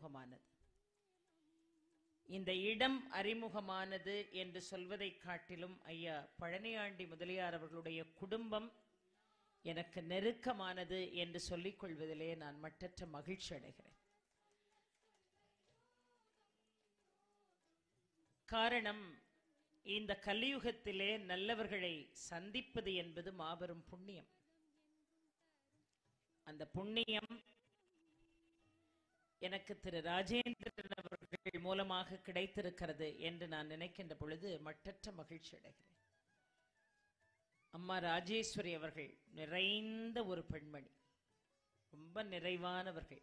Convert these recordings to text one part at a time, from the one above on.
அறிமுகமானது இந்த இடம் அறிமுகமானது என்று சொல்வதை காட்டிலும் ஐயா பழனியாண்டி முதலியார் அவர்களுடைய குடும்பம் எனக்கு நெருக்கமானது என்று சொல்லிக் கொள்வதிலே நான் மட்டற்ற மகிழ்ச்சி அடைகிறேன் காரணம் இந்த கலியுகத்திலே நல்லவர்களை சந்திப்பது என்பது மாபெரும் புண்ணியம் அந்த புண்ணியம் எனக்கு திரு ராஜேந்திரன் அவர்கள் மூலமாக கிடைத்திருக்கிறது என்று நான் நினைக்கின்ற பொழுது மட்டற்ற மகிழ்ச்சி அடைகிறேன் அம்மா ராஜேஸ்வரி அவர்கள் நிறைந்த ஒரு பெண்மணி ரொம்ப நிறைவானவர்கள்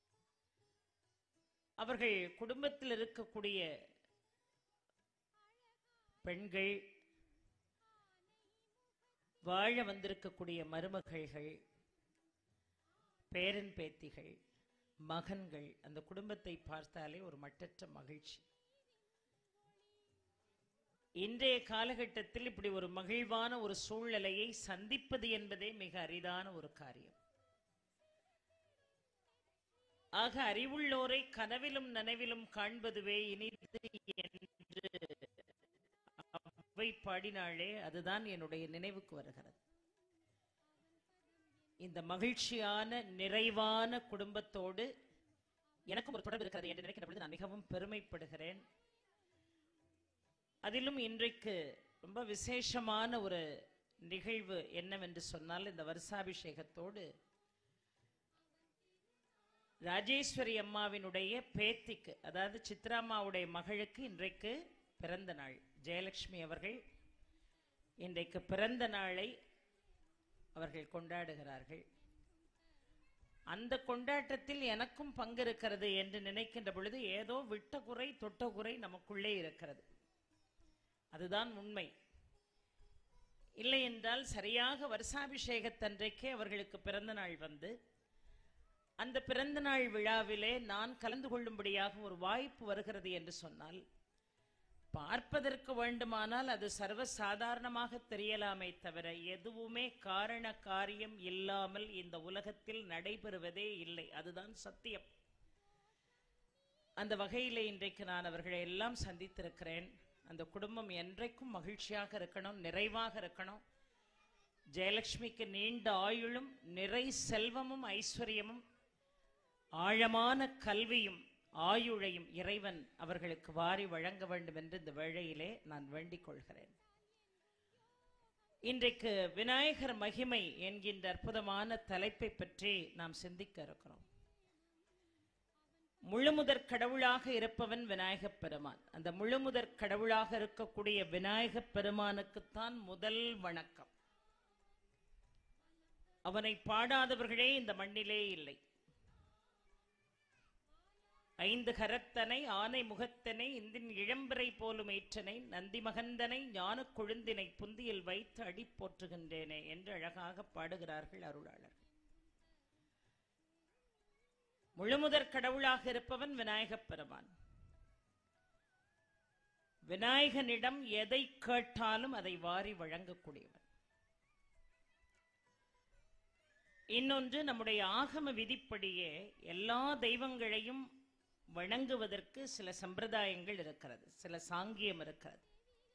அவர்கள் குடும்பத்தில் இருக்கக்கூடிய பெண்கள் வாழ வந்திருக்கக்கூடிய மருமகள்கள் பேரன் பேத்திகள் மகன்கள் அந்த குடும்பத்தை பார்த்தாலே ஒரு மட்டற்ற மகிழ்ச்சி இன்றைய காலகட்டத்தில் இப்படி ஒரு மகிழ்வான ஒரு சூழ்நிலையை சந்திப்பது என்பதே மிக அரிதான ஒரு காரியம் ஆக அறிவுள்ளோரை கனவிலும் நனவிலும் காண்பதுவே இனிது என்று அவை பாடினாளே அதுதான் என்னுடைய நினைவுக்கு வருகிறது இந்த மகிழ்ச்சியான நிறைவான குடும்பத்தோடு எனக்கும் ஒரு தொடர்பு இருக்கிறது என்று நினைக்கிற பொழுது நான் மிகவும் பெருமைப்படுகிறேன் அதிலும் இன்றைக்கு ரொம்ப விசேஷமான ஒரு நிகழ்வு என்னவென்று சொன்னால் இந்த வருஷாபிஷேகத்தோடு ராஜேஸ்வரி அம்மாவினுடைய பேத்திக்கு அதாவது சித்ராம்மாவுடைய மகளுக்கு இன்றைக்கு பிறந்த நாள் ஜெயலட்சுமி அவர்கள் இன்றைக்கு பிறந்த நாளை அவர்கள் கொண்டாடுகிறார்கள் அந்த கொண்டாட்டத்தில் எனக்கும் பங்கு இருக்கிறது என்று நினைக்கின்ற பொழுது ஏதோ விட்ட குறை தொட்ட குறை நமக்குள்ளே இருக்கிறது அதுதான் உண்மை இல்லை என்றால் சரியாக வருஷாபிஷேகத்தன்றைக்கே அவர்களுக்கு பிறந்த நாள் வந்து அந்த பிறந்த நாள் விழாவிலே நான் கலந்து கொள்ளும்படியாக ஒரு வாய்ப்பு வருகிறது என்று சொன்னால் பார்ப்பதற்கு வேண்டுமானால் அது சர்வ சாதாரணமாக தெரியலாமே தவிர எதுவுமே காரண காரியம் இல்லாமல் இந்த உலகத்தில் நடைபெறுவதே இல்லை அதுதான் சத்தியம் அந்த வகையில் இன்றைக்கு நான் அவர்களை எல்லாம் சந்தித்திருக்கிறேன் அந்த குடும்பம் என்றைக்கும் மகிழ்ச்சியாக இருக்கணும் நிறைவாக இருக்கணும் ஜெயலட்சுமிக்கு நீண்ட ஆயுளும் நிறை செல்வமும் ஐஸ்வர்யமும் ஆழமான கல்வியும் ஆயுளையும் இறைவன் அவர்களுக்கு வாரி வழங்க வேண்டும் என்று இந்த வேளையிலே நான் வேண்டிக் கொள்கிறேன் இன்றைக்கு விநாயகர் மகிமை என்கின்ற அற்புதமான தலைப்பை பற்றி நாம் சிந்திக்க இருக்கிறோம் முழுமுதற் கடவுளாக இருப்பவன் விநாயகப் பெருமான் அந்த முழுமுதற் கடவுளாக இருக்கக்கூடிய விநாயகப் பெருமானுக்குத்தான் முதல் வணக்கம் அவனை பாடாதவர்களே இந்த மண்ணிலே இல்லை ஐந்து கரத்தனை ஆனை முகத்தனை இந்தின் இளம்பிறை போலும் ஏற்றனை நந்தி மகந்தனை ஞான கொழுந்தினை புந்தியில் வைத்து அடி போற்றுகின்றேனே என்று அழகாக பாடுகிறார்கள் அருளாளர் முழுமுதற் கடவுளாக இருப்பவன் விநாயகப் பெருமான் விநாயகனிடம் எதை கேட்டாலும் அதை வாரி வழங்கக்கூடியவன் இன்னொன்று நம்முடைய ஆகம விதிப்படியே எல்லா தெய்வங்களையும் வணங்குவதற்கு சில சம்பிரதாயங்கள் இருக்கிறது சில சாங்கியம் இருக்கிறது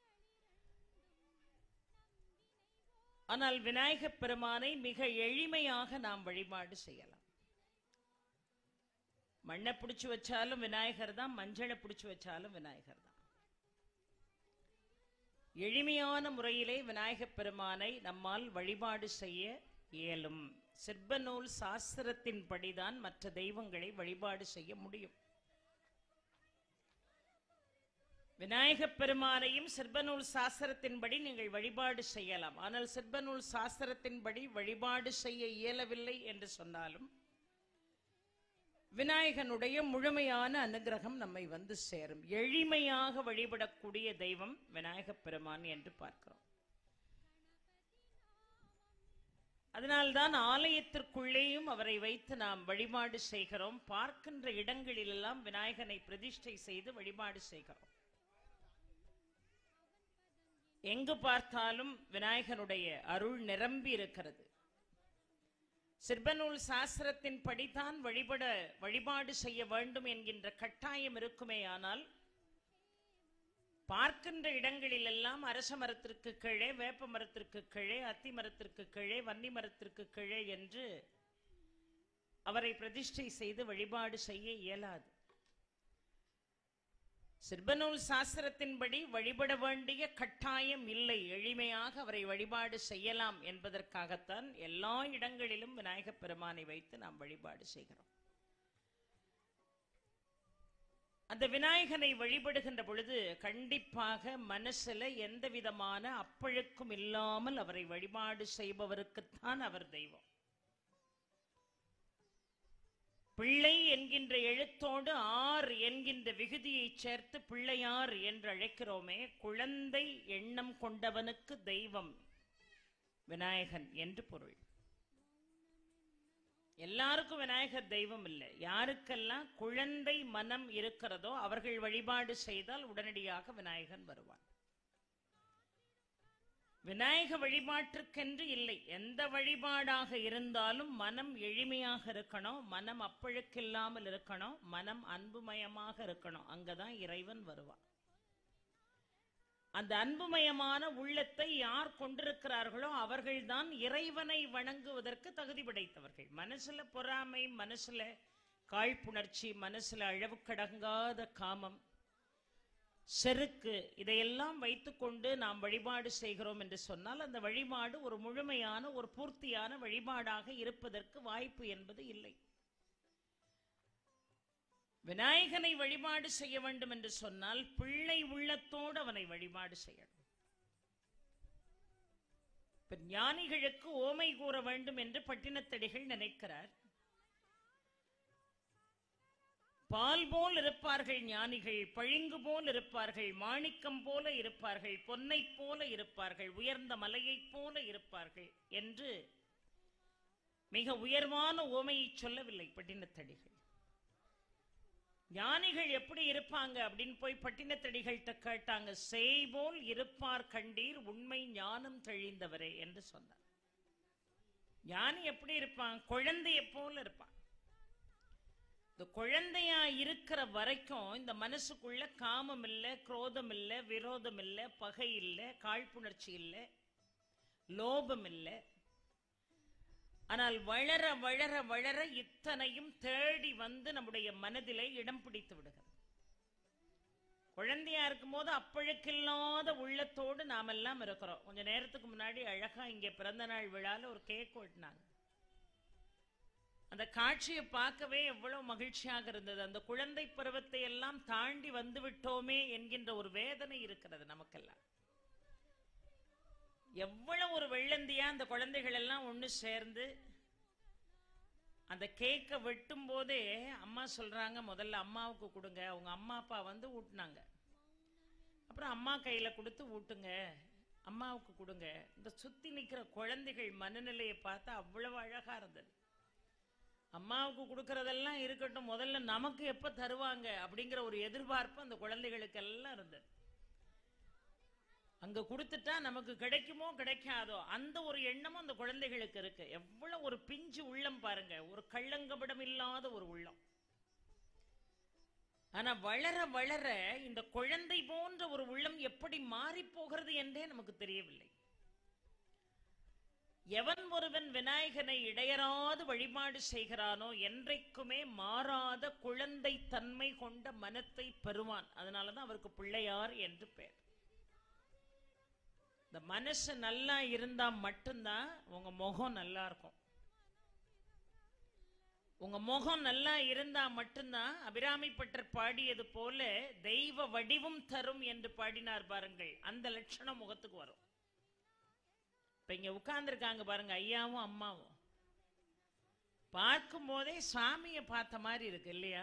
ஆனால் விநாயகப் பெருமானை மிக எளிமையாக நாம் வழிபாடு செய்யலாம் மண்ணை பிடிச்சு வச்சாலும் விநாயகர் தான் மஞ்சளை பிடிச்சு வச்சாலும் விநாயகர் தான் எளிமையான முறையிலே விநாயகப் பெருமானை நம்மால் வழிபாடு செய்ய இயலும் சிற்பநூல் சாஸ்திரத்தின் படிதான் மற்ற தெய்வங்களை வழிபாடு செய்ய முடியும் விநாயகப் பெருமானையும் சிற்பநூல் சாஸ்திரத்தின்படி நீங்கள் வழிபாடு செய்யலாம் ஆனால் சிற்பநூல் சாஸ்திரத்தின்படி வழிபாடு செய்ய இயலவில்லை என்று சொன்னாலும் விநாயகனுடைய முழுமையான அனுகிரகம் நம்மை வந்து சேரும் எளிமையாக வழிபடக்கூடிய தெய்வம் விநாயகப் பெருமான் என்று பார்க்கிறோம் அதனால்தான் ஆலயத்திற்குள்ளேயும் அவரை வைத்து நாம் வழிபாடு செய்கிறோம் பார்க்கின்ற இடங்களிலெல்லாம் விநாயகனை பிரதிஷ்டை செய்து வழிபாடு செய்கிறோம் எங்கு பார்த்தாலும் விநாயகனுடைய அருள் நிரம்பி இருக்கிறது சிற்பநூல் சாஸ்திரத்தின் படிதான் வழிபட வழிபாடு செய்ய வேண்டும் என்கின்ற கட்டாயம் இருக்குமே ஆனால் பார்க்கின்ற இடங்களிலெல்லாம் அரச மரத்திற்கு கீழே வேப்ப மரத்திற்கு கீழே அத்தி மரத்திற்கு கீழே வன்னி மரத்திற்கு கீழே என்று அவரை பிரதிஷ்டை செய்து வழிபாடு செய்ய இயலாது சிற்பநூல் சாஸ்திரத்தின்படி வழிபட வேண்டிய கட்டாயம் இல்லை எளிமையாக அவரை வழிபாடு செய்யலாம் என்பதற்காகத்தான் எல்லா இடங்களிலும் விநாயகப் பெருமானை வைத்து நாம் வழிபாடு செய்கிறோம் அந்த விநாயகனை வழிபடுகின்ற பொழுது கண்டிப்பாக மனசுல எந்த விதமான அப்பழுக்கும் இல்லாமல் அவரை வழிபாடு செய்பவருக்குத்தான் அவர் தெய்வம் பிள்ளை என்கின்ற எழுத்தோடு ஆர் என்கின்ற விகுதியை சேர்த்து பிள்ளையார் என்று அழைக்கிறோமே குழந்தை எண்ணம் கொண்டவனுக்கு தெய்வம் விநாயகன் என்று பொருள் எல்லாருக்கும் விநாயகர் தெய்வம் இல்லை யாருக்கெல்லாம் குழந்தை மனம் இருக்கிறதோ அவர்கள் வழிபாடு செய்தால் உடனடியாக விநாயகன் வருவான் விநாயக வழிபாட்டிற்கென்று இல்லை எந்த வழிபாடாக இருந்தாலும் மனம் எளிமையாக இருக்கணும் மனம் அப்பழுக்கில்லாமல் இருக்கணும் மனம் அன்புமயமாக இருக்கணும் அங்கதான் இறைவன் வருவான் அந்த அன்புமயமான உள்ளத்தை யார் கொண்டிருக்கிறார்களோ அவர்கள்தான் இறைவனை வணங்குவதற்கு தகுதி படைத்தவர்கள் மனசுல பொறாமை மனசுல காழ்ப்புணர்ச்சி மனசுல அளவுக்கடங்காத காமம் செருக்கு இதையெல்லாம் வைத்துக்கொண்டு நாம் வழிபாடு செய்கிறோம் என்று சொன்னால் அந்த வழிபாடு ஒரு முழுமையான ஒரு பூர்த்தியான வழிபாடாக இருப்பதற்கு வாய்ப்பு என்பது இல்லை விநாயகனை வழிபாடு செய்ய வேண்டும் என்று சொன்னால் பிள்ளை உள்ளத்தோடு அவனை வழிபாடு செய்யணும் இப்ப ஞானிகளுக்கு ஓமை கூற வேண்டும் என்று பட்டினத்தடிகள் நினைக்கிறார் பால் போல் இருப்பார்கள் ஞானிகள் பளிங்கு போல் இருப்பார்கள் மாணிக்கம் போல இருப்பார்கள் பொன்னை போல இருப்பார்கள் உயர்ந்த மலையைப் போல இருப்பார்கள் என்று மிக உயர்வான ஓமையை சொல்லவில்லை பட்டினத்தடிகள் ஞானிகள் எப்படி இருப்பாங்க அப்படின்னு போய் பட்டினத்தடிகள்கிட்ட கேட்டாங்க செய்போல் இருப்பார் கண்டீர் உண்மை ஞானம் தெளிந்தவரே என்று சொன்னார் ஞானி எப்படி இருப்பான் குழந்தைய போல இருப்பான் இந்த குழந்தையா இருக்கிற வரைக்கும் இந்த மனசுக்குள்ள காமம் இல்லை குரோதம் இல்லை விரோதம் இல்லை பகை இல்லை காழ்ப்புணர்ச்சி இல்லை லோபம் இல்லை ஆனால் வளர வளர வளர இத்தனையும் தேடி வந்து நம்முடைய மனதிலே இடம் பிடித்து விடுகிறது குழந்தையா இருக்கும்போது அப்பழுக்கில்லாத உள்ளத்தோடு நாமெல்லாம் இருக்கிறோம் கொஞ்ச நேரத்துக்கு முன்னாடி அழகா இங்கே பிறந்த நாள் விழால ஒரு கேக் வெட்டினாங்க அந்த காட்சியை பார்க்கவே எவ்வளவு மகிழ்ச்சியாக இருந்தது அந்த குழந்தை பருவத்தை எல்லாம் தாண்டி வந்து விட்டோமே என்கின்ற ஒரு வேதனை இருக்கிறது நமக்கெல்லாம் எவ்வளவு ஒரு வெள்ளந்தியா அந்த குழந்தைகள் எல்லாம் ஒன்று சேர்ந்து அந்த கேக்கை வெட்டும் போதே அம்மா சொல்றாங்க முதல்ல அம்மாவுக்கு கொடுங்க அவங்க அம்மா அப்பா வந்து ஊட்டினாங்க அப்புறம் அம்மா கையில கொடுத்து ஊட்டுங்க அம்மாவுக்கு கொடுங்க இந்த சுத்தி நிக்கிற குழந்தைகள் மனநிலையை பார்த்தா அவ்வளவு அழகா இருந்தது அம்மாவுக்கு கொடுக்கறதெல்லாம் இருக்கட்டும் முதல்ல நமக்கு எப்ப தருவாங்க அப்படிங்கிற ஒரு எதிர்பார்ப்பு அந்த குழந்தைகளுக்கு எல்லாம் இருந்தது அங்க கொடுத்துட்டா நமக்கு கிடைக்குமோ கிடைக்காதோ அந்த ஒரு எண்ணமும் அந்த குழந்தைகளுக்கு இருக்கு எவ்வளவு ஒரு பிஞ்சு உள்ளம் பாருங்க ஒரு கள்ளங்கபடம் இல்லாத ஒரு உள்ளம் ஆனா வளர வளர இந்த குழந்தை போன்ற ஒரு உள்ளம் எப்படி மாறி போகிறது என்றே நமக்கு தெரியவில்லை எவன் ஒருவன் விநாயகனை இடையறாது வழிபாடு செய்கிறானோ என்றைக்குமே மாறாத குழந்தை தன்மை கொண்ட மனத்தை பெறுவான் அதனாலதான் அவருக்கு பிள்ளையார் என்று பெயர் இந்த மனசு நல்லா இருந்தா மட்டும்தான் உங்க முகம் நல்லா இருக்கும் உங்க முகம் நல்லா இருந்தா மட்டும்தான் அபிராமி பட்டர் பாடியது போல தெய்வ வடிவும் தரும் என்று பாடினார் பாருங்கள் அந்த லட்சணம் முகத்துக்கு வரும் இப்ப இங்க உட்கார்ந்துருக்காங்க பாருங்க ஐயாவும் அம்மாவும் பார்க்கும் போதே சாமியை பார்த்த மாதிரி இருக்கு இல்லையா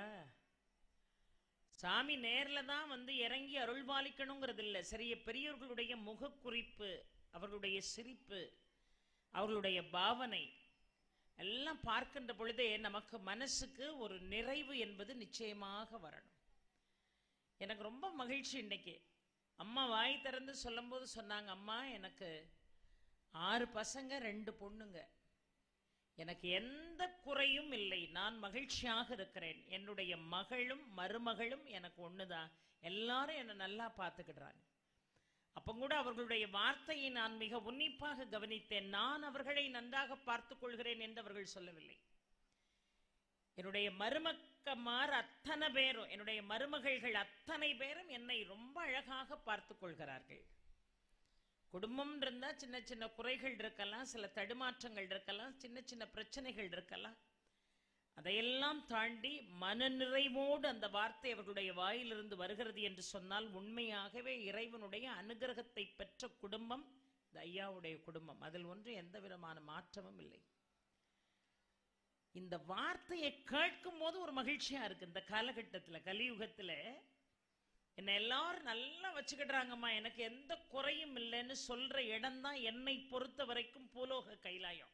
சாமி நேர்ல தான் வந்து இறங்கி அருள் பாலிக்கணுங்கிறது இல்லை சரிய பெரியவர்களுடைய முகக்குறிப்பு அவர்களுடைய சிரிப்பு அவர்களுடைய பாவனை எல்லாம் பார்க்கின்ற பொழுதே நமக்கு மனசுக்கு ஒரு நிறைவு என்பது நிச்சயமாக வரணும் எனக்கு ரொம்ப மகிழ்ச்சி இன்னைக்கு அம்மா வாய் திறந்து சொல்லும்போது சொன்னாங்க அம்மா எனக்கு ஆறு பசங்க ரெண்டு பொண்ணுங்க எனக்கு எந்த குறையும் இல்லை நான் மகிழ்ச்சியாக இருக்கிறேன் என்னுடைய மகளும் மருமகளும் எனக்கு ஒண்ணுதான் எல்லாரும் என்னை நல்லா பார்த்துக்கிடுறாங்க அப்ப கூட அவர்களுடைய வார்த்தையை நான் மிக உன்னிப்பாக கவனித்தேன் நான் அவர்களை நன்றாக பார்த்துக் கொள்கிறேன் என்று அவர்கள் சொல்லவில்லை என்னுடைய மருமக்கமார் அத்தனை பேரும் என்னுடைய மருமகள்கள் அத்தனை பேரும் என்னை ரொம்ப அழகாக பார்த்துக் கொள்கிறார்கள் குடும்பம் இருந்தா சின்ன சின்ன குறைகள் இருக்கலாம் சில தடுமாற்றங்கள் இருக்கலாம் சின்ன சின்ன பிரச்சனைகள் இருக்கலாம் அதையெல்லாம் தாண்டி மனநிறைவோடு அந்த வார்த்தை அவர்களுடைய வாயிலிருந்து வருகிறது என்று சொன்னால் உண்மையாகவே இறைவனுடைய அனுகிரகத்தை பெற்ற குடும்பம் இந்த ஐயாவுடைய குடும்பம் அதில் ஒன்று எந்த விதமான மாற்றமும் இல்லை இந்த வார்த்தையை கேட்கும் போது ஒரு மகிழ்ச்சியா இருக்கு இந்த காலகட்டத்துல கலியுகத்துல என்னை எல்லாரும் நல்லா வச்சுக்கிடுறாங்கம்மா எனக்கு எந்த குறையும் இல்லைன்னு சொல்ற இடம் தான் என்னை பொறுத்த வரைக்கும் பூலோக கைலாயம்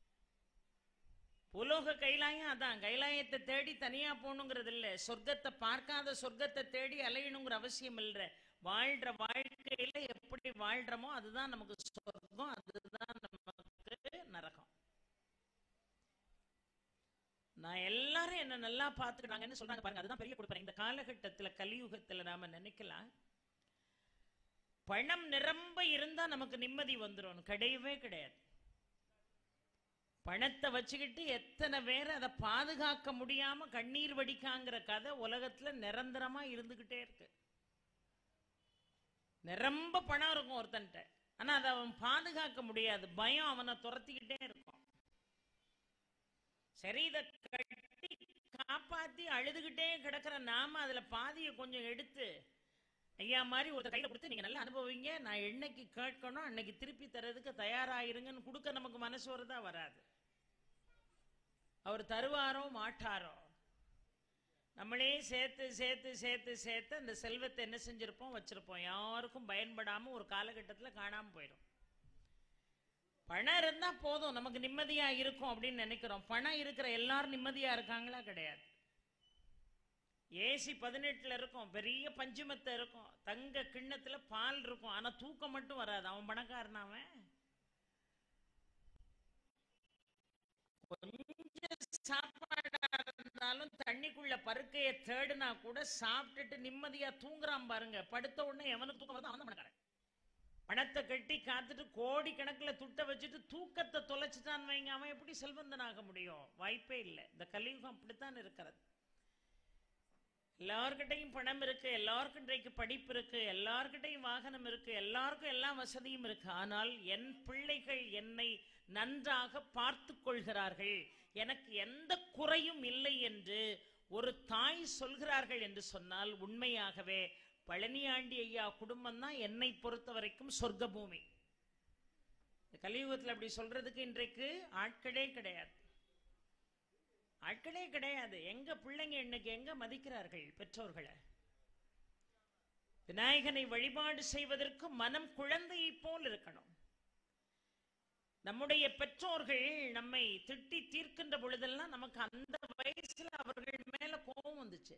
பூலோக கைலாயம் அதான் கைலாயத்தை தேடி தனியா போகணுங்கிறது இல்ல சொர்க்கத்தை பார்க்காத சொர்க்கத்தை தேடி அலையணுங்கிற அவசியம் இல்ல வாழ்ற வாழ்க்கையில எப்படி வாழ்றோமோ அதுதான் நமக்கு சொர்க்கம் அதுதான் நமக்கு நரகம் நான் எல்லாரும் என்ன நல்லா பார்த்துக்கிறாங்கன்னு சொல்றாங்க பாருங்க அதுதான் பெரிய கொடுப்பேன் இந்த காலகட்டத்துல கலியுகத்துல நாம நினைக்கலாம் பணம் நிரம்ப இருந்தா நமக்கு நிம்மதி வந்துடும் கிடையவே கிடையாது பணத்தை வச்சுக்கிட்டு எத்தனை பேர் அதை பாதுகாக்க முடியாம கண்ணீர் வடிக்காங்கிற கதை உலகத்துல நிரந்தரமா இருந்துகிட்டே இருக்கு நிரம்ப பணம் இருக்கும் ஒருத்தன்ட்ட ஆனா அதை அவன் பாதுகாக்க முடியாது பயம் அவனை துரத்திக்கிட்டே இருக்கும் சரி இதை கட்டி காப்பாத்தி அழுதுகிட்டே கிடக்கிற நாம அதுல பாதியை கொஞ்சம் எடுத்து ஐயா மாதிரி ஒருத்தர் கையில கொடுத்து நீங்க நல்லா அனுபவிங்க நான் என்னைக்கு கேட்கணும் அன்னைக்கு திருப்பி தரதுக்கு தயாராயிருங்கன்னு கொடுக்க நமக்கு மனசு வருதா வராது அவர் தருவாரோ மாட்டாரோ நம்மளே சேர்த்து சேர்த்து சேர்த்து சேர்த்து அந்த செல்வத்தை என்ன செஞ்சிருப்போம் வச்சிருப்போம் யாருக்கும் பயன்படாம ஒரு காலகட்டத்துல காணாம போயிடும் பணம் இருந்தா போதும் நமக்கு நிம்மதியா இருக்கும் அப்படின்னு நினைக்கிறோம் பணம் இருக்கிற எல்லாரும் நிம்மதியா இருக்காங்களா கிடையாது ஏசி பதினெட்டுல இருக்கும் பெரிய பஞ்சுமத்தை இருக்கும் தங்க கிண்ணத்துல பால் இருக்கும் ஆனா தூக்கம் மட்டும் வராது அவன் பணக்காரன் அவன் கொஞ்சம் சாப்பாடா இருந்தாலும் தண்ணிக்குள்ள பருக்கைய தேடுனா கூட சாப்பிட்டுட்டு நிம்மதியா தூங்குறான் பாருங்க படுத்த உடனே எவனுக்கு தூக்கம் வருதோ அவன் தான் பணக்காரன் பணத்தை கட்டி காத்துட்டு கோடி கணக்குல துட்ட வச்சுட்டு தூக்கத்தை தொலைச்சிட்டான் வைங்க அவன் எப்படி செல்வந்தனாக முடியும் வாய்ப்பே இல்லை இந்த கலியுகம் அப்படித்தான் இருக்கிறது எல்லார்கிட்டையும் பணம் இருக்கு எல்லாருக்கும் இன்றைக்கு படிப்பு இருக்கு எல்லார்கிட்டையும் வாகனம் இருக்கு எல்லாருக்கும் எல்லா வசதியும் இருக்கு ஆனால் என் பிள்ளைகள் என்னை நன்றாக பார்த்து கொள்கிறார்கள் எனக்கு எந்த குறையும் இல்லை என்று ஒரு தாய் சொல்கிறார்கள் என்று சொன்னால் உண்மையாகவே பழனியாண்டி ஐயா குடும்பம் தான் என்னை பொறுத்த வரைக்கும் சொர்க்க பூமி இந்த கலியுகத்தில் அப்படி சொல்றதுக்கு இன்றைக்கு ஆட்களே கிடையாது ஆட்களே கிடையாது எங்க பிள்ளைங்க இன்னைக்கு எங்க மதிக்கிறார்கள் பெற்றோர்களை விநாயகனை வழிபாடு செய்வதற்கு மனம் குழந்தையை போல் இருக்கணும் நம்முடைய பெற்றோர்கள் நம்மை திட்டி தீர்க்கின்ற பொழுதெல்லாம் நமக்கு அந்த வயசுல அவர்கள் மேல கோபம் வந்துச்சு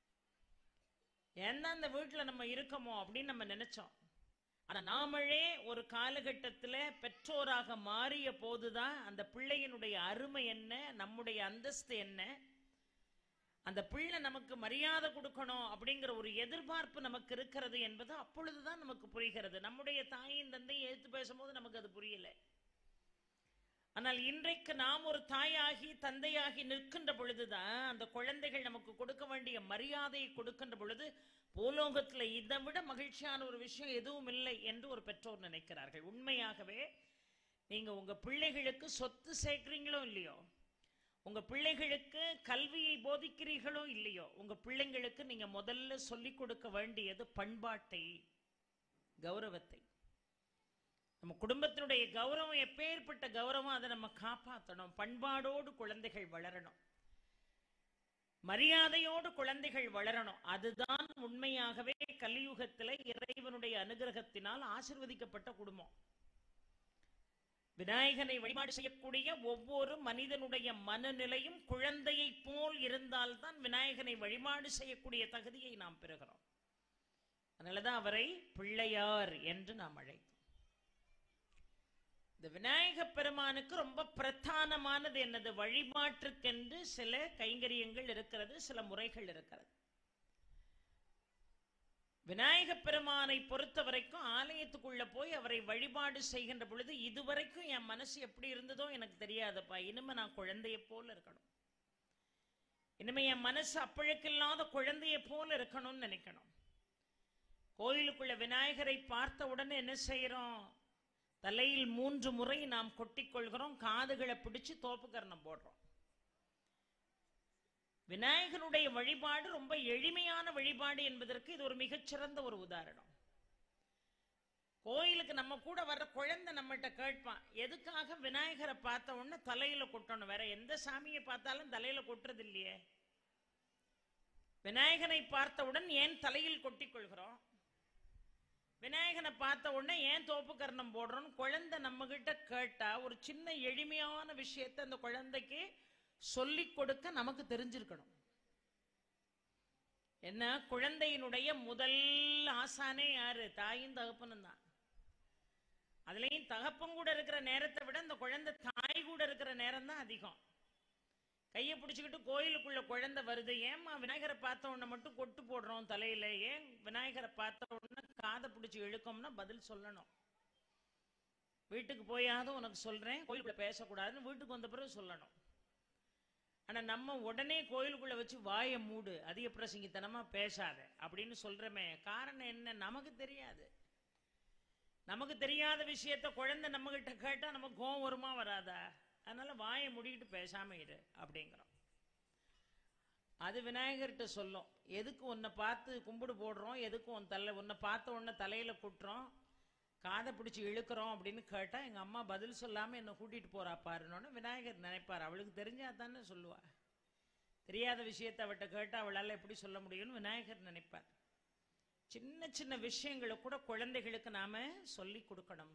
ஏன்னா அந்த வீட்டுல நம்ம இருக்கோமோ அப்படின்னு நம்ம நினைச்சோம் ஆனா நாமளே ஒரு காலகட்டத்துல பெற்றோராக மாறிய போதுதான் அந்த பிள்ளையினுடைய அருமை என்ன நம்முடைய அந்தஸ்து என்ன அந்த பிள்ளை நமக்கு மரியாதை கொடுக்கணும் அப்படிங்கிற ஒரு எதிர்பார்ப்பு நமக்கு இருக்கிறது என்பது அப்பொழுதுதான் நமக்கு புரிகிறது நம்முடைய தாயின் தந்தையும் எடுத்து பேசும்போது நமக்கு அது புரியல ஆனால் இன்றைக்கு நாம் ஒரு தாயாகி தந்தையாகி நிற்கின்ற பொழுதுதான் அந்த குழந்தைகள் நமக்கு கொடுக்க வேண்டிய மரியாதையை கொடுக்கின்ற பொழுது பூலோகத்துல இதை விட மகிழ்ச்சியான ஒரு விஷயம் எதுவும் இல்லை என்று ஒரு பெற்றோர் நினைக்கிறார்கள் உண்மையாகவே நீங்க உங்க பிள்ளைகளுக்கு சொத்து சேர்க்கிறீங்களோ இல்லையோ உங்க பிள்ளைகளுக்கு கல்வியை போதிக்கிறீர்களோ இல்லையோ உங்க பிள்ளைங்களுக்கு நீங்க முதல்ல சொல்லிக் கொடுக்க வேண்டியது பண்பாட்டை கௌரவத்தை நம்ம குடும்பத்தினுடைய கௌரவம் எப்பேற்பட்ட கௌரவம் அதை நம்ம காப்பாற்றணும் பண்பாடோடு குழந்தைகள் வளரணும் மரியாதையோடு குழந்தைகள் வளரணும் அதுதான் உண்மையாகவே கலியுகத்தில இறைவனுடைய அனுகிரகத்தினால் ஆசிர்வதிக்கப்பட்ட குடும்பம் விநாயகனை வழிபாடு செய்யக்கூடிய ஒவ்வொரு மனிதனுடைய மனநிலையும் குழந்தையை போல் இருந்தால்தான் விநாயகனை வழிபாடு செய்யக்கூடிய தகுதியை நாம் பெறுகிறோம் அதனாலதான் அவரை பிள்ளையார் என்று நாம் அழைத்தோம் இந்த விநாயக பெருமானுக்கு ரொம்ப பிரதானமானது என்னது வழிபாட்டுக்கென்று சில கைங்கரியங்கள் இருக்கிறது சில முறைகள் இருக்கிறது விநாயக பெருமானை பொறுத்த வரைக்கும் ஆலயத்துக்குள்ள போய் அவரை வழிபாடு செய்கின்ற பொழுது இதுவரைக்கும் என் மனசு எப்படி இருந்ததோ எனக்கு தெரியாதப்பா இனிமே நான் குழந்தைய போல இருக்கணும் இனிமே என் மனசு அப்பழுக்கில்லாத குழந்தைய போல இருக்கணும்னு நினைக்கணும் கோயிலுக்குள்ள விநாயகரை பார்த்த உடனே என்ன செய்யறோம் தலையில் மூன்று முறை நாம் கொட்டிக்கொள்கிறோம் காதுகளை பிடிச்சு தோப்புக்கரணம் போடுறோம் விநாயகனுடைய வழிபாடு ரொம்ப எளிமையான வழிபாடு என்பதற்கு இது ஒரு மிகச்சிறந்த ஒரு உதாரணம் கோயிலுக்கு நம்ம கூட வர்ற குழந்தை நம்மகிட்ட கேட்பான் எதுக்காக விநாயகரை பார்த்த உடனே தலையில கொட்டணும் வேற எந்த சாமியை பார்த்தாலும் தலையில கொட்டுறது இல்லையே விநாயகனை பார்த்தவுடன் ஏன் தலையில் கொட்டிக் கொள்கிறோம் விநாயகனை பார்த்த உடனே ஏன் தோப்பு கர்ணம் போடுறோம் குழந்தை நம்ம கிட்ட கேட்டா ஒரு சின்ன எளிமையான விஷயத்தை அந்த குழந்தைக்கு சொல்லி கொடுக்க நமக்கு தெரிஞ்சிருக்கணும் என்ன குழந்தையினுடைய முதல் ஆசானே யாரு தாயும் தகப்பனும் தான் அதுலயும் தகப்பன் கூட இருக்கிற நேரத்தை விட இந்த குழந்தை தாய் கூட இருக்கிற நேரம் தான் அதிகம் கையை பிடிச்சிக்கிட்டு கோயிலுக்குள்ள குழந்தை வருது ஏம்மா விநாயகரை பார்த்த உடனே மட்டும் கொட்டு போடுறோம் தலையில ஏன் விநாயகரை பார்த்த உடனே காதை பிடிச்சி இழுக்கோம்னா பதில் சொல்லணும் வீட்டுக்கு போயாவது உனக்கு சொல்றேன் கோயிலுக்குள்ள பேசக்கூடாதுன்னு வீட்டுக்கு வந்த பிறகு சொல்லணும் ஆனா நம்ம உடனே கோயிலுக்குள்ள வச்சு வாயை மூடு அதிக பிரசங்கித்தனமா பேசாத அப்படின்னு சொல்றமே காரணம் என்ன நமக்கு தெரியாது நமக்கு தெரியாத விஷயத்த குழந்தை நம்ம கிட்ட கேட்டா நமக்கு கோவம் வருமா வராதா அதனால வாயை மூடிக்கிட்டு பேசாம இரு அப்படிங்கிறோம் அது விநாயகர்கிட்ட சொல்லும் எதுக்கு உன்னை பார்த்து கும்பிடு போடுறோம் எதுக்கு உன் தலை உன்னை பார்த்த உடனே தலையில குட்டுறோம் காதை பிடிச்சி இழுக்கிறோம் அப்படின்னு கேட்டா எங்க அம்மா பதில் சொல்லாம என்னை கூட்டிட்டு போறா பாருன்னு விநாயகர் நினைப்பார் அவளுக்கு தெரிஞ்சா தானே சொல்லுவா தெரியாத விஷயத்தை அவட்ட கேட்டா அவளால எப்படி சொல்ல முடியும்னு விநாயகர் நினைப்பார் சின்ன சின்ன விஷயங்களை கூட குழந்தைகளுக்கு நாம சொல்லி கொடுக்கணும்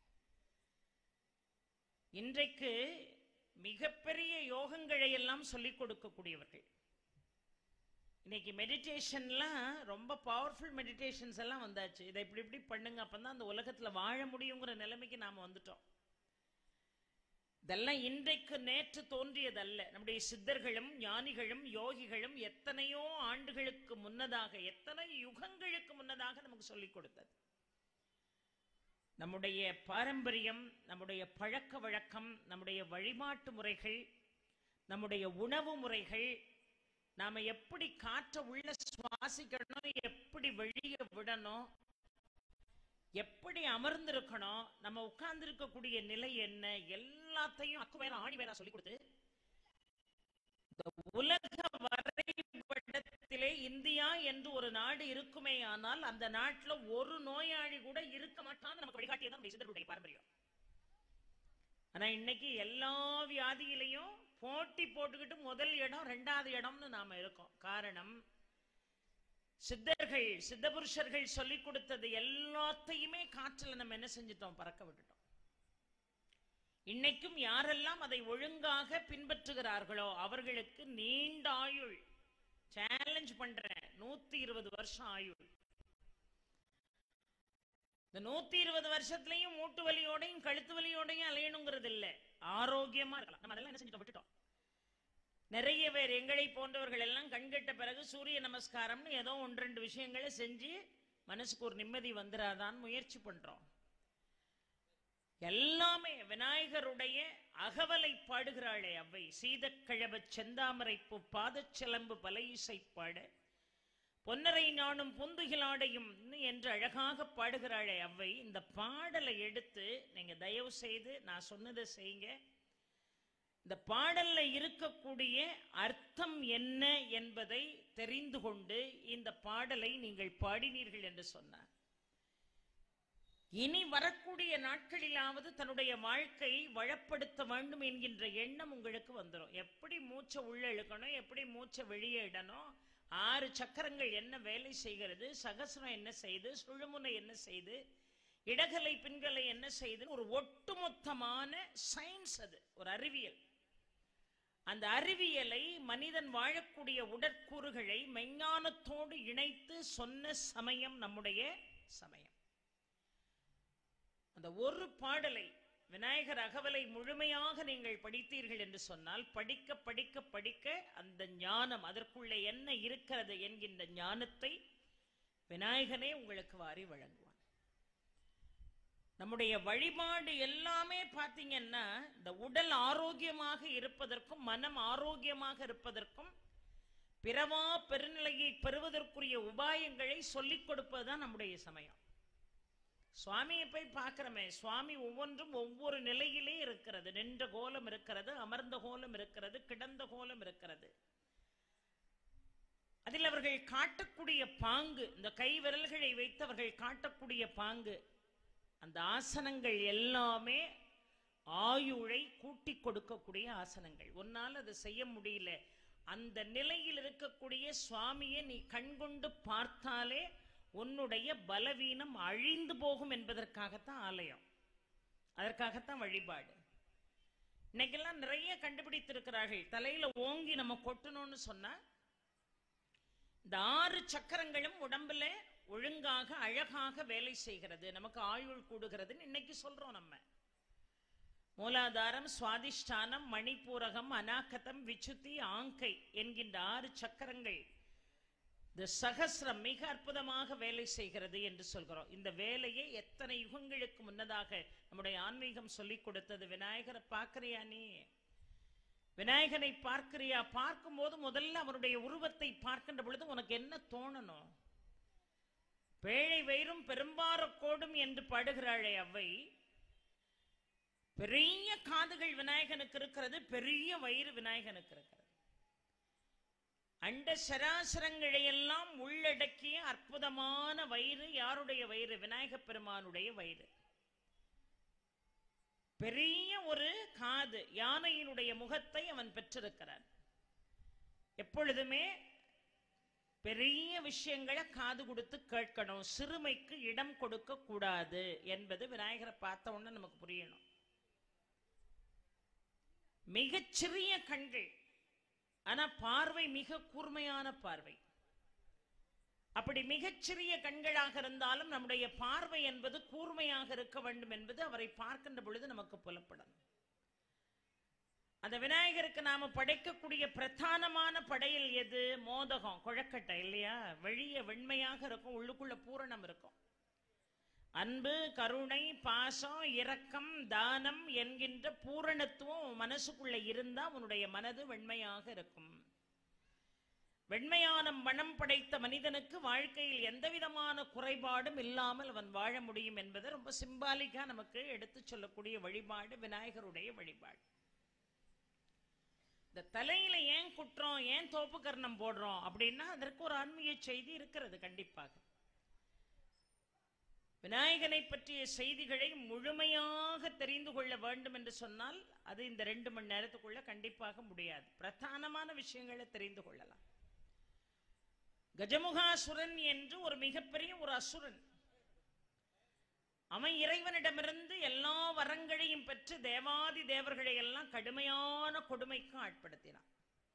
இன்றைக்கு மிகப்பெரிய யோகங்களை எல்லாம் சொல்லிக் கொடுக்கக்கூடியவர்கள் இன்னைக்கு மெடிடேஷன்லாம் ரொம்ப பவர்ஃபுல் மெடிடேஷன்ஸ் எல்லாம் வந்தாச்சு இதை இப்படி இப்படி பண்ணுங்க அப்பதான் அந்த உலகத்துல வாழ முடியுங்கிற நிலைமைக்கு நாம வந்துட்டோம் இதெல்லாம் இன்றைக்கு நேற்று தோன்றியதல்ல நம்முடைய சித்தர்களும் ஞானிகளும் யோகிகளும் எத்தனையோ ஆண்டுகளுக்கு முன்னதாக எத்தனை யுகங்களுக்கு முன்னதாக நமக்கு சொல்லிக் கொடுத்தது நம்முடைய பாரம்பரியம் நம்முடைய பழக்க வழக்கம் நம்முடைய வழிபாட்டு முறைகள் நம்முடைய உணவு முறைகள் நாம எப்படி காற்ற உள்ள சுவாசிக்கணும் எப்படி வெளிய விடணும் எப்படி அமர்ந்திருக்கணும் நம்ம உட்கார்ந்து இருக்கக்கூடிய நிலை என்ன எல்லாத்தையும் அக்கு வேற ஆணி வேற சொல்லி கொடுத்து இந்த உலக வரைபடத்திலே இந்தியா என்று ஒரு நாடு இருக்குமே ஆனால் அந்த நாட்டுல ஒரு நோயாளி கூட இருக்க மாட்டான்னு நமக்கு வழிகாட்டியதான் நம்முடைய சித்தர்களுடைய பாரம்பரியம் ஆனா இன்னைக்கு எல்லா வியாதியிலையும் போட்டி போட்டுக்கிட்டு முதல் இடம் ரெண்டாவது இடம்னு நாம இருக்கோம் காரணம் சித்தர்கள் சித்தபுருஷர்கள் சொல்லி கொடுத்தது எல்லாத்தையுமே காற்றுல நம்ம என்ன செஞ்சிட்டோம் பறக்க விட்டுட்டோம் இன்னைக்கும் யாரெல்லாம் அதை ஒழுங்காக பின்பற்றுகிறார்களோ அவர்களுக்கு நீண்ட ஆயுள் சேலஞ்ச் பண்றேன் நூத்தி இருபது வருஷம் ஆயுள் இந்த நூத்தி இருபது வருஷத்துலயும் மூட்டு வலியோடையும் கழுத்து வலியோடையும் அலையணுங்கிறது இல்ல ஆரோக்கியமா இருக்கலாம் நம்ம அதெல்லாம் என்ன செஞ்சுட்டோம் விட்டுட்டோம் நிறைய பேர் எங்களை போன்றவர்கள் எல்லாம் கண்கட்ட பிறகு சூரிய நமஸ்காரம்னு ஏதோ ஒன்று ரெண்டு விஷயங்களை செஞ்சு மனசுக்கு ஒரு நிம்மதி வந்துராதான்னு முயற்சி பண்றோம் எல்லாமே விநாயகருடைய அகவலை பாடுகிறாளே அவை சீதக்கழப செந்தாமரை பூ பாதச்சிலம்பு பல இசை பாட பொன்னரை நானும் புந்துகிலாடையும் என்று அழகாக பாடுகிறாளே அவை இந்த பாடலை எடுத்து நீங்க தயவு செய்து நான் சொன்னதை செய்யுங்க இந்த பாடல்ல இருக்கக்கூடிய அர்த்தம் என்ன என்பதை தெரிந்து கொண்டு இந்த பாடலை நீங்கள் பாடினீர்கள் என்று சொன்னார் இனி வரக்கூடிய நாட்களிலாவது தன்னுடைய வாழ்க்கையை வளப்படுத்த வேண்டும் என்கின்ற எண்ணம் உங்களுக்கு வந்துடும் எப்படி மூச்சை உள்ள இழுக்கணும் எப்படி மூச்சை வெளியே இடணும் ஆறு சக்கரங்கள் என்ன வேலை செய்கிறது சகசரம் என்ன செய்து சுழுமுனை என்ன செய்து இடகலை பின்கலை என்ன செய்து ஒரு ஒட்டுமொத்தமான சயின்ஸ் அது ஒரு அறிவியல் அந்த அறிவியலை மனிதன் வாழக்கூடிய உடற்கூறுகளை மெஞ்ஞானத்தோடு இணைத்து சொன்ன சமயம் நம்முடைய சமயம் அந்த ஒரு பாடலை விநாயகர் அகவலை முழுமையாக நீங்கள் படித்தீர்கள் என்று சொன்னால் படிக்க படிக்க படிக்க அந்த ஞானம் அதற்குள்ளே என்ன இருக்கிறது என்கின்ற ஞானத்தை விநாயகனே உங்களுக்கு வாரி வழங்குவான் நம்முடைய வழிபாடு எல்லாமே பார்த்தீங்கன்னா இந்த உடல் ஆரோக்கியமாக இருப்பதற்கும் மனம் ஆரோக்கியமாக இருப்பதற்கும் பிறவா பெருநிலையை பெறுவதற்குரிய உபாயங்களை சொல்லிக் கொடுப்பதுதான் நம்முடைய சமயம் சுவாமியை போய் பார்க்கிறோமே சுவாமி ஒவ்வொன்றும் ஒவ்வொரு நிலையிலே இருக்கிறது நின்ற கோலம் இருக்கிறது அமர்ந்த கோலம் இருக்கிறது கிடந்த கோலம் இருக்கிறது அதில் அவர்கள் காட்டக்கூடிய பாங்கு இந்த கை விரல்களை வைத்து அவர்கள் காட்டக்கூடிய பாங்கு அந்த ஆசனங்கள் எல்லாமே ஆயுளை கூட்டி கொடுக்கக்கூடிய ஆசனங்கள் உன்னால் அதை செய்ய முடியல அந்த நிலையில் இருக்கக்கூடிய சுவாமியை நீ கண்கொண்டு பார்த்தாலே உன்னுடைய பலவீனம் அழிந்து போகும் என்பதற்காகத்தான் ஆலயம் அதற்காகத்தான் வழிபாடு இன்னைக்கெல்லாம் நிறைய கண்டுபிடித்திருக்கிறார்கள் தலையில ஓங்கி நம்ம கொட்டணும்னு சொன்னா இந்த ஆறு சக்கரங்களும் உடம்புல ஒழுங்காக அழகாக வேலை செய்கிறது நமக்கு ஆயுள் கூடுகிறதுன்னு இன்னைக்கு சொல்றோம் நம்ம மூலாதாரம் சுவாதிஷ்டானம் மணிப்பூரகம் அநாகதம் விச்சுத்தி ஆங்கை என்கின்ற ஆறு சக்கரங்கள் இந்த சகசிரம் மிக அற்புதமாக வேலை செய்கிறது என்று சொல்கிறோம் இந்த வேலையை எத்தனை யுகங்களுக்கு முன்னதாக நம்முடைய ஆன்மீகம் சொல்லிக் கொடுத்தது விநாயகரை பார்க்கறியா நீ விநாயகனை பார்க்கிறியா பார்க்கும்போது முதல்ல அவருடைய உருவத்தை பார்க்கின்ற பொழுது உனக்கு என்ன தோணணும் பேழை வயிறும் பெரும்பாரக்கோடும் என்று பாடுகிறாளே அவை பெரிய காதுகள் விநாயகனுக்கு இருக்கிறது பெரிய வயிறு விநாயகனுக்கு இருக்கிறது அண்ட சராசரங்களை எல்லாம் உள்ளடக்கிய அற்புதமான வயிறு யாருடைய வயிறு விநாயகப் பெருமானுடைய வயிறு பெரிய ஒரு காது யானையினுடைய முகத்தை அவன் பெற்றிருக்கிறான் எப்பொழுதுமே பெரிய விஷயங்களை காது கொடுத்து கேட்கணும் சிறுமைக்கு இடம் கொடுக்க கூடாது என்பது விநாயகரை பார்த்த உடனே நமக்கு புரியணும் மிகச்சிறிய கண்கள் ஆனா பார்வை மிக கூர்மையான பார்வை அப்படி மிகச்சிறிய கண்களாக இருந்தாலும் நம்முடைய பார்வை என்பது கூர்மையாக இருக்க வேண்டும் என்பது அவரை பார்க்கின்ற பொழுது நமக்கு புலப்படும் அந்த விநாயகருக்கு நாம படைக்கக்கூடிய பிரதானமான படையல் எது மோதகம் குழக்கட்டை இல்லையா வெளிய வெண்மையாக இருக்கும் உள்ளுக்குள்ள பூரணம் இருக்கும் அன்பு கருணை பாசம் இரக்கம் தானம் என்கின்ற பூரணத்துவம் உன் மனசுக்குள்ள இருந்தா உன்னுடைய மனது வெண்மையாக இருக்கும் வெண்மையான மனம் படைத்த மனிதனுக்கு வாழ்க்கையில் எந்த விதமான குறைபாடும் இல்லாமல் அவன் வாழ முடியும் என்பதை ரொம்ப சிம்பாலிக்கா நமக்கு எடுத்து சொல்லக்கூடிய வழிபாடு விநாயகருடைய வழிபாடு இந்த தலையில ஏன் குற்றம் ஏன் தோப்பு கர்ணம் போடுறோம் அப்படின்னா அதற்கு ஒரு ஆன்மீக செய்தி இருக்கிறது கண்டிப்பாக விநாயகனை பற்றிய செய்திகளை முழுமையாக தெரிந்து கொள்ள வேண்டும் என்று சொன்னால் அது இந்த ரெண்டு மணி நேரத்துக்குள்ள கண்டிப்பாக முடியாது பிரதானமான விஷயங்களை தெரிந்து கொள்ளலாம் கஜமுகாசுரன் என்று ஒரு மிகப்பெரிய ஒரு அசுரன் அவன் இறைவனிடமிருந்து எல்லா வரங்களையும் பெற்று தேவாதி தேவர்களை எல்லாம் கடுமையான கொடுமைக்கு ஆட்படுத்தினான்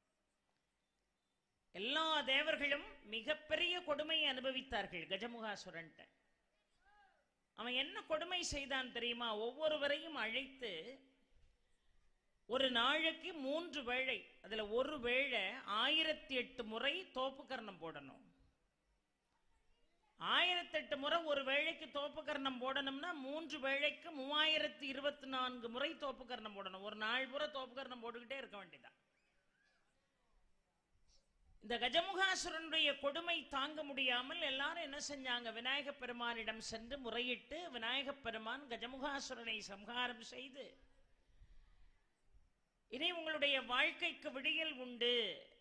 எல்லா தேவர்களும் மிகப்பெரிய கொடுமையை அனுபவித்தார்கள் கஜமுகாசுரன்ட்ட அவன் என்ன கொடுமை செய்தான் தெரியுமா ஒவ்வொருவரையும் அழைத்து ஒரு நாளைக்கு மூன்று வேளை அதுல ஒரு வேளை ஆயிரத்தி எட்டு முறை தோப்பு கர்ணம் போடணும் ஆயிரத்தி எட்டு முறை ஒரு வேளைக்கு தோப்பு கர்ணம் போடணும்னா மூன்று வேளைக்கு மூவாயிரத்தி இருபத்தி நான்கு முறை தோப்பு கர்ணம் போடணும் ஒரு நாள் பூரா தோப்பு கர்ணம் போட்டுக்கிட்டே இருக்க வேண்டியதான் இந்த கஜமுகாசுரனுடைய கொடுமை தாங்க முடியாமல் எல்லாரும் என்ன செஞ்சாங்க விநாயக பெருமானிடம் சென்று முறையிட்டு விநாயக பெருமான் கஜமுகாசுரனை சம்ஹாரம் செய்து இனி உங்களுடைய வாழ்க்கைக்கு விடியல் உண்டு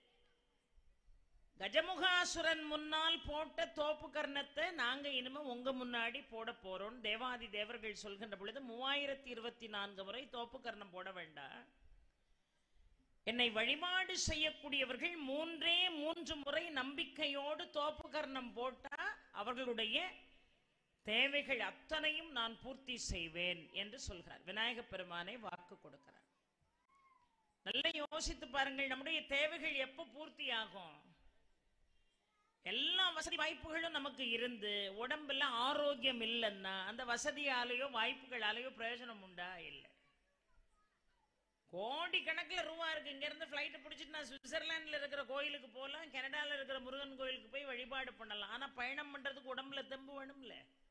கஜமுகாசுரன் முன்னால் போட்ட தோப்பு கர்ணத்தை நாங்க இனிமே உங்க முன்னாடி போட போறோம் தேவாதி தேவர்கள் சொல்கின்ற பொழுது மூவாயிரத்தி இருபத்தி நான்கு முறை தோப்பு கர்ணம் போட வேண்டாம் என்னை வழிபாடு செய்யக்கூடியவர்கள் மூன்றே மூன்று முறை நம்பிக்கையோடு தோப்பு கர்ணம் போட்டா அவர்களுடைய தேவைகள் அத்தனையும் நான் பூர்த்தி செய்வேன் என்று சொல்கிறார் விநாயக பெருமானை வாக்கு கொடுக்கிறார் நல்லா யோசித்து பாருங்கள் நம்முடைய தேவைகள் எப்போ பூர்த்தி ஆகும் எல்லா வசதி வாய்ப்புகளும் நமக்கு இருந்து உடம்புல ஆரோக்கியம் இல்லைன்னா அந்த வசதியாலேயோ வாய்ப்புகளாலேயோ பிரயோஜனம் உண்டா இல்லை கோடி கணக்கில் ரூபா இருக்கு இங்க இருந்து ஃபிளைட் பிடிச்சிட்டு நான் சுவிட்சர்லாந்துல இருக்கிற கோயிலுக்கு போகலாம் கனடால இருக்கிற முருகன் கோயிலுக்கு போய் வழிபாடு பண்ணலாம் ஆனா பயணம் பண்றதுக்கு உடம்புல தெம்பு வேணும்ல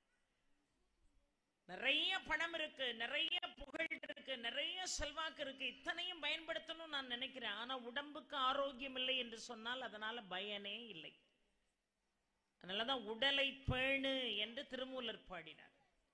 நிறைய பணம் இருக்கு நிறைய புகழ் இருக்கு நிறைய செல்வாக்கு இருக்கு இத்தனையும் பயன்படுத்தணும் நான் நினைக்கிறேன் ஆனா உடம்புக்கு ஆரோக்கியம் இல்லை என்று சொன்னால் அதனால பயனே இல்லை அதனாலதான் உடலை பேணு என்று திருமூலர் பாடினார்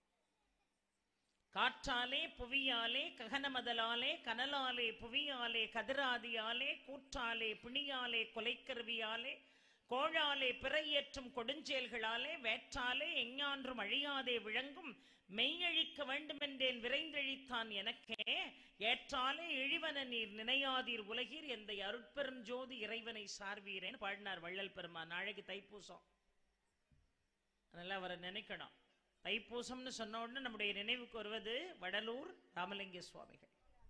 காற்றாலே புவியாலே ககனமதலாலே கனலாலே புவியாலே கதிராதியாலே கூற்றாலே பிணியாலே கொலைக்கருவியாலே கோழாலே பிறையேற்றும் கொடுஞ்செயல்களாலே வேற்றாலே எஞ்ஞான்றும் அழியாதே விளங்கும் மெய்யழிக்க வேண்டுமென்றேன் விரைந்தழித்தான் எனக்கே ஏற்றாலே இழிவன நீர் நினையாதீர் உலகீர் எந்த அருட்பெரும் ஜோதி இறைவனை சார்வீரேன்னு பாடினார் வள்ளல் பெருமான் நாளைக்கு தைப்பூசம் அதனால அவரை நினைக்கணும் தைப்பூசம்னு சொன்ன உடனே நம்முடைய நினைவுக்கு வருவது வடலூர் ராமலிங்க சுவாமிகள்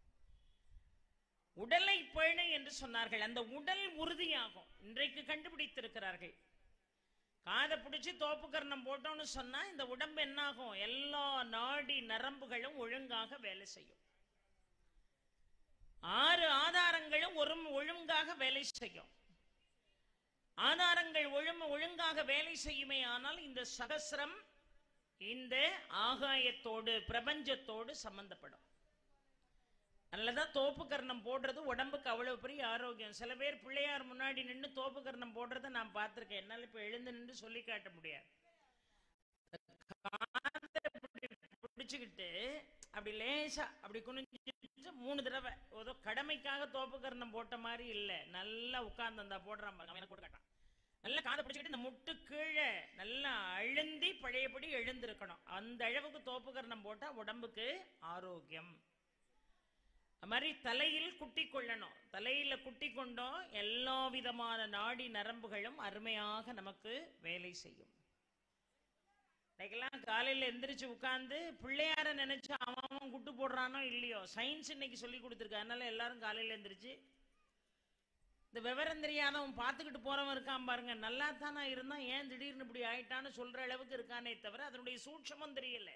உடலை பேணு என்று சொன்னார்கள் அந்த உடல் உறுதியாகும் இன்றைக்கு கண்டுபிடித்திருக்கிறார்கள் காதை பிடிச்சி தோப்பு கர்ணம் போட்டோம்னு சொன்னா இந்த உடம்பு என்னாகும் எல்லா நாடி நரம்புகளும் ஒழுங்காக வேலை செய்யும் ஆறு ஆதாரங்களும் ஒரு ஒழுங்காக வேலை செய்யும் ஆதாரங்கள் ஒழுங்கு ஒழுங்காக வேலை செய்யுமே ஆனால் இந்த சகசிரம் இந்த ஆகாயத்தோடு பிரபஞ்சத்தோடு சம்பந்தப்படும் அதனாலதான் தோப்பு கர்ணம் போடுறது உடம்புக்கு அவ்வளவு பெரிய ஆரோக்கியம் சில பேர் பிள்ளையார் முன்னாடி நின்று தோப்பு கர்ணம் போடுறத நான் பார்த்திருக்கேன் என்னால இப்ப எழுந்து நின்று சொல்லி காட்ட முடியாது காதை இப்படி பிடிச்சுக்கிட்டு அப்படி லேசா அப்படி குனிஞ்சு மூணு தடவை ஏதோ கடமைக்காக தோப்பு கர்ணம் போட்ட மாதிரி இல்ல நல்லா உட்கார்ந்து அந்த போடுறான் பாருங்க, அவன் எனக்கு போட்டு காட்டான் நல்லா காதை பிடிச்சிக்கிட்டு இந்த முட்டு கீழே நல்லா அழுந்தி பழையபடி எழுந்திருக்கணும் அந்த அளவுக்கு தோப்பு கர்ணம் போட்டா உடம்புக்கு ஆரோக்கியம் அது மாதிரி தலையில் குட்டி கொள்ளணும் தலையில குட்டி கொண்டோம் எல்லா விதமான நாடி நரம்புகளும் அருமையாக நமக்கு வேலை செய்யும் இன்னைக்கெல்லாம் காலையில எந்திரிச்சு உட்கார்ந்து பிள்ளையார நினைச்சு அவன் அவன் குட்டு போடுறானோ இல்லையோ சயின்ஸ் இன்னைக்கு சொல்லி கொடுத்துருக்கு அதனால எல்லாரும் காலையில எந்திரிச்சு இந்த விவரம் தெரியாதவன் பார்த்துக்கிட்டு போறவன் இருக்கான் பாருங்க நல்லா தானே இருந்தான் ஏன் திடீர்னு இப்படி ஆயிட்டான்னு சொல்ற அளவுக்கு இருக்கானே தவிர அதனுடைய சூட்சமும் தெரியல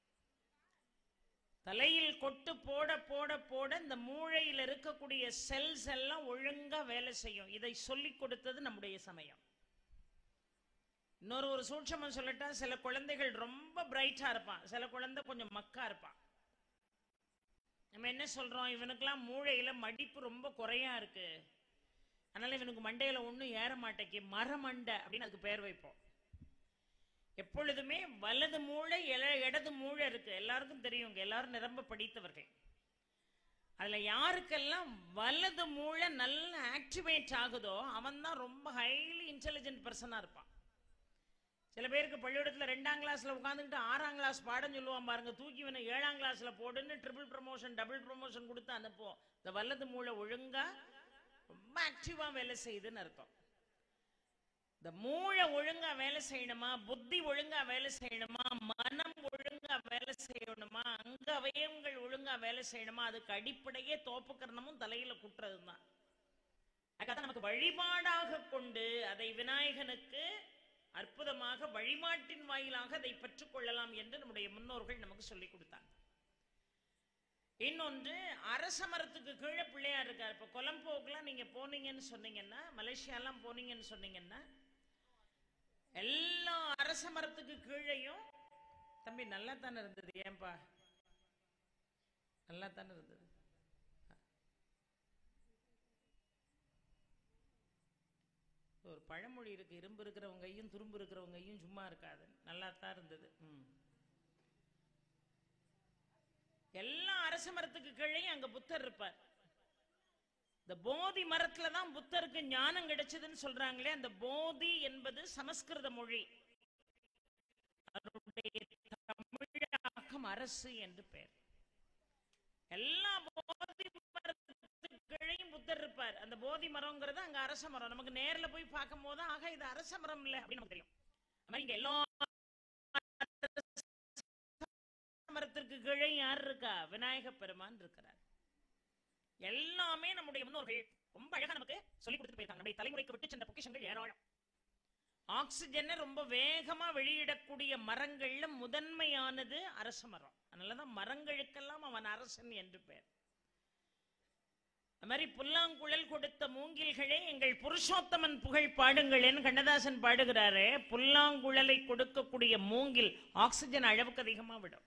தலையில் கொட்டு போட போட போட இந்த மூளையில் இருக்கக்கூடிய செல்ஸ் எல்லாம் ஒழுங்கா வேலை செய்யும் இதை சொல்லி கொடுத்தது நம்முடைய சமயம் இன்னொரு ஒரு சூட்சமம் சொல்லட்டா சில குழந்தைகள் ரொம்ப பிரைட்டா இருப்பான் சில குழந்தை கொஞ்சம் மக்கா இருப்பான் நம்ம என்ன சொல்றோம் இவனுக்கெல்லாம் மூளையில மடிப்பு ரொம்ப குறையா இருக்கு அதனால இவனுக்கு மண்டையில ஒண்ணும் ஏற மாட்டேக்கு மரமண்டை அப்படின்னு அதுக்கு பேர் வைப்போம் எப்பொழுதுமே வலது மூளை இல- இடது மூளை இருக்கு எல்லாருக்கும் தெரியுங்க எல்லாரும் நிரம்ப படித்தவர்கள் அதுல யாருக்கெல்லாம் வலது மூளை நல்லா ஆக்டிவேட் ஆகுதோ அவன் தான் ரொம்ப ஹைலி இன்டெலிஜென்ட் பர்சனா இருப்பான் சில பேருக்கு பள்ளிக்கூடத்துல ரெண்டாம் கிளாஸ்ல உட்காந்துக்கிட்டு ஆறாம் கிளாஸ் பாடம் சொல்லுவான் பாருங்க தூக்கி இவனை ஏழாம் கிளாஸ்ல போடுன்னு ட்ரிபிள் ப்ரமோஷன் டபுள் ப்ரமோஷன் கொடுத்து அனுப்புவோம் இந்த வலது மூளை ஒழுங்கா ரொம்ப ஆக்டிவா வேலை செய்யுதுன்னு அர்த்தம் இந்த மூளை ஒழுங்கா வேலை செய்யணுமா புத்தி ஒழுங்கா வேலை செய்யணுமா மனம் ஒழுங்கா வேலை செய்யணுமா அங்க அவயவங்கள் ஒழுங்கா வேலை செய்யணுமா அதுக்கு அடிப்படையே தோப்புக்கரணமும் தலையில குட்டுறது தான் அதுக்காக நமக்கு வழிபாடாக கொண்டு அதை விநாயகனுக்கு அற்புதமாக வழிபாட்டின் வாயிலாக அதை பெற்றுக்கொள்ளலாம் என்று நம்முடைய முன்னோர்கள் நமக்கு சொல்லிக் கொடுத்தாங்க இன்னொன்று அரச மரத்துக்கு கீழே பிள்ளையார் இருக்கார் இப்போ கொலம்போக்கெல்லாம் நீங்க போனீங்கன்னு சொன்னீங்கன்னா மலேசியாலாம் போனீங்கன்னு சொன்னீங்கன்னா எல்லா அரச மரத்துக்கு கீழேயும் தம்பி நல்லா தானே இருந்தது ஏன்பா நல்லா தானே இருந்தது ஒரு பழமொழி இருக்கு இரும்பு இருக்கிறவங்கையும் துரும்பு இருக்கிறவங்கையும் சும்மா இருக்காது நல்லா தான் இருந்தது ம் எல்லா அரச மரத்துக்கு கீழேயும் அங்க புத்தர் இருப்பார் இந்த போதி மரத்துல தான் புத்தருக்கு ஞானம் கிடைச்சதுன்னு சொல்றாங்களே அந்த போதி என்பது சமஸ்கிருத மொழி அதனுடைய தமிழாக்கம் அரசு என்று பெயர் எல்லா போதி மரத்துக்கு கீழேயும் புத்தர் இருப்பார் அந்த போதி மரம்ங்கிறது அங்க அரச மரம் நமக்கு நேர்ல போய் பார்க்கும் போது ஆக இது அரச மரம் இல்ல அப்படின்னு நமக்கு தெரியும் அது மாதிரி இங்க எல்லா மரத்திற்கு கீழே யார் இருக்கா விநாயக பெருமான் இருக்கிறார் எல்லாமே நம்முடைய முன்னோர்கள் ரொம்ப அழகா நமக்கு சொல்லி கொடுத்துட்டு போயிருக்காங்க நம்முடைய தலைமுறைக்கு விட்டு சென்ற பொக்கிஷங்கள் ஏராளம் ஆக்சிஜனை ரொம்ப வேகமா வெளியிடக்கூடிய மரங்கள்ல முதன்மையானது அரச மரம் அதனாலதான் மரங்களுக்கெல்லாம் அவன் அரசன் என்று பெயர் அது மாதிரி புல்லாங்குழல் கொடுத்த மூங்கில்களே எங்கள் புருஷோத்தமன் புகழ் பாடுங்களேன்னு கண்ணதாசன் பாடுகிறாரே புல்லாங்குழலை கொடுக்கக்கூடிய மூங்கில் ஆக்சிஜன் அளவுக்கு அதிகமா விடும்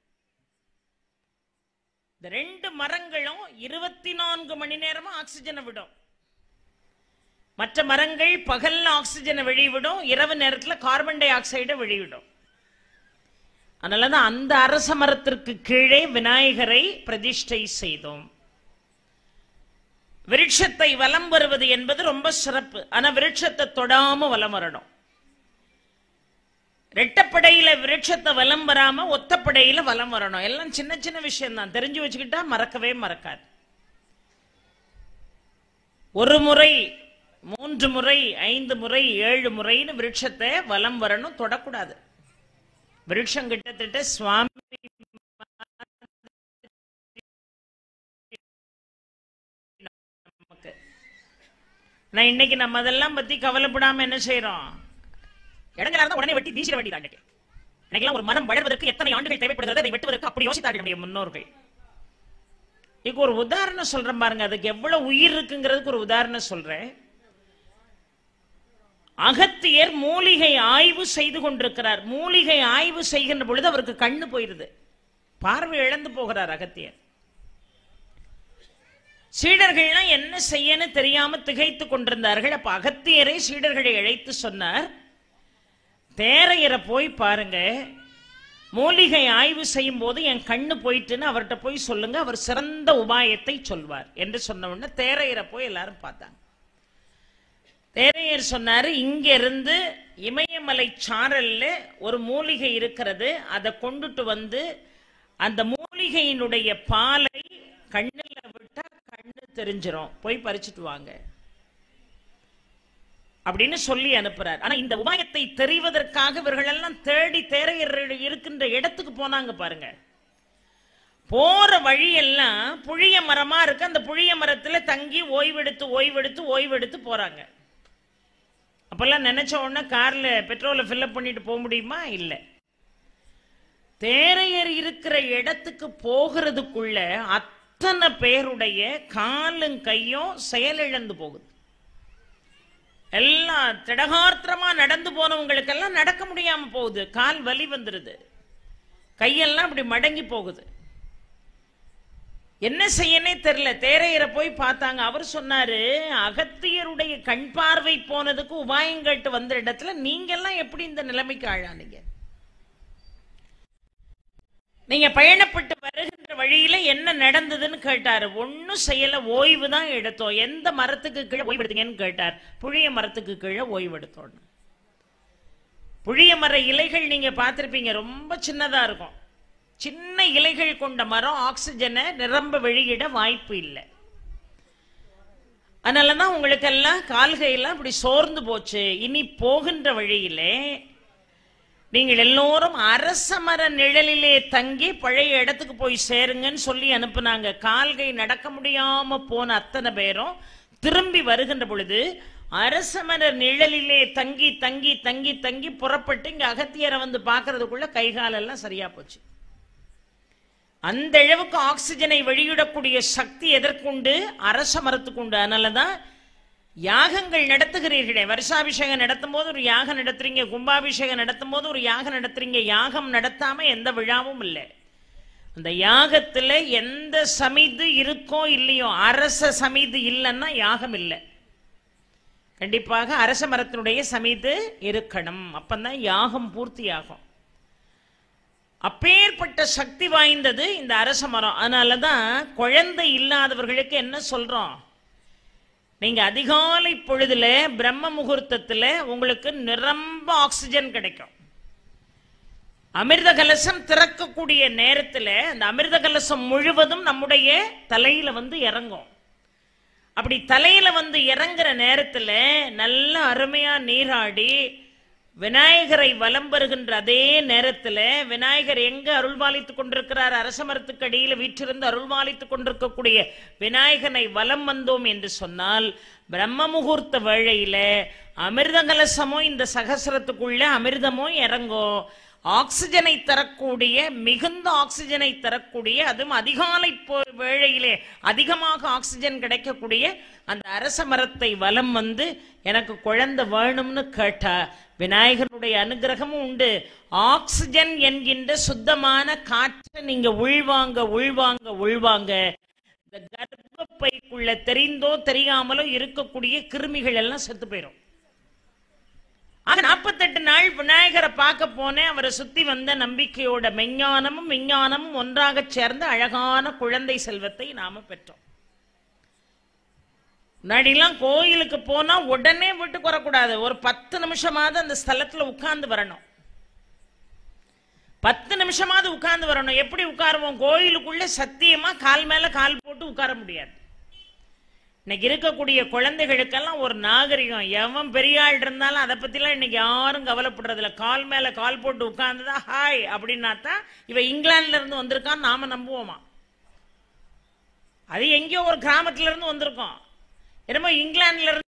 இந்த ரெண்டு மரங்களும் இருபத்தி நான்கு மணி நேரமா ஆக்சிஜனை விடும் மற்ற மரங்கள் பகல்ல ஆக்சிஜனை வெளிவிடும் இரவு நேரத்துல கார்பன் டை ஆக்சைடை வெளிவிடும் அதனாலதான் அந்த அரச மரத்திற்கு கீழே விநாயகரை பிரதிஷ்டை செய்தோம் விருட்சத்தை வலம் வருவது என்பது ரொம்ப சிறப்பு ஆனா விருட்சத்தை தொடாம வலம் வரணும் ரெட்டப்படையில விருட்சத்தை வலம் வராம ஒத்தப்படையில வலம் வரணும் எல்லாம் சின்ன சின்ன விஷயம் தான் தெரிஞ்சு வச்சுக்கிட்டா மறக்கவே மறக்காது ஒரு முறை மூன்று முறை ஐந்து முறை ஏழு முறைன்னு விருட்சத்தை வலம் வரணும் தொடக்கூடாது விருட்சம் கிட்டத்தட்ட சுவாமி நமக்கு நான் இன்னைக்கு நம்ம அதெல்லாம் பத்தி கவலைப்படாம என்ன செய்யறோம் இடங்களா இருந்தா உடனே வெட்டி வீசிட வேண்டியதான் இன்னைக்கு இன்னைக்கெல்லாம் ஒரு மரம் வளர்வதற்கு எத்தனை ஆண்டுகள் தேவைப்படுகிறது அதை வெட்டுவதற்கு அப்படி யோசித்தார்கள் நம்முடைய முன்னோர்கள் இதுக்கு ஒரு உதாரணம் சொல்றேன் பாருங்க அதுக்கு எவ்வளவு உயிர் இருக்குங்கிறதுக்கு ஒரு உதாரணம் சொல்றேன் அகத்தியர் மூலிகை ஆய்வு செய்து கொண்டிருக்கிறார் மூலிகை ஆய்வு செய்கின்ற பொழுது அவருக்கு கண்ணு போயிருது பார்வை இழந்து போகிறார் அகத்தியர் சீடர்கள்லாம் என்ன செய்யன்னு தெரியாம திகைத்து கொண்டிருந்தார்கள் அப்ப அகத்தியரை சீடர்களை அழைத்து சொன்னார் தேரையரை போய் பாருங்க மூலிகை ஆய்வு செய்யும் போது என் கண்ணு போயிட்டுன்னு அவர்கிட்ட போய் சொல்லுங்க அவர் சிறந்த உபாயத்தை சொல்வார் என்று சொன்ன உடனே தேரையரை போய் எல்லாரும் பார்த்தாங்க தேரையர் சொன்னாரு இங்க இருந்து இமயமலை சாரல்ல ஒரு மூலிகை இருக்கிறது அதை கொண்டுட்டு வந்து அந்த மூலிகையினுடைய பாலை கண்ணுல விட்டா கண்ணு தெரிஞ்சிரும் போய் பறிச்சுட்டு வாங்க அப்படின்னு சொல்லி அனுப்புறார் ஆனா இந்த உபாயத்தை தெரிவதற்காக இவர்கள் எல்லாம் தேடி தேரையர் இருக்கின்ற இடத்துக்கு போனாங்க பாருங்க போற வழியெல்லாம் புளிய மரமா இருக்கு அந்த புளிய மரத்துல தங்கி ஓய்வெடுத்து ஓய்வெடுத்து ஓய்வெடுத்து போறாங்க அப்பெல்லாம் நினைச்ச உடனே கார்ல பெட்ரோலை ஃபில்அப் பண்ணிட்டு போக முடியுமா இல்லை தேரையர் இருக்கிற இடத்துக்கு போகிறதுக்குள்ள அத்தனை பேருடைய காலும் கையும் செயலிழந்து போகுது எல்லாம் திடகார்த்தமா நடந்து போனவங்களுக்கெல்லாம் நடக்க முடியாம போகுது கால் வலி வந்துருது கையெல்லாம் அப்படி மடங்கி போகுது என்ன செய்யனே தெரியல தேரையரை போய் பார்த்தாங்க அவர் சொன்னாரு அகத்தியருடைய கண் பார்வை போனதுக்கு உபாயம் கேட்டு வந்த இடத்துல நீங்க எல்லாம் எப்படி இந்த நிலைமைக்கு ஆளானீங்க நீங்க பயணப்பட்டு வருகின்ற வழியில என்ன நடந்ததுன்னு கேட்டாரு ஒன்னும் செய்யல ஓய்வு தான் எடுத்தோம் எந்த மரத்துக்கு கீழே ஓய்வு எடுத்தீங்கன்னு கேட்டார் புளிய மரத்துக்கு கீழே ஓய்வு எடுத்தோம் புளிய மர இலைகள் நீங்க பார்த்திருப்பீங்க ரொம்ப சின்னதா இருக்கும் சின்ன இலைகள் கொண்ட மரம் ஆக்சிஜனை நிரம்ப வெளியிட வாய்ப்பு இல்லை அதனாலதான் உங்களுக்கு எல்லாம் கால்கையெல்லாம் இப்படி சோர்ந்து போச்சு இனி போகின்ற வழியிலே நீங்கள் எல்லோரும் அரச மர நிழலிலே தங்கி பழைய இடத்துக்கு போய் சேருங்கன்னு சொல்லி அனுப்புனாங்க கால்கை நடக்க முடியாம போன அத்தனை பேரும் திரும்பி வருகின்ற பொழுது அரச மர நிழலிலே தங்கி தங்கி தங்கி தங்கி புறப்பட்டு இங்க அகத்தியரை வந்து பார்க்கறதுக்குள்ள கை காலெல்லாம் சரியா போச்சு அந்த அளவுக்கு ஆக்சிஜனை வெளியிடக்கூடிய சக்தி எதற்குண்டு அரச மரத்துக்கு உண்டு அதனாலதான் யாகங்கள் நடத்துகிறீர்களே வருஷாபிஷேகம் நடத்தும் போது ஒரு யாகம் நடத்துறீங்க கும்பாபிஷேகம் நடத்தும் போது ஒரு யாகம் நடத்துறீங்க யாகம் நடத்தாம எந்த விழாவும் இல்லை அந்த யாகத்துல எந்த சமிது இருக்கோ இல்லையோ அரச சமிது இல்லைன்னா யாகம் இல்லை கண்டிப்பாக அரச மரத்தினுடைய சமிது இருக்கணும் அப்பந்தான் யாகம் பூர்த்தி ஆகும் அப்பேற்பட்ட சக்தி வாய்ந்தது இந்த அரச மரம் அதனாலதான் குழந்தை இல்லாதவர்களுக்கு என்ன சொல்றோம் நீங்க அதிகாலை பொழுதுல பிரம்ம முகூர்த்தத்துல உங்களுக்கு நிரம்ப ஆக்சிஜன் கிடைக்கும் அமிர்த கலசம் திறக்கக்கூடிய நேரத்துல அந்த அமிர்த கலசம் முழுவதும் நம்முடைய தலையில வந்து இறங்கும் அப்படி தலையில வந்து இறங்குற நேரத்துல நல்ல அருமையா நீராடி விநாயகரை வலம் வருகின்ற அதே நேரத்துல விநாயகர் எங்க அருள்பாலித்துக் கொண்டிருக்கிறார் அரச மரத்துக்கு அடியில் வீற்றிருந்து அருள்பாலித்துக் கொண்டிருக்கக்கூடிய விநாயகனை வலம் வந்தோம் என்று சொன்னால் பிரம்ம முகூர்த்த வேளையில அமிர்த கலசமும் இந்த சகசிரத்துக்குள்ள அமிர்தமும் இறங்கும் ஆக்சிஜனை தரக்கூடிய மிகுந்த ஆக்சிஜனை தரக்கூடிய அதுவும் அதிகாலை போ- வேளையிலே அதிகமாக ஆக்சிஜன் கிடைக்கக்கூடிய அந்த அரச மரத்தை வலம் வந்து எனக்கு குழந்தை வேணும்னு கேட்டா விநாயகருடைய அனுகிரகமும் உண்டு ஆக்சிஜன் என்கின்ற சுத்தமான காற்றை நீங்க உள்வாங்க உள்வாங்க உள்வாங்க இந்த கர்ப்பப்பைக்குள்ள தெரிந்தோ தெரியாமலோ இருக்கக்கூடிய கிருமிகள் எல்லாம் செத்து போயிடும் ஆக நாற்பத்தெட்டு நாள் விநாயகரை பார்க்க போனேன் அவரை சுத்தி வந்த நம்பிக்கையோட மெஞ்ஞானமும் விஞ்ஞானமும் ஒன்றாக சேர்ந்த அழகான குழந்தை செல்வத்தை நாம பெற்றோம் முன்னாடிலாம் கோயிலுக்கு போனா உடனே வீட்டுக்கு வரக்கூடாது ஒரு பத்து நிமிஷமாவது அந்த ஸ்தலத்துல உட்கார்ந்து வரணும் பத்து நிமிஷமாவது உட்கார்ந்து வரணும் எப்படி உட்காருவோம் கோயிலுக்குள்ள சத்தியமா கால் மேல கால் போட்டு உட்கார முடியாது இன்னைக்கு இருக்கக்கூடிய குழந்தைகளுக்கெல்லாம் ஒரு நாகரிகம் எவன் பெரிய ஆள் இருந்தாலும் அதை பத்திலாம் இன்னைக்கு யாரும் கவலைப்படுறதில்ல கால் மேல கால் போட்டு உட்கார்ந்துதா ஹாய் அப்படின்னா தான் இவ இங்கிலாந்துல இருந்து வந்திருக்கான்னு நாம நம்புவோமா அது எங்கேயோ ஒரு கிராமத்துல இருந்து வந்திருக்கோம் என்னமோ இங்கிலாந்துல இருந்து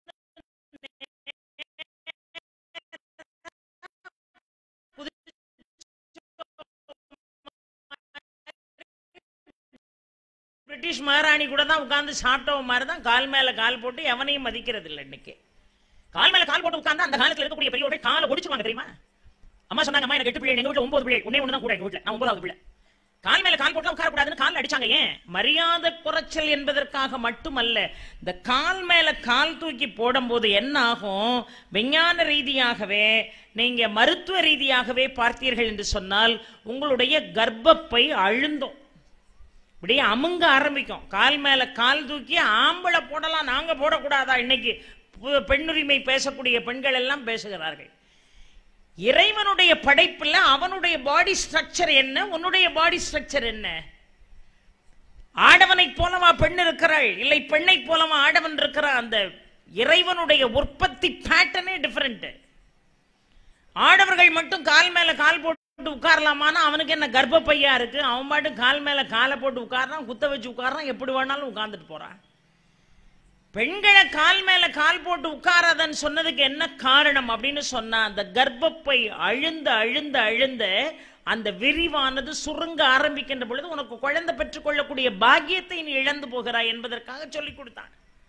பிரிட்டிஷ் மகாராணி கூட தான் உட்கார்ந்து சாப்பிட்டவ மாதிரி தான் கால் மேல கால் போட்டு எவனையும் மதிக்கிறது இல்லை இன்னைக்கு கால் மேல கால் போட்டு உட்கார்ந்து அந்த காலத்துல இருக்கக்கூடிய பெரியவர்கள் காலை ஒடிச்சுவாங்க தெரியுமா அம்மா சொன்னாங்க அம்மா எனக்கு எட்டு பிள்ளை எங்க வீட்டுல ஒன்பது பிள்ளை உன்னே ஒண்ணு தான் கூட எங்க வீட்டுல நான் ஒன்பதாவது பிள்ளை கால் மேல கால் போட்டு உட்கார கூடாதுன்னு கால் அடிச்சாங்க ஏன் மரியாதை குறைச்சல் என்பதற்காக மட்டுமல்ல இந்த கால் மேல கால் தூக்கி போடும்போது என்ன ஆகும் விஞ்ஞான ரீதியாகவே நீங்க மருத்துவ ரீதியாகவே பார்த்தீர்கள் என்று சொன்னால் உங்களுடைய கர்ப்பப்பை அழுந்தும் இப்படியே அமுங்க ஆரம்பிக்கும் கால் மேல கால் தூக்கி ஆம்பளை போடலாம் நாங்க போடக்கூடாதா இன்னைக்கு பு- பெண்ணுரிமை பேசக்கூடிய பெண்கள் எல்லாம் பேசுகிறார்கள் இறைவனுடைய படைப்புல அவனுடைய பாடி ஸ்ட்ரக்சர் என்ன உன்னுடைய பாடி ஸ்ட்ரக்சர் என்ன ஆடவனை போலவா பெண் இருக்கிறாள் இல்லை பெண்ணை போலவா ஆடவன் இருக்கிறான் அந்த இறைவனுடைய உற்பத்தி பேட்டர்னே டிஃபரெண்ட் ஆடவர்கள் மட்டும் கால் மேல கால் போட்டு உட்காரலாமான்னா அவனுக்கு என்ன கர்ப்பப்பையா இருக்கு அவன் பாட்டு கால் மேல காலை போட்டு உட்கார்றான் குத்த வச்சு உட்கார்றான் எப்படி வேணாலும் உட்கார்ந்துட்டு போறான் பெண்களை கால் மேல கால் போட்டு உட்காராதன்னு சொன்னதுக்கு என்ன காரணம் அப்படின்னு சொன்னா அந்த கர்ப்பப்பை அழுந்த அழுந்த அழுந்த அந்த விரிவானது சுருங்க ஆரம்பிக்கின்ற பொழுது உனக்கு குழந்தை பெற்றுக்கொள்ளக்கூடிய பாக்கியத்தை நீ இழந்து போகிறாய் என்பதற்காக சொல்லிக் கொடுத்தான்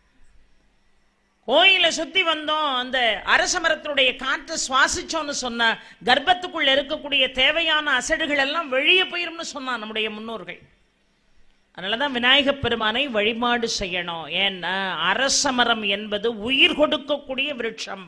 கோயிலை சுத்தி வந்தோம் அந்த அரச மரத்தினுடைய காற்றை சுவாசிச்சோம்னு சொன்னா கர்ப்பத்துக்குள்ள இருக்கக்கூடிய தேவையான அசடுகள் எல்லாம் வெளியே போயிரும்னு சொன்னான் நம்முடைய முன்னோர்கள் அதனாலதான் விநாயகப் பெருமானை வழிபாடு செய்யணும் ஏன்னா அரச மரம் என்பது உயிர் கொடுக்கக்கூடிய விருட்சம்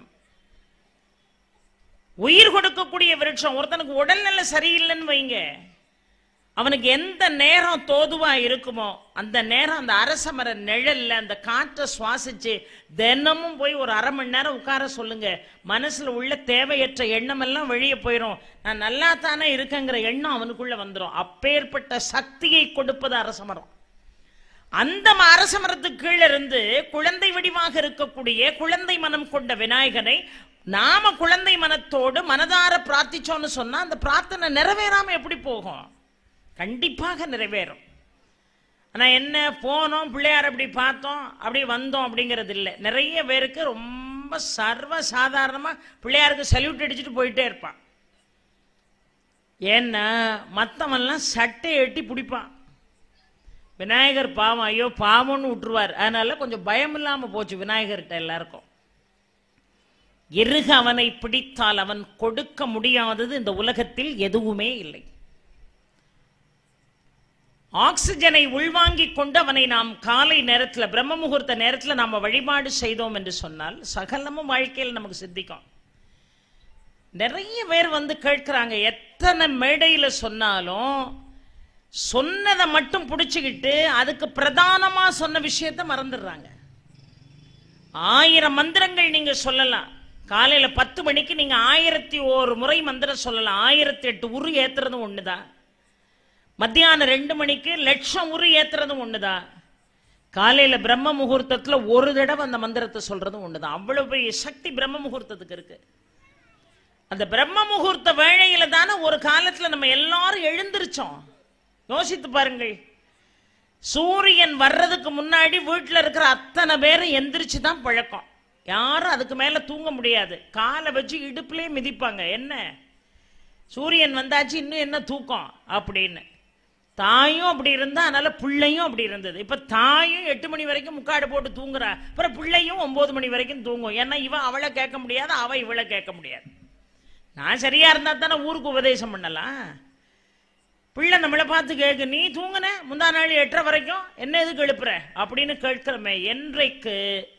உயிர் கொடுக்கக்கூடிய விருட்சம் ஒருத்தனுக்கு உடல்நிலை சரியில்லைன்னு வைங்க அவனுக்கு எந்த நேரம் தோதுவா இருக்குமோ அந்த நேரம் அந்த அரச மர நிழல்ல அந்த காற்றை சுவாசிச்சு தினமும் போய் ஒரு அரை மணி நேரம் உட்கார சொல்லுங்க மனசுல உள்ள தேவையற்ற எண்ணம் எல்லாம் வெளியே போயிடும் நான் நல்லா தானே இருக்கேங்கிற எண்ணம் அவனுக்குள்ள வந்துடும் அப்பேற்பட்ட சக்தியை கொடுப்பது அரச மரம் அந்த ம- அரச மரத்துக்கு கீழே இருந்து குழந்தை வடிவாக இருக்கக்கூடிய குழந்தை மனம் கொண்ட விநாயகனை நாம குழந்தை மனத்தோடு மனதார பிரார்த்திச்சோம்னு சொன்னா அந்த பிரார்த்தனை நிறைவேறாம எப்படி போகும் கண்டிப்பாக நிறைவேறும் ஆனா என்ன போனோம் பிள்ளையார் அப்படி பார்த்தோம் அப்படி வந்தோம் அப்படிங்கிறது இல்லை நிறைய பேருக்கு ரொம்ப சர்வ சாதாரணமா பிள்ளையாருக்கு சல்யூட் அடிச்சுட்டு போயிட்டே இருப்பான் ஏன்னா மத்தவன்லாம் சட்டை எட்டி பிடிப்பான் விநாயகர் பாவம் ஐயோ பாவம்னு விட்டுருவார் அதனால கொஞ்சம் பயம் இல்லாம போச்சு விநாயகர்கிட்ட எல்லாருக்கும் இருக அவனை பிடித்தால் அவன் கொடுக்க முடியாதது இந்த உலகத்தில் எதுவுமே இல்லை ஆக்சிஜனை உள்வாங்கிக் கொண்டு அவனை நாம் காலை நேரத்துல பிரம்ம முகூர்த்த நேரத்துல நாம வழிபாடு செய்தோம் என்று சொன்னால் சகலமும் வாழ்க்கையில் நமக்கு சித்திக்கும் நிறைய பேர் வந்து கேட்கிறாங்க எத்தனை மேடையில சொன்னாலும் சொன்னதை மட்டும் பிடிச்சுக்கிட்டு அதுக்கு பிரதானமா சொன்ன விஷயத்த மறந்துடுறாங்க ஆயிரம் மந்திரங்கள் நீங்க சொல்லலாம் காலையில பத்து மணிக்கு நீங்க ஆயிரத்தி ஒரு முறை மந்திரம் சொல்லலாம் ஆயிரத்தி எட்டு உரு ஏத்துறதும் ஒண்ணுதான் மத்தியானம் ரெண்டு மணிக்கு லட்சம் உரு ஏத்துறதும் ஒண்ணுதான் காலையில பிரம்ம முகூர்த்தத்துல ஒரு தடவை அந்த மந்திரத்தை சொல்றதும் ஒண்ணுதான் அவ்வளவு பெரிய சக்தி பிரம்ம முகூர்த்தத்துக்கு இருக்கு அந்த பிரம்ம முகூர்த்த வேளையில தானே ஒரு காலத்துல நம்ம எல்லாரும் எழுந்திருச்சோம் யோசித்து பாருங்கள் சூரியன் வர்றதுக்கு முன்னாடி வீட்டுல இருக்கிற அத்தனை பேரும் எந்திரிச்சு தான் பழக்கம் யாரும் அதுக்கு மேல தூங்க முடியாது காலை வச்சு இடுப்புலயே மிதிப்பாங்க என்ன சூரியன் வந்தாச்சு இன்னும் என்ன தூக்கம் அப்படின்னு தாயும் அப்படி இருந்தா அதனால பிள்ளையும் அப்படி இருந்தது இப்ப தாயும் எட்டு மணி வரைக்கும் முக்காடு போட்டு தூங்குறா அப்புறம் பிள்ளையும் ஒன்பது மணி வரைக்கும் தூங்கும் ஏன்னா இவன் அவளை கேட்க முடியாது அவ இவளை கேட்க முடியாது நான் சரியா இருந்தா தானே ஊருக்கு உபதேசம் பண்ணலாம் பிள்ளை நம்மளை பார்த்து கேட்கு நீ தூங்குன முந்தா நாள் எட்டரை வரைக்கும் என்ன எதுக்கு எழுப்புற அப்படின்னு கேட்கிறோமே என்றைக்கு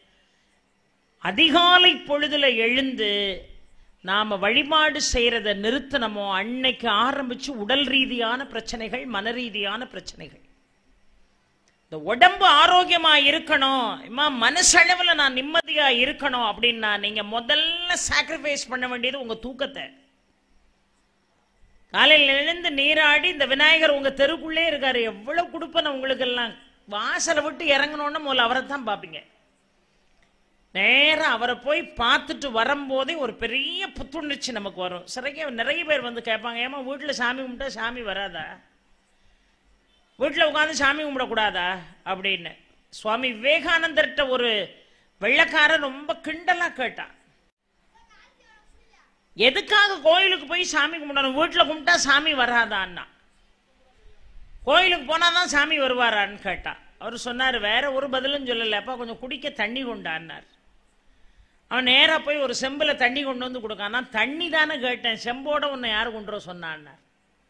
அதிகாலை பொழுதுல எழுந்து நாம வழிபாடு செய்யறத நிறுத்தணுமோ அன்னைக்கு ஆரம்பிச்சு உடல் ரீதியான பிரச்சனைகள் மன ரீதியான பிரச்சனைகள் இந்த உடம்பு ஆரோக்கியமா இருக்கணும் இம்மா மனசளவுல நான் நிம்மதியா இருக்கணும் அப்படின்னா நீங்க முதல்ல சாக்ரிஃபைஸ் பண்ண வேண்டியது உங்க தூக்கத்தை காலையில் எழுந்து நீராடி இந்த விநாயகர் உங்க தெருக்குள்ளே இருக்காரு எவ்வளவு கொடுப்பன உங்களுக்கு எல்லாம் வாசலை விட்டு இறங்கணும்னு முதல்ல அவரை தான் பார்ப்பீங்க நேரா அவரை போய் பார்த்துட்டு வரும்போதே ஒரு பெரிய புத்துணர்ச்சி நமக்கு வரும் சிறைக்கு நிறைய பேர் வந்து கேட்பாங்க ஏமா வீட்டில் சாமி கும்பிட்டா சாமி வராதா வீட்டில் உட்காந்து சாமி கும்பிடக்கூடாதா அப்படின்னு சுவாமி விவேகானந்தர்கிட்ட ஒரு வெள்ளக்காரன் ரொம்ப கிண்டலா கேட்டான் எதுக்காக கோயிலுக்கு போய் சாமி கும்பிடணும் வீட்டில் கும்பிட்டா சாமி வராதான்னா கோயிலுக்கு போனாதான் சாமி வருவாரான்னு கேட்டா அவர் சொன்னார் வேற ஒரு பதிலும் சொல்லல அப்பா கொஞ்சம் குடிக்க தண்ணி கொண்டான்னார் அவன் நேரா போய் ஒரு செம்புல தண்ணி கொண்டு வந்து கொடுக்கான் தண்ணி தானே கேட்டேன் செம்போட உன்னை யார் கொண்டு வர சொன்னான்னார்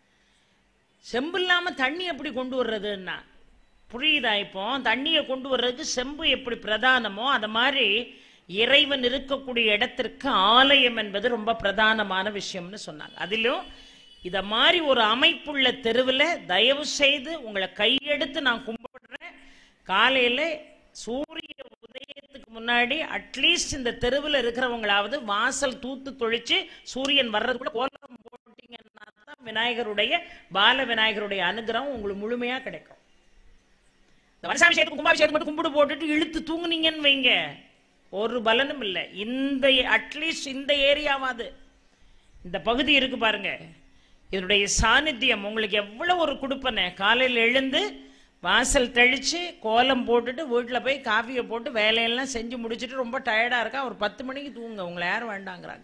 செம்பு இல்லாம தண்ணி எப்படி கொண்டு வர்றதுன்னா புரியுதா இப்போ தண்ணியை கொண்டு வர்றதுக்கு செம்பு எப்படி பிரதானமோ அது மாதிரி இறைவன் இருக்கக்கூடிய இடத்திற்கு ஆலயம் என்பது ரொம்ப பிரதானமான விஷயம்னு சொன்னாங்க அதிலும் இத மாதிரி ஒரு அமைப்புள்ள தெருவில் தயவு செய்து உங்களை கையெடுத்து நான் கும்பிடுறேன் காலையில சூரிய உதயத்துக்கு முன்னாடி அட்லீஸ்ட் இந்த தெருவில் இருக்கிறவங்களாவது வாசல் தூத்து தொழிச்சு சூரியன் வர்றதுக்குள்ள கோலம் போட்டீங்கன்னா தான் விநாயகருடைய பால விநாயகருடைய அனுகிரகம் உங்களுக்கு முழுமையா கிடைக்கும் இந்த வருஷாபிஷேகத்துக்கு கும்பாபிஷேகம் மட்டும் கும்பிடு போட்டுட்டு இழுத்து தூங்குனீங்கன்னு வைங்க ஒரு பலனும் இல்லை இந்த அட்லீஸ்ட் இந்த ஏரியாவாது இந்த பகுதி இருக்கு பாருங்க இதனுடைய சாநித்தியம் உங்களுக்கு எவ்வளவு ஒரு கொடுப்பன காலையில் எழுந்து வாசல் தெளிச்சு கோலம் போட்டுட்டு வீட்டில் போய் காஃபியை போட்டு வேலையெல்லாம் செஞ்சு முடிச்சுட்டு ரொம்ப டயர்டாக இருக்கா ஒரு பத்து மணிக்கு தூங்க உங்களை யாரும் வேண்டாங்கிறாங்க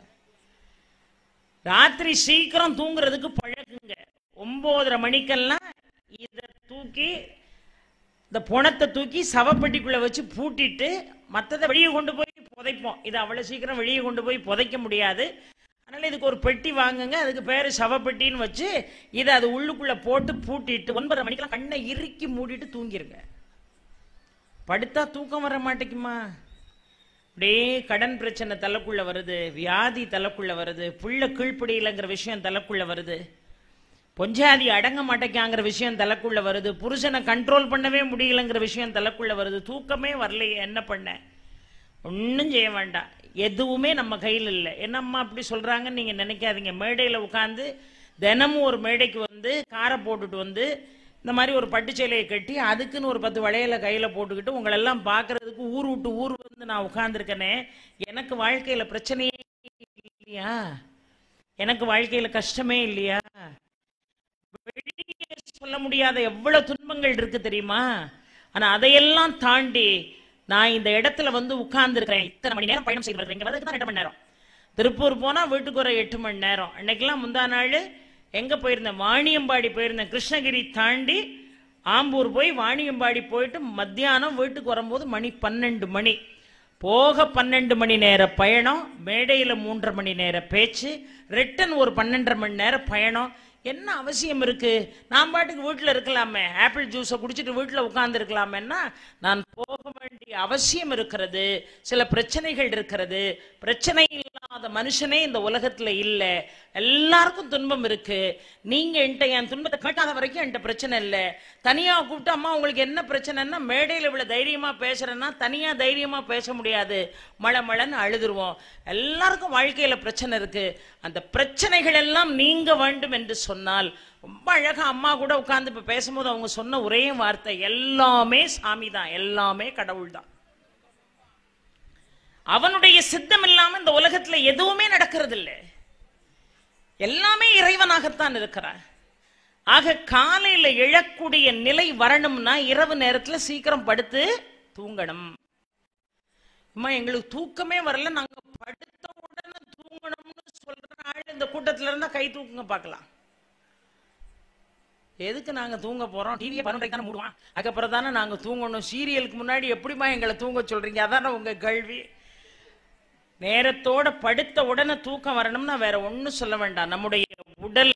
ராத்திரி சீக்கிரம் தூங்குறதுக்கு பழகுங்க ஒன்பதரை மணிக்கெல்லாம் இதை தூக்கி இந்த புணத்தை தூக்கி சவப்பெட்டிக்குள்ள வச்சு பூட்டிட்டு மற்றதை வெளியே கொண்டு போய் புதைப்போம் இது அவ்வளவு சீக்கிரம் வெளியே கொண்டு போய் புதைக்க முடியாது அதனால இதுக்கு ஒரு பெட்டி வாங்குங்க அதுக்கு பேரு சவப்பெட்டின்னு வச்சு இதை அது உள்ளுக்குள்ள போட்டு பூட்டிட்டு ஒன்பதரை மணிக்கெல்லாம் கண்ணை இறுக்கி மூடிட்டு தூங்கிருங்க படுத்தா தூக்கம் வர மாட்டேங்குமா அப்படியே கடன் பிரச்சனை தலைக்குள்ள வருது வியாதி தலைக்குள்ள வருது புள்ள கீழ்ப்படியிலங்கிற விஷயம் தலைக்குள்ள வருது பொஞ்சாதி அடங்க மாட்டேங்காங்கிற விஷயம் தலைக்குள்ள வருது புருஷனை கண்ட்ரோல் பண்ணவே முடியலங்கிற விஷயம் தலைக்குள்ள வருது தூக்கமே வரலையே என்ன பண்ண ஒன்றும் செய்ய வேண்டாம் எதுவுமே நம்ம கையில் இல்லை என்னம்மா அப்படி சொல்றாங்கன்னு நீங்க நினைக்காதீங்க மேடையில் உட்காந்து தினமும் ஒரு மேடைக்கு வந்து காரை போட்டுட்டு வந்து இந்த மாதிரி ஒரு பட்டு சேலையை கட்டி அதுக்குன்னு ஒரு பத்து வளையல கையில போட்டுக்கிட்டு உங்களெல்லாம் பார்க்கறதுக்கு ஊர் விட்டு ஊர் வந்து நான் உட்கார்ந்துருக்கேனே எனக்கு வாழ்க்கையில பிரச்சனையே இல்லையா எனக்கு வாழ்க்கையில கஷ்டமே இல்லையா வெளியே சொல்ல முடியாத எவ்வளவு துன்பங்கள் இருக்கு தெரியுமா ஆனா அதையெல்லாம் தாண்டி நான் இந்த இடத்துல வந்து உட்கார்ந்து இருக்கிறேன் இத்தனை மணி நேரம் பயணம் செய்து வருகிறேன் இங்க வரதுக்கு தான் ரெண்டு மணி நேரம் திருப்பூர் போனா வீட்டுக்கு ஒரு எட்டு மணி நேரம் அன்னைக்கெல்லாம் முந்தா நாள் எங்க போயிருந்தேன் வாணியம்பாடி போயிருந்தேன் கிருஷ்ணகிரி தாண்டி ஆம்பூர் போய் வாணியம்பாடி போயிட்டு மத்தியானம் வீட்டுக்கு வரும்போது மணி பன்னெண்டு மணி போக பன்னெண்டு மணி நேர பயணம் மேடையில மூன்றரை மணி நேர பேச்சு ரிட்டன் ஒரு பன்னெண்டரை மணி நேர பயணம் என்ன அவசியம் இருக்கு நான் பாட்டுக்கு வீட்டில் இருக்கலாமே ஆப்பிள் ஜூஸை குடிச்சிட்டு வீட்டில் உட்கார்ந்து இருக்கலாமேன்னா நான் போக வேண்டிய அவசியம் இருக்கிறது சில பிரச்சனைகள் இருக்கிறது பிரச்சனை இல்லாத மனுஷனே இந்த உலகத்துல இல்லை எல்லாருக்கும் துன்பம் இருக்கு நீங்க என்கிட்ட என் துன்பத்தை கேட்காத வரைக்கும் என்கிட்ட பிரச்சனை இல்லை தனியா கூப்பிட்டு அம்மா உங்களுக்கு என்ன பிரச்சனைன்னா மேடையில் இவ்வளவு தைரியமா பேசுறேன்னா தனியா தைரியமா பேச முடியாது மழை மழைன்னு அழுதுருவோம் எல்லாருக்கும் வாழ்க்கையில பிரச்சனை இருக்கு அந்த பிரச்சனைகள் எல்லாம் நீங்க வேண்டும் என்று சொன்னால் ரொம்ப அழகா அம்மா கூட உட்கார்ந்து இப்ப பேசும்போது அவங்க சொன்ன ஒரே வார்த்தை எல்லாமே சாமி தான் எல்லாமே கடவுள் தான் அவனுடைய சித்தம் இல்லாம இந்த உலகத்துல எதுவுமே நடக்கிறது இல்லை எல்லாமே இறைவனாகத்தான் இருக்கிறார் ஆக காலையில எழக்கூடிய நிலை வரணும்னா இரவு நேரத்துல சீக்கிரம் படுத்து தூங்கணும் அம்மா எங்களுக்கு தூக்கமே வரல நாங்க படுத்த உடனே தூங்கணும்னு சொல்ற ஆள் இந்த கூட்டத்துல இருந்தா கை தூக்குங்க பார்க்கலாம் எதுக்கு நாங்க தூங்க போறோம் டிவியை பன்னெண்டு தானே மூடுவான் அதுக்கப்புறம் தானே நாங்க தூங்கணும் சீரியலுக்கு முன்னாடி எப்படிமா எங்களை தூங்க சொல்றீங்க அதானே உங்க கேள்வி நேரத்தோட படுத்த உடனே தூக்கம் வரணும்னா வேற ஒண்ணும் சொல்ல வேண்டாம் நம்முடைய உடல்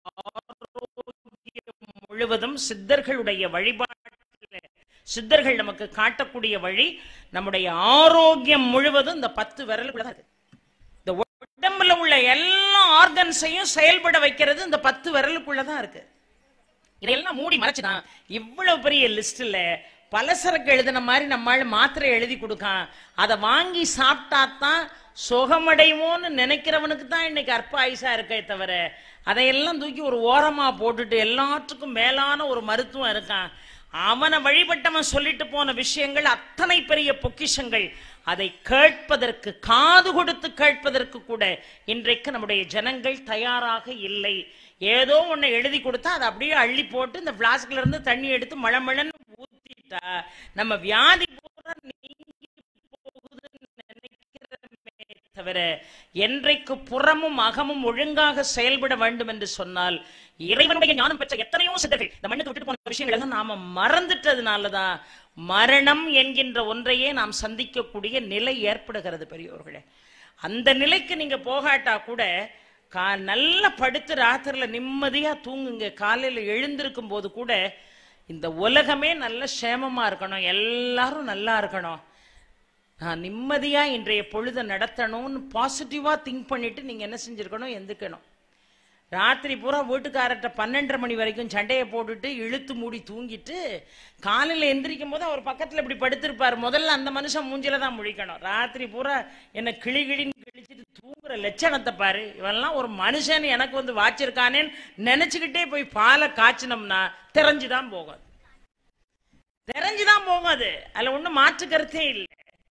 ஆரோக்கியம் முழுவதும் சித்தர்களுடைய வழிபாட்டில் சித்தர்கள் நமக்கு காட்டக்கூடிய வழி நம்முடைய ஆரோக்கியம் முழுவதும் இந்த பத்து விரலுக்குள்ள தான் இருக்கு இந்த உடம்புல உள்ள எல்லா ஆர்கன்ஸையும் செயல்பட வைக்கிறது இந்த பத்து விரலுக்குள்ள தான் இருக்கு இதெல்லாம் மூடி மறைச்சுதான் இவ்வளவு பெரிய லிஸ்ட்ல பலசரக்கு எழுதின மாதிரி நம்மால் மாத்திரை எழுதி கொடுக்கான் அதை வாங்கி சாப்பிட்டா தான் சுகமடைவோன்னு நினைக்கிறவனுக்கு தான் இன்னைக்கு அற்ப ஆயுசா இருக்கே தவிர அதையெல்லாம் தூக்கி ஒரு ஓரமா போட்டுட்டு எல்லாத்துக்கும் மேலான ஒரு மருத்துவம் இருக்கான் அவனை வழிபட்டவன் சொல்லிட்டு போன விஷயங்கள் அத்தனை பெரிய பொக்கிஷங்கள் அதை கேட்பதற்கு காது கொடுத்து கேட்பதற்கு கூட இன்றைக்கு நம்முடைய ஜனங்கள் தயாராக இல்லை ஏதோ ஒண்ணு எழுதி கொடுத்தா அதை அப்படியே அள்ளி போட்டு இந்த பிளாஸ்க்ல இருந்து தண்ணி எடுத்து மழமழன்னு ஊத்திட்டா நம்ம வியாதி பூரா நீங்கி போகுதுன்னு நினைக்கிறோமே தவிர என்றைக்கு புறமும் அகமும் ஒழுங்காக செயல்பட வேண்டும் என்று சொன்னால் இறைவனுடைய ஞானம் பெற்ற எத்தனையோ சித்தர்கள் இந்த மண்ணுக்கு விட்டுட்டு போன விஷயங்கள் எல்லாம் நாம மறந்துட்டதுனாலதான் மரணம் என்கின்ற ஒன்றையே நாம் சந்திக்கக்கூடிய நிலை ஏற்படுகிறது பெரியோர்களே அந்த நிலைக்கு நீங்க போகாட்டா கூட கா நல்லா படுத்து ராத்திரில நிம்மதியா தூங்குங்க காலையில எழுந்திருக்கும் போது கூட இந்த உலகமே நல்ல சேமமா இருக்கணும் எல்லாரும் நல்லா இருக்கணும் நான் நிம்மதியா இன்றைய பொழுதை நடத்தணும்னு பாசிட்டிவா திங்க் பண்ணிட்டு நீங்க என்ன செஞ்சிருக்கணும் எந்திக்கணும் ராத்திரி பூரா வீட்டுக்காரர்கிட்ட பன்னெண்டரை மணி வரைக்கும் சண்டையை போட்டுட்டு இழுத்து மூடி தூங்கிட்டு காலையில எந்திரிக்கும் போது அவர் பக்கத்துல இப்படி படுத்திருப்பார் முதல்ல அந்த மனுஷன் மூஞ்சில தான் முழிக்கணும் ராத்திரி பூரா என்ன கிளி கிளின்னு கிழிச்சிட்டு தூங்குற லட்சணத்தை பாரு இவெல்லாம் ஒரு மனுஷன் எனக்கு வந்து வாச்சிருக்கானேன்னு நினைச்சுக்கிட்டே போய் பாலை காய்ச்சினோம்னா தெரிஞ்சுதான் போகும் தெரிஞ்சுதான் போகும் அது அதுல ஒண்ணும் மாற்று கருத்தே இல்லை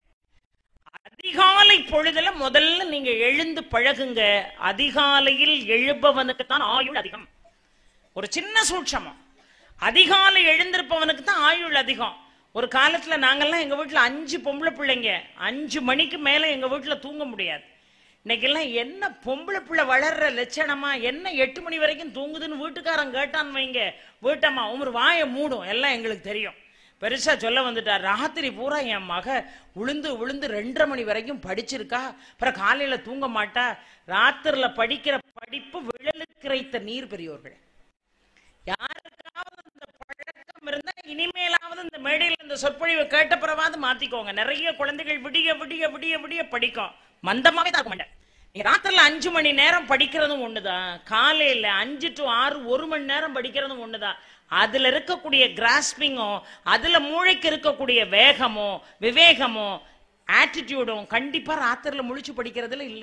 அதிகாலை பொழுதுல முதல்ல நீங்க எழுந்து பழகுங்க அதிகாலையில் எழுபவனுக்கு தான் ஆயுள் அதிகம் ஒரு சின்ன சூட்சமம் அதிகாலை எழுந்திருப்பவனுக்கு தான் ஆயுள் அதிகம் ஒரு காலத்துல நாங்கெல்லாம் எங்க வீட்டுல அஞ்சு பொம்பளை பிள்ளைங்க அஞ்சு மணிக்கு மேல எங்க வீட்டுல தூங்க முடியாது இன்னைக்கெல்லாம் என்ன பொம்பளை பிள்ளை வளர்ற லட்சணமா என்ன எட்டு மணி வரைக்கும் தூங்குதுன்னு வீட்டுக்காரன் கேட்டான்னு வைங்க வீட்டம்மா ஒரு வாயை மூடும் எல்லாம் எங்களுக்கு தெரியும் பெருசா சொல்ல வந்துட்டார் ராத்திரி பூரா என் மக உளுந்து உளுந்து ரெண்டரை மணி வரைக்கும் படிச்சிருக்கா அப்புறம் காலையில தூங்க மாட்டா ராத்திரில படிக்கிற படிப்பு விழலுக்கு இறைத்த நீர் பெரியோர்கள் யாருக்காவது இந்த பழக்கம் இருந்தா இனிமேலாவது இந்த மேடையில் இந்த சொற்பொழிவை கேட்ட பிறவாது மாத்திக்கோங்க நிறைய குழந்தைகள் விடிய விடிய விடிய விடிய படிக்கும் மந்தமாவே தான் இருக்க மாட்டேன் நீ ராத்திரில அஞ்சு மணி நேரம் படிக்கிறதும் ஒண்ணுதான் காலையில அஞ்சு டு ஆறு ஒரு மணி நேரம் படிக்கிறதும் ஒண்ணுதான் அதுல இருக்கக்கூடிய கிராஸ்பிங்கும் அதுல மூளைக்கு இருக்கக்கூடிய வேகமும் விவேகமும் ஆட்டிடியூடும் கண்டிப்பா ராத்திரில முழிச்சு படிக்கிறதுல இல்ல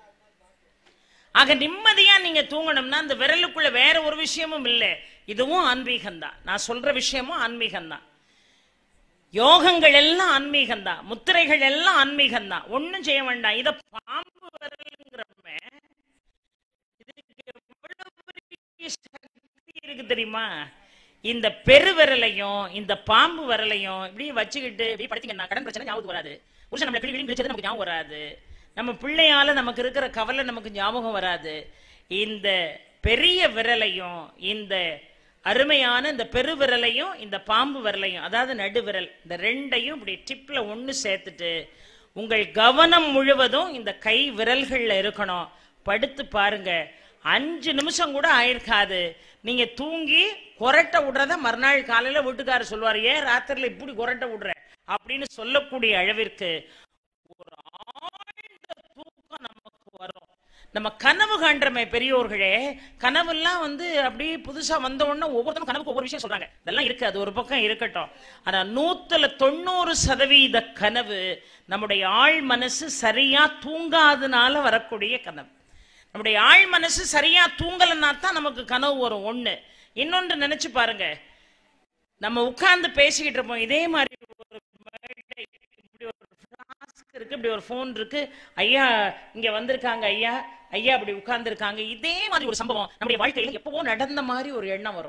ஆக நிம்மதியா நீங்க தூங்கணும்னா அந்த விரலுக்குள்ள வேற ஒரு விஷயமும் இல்ல இதுவும் ஆன்மீகம் தான் நான் சொல்ற விஷயமும் ஆன்மீகம் தான் யோகங்கள் எல்லாம் ஆன்மீகம் தான் முத்திரைகள் எல்லாம் ஆன்மீகம் தான் ஒண்ணும் செய்ய வேண்டாம் இத பாம்பு விரலுங்கிறமே இதுக்கு எவ்வளவு பெரிய சக்தி இருக்கு தெரியுமா இந்த பெருவிரலையும் இந்த பாம்பு விரலையும் இப்படி வச்சுக்கிட்டு இப்படி படுத்தீங்கன்னா கடன் பிரச்சனை ஞாபகம் வராது புருஷன் நம்மளை கிளி கிழிச்சது நமக்கு ஞாபகம் வராது நம்ம பிள்ளையால நமக்கு இருக்கிற கவலை நமக்கு ஞாபகம் வராது இந்த பெரிய விரலையும் இந்த அருமையான இந்த பெருவிரலையும் இந்த பாம்பு விரலையும் அதாவது நடுவிரல் இந்த ரெண்டையும் இப்படி டிப்ல ஒண்ணு சேர்த்துட்டு உங்கள் கவனம் முழுவதும் இந்த கை விரல்கள்ல இருக்கணும் படுத்து பாருங்க அஞ்சு நிமிஷம் கூட ஆயிருக்காது நீங்க தூங்கி கொரட்டை விடுறத மறுநாள் காலையில வீட்டுக்காரர் சொல்லுவார் ஏன் ராத்திரில இப்படி கொரட்டை விடுற அப்படின்னு சொல்லக்கூடிய அளவிற்கு ஒரு ஆழ்ந்த தூக்கம் நமக்கு வரும் நம்ம கனவு காண்றமே பெரியோர்களே கனவுலாம் வந்து அப்படியே புதுசா வந்த உடனே ஒவ்வொருத்தரும் கனவுக்கு ஒவ்வொரு விஷயம் சொல்றாங்க இதெல்லாம் இருக்கு அது ஒரு பக்கம் இருக்கட்டும் ஆனா நூத்துல தொண்ணூறு சதவீத கனவு நம்முடைய ஆழ் மனசு சரியா தூங்காதனால வரக்கூடிய கனவு நம்முடைய ஆழ் மனசு சரியா தூங்கலைன்னா தான் நமக்கு கனவு வரும் ஒண்ணு இன்னொன்று நினைச்சு பாருங்க நம்ம உட்கார்ந்து பேசிக்கிட்டு இருப்போம் இதே மாதிரி ஒரு மேடை, இப்படி ஒரு ஃபிளாஸ்க் இருக்கு இப்படி ஒரு ஃபோன் இருக்கு ஐயா இங்க வந்திருக்காங்க ஐயா ஐயா அப்படி உட்கார்ந்து இருக்காங்க இதே மாதிரி ஒரு சம்பவம் நம்முடைய வாழ்க்கையில எப்பவோ நடந்த மாதிரி ஒரு எண்ணம் வரும்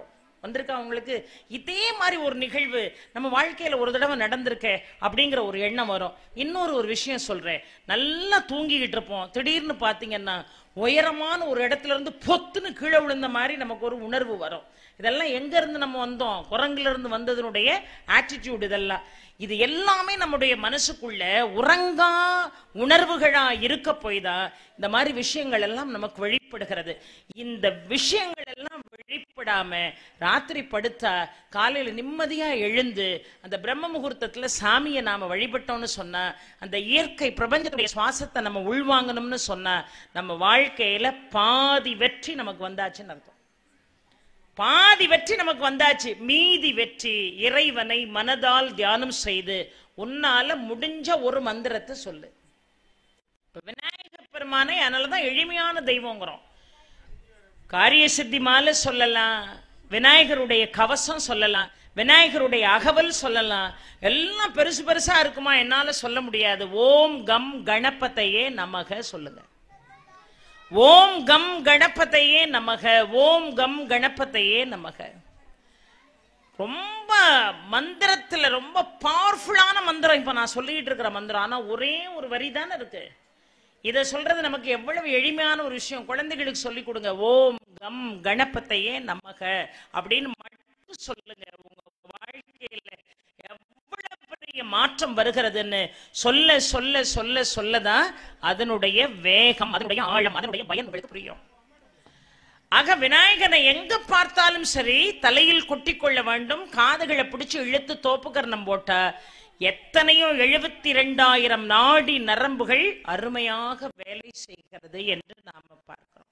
வந்திருக்கா உங்களுக்கு இதே மாதிரி ஒரு நிகழ்வு நம்ம வாழ்க்கையில ஒரு தடவை நடந்திருக்கே அப்படிங்கிற ஒரு எண்ணம் வரும் இன்னொரு ஒரு விஷயம் சொல்றேன் நல்லா தூங்கிக்கிட்டு இருப்போம் திடீர்னு பாத்தீங்கன்னா உயரமான ஒரு இடத்துல இருந்து பொத்துன்னு கீழே விழுந்த மாதிரி நமக்கு ஒரு உணர்வு வரும் இதெல்லாம் எங்க இருந்து நம்ம வந்தோம் குரங்குல இருந்து வந்ததனுடைய ஆட்டிடியூட் இதெல்லாம் இது எல்லாமே நம்முடைய மனசுக்குள்ள உறங்கா உணர்வுகளா இருக்க போய்தான் இந்த மாதிரி விஷயங்கள் எல்லாம் நமக்கு வெளிப்படுகிறது இந்த விஷயங்கள் எல்லாம் வெளிப்படாம ராத்திரி படுத்தா காலையில நிம்மதியா எழுந்து அந்த பிரம்ம முகூர்த்தத்துல சாமியை நாம வழிபட்டோம்னு சொன்னா அந்த இயற்கை பிரபஞ்சத்துடைய சுவாசத்தை நம்ம உள்வாங்கணும்னு சொன்னா நம்ம வாழ்க்கையில பாதி வெற்றி நமக்கு வந்தாச்சுன்னு அர்த்தம் பாதி வெற்றி நமக்கு வந்தாச்சு மீதி வெற்றி இறைவனை மனதால் தியானம் செய்து உன்னால முடிஞ்ச ஒரு மந்திரத்தை சொல்லு இப்ப விநாயக பெருமானை அதனாலதான் எளிமையான தெய்வங்கிறோம் காரிய சித்தி மாலை சொல்லலாம் விநாயகருடைய கவசம் சொல்லலாம் விநாயகருடைய அகவல் சொல்லலாம் எல்லாம் பெருசு பெருசா இருக்குமா என்னால சொல்ல முடியாது ஓம் கம் கணபதையே நமக சொல்லுங்க ஓம் கம் கணபதையே நமக ஓம் கம் கணபதையே நமக ரொம்ப மந்திரத்துல ரொம்ப பவர்ஃபுல்லான மந்திரம் இப்ப நான் சொல்லிட்டு இருக்கிற மந்திரம் ஆனா ஒரே ஒரு வரி தானே இருக்கு இதை சொல்றது நமக்கு எவ்வளவு எளிமையான ஒரு விஷயம் குழந்தைகளுக்கு சொல்லி கொடுங்க ஓம் கம் கணபதையே நமக அப்படின்னு மட்டும் சொல்லுங்க உங்க வாழ்க்கையில எவ்வளவு பெரிய மாற்றம் வருகிறதுன்னு சொல்ல சொல்ல சொல்ல சொல்லதான் அதனுடைய வேகம் அதனுடைய ஆழம் அதனுடைய பயன் உங்களுக்கு புரியும் ஆக விநாயகனை எங்க பார்த்தாலும் சரி தலையில் கொட்டிக்கொள்ள வேண்டும் காதுகளை பிடிச்சு இழுத்து தோப்புக்கரணம் போட்டா எத்தனையோ எழுபத்தி இரண்டாயிரம் நாடி நரம்புகள் அருமையாக வேலை செய்கிறது என்று நாம பார்க்கிறோம்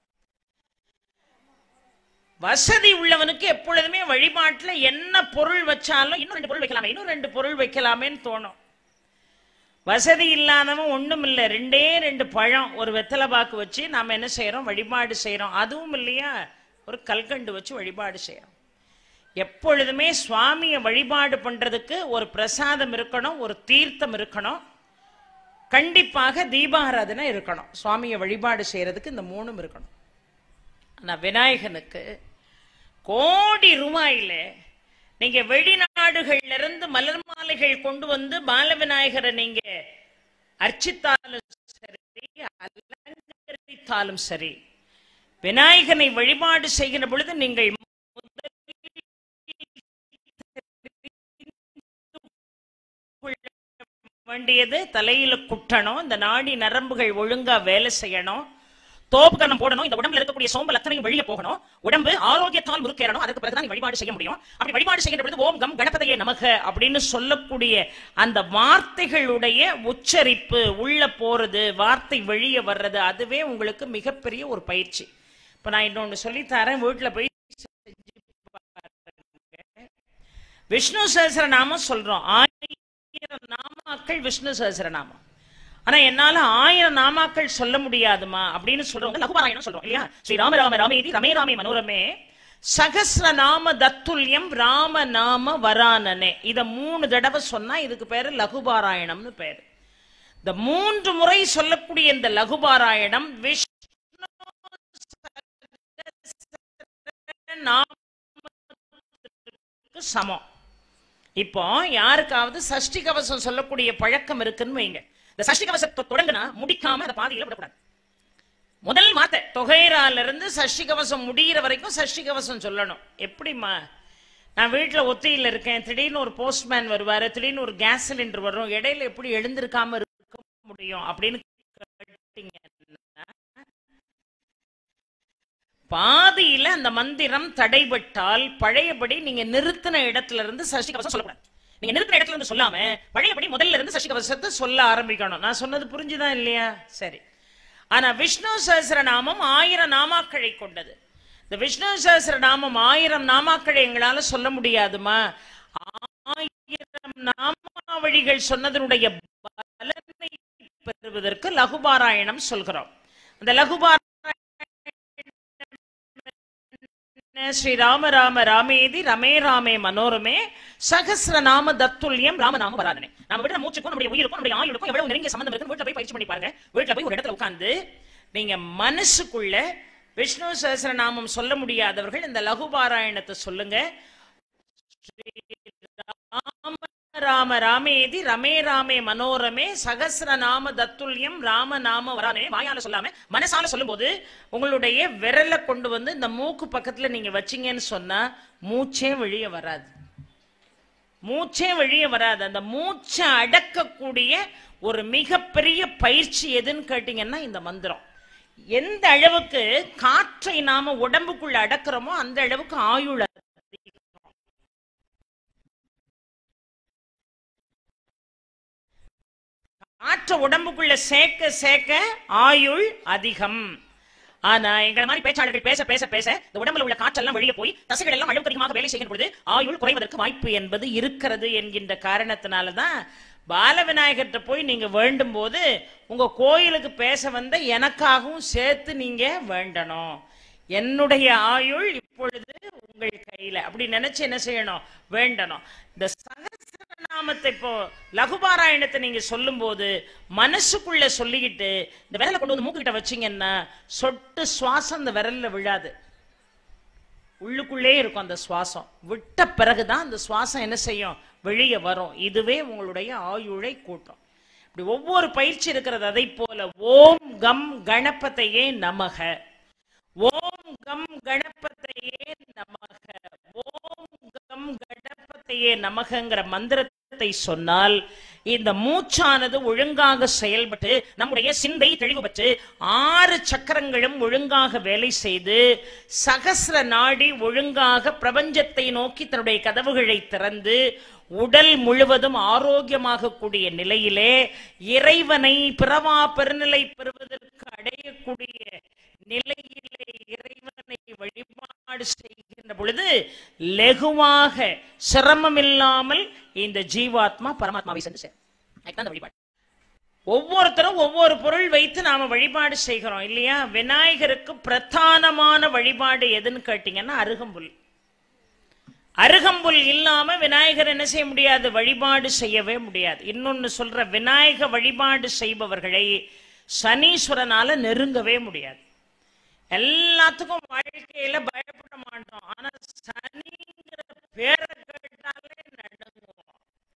வசதி உள்ளவனுக்கு எப்பொழுதுமே வழிபாட்டுல என்ன பொருள் வச்சாலும் இன்னும் ரெண்டு பொருள் வைக்கலாமே இன்னும் ரெண்டு பொருள் வைக்கலாமேன்னு தோணும் வசதி இல்லாதவன் ஒண்ணும் இல்லை ரெண்டே ரெண்டு பழம் ஒரு வெத்தலை பாக்கு வச்சு நாம என்ன செய்யறோம் வழிபாடு செய்யறோம் அதுவும் இல்லையா ஒரு கல்கண்டு வச்சு வழிபாடு செய்யறோம் எப்பொழுதுமே சுவாமியை வழிபாடு பண்றதுக்கு ஒரு பிரசாதம் இருக்கணும் ஒரு தீர்த்தம் இருக்கணும் கண்டிப்பாக தீபாராதனை இருக்கணும் சுவாமியை வழிபாடு செய்யறதுக்கு இந்த மூணும் இருக்கணும் ஆனா விநாயகனுக்கு கோடி ரூபாயில நீங்க வெளிநாடுகள்ல இருந்து மலர் மாலைகள் கொண்டு வந்து பால விநாயகரை நீங்க அர்ச்சித்தாலும் சரி அலங்கரித்தாலும் சரி விநாயகனை வழிபாடு செய்கிற பொழுது நீங்கள் வேண்டியது தலையில குட்டணும் இந்த நாடி நரம்புகள் ஒழுங்கா வேலை செய்யணும் தோப்புக்கரணம் போடணும் இந்த உடம்புல இருக்கக்கூடிய சோம்பல் அத்தனையும் வெளியே போகணும் உடம்பு ஆரோக்கியத்தால் முறுக்கேறணும் அதுக்கு பிறகுதான் நீ வழிபாடு செய்ய முடியும் அப்படி வழிபாடு செய்கிற பொழுது ஓம் கம் கணபதையே நமக அப்படின்னு சொல்லக்கூடிய அந்த வார்த்தைகளுடைய உச்சரிப்பு உள்ள போறது வார்த்தை வெளியே வர்றது அதுவே உங்களுக்கு மிகப்பெரிய ஒரு பயிற்சி இப்ப நான் இன்னொன்னு சொல்லி தரேன் வீட்டுல போய் செஞ்சு பாருங்க. விஷ்ணு சஹஸ்ரநாமம் சொல்றோம் ஆயிரம் நாமாக்கள் விஷ்ணு சஹஸ்ரநாமம் ஆனா என்னால ஆயிரம் நாமாக்கள் சொல்ல முடியாதுமா அப்படின்னு சொல்றவங்க லகுபாராயணம் சொல்றோம் இல்லையா ஸ்ரீ ராம ராம ராமேதி ரமே ராமே மனோரமே சகஸ்ர நாம தத்துல்யம் ராம நாம வரானனே இத மூணு தடவை சொன்னா இதுக்கு பேரு லகுபாராயணம்னு பேரு இந்த மூன்று முறை சொல்லக்கூடிய இந்த லகுபாராயணம் விஷ்ணு நாமத்துக்கு சமம் இப்போ யாருக்காவது சஷ்டி கவசம் சொல்லக்கூடிய பழக்கம் இருக்குன்னு வைங்க இந்த சஷ்டி கவசத்தை தொடங்குனா முடிக்காம அதை பாதியில விடக்கூடாது முதல் வார்த்தை தொகைரால இருந்து சஷ்டி கவசம் முடியிற வரைக்கும் சஷ்டி கவசம் சொல்லணும் எப்படிம்மா நான் வீட்டுல ஒத்தையில இருக்கேன் திடீர்னு ஒரு போஸ்ட்மேன் வருவாரு திடீர்னு ஒரு கேஸ் சிலிண்டர் வரும் இடையில எப்படி எழுந்திருக்காம இருக்க முடியும் அப்படின்னு கேட்டீங்கன்னா பாதியில அந்த மந்திரம் தடைபட்டால் பழையபடி நீங்க நிறுத்தின இடத்துல இருந்து சஷ்டி கவசம் சொல்லக்கூடாது நீங்க நிறுத்தின இடத்துல இருந்து சொல்லாம பழையபடி முதல்ல இருந்து சஷ்டி கவசத்தை சொல்ல ஆரம்பிக்கணும் நான் சொன்னது புரிஞ்சுதான் இல்லையா சரி ஆனா விஷ்ணு சஹஸ்ரநாமம் ஆயிரம் நாமாக்களை கொண்டது இந்த விஷ்ணு சஹஸ்ரநாமம் ஆயிரம் நாமாக்களை எங்களால சொல்ல முடியாதுமா ஆயிரம் நாமாவழிகள் சொன்னதனுடைய பலனை பெறுவதற்கு லகுபாராயணம் சொல்கிறோம் அந்த லகுபாராயணம் ஸ்ரீ ராம ராம ராமேதி ரமே ராமே மனோரமே சகஸ்ர நாம தத்துல்யம் ராமநாம வராதனே நம்ம விடுற மூச்சுக்கும் நம்முடைய உயிருக்கும் நம்முடைய ஆயுளுக்கும் எவ்வளவு நெருங்கிய சம்பந்தம் இருக்கு வீட்டுல போய் பயிற்சி பண்ணி பாருங்க வீட்டுல போய் ஒரு இடத்துல உட்கார்ந்து நீங்க மனசுக்குள்ள விஷ்ணு சஹஸ்ரநாமம் சொல்ல முடியாதவர்கள் இந்த லகுபாராயணத்தை சொல்லுங்க ராம ராம ராமேதி ரமே ராமே மனோரமே சகசிரநாம தத்துல்யம் ராம நாம வரானே வாயால சொல்லாம மனசால சொல்லும்போது உங்களுடைய விரலை கொண்டு வந்து இந்த மூக்கு பக்கத்துல நீங்க வச்சீங்கன்னு சொன்னா மூச்சே வெளியே வராது மூச்சே வெளியே வராது அந்த மூச்சை அடக்கக்கூடிய ஒரு மிகப்பெரிய பயிற்சி எதுன்னு கேட்டீங்கன்னா இந்த மந்திரம் எந்த அளவுக்கு காற்றை நாம உடம்புக்குள்ள அடக்குறோமோ அந்த அளவுக்கு ஆயுள் அதிகம். காற்றை உடம்புக்குள்ள சேர்க்க சேர்க்க ஆயுள் அதிகம் ஆனா எங்களை மாதிரி பேச்சாளர்கள் பேச பேச பேச இந்த உடம்புல உள்ள காற்றெல்லாம் வெளியே போய் தசைகள் எல்லாம் அளவுக்கு அதிகமாக வேலை செய்கின்ற பொழுது ஆயுள் குறைவதற்கு வாய்ப்பு என்பது இருக்கிறது என்கின்ற காரணத்தினாலதான் பால விநாயகர்கிட்ட போய் நீங்க வேண்டும் போது உங்க கோயிலுக்கு பேச வந்த எனக்காகவும் சேர்த்து நீங்க வேண்டணும் என்னுடைய ஆயுள் இப்பொழுது உங்கள் கையில அப்படி நினைச்சு என்ன செய்யணும் வேண்டணும் இந்த சகசிரநாமத்தை இப்போ லகுபாராயணத்தை நீங்க சொல்லும்போது மனசுக்குள்ள சொல்லிக்கிட்டு இந்த விரலை கொண்டு வந்து மூக்குக்கிட்ட வச்சீங்கன்னா சொட்டு சுவாசம் அந்த விரல்ல விழாது உள்ளுக்குள்ளே இருக்கும் அந்த சுவாசம் விட்ட பிறகுதான் அந்த சுவாசம் என்ன செய்யும் வெளியே வரும் இதுவே உங்களுடைய ஆயுளை கூட்டும் இப்படி ஒவ்வொரு பயிற்சி இருக்கிறது அதை போல ஓம் கம் கணபதையே நமக ஓம் கம் கணபதையே நமக ஓம் கம் கணபதையே நமகங்கிற மந்திரத்தை சொன்னால் இந்த மூச்சானது ஒழுங்காக செயல்பட்டு நம்முடைய சிந்தை தெளிவு பெற்று ஆறு சக்கரங்களும் ஒழுங்காக வேலை செய்து சகசிர நாடி ஒழுங்காக பிரபஞ்சத்தை நோக்கி தன்னுடைய கதவுகளை திறந்து உடல் முழுவதும் ஆரோக்கியமாக கூடிய நிலையிலே இறைவனை பிறவா பெருநிலை பெறுவதற்கு அடையக்கூடிய நிலையிலே இறைவனை வழிபாடு செய்கின்ற பொழுது லெகுவாக சிரமம் இல்லாமல் இந்த ஜீவாத்மா பரமாத்மாவை சென்று சேரும். அதுதான் அந்த வழிபாடு ஒவ்வொருத்தரும் ஒவ்வொரு பொருள் வைத்து நாம வழிபாடு செய்கிறோம் இல்லையா விநாயகருக்கு பிரதானமான வழிபாடு எதுன்னு கேட்டீங்கன்னா அருகம்புல் அருகம்புல் இல்லாம விநாயகர் என்ன செய்ய முடியாது வழிபாடு செய்யவே முடியாது இன்னொன்னு சொல்ற விநாயக வழிபாடு செய்பவர்களை சனீஸ்வரனால நெருங்கவே முடியாது எல்லாத்துக்கும் வாழ்க்கையில பயப்பட மாட்டோம் ஆனா சனிங்கிற பேரை கேட்டாலே நடுங்குவோம்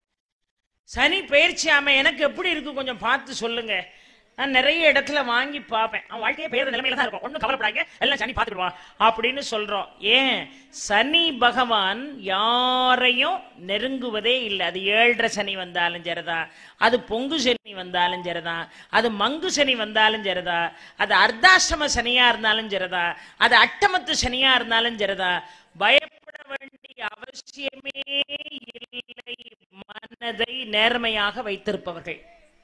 சனி பயிற்சியாம எனக்கு எப்படி இருக்கு கொஞ்சம் பார்த்து சொல்லுங்க நான் நிறைய இடத்துல வாங்கி பார்ப்பேன் அவன் வாழ்க்கையே பெயர் நிலைமையில தான் இருக்கும் ஒன்றும் கவலைப்படாங்க எல்லாம் சனி பார்த்துடுவான் அப்படின்னு சொல்றோம் ஏன் சனி பகவான் யாரையும் நெருங்குவதே இல்லை அது ஏழரை சனி வந்தாலும் சரிதான் அது பொங்கு சனி வந்தாலும் சரிதான் அது மங்கு சனி வந்தாலும் சரிதா அது அர்த்தாஷ்டம சனியா இருந்தாலும் சரிதா அது அட்டமத்து சனியா இருந்தாலும் சரிதா பயப்பட வேண்டிய அவசியமே இல்லை மனதை நேர்மையாக வைத்திருப்பவர்கள்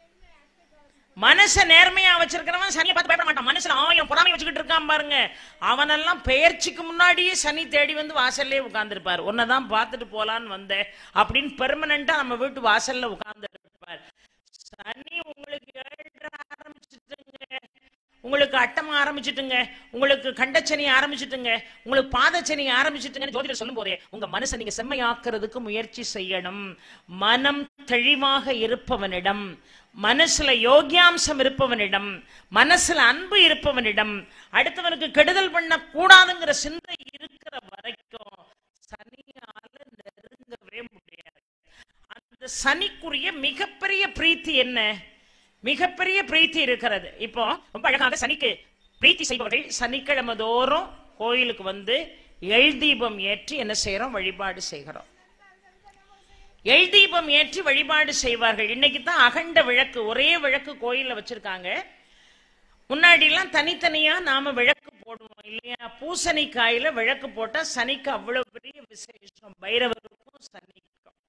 மனச நேர்மையா வச்சிருக்கிறவன் சனியை பார்த்து பயப்பட மாட்டான் மனசுல ஆயிரம் பொறாமை வச்சுக்கிட்டு இருக்கான் பாருங்க அவனெல்லாம் பெயர்ச்சிக்கு முன்னாடியே சனி தேடி வந்து வாசல்லே உட்கார்ந்துருப்பார் உன்னதான் பார்த்துட்டு போலான்னு வந்தேன் அப்படின்னு பெர்மனண்டா நம்ம வீட்டு வாசல்ல உட்கார்ந்து இருப்பார் சனி உங்களுக்கு ஏழரை ஆரம்பிச்சுட்டுங்க உங்களுக்கு அட்டமா ஆரம்பிச்சுட்டுங்க உங்களுக்கு கண்டச்சனி ஆரம்பிச்சுட்டுங்க உங்களுக்கு பாதச்சனி ஆரம்பிச்சுட்டுங்கன்னு ஜோதிடர் சொல்லும் போதே உங்க மனசை நீங்க செம்மையாக்குறதுக்கு முயற்சி செய்யணும் மனம் தெளிவாக இருப்பவனிடம் மனசுல யோகியாம்சம் இருப்பவனிடம் மனசுல அன்பு இருப்பவனிடம் அடுத்தவனுக்கு கெடுதல் பண்ண கூடாதுங்கிற சிந்தை இருக்கிற வரைக்கும் சனியால நெருங்கவே முடியாது அந்த சனிக்குரிய மிகப்பெரிய பிரீத்தி என்ன மிகப்பெரிய பிரீத்தி இருக்கிறது இப்போ ரொம்ப அழகாக சனிக்கு பிரீத்தி செய்பவர்கள் சனிக்கிழமை தோறும் கோயிலுக்கு வந்து எள் தீபம் ஏற்றி என்ன செய்யறோம் வழிபாடு செய்கிறோம் எள் தீபம் ஏற்றி வழிபாடு செய்வார்கள் இன்னைக்கு தான் அகண்ட விளக்கு ஒரே விளக்கு கோயில்ல வச்சிருக்காங்க முன்னாடி எல்லாம் தனித்தனியா நாம விளக்கு போடுவோம் இல்லையா பூசணிக்காயில விளக்கு போட்டா சனிக்கு அவ்வளவு பெரிய விசேஷம் பைரவருக்கும் சனிக்கும்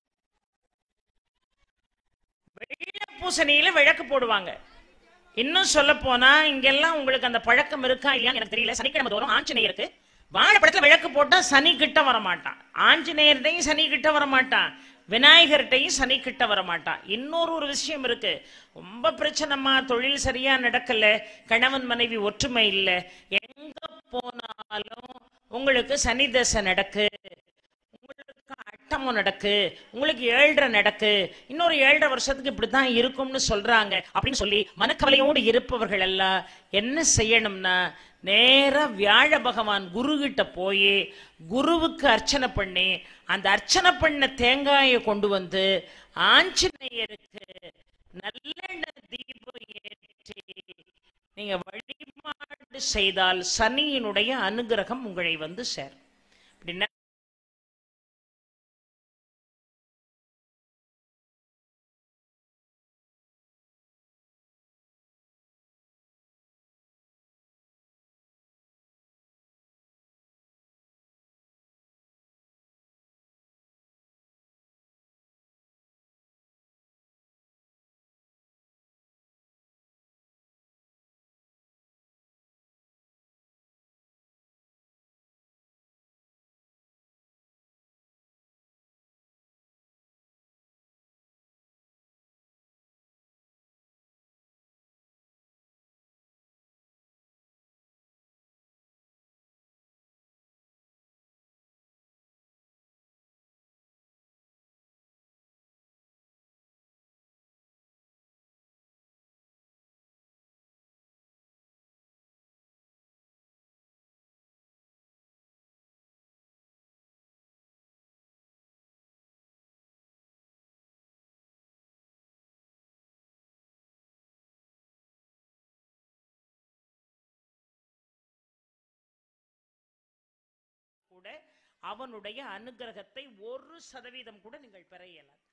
வெள்ளை பூசணியில விளக்கு போடுவாங்க இன்னும் சொல்ல போனா இங்கெல்லாம் உங்களுக்கு அந்த பழக்கம் இருக்கா இல்லையா எனக்கு தெரியல சனிக்கிழமை தோறும் ஆஞ்சநேயருக்கு வாழைப்படத்துல விளக்கு போட்டா சனி கிட்ட வர மாட்டான் ஆஞ்சநேயர்கிட்டையும் சனி கிட்ட வர மாட்டான் விநாயகர்கிட்டையும் சனி கிட்ட வர மாட்டான் இன்னொரு ஒரு விஷயம் இருக்கு ரொம்ப பிரச்சனைமா தொழில் சரியா நடக்கல கணவன் மனைவி ஒற்றுமை இல்லை எங்க போனாலும் உங்களுக்கு சனி தசை நடக்கு உங்களுக்கு அட்டமம் நடக்கு உங்களுக்கு ஏழரை நடக்கு இன்னொரு ஏழரை வருஷத்துக்கு இப்படித்தான் இருக்கும்னு சொல்றாங்க அப்படின்னு சொல்லி மனக்கவலையோடு இருப்பவர்கள் எல்லாம் என்ன செய்யணும்னா நேரா வியாழ பகவான் குரு கிட்ட போய் குருவுக்கு அர்ச்சனை பண்ணி அந்த அர்ச்சனை பண்ண தேங்காயை கொண்டு வந்து ஆஞ்சநேயருக்கு நல்லெண்ணெய் தீபம் ஏற்றி நீங்க வழிபாடு செய்தால் சனியினுடைய அனுகிரகம் உங்களை வந்து சேரும் இப்படி ந- கூட அவனுடைய அனுகிரகத்தை ஒரு சதவீதம் கூட நீங்கள் பெற இயலாது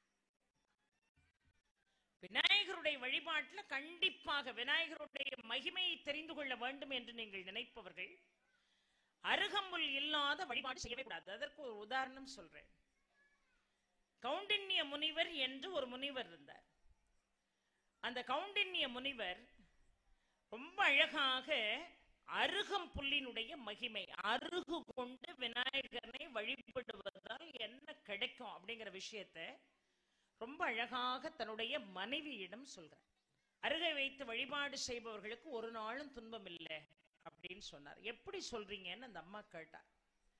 விநாயகருடைய வழிபாட்டுல கண்டிப்பாக விநாயகருடைய மகிமையை தெரிந்து கொள்ள வேண்டும் என்று நீங்கள் நினைப்பவர்கள் அருகம்புல் இல்லாத வழிபாடு செய்யவே கூடாது அதற்கு ஒரு உதாரணம் சொல்றேன் கௌண்டின்ய முனிவர் என்று ஒரு முனிவர் இருந்தார் அந்த கௌண்டின்ய முனிவர் ரொம்ப அழகாக அருகம் புல்லினுடைய மகிமை அருகு கொண்டு விநாயகனை வழிபடுவதால் என்ன கிடைக்கும் அப்படிங்கிற விஷயத்தை ரொம்ப அழகாக தன்னுடைய மனைவியிடம் சொல்றார் அருகை வைத்து வழிபாடு செய்பவர்களுக்கு ஒரு நாளும் துன்பம் இல்லை அப்படின்னு சொன்னார் எப்படி சொல்றீங்கன்னு அந்த அம்மா கேட்டார்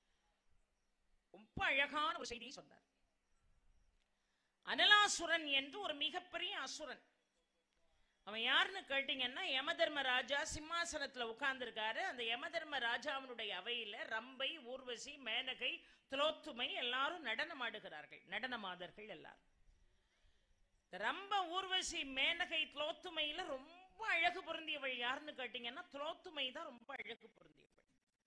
ரொம்ப அழகான ஒரு செய்தியை சொன்னார் அனலாசுரன் என்று ஒரு மிகப்பெரிய அசுரன் அவன் யாருன்னு கேட்டீங்கன்னா யமதர்ம ராஜா சிம்மாசனத்துல உட்கார்ந்திருக்காரு அந்த யமதர்ம ராஜாவினுடைய அவையில ரம்பை ஊர்வசி மேனகை துலோத்துமை எல்லாரும் நடனம் ஆடுகிறார்கள் நடனமாதர்கள் எல்லாரும் இந்த ரம்ப ஊர்வசி மேனகை துலோத்துமையில ரொம்ப அழகு பொருந்தியவள் யாருன்னு கேட்டீங்கன்னா துலோத்துமை தான் ரொம்ப அழகு பொருந்தியவள்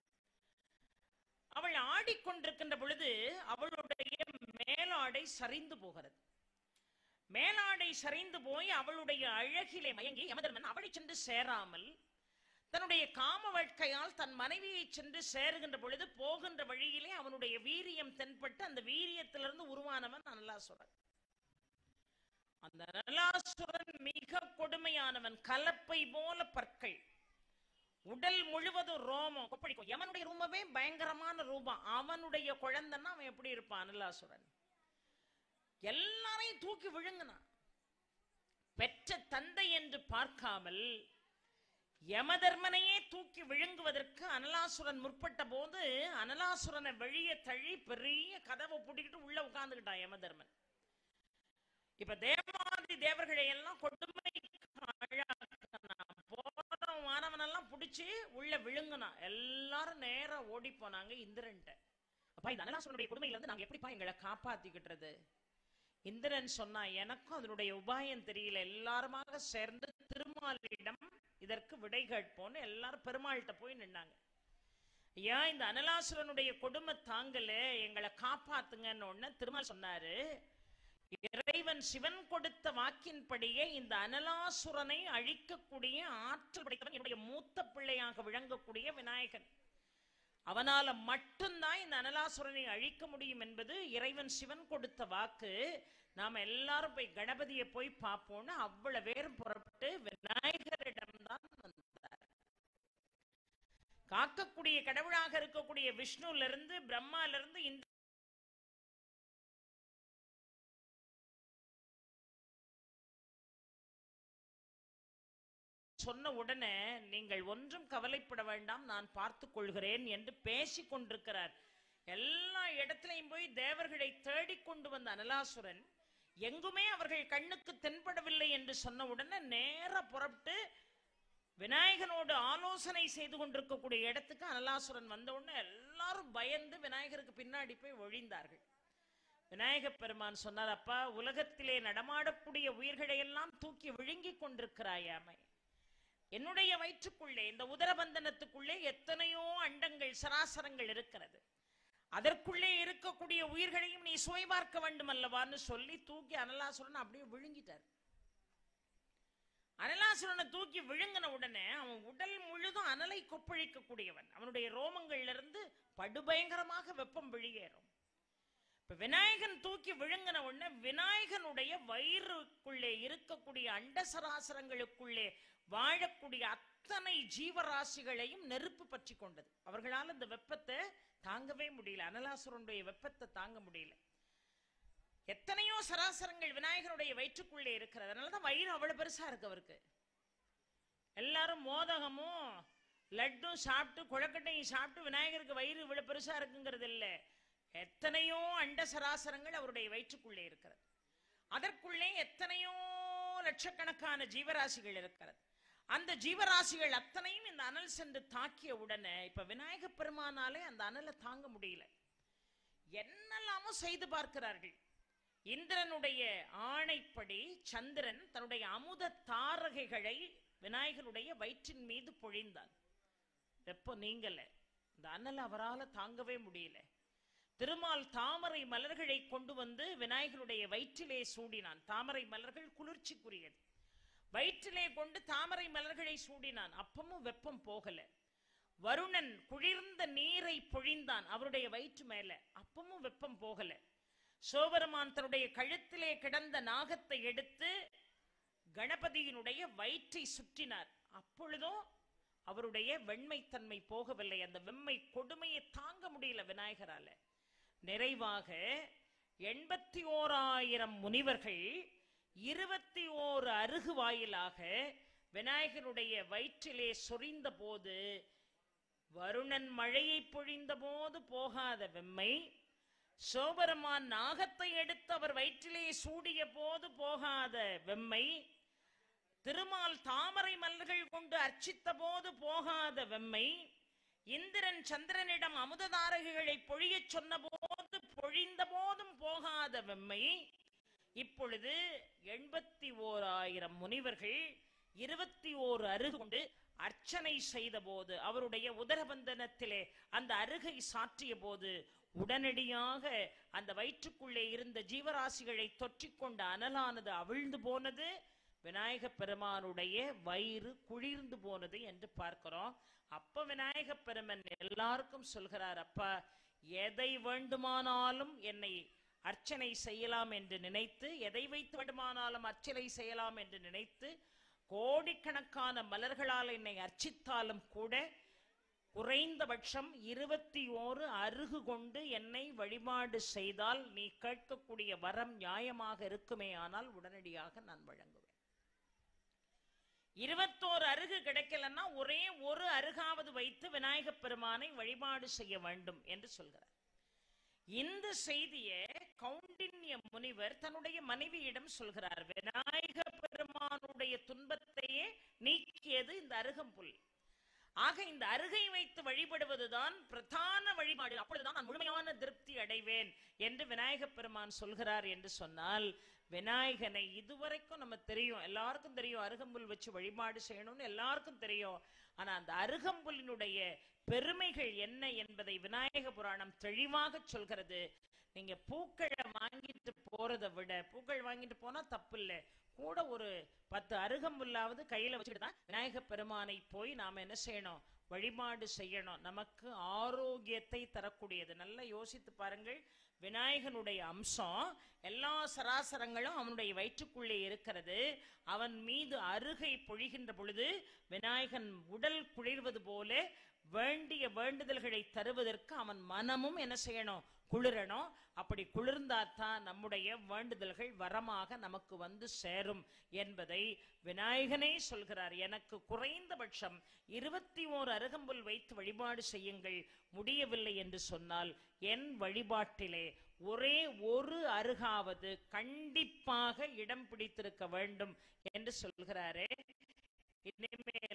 அவள் ஆடிக்கொண்டிருக்கின்ற பொழுது அவளுடைய மேலாடை சரிந்து போகிறது மேலாடை சரிந்து போய் அவளுடைய அழகிலே மயங்கி யமதர்மன் அவளை சென்று சேராமல் தன்னுடைய காம வாழ்க்கையால் தன் மனைவியை சென்று சேருகின்ற பொழுது போகின்ற வழியிலே அவனுடைய வீரியம் தென்பட்டு அந்த வீரியத்திலிருந்து உருவானவன் நல்லாசுரன் அந்த நல்லாசுரன் மிக கொடுமையானவன் கலப்பை போல பற்கள் உடல் முழுவதும் ரோமம் கொப்பளிக்கும் யமனுடைய ரூபமே பயங்கரமான ரூபம் அவனுடைய குழந்தைன்னா அவன் எப்படி இருப்பான் நல்லாசுரன் எல்லாரையும் தூக்கி விழுங்கினான் பெற்ற தந்தை என்று பார்க்காமல் யமதர்மனையே தூக்கி விழுங்குவதற்கு அனலாசுரன் முற்பட்ட போது அனலாசுரனை வெளியே தள்ளி பெரிய கதவை பூட்டிக்கிட்டு உள்ள உட்கார்ந்துக்கிட்டான் யமதர்மன் இப்ப தேவாதி தேவர்களை எல்லாம் கொடுமை போனவன் மாணவனெல்லாம் பிடிச்சி உள்ள விழுங்குனான் எல்லாரும் நேரா ஓடி போனாங்க இந்திரன்ட்ட அப்பா இந்த அனலாசுரனுடைய கொடுமையில இருந்து நாங்க எப்படிப்பா எங்களை காப்பாத்திக்கிட்டுறது இந்திரன் சொன்னா எனக்கும் அதனுடைய உபாயம் தெரியல எல்லாருமாக சேர்ந்து திருமாலிடம் இதற்கு விடை கேட்போன்னு எல்லாரும் பெருமாள்கிட்ட போய் நின்னாங்க ஐயா இந்த அனலாசுரனுடைய கொடுமை தாங்கல எங்களை காப்பாத்துங்கன்னு ஒண்ணு திருமால் சொன்னாரு இறைவன் சிவன் கொடுத்த வாக்கின்படியே இந்த அனலாசுரனை அழிக்கக்கூடிய ஆற்றல் படைத்தவன் என்னுடைய மூத்த பிள்ளையாக விளங்கக்கூடிய விநாயகன் அவனால மட்டும்தான் இந்த அனலாசுரனை அழிக்க முடியும் என்பது இறைவன் சிவன் கொடுத்த வாக்கு நாம எல்லாரும் போய் கணபதியை போய் பார்ப்போம்னு அவ்வளவு பேரும் புறப்பட்டு விநாயகரிடம்தான் வந்தார் காக்கக்கூடிய கடவுளாக இருக்கக்கூடிய விஷ்ணுல இருந்து பிரம்மால இருந்து இந்த சொன்ன உடனே நீங்கள் ஒன்றும் கவலைப்பட வேண்டாம் நான் பார்த்துக் கொள்கிறேன் என்று பேசிக் கொண்டிருக்கிறார் எல்லா இடத்திலையும் போய் தேவர்களை தேடிக் கொண்டு வந்த அனலாசுரன் எங்குமே அவர்கள் கண்ணுக்கு தென்படவில்லை என்று சொன்ன உடனே நேர புறப்பட்டு விநாயகனோடு ஆலோசனை செய்து கொண்டிருக்கக்கூடிய இடத்துக்கு அனலாசுரன் வந்த உடனே எல்லாரும் பயந்து விநாயகருக்கு பின்னாடி போய் ஒழிந்தார்கள் விநாயகப் பெருமான் சொன்னார் அப்பா உலகத்திலே நடமாடக்கூடிய உயிர்களை எல்லாம் தூக்கி விழுங்கிக் கொண்டிருக்கிறாயாமை என்னுடைய வயிற்றுக்குள்ளே இந்த உதரபந்தனத்துக்குள்ளே எத்தனையோ அண்டங்கள் சராசரங்கள் இருக்கிறது அதற்குள்ளே இருக்கக்கூடிய உயிர்களையும் நீ சுவை பார்க்க வேண்டும் அல்லவான்னு சொல்லி தூக்கி அனலாசுரன் அப்படியே விழுங்கிட்டார் அனலாசுரனை தூக்கி விழுங்கின உடனே அவன் உடல் முழுதும் அனலை கொப்பளிக்கக்கூடியவன் அவனுடைய ரோமங்கள்ல இருந்து படுபயங்கரமாக வெப்பம் வெளியேறும் இப்ப விநாயகன் தூக்கி விழுங்கின உடனே விநாயகனுடைய வயிறுக்குள்ளே இருக்கக்கூடிய அண்டசராசரங்களுக்குள்ளே வாழக்கூடிய அத்தனை ஜீவராசிகளையும் நெருப்பு பற்றி கொண்டது அவர்களால் இந்த வெப்பத்தை தாங்கவே முடியல அனலாசுரனுடைய வெப்பத்தை தாங்க முடியல எத்தனையோ சராசரங்கள் விநாயகருடைய வயிற்றுக்குள்ளே இருக்கிறது அதனாலதான் வயிறு அவ்வளவு பெருசா இருக்கு அவருக்கு எல்லாரும் மோதகமும் லட்டும் சாப்பிட்டு குழக்கட்டையும் சாப்பிட்டு விநாயகருக்கு வயிறு இவ்வளவு பெருசா இருக்குங்கிறது இல்ல எத்தனையோ அண்ட சராசரங்கள் அவருடைய வயிற்றுக்குள்ளே இருக்கிறது அதற்குள்ளே எத்தனையோ லட்சக்கணக்கான ஜீவராசிகள் இருக்கிறது அந்த ஜீவராசிகள் அத்தனையும் இந்த அனல் சென்று தாக்கிய உடனே இப்ப விநாயக பெருமானாலே அந்த அனலை தாங்க முடியல என்னெல்லாமோ செய்து பார்க்கிறார்கள் இந்திரனுடைய ஆணைப்படி சந்திரன் தன்னுடைய அமுத தாரகைகளை விநாயகருடைய வயிற்றின் மீது பொழிந்தான் வெப்பம் நீங்கல இந்த அனல் அவரால தாங்கவே முடியல திருமால் தாமரை மலர்களை கொண்டு வந்து விநாயகருடைய வயிற்றிலே சூடினான் தாமரை மலர்கள் குளிர்ச்சிக்குரியது வயிற்றிலே கொண்டு தாமரை மலர்களை சூடினான் அப்பமும் வெப்பம் போகல வருணன் குளிர்ந்த நீரை பொழிந்தான் அவருடைய வயிற்று மேல அப்பமும் வெப்பம் போகல சோபரமான் தன்னுடைய கழுத்திலே கிடந்த நாகத்தை எடுத்து கணபதியினுடைய வயிற்றை சுற்றினார் அப்பொழுதும் அவருடைய வெண்மைத்தன்மை போகவில்லை அந்த வெம்மை கொடுமையை தாங்க முடியல விநாயகரால நிறைவாக எண்பத்தி ஓராயிரம் முனிவர்கள் இருபத்தி ஓரு அருகு வாயிலாக விநாயகருடைய வயிற்றிலே சொரிந்த போது வருணன் மழையை பொழிந்த போது போகாத வெம்மை சோபரமான் நாகத்தை எடுத்து அவர் வயிற்றிலே சூடிய போது போகாத வெம்மை திருமால் தாமரை மலர்கள் கொண்டு அர்ச்சித்த போது போகாத வெம்மை இந்திரன் சந்திரனிடம் அமுததாரகைகளை பொழியச் சொன்ன போது பொழிந்த போதும் போகாத வெம்மை இப்பொழுது எண்பத்தி ஓராயிரம் முனிவர்கள் இருபத்தி ஓரு அருகு கொண்டு அர்ச்சனை செய்த போது அவருடைய உதரபந்தனத்திலே அந்த அருகை சாற்றிய போது உடனடியாக அந்த வயிற்றுக்குள்ளே இருந்த ஜீவராசிகளை தொற்றிக்கொண்ட அனலானது அவிழ்ந்து போனது விநாயக பெருமானுடைய வயிறு குளிர்ந்து போனது என்று பார்க்கிறோம் அப்ப விநாயக பெருமன் எல்லாருக்கும் சொல்கிறார் அப்பா எதை வேண்டுமானாலும் என்னை அர்ச்சனை செய்யலாம் என்று நினைத்து எதை வைத்து வேண்டுமானாலும் அர்ச்சனை செய்யலாம் என்று நினைத்து கோடிக்கணக்கான மலர்களால் என்னை அர்ச்சித்தாலும் கூட குறைந்தபட்சம் இருபத்தி ஓரு அருகு கொண்டு என்னை வழிபாடு செய்தால் நீ கேட்கக்கூடிய வரம் நியாயமாக இருக்குமே ஆனால் உடனடியாக நான் வழங்குவேன் இருபத்தோரு அருகு கிடைக்கலன்னா ஒரே ஒரு அருகாவது வைத்து விநாயகப் பெருமானை வழிபாடு செய்ய வேண்டும் என்று சொல்கிறார் இந்த செய்தியை கௌண்டின்ய முனிவர் தன்னுடைய மனைவியிடம் சொல்கிறார் விநாயக பெருமானுடைய துன்பத்தையே நீக்கியது இந்த அருகம்புல் ஆக இந்த அருகை வைத்து வழிபடுவதுதான் பிரதான வழிபாடு அப்பொழுதுதான் நான் முழுமையான திருப்தி அடைவேன் என்று விநாயக பெருமான் சொல்கிறார் என்று சொன்னால் விநாயகனை இதுவரைக்கும் நம்ம தெரியும் எல்லாருக்கும் தெரியும் அருகம்புல் வச்சு வழிபாடு செய்யணும்னு எல்லாருக்கும் தெரியும் ஆனா அந்த அருகம்புலினுடைய பெருமைகள் என்ன என்பதை விநாயக புராணம் தெளிவாக சொல்கிறது நீங்க பூக்களை வாங்கிட்டு போறதை விட பூக்கள் வாங்கிட்டு போனா தப்பு இல்லை கூட ஒரு பத்து அருகம்புல்லாவது கையில வச்சுட்டு தான் விநாயக பெருமானை போய் நாம என்ன செய்யணும் வழிபாடு செய்யணும் நமக்கு ஆரோக்கியத்தை தரக்கூடியது நல்லா யோசித்து பாருங்கள் விநாயகனுடைய அம்சம் எல்லா சராசரங்களும் அவனுடைய வயிற்றுக்குள்ளே இருக்கிறது அவன் மீது அருகை பொழிகின்ற பொழுது விநாயகன் உடல் குளிர்வது போல வேண்டிய வேண்டுதல்களை தருவதற்கு அவன் மனமும் என்ன செய்யணும் குளிரணும் அப்படி குளிர்ந்தாத்தான் நம்முடைய வேண்டுதல்கள் வரமாக நமக்கு வந்து சேரும் என்பதை விநாயகனே சொல்கிறார் எனக்கு குறைந்தபட்சம் இருபத்தி ஓர் அருகம்புல் வைத்து வழிபாடு செய்யுங்கள் முடியவில்லை என்று சொன்னால் என் வழிபாட்டிலே ஒரே ஒரு அருகாவது கண்டிப்பாக இடம் பிடித்திருக்க வேண்டும் என்று சொல்கிறாரே இனிமேல்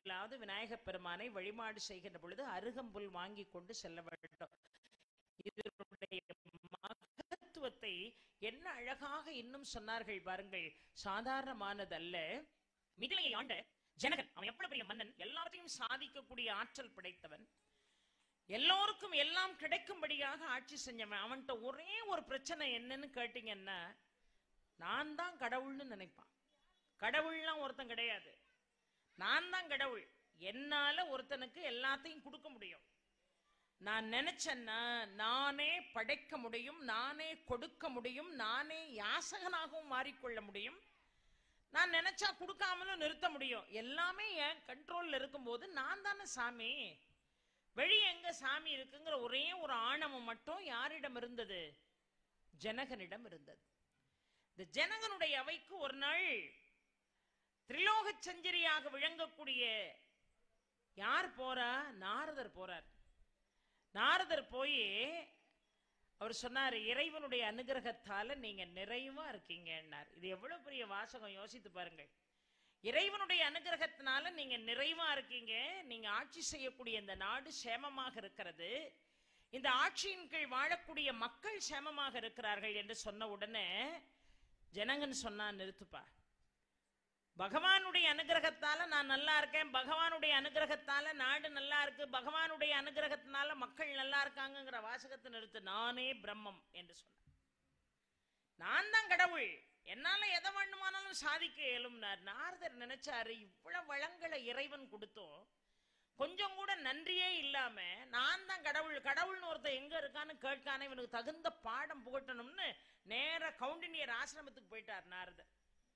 முதலாவது விநாயகப் பெருமானை வழிபாடு செய்கின்ற பொழுது அருகம்புல் வாங்கி கொண்டு செல்ல வேண்டும் இதனுடைய மகத்துவத்தை என்ன அழகாக இன்னும் சொன்னார்கள் பாருங்கள் சாதாரணமானதல்ல மிதிலையை ஆண்ட ஜனகன் அவன் எவ்வளவு பெரிய மன்னன் எல்லாத்தையும் சாதிக்கக்கூடிய ஆற்றல் படைத்தவன் எல்லோருக்கும் எல்லாம் கிடைக்கும்படியாக ஆட்சி செஞ்சவன் அவன்கிட்ட ஒரே ஒரு பிரச்சனை என்னன்னு கேட்டீங்கன்னா நான் தான் கடவுள்னு நினைப்பான் கடவுள்லாம் ஒருத்தன் கிடையாது நான் தான் கடவுள் என்னால ஒருத்தனுக்கு எல்லாத்தையும் கொடுக்க முடியும் நான் நினைச்சேன்னா நானே படைக்க முடியும் நானே கொடுக்க முடியும் நானே யாசகனாகவும் மாறிக்கொள்ள முடியும் நான் நினைச்சா கொடுக்காமலும் நிறுத்த முடியும் எல்லாமே என் கண்ட்ரோல்ல இருக்கும்போது நான் தானே சாமி வெளியே எங்க சாமி இருக்குங்கிற ஒரே ஒரு ஆணவம் மட்டும் யாரிடம் இருந்தது ஜனகனிடம் இருந்தது இந்த ஜனகனுடைய அவைக்கு ஒரு நாள் திரிலோக சஞ்சரியாக விளங்கக்கூடிய யார் போறா நாரதர் போறார் நாரதர் போய் அவர் சொன்னார் இறைவனுடைய அனுகிரகத்தால நீங்க நிறைவா இருக்கீங்கன்னார் இது எவ்வளவு பெரிய வாசகம் யோசித்து பாருங்கள் இறைவனுடைய அனுகிரகத்தினால நீங்க நிறைவா இருக்கீங்க நீங்க ஆட்சி செய்யக்கூடிய இந்த நாடு சேமமாக இருக்கிறது இந்த ஆட்சியின் கீழ் வாழக்கூடிய மக்கள் சேமமாக இருக்கிறார்கள் என்று சொன்ன உடனே ஜனங்கன் சொன்னா நிறுத்துப்பா பகவானுடைய அனுகிரகத்தால நான் நல்லா இருக்கேன் பகவானுடைய அனுகிரகத்தால நாடு நல்லா இருக்கு பகவானுடைய அனுகிரகத்தினால மக்கள் நல்லா இருக்காங்கங்கிற வாசகத்தை நிறுத்து நானே பிரம்மம் என்று சொன்னார் நான் தான் கடவுள் என்னால எதை வேண்டுமானாலும் சாதிக்க இயலும்னார் நாரதர் நினைச்சாரு இவ்வளவு வளங்களை இறைவன் கொடுத்தோம் கொஞ்சம் கூட நன்றியே இல்லாம நான் தான் கடவுள் கடவுள்னு ஒருத்தன் எங்க இருக்கான்னு கேட்கானே இவனுக்கு தகுந்த பாடம் புகட்டணும்னு நேர கவுண்டினியர் ஆசிரமத்துக்கு போயிட்டார் நாரதர்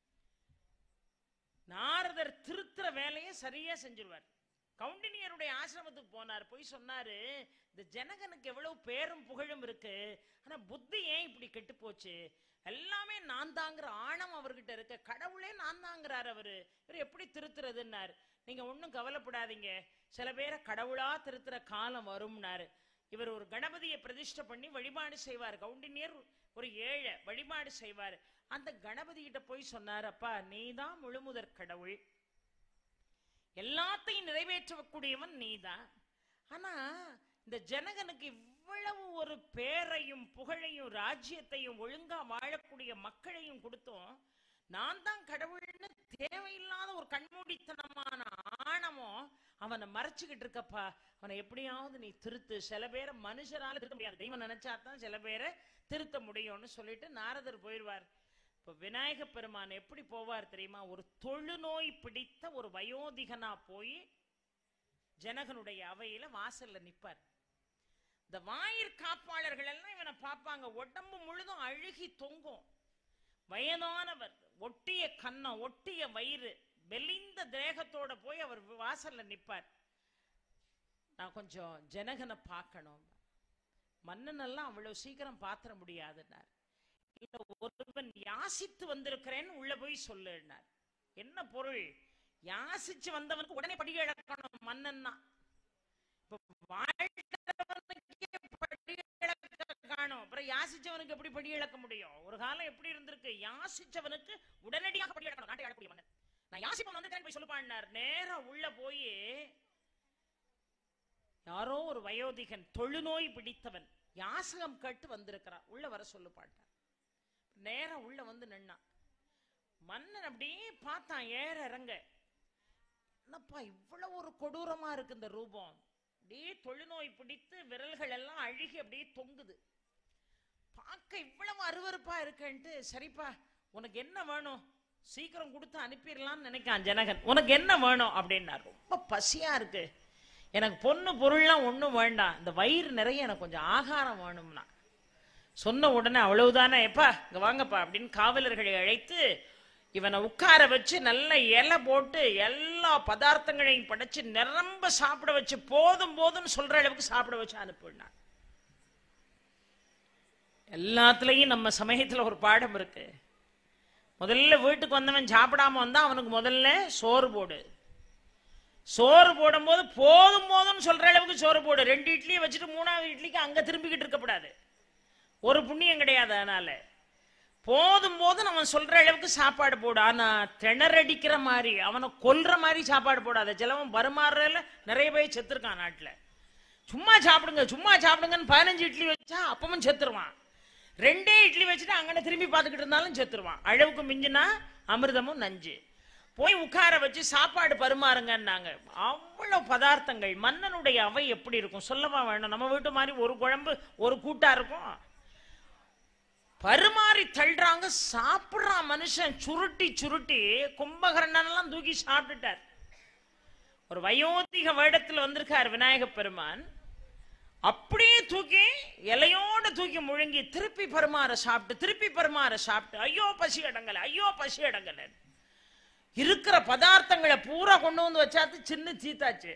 நாரதர் திருத்துற வேலையை சரியா செஞ்சிருவார் கவுண்டினியருடைய ஆசிரமத்துக்கு போனார் போய் சொன்னாரு இந்த ஜனகனுக்கு எவ்வளவு பேரும் புகழும் இருக்கு ஆனா புத்தி ஏன் இப்படி கெட்டு போச்சு எல்லாமே நான் தாங்கிற ஆணம் அவர்கிட்ட இருக்க கடவுளே நான் தாங்கிறார் அவரு இவர் எப்படி திருத்துறதுன்னாரு நீங்க ஒன்றும் கவலைப்படாதீங்க சில பேரை கடவுளா திருத்துற காலம் வரும்னாரு இவர் ஒரு கணபதியை பிரதிஷ்டை பண்ணி வழிபாடு செய்வார் கவுண்டினியர் ஒரு ஏழை வழிபாடு செய்வார் அந்த கணபதி கிட்ட போய் சொன்னார் அப்பா நீதான் முழுமுதற் கடவுள் எல்லாத்தையும் நிறைவேற்றக்கூடியவன் நீதான் ஆனா இந்த ஜனகனுக்கு இவ்வளவு ஒரு பேரையும் புகழையும் ராஜ்யத்தையும் ஒழுங்கா வாழக்கூடிய மக்களையும் கொடுத்தோம் நான் தான் கடவுள்னு தேவையில்லாத ஒரு கண்மூடித்தனமான ஆணவம் அவனை மறைச்சுக்கிட்டு இருக்கப்பா அவனை எப்படியாவது நீ திருத்து சில பேரை மனுஷரால திருத்த முடியாது தெய்வம் நினைச்சா தான் சில பேரை திருத்த முடியும்னு சொல்லிட்டு நாரதர் போயிடுவார் இப்ப விநாயக பெருமான் எப்படி போவார் தெரியுமா ஒரு தொழுநோய் பிடித்த ஒரு வயோதிகனா போய் ஜனகனுடைய அவையில வாசல்ல நிப்பார் இந்த வாயிற் காப்பாளர்கள் எல்லாம் இவனை பார்ப்பாங்க உடம்பு முழுதும் அழுகி தொங்கும் வயதானவர் ஒட்டிய கன்னம் ஒட்டிய வயிறு மெலிந்த தேகத்தோட போய் அவர் வாசல்ல நிப்பார் நான் கொஞ்சம் ஜனகனை பார்க்கணும் மன்னன் எல்லாம் அவ்வளவு சீக்கிரம் பாத்திர முடியாதுன்னார் இல்ல ஒருவன் யாசித்து வந்திருக்கிறேன்னு உள்ள போய் சொல்லுனார் என்ன பொருள் யாசிச்சு வந்தவனுக்கு உடனே படி இழக்கணும் மன்னன் தான் இப்ப வாழ்ந்தவனுக்கே படி இழக்க காணும் அப்புறம் யாசிச்சவனுக்கு எப்படி படி இழக்க முடியும் ஒரு காலம் எப்படி இருந்திருக்கு யாசிச்சவனுக்கு உடனடியாக படி இழக்கணும் நாட்டை ஆளக்கூடிய மன்னன் நான் யாசிப்பவன் வந்துட்டேன்னு போய் சொல்லுப்பான்னார் நேரா உள்ள போய் யாரோ ஒரு வயோதிகன் தொழுநோய் பிடித்தவன் யாசகம் கேட்டு வந்திருக்கிறான் உள்ள வர சொல்லுப்பாட்டார் நேரா உள்ள வந்து நின்னான் மன்னன் அப்படியே பார்த்தான் ஏற இறங்க என்னப்பா இவ்வளவு ஒரு கொடூரமா இருக்கு இந்த ரூபம் அப்படியே தொழுநோய் பிடித்து விரல்கள் எல்லாம் அழுகி அப்படியே தொங்குது பார்க்க இவ்வளவு அருவருப்பா இருக்கேன்ட்டு சரிப்பா உனக்கு என்ன வேணும் சீக்கிரம் கொடுத்து அனுப்பிடலாம்னு நினைக்கான் ஜனகன் உனக்கு என்ன வேணும் அப்படின்னார் ரொம்ப பசியா இருக்கு எனக்கு பொண்ணு பொருள்லாம் ஒன்றும் வேண்டாம் இந்த வயிறு நிறைய எனக்கு கொஞ்சம் ஆகாரம் வேணும்னா சொன்ன உடனே அவ்வளவுதானே எப்பா இங்க வாங்கப்பா அப்படின்னு காவலர்களை அழைத்து இவனை உட்கார வச்சு நல்ல இலை போட்டு எல்லா பதார்த்தங்களையும் படைச்சு நிரம்ப சாப்பிட வச்சு போதும் போதும்னு சொல்ற அளவுக்கு சாப்பிட வச்சு அனுப்பினான் எல்லாத்துலயும் நம்ம சமயத்துல ஒரு பாடம் இருக்கு முதல்ல வீட்டுக்கு வந்தவன் சாப்பிடாம வந்தா அவனுக்கு முதல்ல சோறு போடு சோறு போடும்போது போதும் போதும்னு சொல்ற அளவுக்கு சோறு போடு ரெண்டு இட்லியை வச்சுட்டு மூணாவது இட்லிக்கு அங்க திரும்பிக்கிட்டு இருக்கக்கூடாது ஒரு புண்ணியம் கிடையாது அதனால போதும் போதும் அவன் சொல்ற அளவுக்கு சாப்பாடு போடு ஆனா திணறடிக்கிற மாதிரி அவனை கொல்ற மாதிரி சாப்பாடு போடாத சிலவன் பருமாறுறதுல நிறைய பேர் செத்துருக்கான் நாட்டுல சும்மா சாப்பிடுங்க சும்மா சாப்பிடுங்கன்னு பதினஞ்சு இட்லி வச்சா அப்பவும் செத்துருவான் ரெண்டே இட்லி வச்சுட்டு அங்கன திரும்பி பார்த்துக்கிட்டு இருந்தாலும் செத்துருவான் அளவுக்கு மிஞ்சினா அமிர்தமும் நஞ்சு போய் உட்கார வச்சு சாப்பாடு பரிமாறுங்கன்னாங்க அவ்வளவு பதார்த்தங்கள் மன்னனுடைய அவை எப்படி இருக்கும் சொல்லவா வேணும் நம்ம வீட்டு மாதிரி ஒரு குழம்பு ஒரு கூட்டா இருக்கும் பரிமாறி தள்ளுறாங்க சாப்பிடுறான் மனுஷன் சுருட்டி சுருட்டி கும்பகர்ணன் எல்லாம் தூக்கி சாப்பிட்டுட்டார் ஒரு வயோதிக வேடத்தில் வந்திருக்கார் விநாயக பெருமான் அப்படியே தூக்கி இலையோட தூக்கி முழுங்கி திருப்பி பரிமாற சாப்பிட்டு திருப்பி பரிமாற சாப்பிட்டு ஐயோ பசி அடங்கல ஐயோ பசி அடங்கல இருக்கிற பதார்த்தங்களை பூரா கொண்டு வந்து வச்சாத்து சின்ன சீத்தாச்சு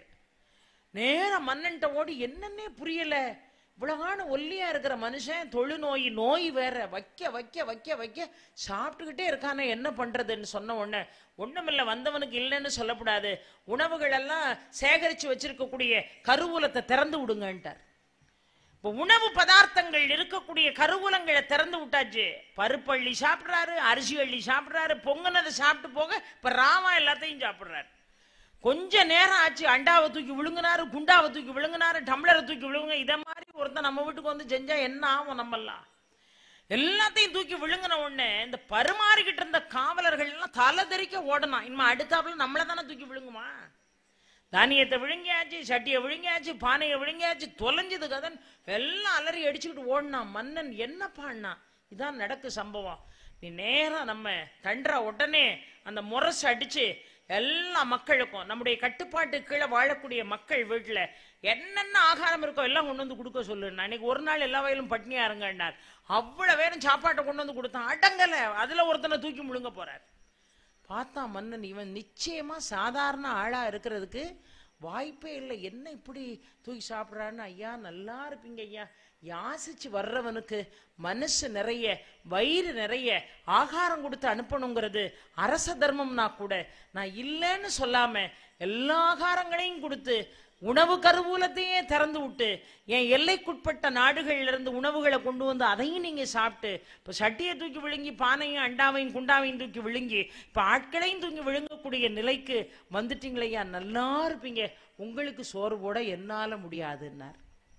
நேரா மன்னன்ட்ட ஓடி என்னன்னே புரியல இவ்வளவான ஒல்லியா இருக்கிற மனுஷன் தொழுநோய் நோய் வேற வைக்க வைக்க வைக்க வைக்க சாப்பிட்டுக்கிட்டே இருக்கானே என்ன பண்றதுன்னு சொன்ன உடனே ஒண்ணுமில்ல வந்தவனுக்கு இல்லைன்னு சொல்லக்கூடாது உணவுகள் எல்லாம் சேகரிச்சு வச்சிருக்கக்கூடிய கருவூலத்தை திறந்து விடுங்கன்ட்டார் இப்போ உணவு பதார்த்தங்கள் இருக்கக்கூடிய கருவூலங்களை திறந்து விட்டாச்சு பருப்பள்ளி சாப்பிட்றாரு அரிசி அள்ளி சாப்பிட்றாரு பொங்கனதை சாப்பிட்டு போக இப்ப ராமா எல்லாத்தையும் சாப்பிட்றாரு கொஞ்ச நேரம் ஆச்சு அண்டாவை தூக்கி விழுங்கினாரு குண்டாவை தூக்கி விழுங்கினாரு டம்ளரை தூக்கி விழுங்க இதை மாதிரி ஒருத்தன் நம்ம வீட்டுக்கு வந்து செஞ்சா என்ன ஆகும் நம்மெல்லாம் எல்லாத்தையும் தூக்கி விழுங்கின உடனே இந்த பரிமாறிக்கிட்டு இருந்த காவலர்கள் எல்லாம் தலை தெறிக்க ஓடணும் இனிமே அடுத்தாப்புல நம்மளை தானே தூக்கி விழுங்குமா தானியத்தை விழுங்கியாச்சு சட்டியை விழுங்கியாச்சு பானையை விழுங்கியாச்சு தொலைஞ்சது கதன் எல்லாம் அலறி அடிச்சுக்கிட்டு ஓடினான் மன்னன் என்ன பாடினா இதான் நடக்கு சம்பவம் நீ நேரா நம்ம தண்டா உடனே அந்த முரசு அடிச்சு எல்லா மக்களுக்கும் நம்முடைய கட்டுப்பாட்டு கீழே வாழக்கூடிய மக்கள் வீட்டுல என்னென்ன ஆகாரம் இருக்கோ எல்லாம் கொண்டு வந்து கொடுக்க சொல்லு நான் இன்னைக்கு ஒரு நாள் எல்லா வயலும் பட்னியா இருங்கன்னார் அவ்வளவு பேரும் சாப்பாட்டை கொண்டு வந்து கொடுத்தான் அடங்கல அதுல ஒருத்தனை தூக்கி முழுங்க போறார் பார்த்தா மன்னன் இவன் நிச்சயமா சாதாரண ஆளா இருக்கிறதுக்கு வாய்ப்பே இல்லை என்ன இப்படி தூக்கி சாப்பிட்றான்னு ஐயா நல்லா இருப்பீங்க ஐயா யாசிச்சு வர்றவனுக்கு மனசு நிறைய வயிறு நிறைய ஆகாரம் கொடுத்து அனுப்பணுங்கிறது அரச தர்மம்னா கூட நான் இல்லைன்னு சொல்லாம எல்லா ஆகாரங்களையும் கொடுத்து உணவு கருவூலத்தையே திறந்து விட்டு என் எல்லைக்குட்பட்ட நாடுகள்ல இருந்து உணவுகளை கொண்டு வந்து அதையும் நீங்க சாப்பிட்டு இப்ப சட்டியை தூக்கி விழுங்கி பானையும் அண்டாவையும் குண்டாவையும் தூக்கி விழுங்கி இப்ப ஆட்களையும் தூக்கி விழுங்கக்கூடிய நிலைக்கு வந்துட்டீங்களையா நல்லா இருப்பீங்க உங்களுக்கு சோறு போட என்னால முடியாதுன்னார்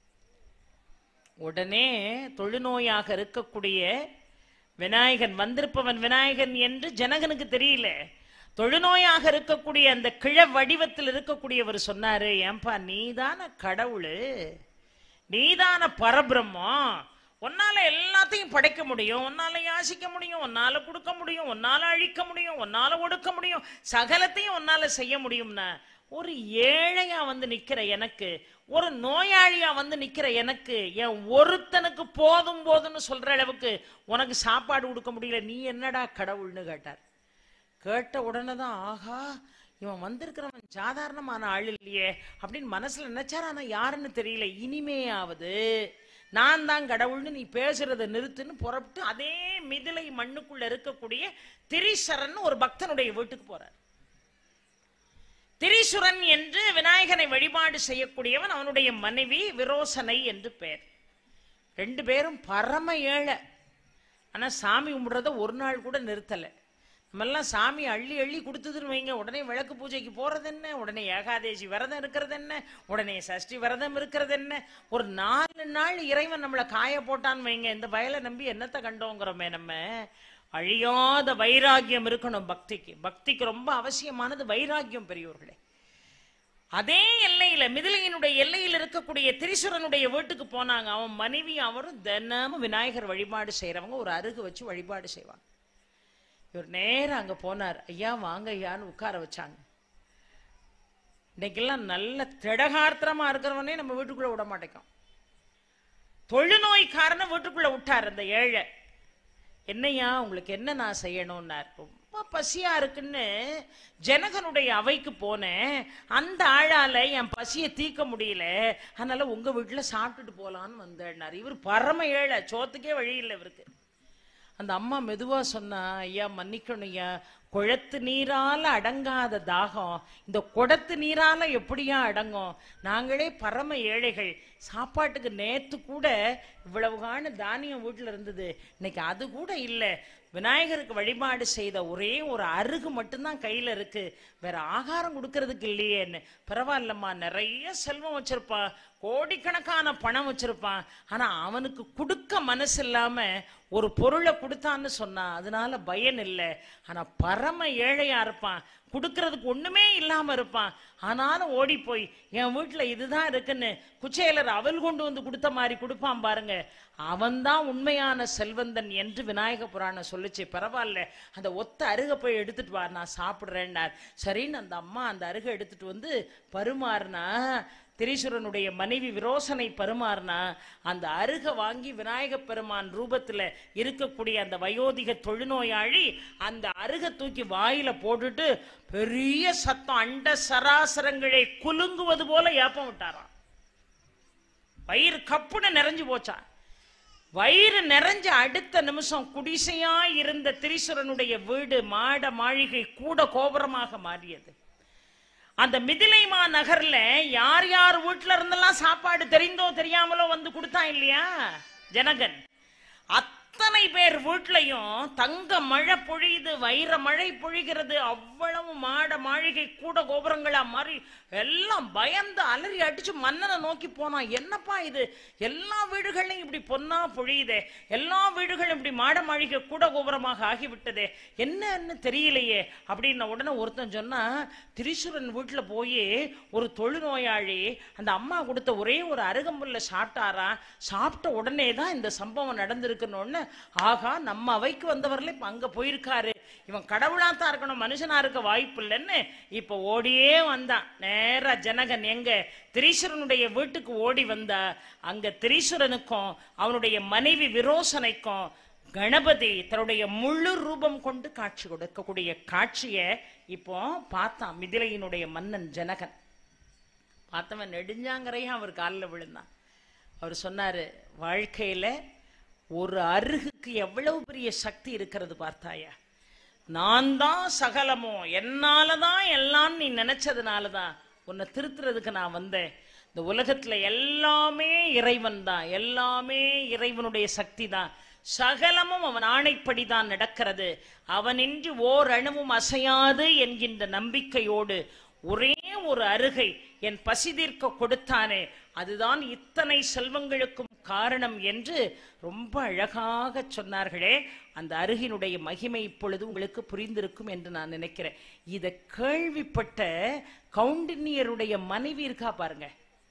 உடனே தொழுநோயாக இருக்கக்கூடிய விநாயகன் வந்திருப்பவன் விநாயகன் என்று ஜனகனுக்கு தெரியல தொழுநோயாக இருக்கக்கூடிய அந்த கிழ வடிவத்தில் இருக்கக்கூடியவர் சொன்னாரு ஏன்பா நீதான கடவுள் நீதான பரபிரம்மம் உன்னால எல்லாத்தையும் படைக்க முடியும் உன்னால யாசிக்க முடியும் உன்னால கொடுக்க முடியும் உன்னால அழிக்க முடியும் உன்னால ஒடுக்க முடியும் சகலத்தையும் உன்னால செய்ய முடியும்னா ஒரு ஏழையா வந்து நிக்கிற எனக்கு ஒரு நோயாளியா வந்து நிக்கிற எனக்கு என் ஒருத்தனுக்கு போதும் போதும்னு சொல்ற அளவுக்கு உனக்கு சாப்பாடு கொடுக்க முடியல நீ என்னடா கடவுள்னு கேட்டார் கேட்ட உடனே தான் ஆஹா இவன் வந்திருக்கிறவன் சாதாரணமான ஆள் இல்லையே அப்படின்னு மனசுல நினைச்சார் ஆனா யாருன்னு தெரியல இனிமேயாவது நான் தான் கடவுள்னு நீ பேசுறத நிறுத்துன்னு புறப்பட்டு அதே மிதிலை மண்ணுக்குள்ள இருக்கக்கூடிய திரிசரன் ஒரு பக்தனுடைய வீட்டுக்கு போறார் திரிசுரன் என்று விநாயகனை வழிபாடு செய்யக்கூடியவன் அவனுடைய மனைவி விரோசனை என்று பெயர் ரெண்டு பேரும் பரம ஏழை ஆனா சாமி கும்பிடுறத ஒரு நாள் கூட நிறுத்தலை நம்மெல்லாம் சாமி அள்ளி அள்ளி கொடுத்ததுன்னு வைங்க உடனே விளக்கு பூஜைக்கு போறது என்ன உடனே ஏகாதேசி விரதம் இருக்கிறது என்ன உடனே சஷ்டி விரதம் இருக்கிறது என்ன ஒரு நாலு நாள் இறைவன் நம்மளை காய போட்டான்னு வைங்க இந்த வயலை நம்பி என்னத்தை கண்டோங்கிறோமே நம்ம அழியாத வைராக்கியம் இருக்கணும் பக்திக்கு பக்திக்கு ரொம்ப அவசியமானது வைராக்கியம் பெரியோர்களே அதே எல்லையில மிதிலையினுடைய எல்லையில் இருக்கக்கூடிய திரிசுரனுடைய வீட்டுக்கு போனாங்க அவன் மனைவி அவரும் தினமும் விநாயகர் வழிபாடு செய்யறவங்க ஒரு அருகு வச்சு வழிபாடு செய்வாங்க இவர் நேரம் அங்க போனார் ஐயா வாங்க ஐயான்னு உட்கார வச்சாங்க இன்னைக்கெல்லாம் நல்ல திடகார்த்தமா இருக்கிறவனே நம்ம வீட்டுக்குள்ள விட மாட்டேங்கும் தொழுநோய்க்காரனை வீட்டுக்குள்ள விட்டார் அந்த ஏழை என்னையா உங்களுக்கு என்ன நான் செய்யணும்னார் ரொம்ப பசியா இருக்குன்னு ஜனகனுடைய அவைக்கு போனேன் அந்த ஆளால என் பசியை தீர்க்க முடியல அதனால உங்க வீட்டுல சாப்பிட்டுட்டு போலான்னு வந்தேன்னார் இவர் பரம ஏழை சோத்துக்கே வழி இல்லை இவருக்கு அந்த அம்மா மெதுவா சொன்னா ஐயா மன்னிக்கணும் ஐயா குளத்து நீரால அடங்காத தாகம் இந்த குடத்து நீரால எப்படியா அடங்கும் நாங்களே பரம ஏழைகள் சாப்பாட்டுக்கு நேத்து கூட இவ்வளவு காண தானியம் வீட்டுல இருந்தது இன்னைக்கு அது கூட இல்லை விநாயகருக்கு வழிபாடு செய்த ஒரே ஒரு அருகு மட்டும்தான் கையில இருக்கு வேற ஆகாரம் கொடுக்கறதுக்கு இல்லையேன்னு பரவாயில்லம்மா நிறைய செல்வம் வச்சிருப்பான் கோடிக்கணக்கான பணம் வச்சிருப்பான் ஆனா அவனுக்கு கொடுக்க மனசு இல்லாம ஒரு பொருளை கொடுத்தான்னு சொன்னான் அதனால பயன் இல்லை ஆனா பரம ஏழையா இருப்பான் கொடுக்கறதுக்கு ஒண்ணுமே இல்லாம இருப்பான் ஆனாலும் ஓடி போய் என் வீட்டுல இதுதான் இருக்குன்னு குச்சேலர் அவள் கொண்டு வந்து கொடுத்த மாதிரி கொடுப்பான் பாருங்க அவன்தான் உண்மையான செல்வந்தன் என்று விநாயக புராணம் சொல்லுச்சு பரவாயில்ல அந்த ஒத்த அருக போய் எடுத்துட்டு வா நான் சாப்பிடுறேன்னார் சரின்னு அந்த அம்மா அந்த அருகை எடுத்துட்டு வந்து பருமாறுனா திரீஸ்வரனுடைய மனைவி விரோசனை பருமாறினா அந்த அருக வாங்கி விநாயக பெருமான் ரூபத்துல இருக்கக்கூடிய அந்த வயோதிக தொழுநோயாளி அந்த அருக தூக்கி வாயில போட்டுட்டு பெரிய சத்தம் அண்ட சராசரங்களை குலுங்குவது போல ஏப்பம் விட்டாராம் வயிறு கப்புன்னு நிறைஞ்சு போச்சா வயிறு நிறைஞ்ச அடுத்த நிமிஷம் குடிசையா இருந்த திரீஸ்வரனுடைய வீடு மாட மாளிகை கூட கோபுரமாக மாறியது அந்த மிதிலைமா நகர்ல யார் யார் வீட்டுல இருந்தெல்லாம் சாப்பாடு தெரிந்தோ தெரியாமலோ வந்து கொடுத்தான் இல்லையா ஜனகன் அத்தனை பேர் வீட்லயும் தங்க மழை பொழியுது வைர மழை பொழிகிறது அவ்வளவு மாட மாளிகை கூட கோபுரங்களா மாறி எல்லாம் பயந்து அலறி அடிச்சு மன்னனை நோக்கி போனான் என்னப்பா இது எல்லா வீடுகளையும் இப்படி பொன்னா பொழியுதே எல்லா வீடுகளும் இப்படி மாட மாளிகை கூட கோபுரமாக ஆகிவிட்டதே என்னன்னு தெரியலையே அப்படின்ன உடனே ஒருத்தன் சொன்னா திரிசுரன் வீட்டுல போய் ஒரு தொழுநோயாளி அந்த அம்மா கொடுத்த ஒரே ஒரு அருகம்புல்ல சாப்பிட்டாரா சாப்பிட்ட உடனே தான் இந்த சம்பவம் நடந்திருக்குன்னு ஆகா நம்ம அவைக்கு வந்தவர்களே இப்ப அங்க போயிருக்காரு இவன் கடவுளா தான் இருக்கணும் மனுஷனா இருக்க வாய்ப்பு இல்லைன்னு இப்ப ஓடியே வந்தான் நேரா ஜனகன் எங்க திரீஸ்வரனுடைய வீட்டுக்கு ஓடி வந்தா அங்க திரீஸ்வரனுக்கும் அவனுடைய மனைவி விரோசனைக்கும் கணபதி தன்னுடைய முழு ரூபம் கொண்டு காட்சி கொடுக்கக்கூடிய காட்சியை இப்போ பார்த்தான் மிதிலையினுடைய மன்னன் ஜனகன் பார்த்தவன் நெடுஞ்சாங்கரையும் அவர் காலில் விழுந்தான் அவர் சொன்னாரு வாழ்க்கையில ஒரு அருகுக்கு எவ்வளவு பெரிய சக்தி இருக்கிறது பார்த்தாயா நான் தான் சகலமோ என்னால தான் எல்லாம் நீ நினைச்சதுனால தான் உன்னை திருத்துறதுக்கு நான் வந்தேன் இந்த உலகத்துல எல்லாமே இறைவன் தான் எல்லாமே இறைவனுடைய சக்தி தான் சகலமும் அவன் ஆணைப்படி தான் நடக்கிறது அவனின்றி ஓர் அணுவும் அசையாது என்கின்ற நம்பிக்கையோடு ஒரே ஒரு அருகை என் பசி தீர்க்க கொடுத்தானே அதுதான் இத்தனை செல்வங்களுக்கும் காரணம் என்று ரொம்ப அழகாக சொன்னார்களே அந்த அருகினுடைய மகிமை இப்பொழுது உங்களுக்கு புரிந்திருக்கும் என்று நான் நினைக்கிறேன் இதை கேள்விப்பட்ட கவுண்டினியருடைய மனைவி இருக்கா பாருங்க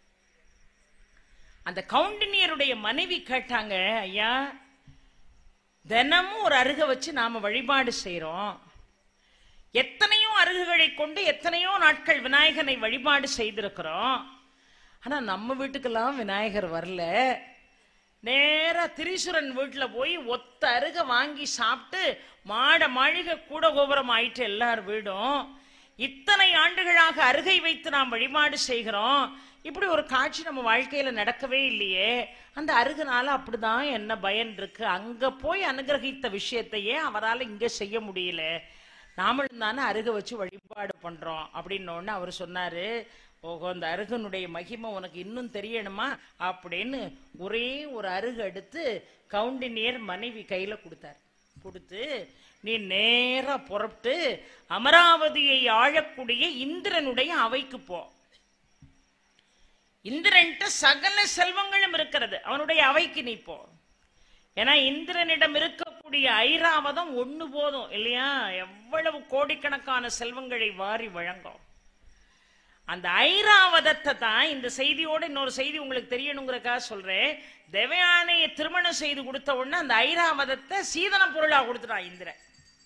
அந்த கவுண்டினியருடைய மனைவி கேட்டாங்க ஐயா தினமும் ஒரு அருகை வச்சு நாம வழிபாடு செய்றோம் எத்தனையோ அருகுகளை கொண்டு எத்தனையோ நாட்கள் விநாயகனை வழிபாடு செய்திருக்கிறோம் ஆனா நம்ம வீட்டுக்கெல்லாம் விநாயகர் வரல நேரா திரிசுரன் வீட்டுல போய் ஒத்த அருக வாங்கி சாப்பிட்டு மாட மாளிகை கூட கோபுரம் ஆயிட்டு எல்லார் வீடும் இத்தனை ஆண்டுகளாக அருகை வைத்து நாம் வழிபாடு செய்கிறோம் இப்படி ஒரு காட்சி நம்ம வாழ்க்கையில நடக்கவே இல்லையே அந்த அருகுனால அப்படிதான் என்ன பயன் இருக்கு அங்க போய் அனுகிரகித்த விஷயத்தையே அவரால் இங்க செய்ய முடியல நாமளும் தானே அருக வச்சு வழிபாடு பண்றோம் அப்படின்னு அவர் சொன்னாரு ஓஹோ அந்த அருகனுடைய மகிமை உனக்கு இன்னும் தெரியணுமா அப்படின்னு ஒரே ஒரு அருகு எடுத்து கவுண்டினியர் மனைவி கையில கொடுத்தார் கொடுத்து நீ நேரா புறப்பட்டு அமராவதியை ஆழக்கூடிய இந்திரனுடைய அவைக்கு போ இந்திரன்ட்ட சகல செல்வங்களும் இருக்கிறது அவனுடைய அவைக்கு நீ போ ஏன்னா இந்திரனிடம் இருக்கக்கூடிய ஐராவதம் ஒண்ணு போதும் இல்லையா எவ்வளவு கோடிக்கணக்கான செல்வங்களை வாரி வழங்கும் அந்த ஐராவதத்தை தான் இந்த செய்தியோட இன்னொரு செய்தி உங்களுக்கு தெரியணுங்கிறக்காக சொல்றேன் தேவயானையை திருமணம் செய்து கொடுத்த உடனே அந்த ஐராவதத்தை சீதன பொருளா கொடுத்துட்டான் இந்திரன்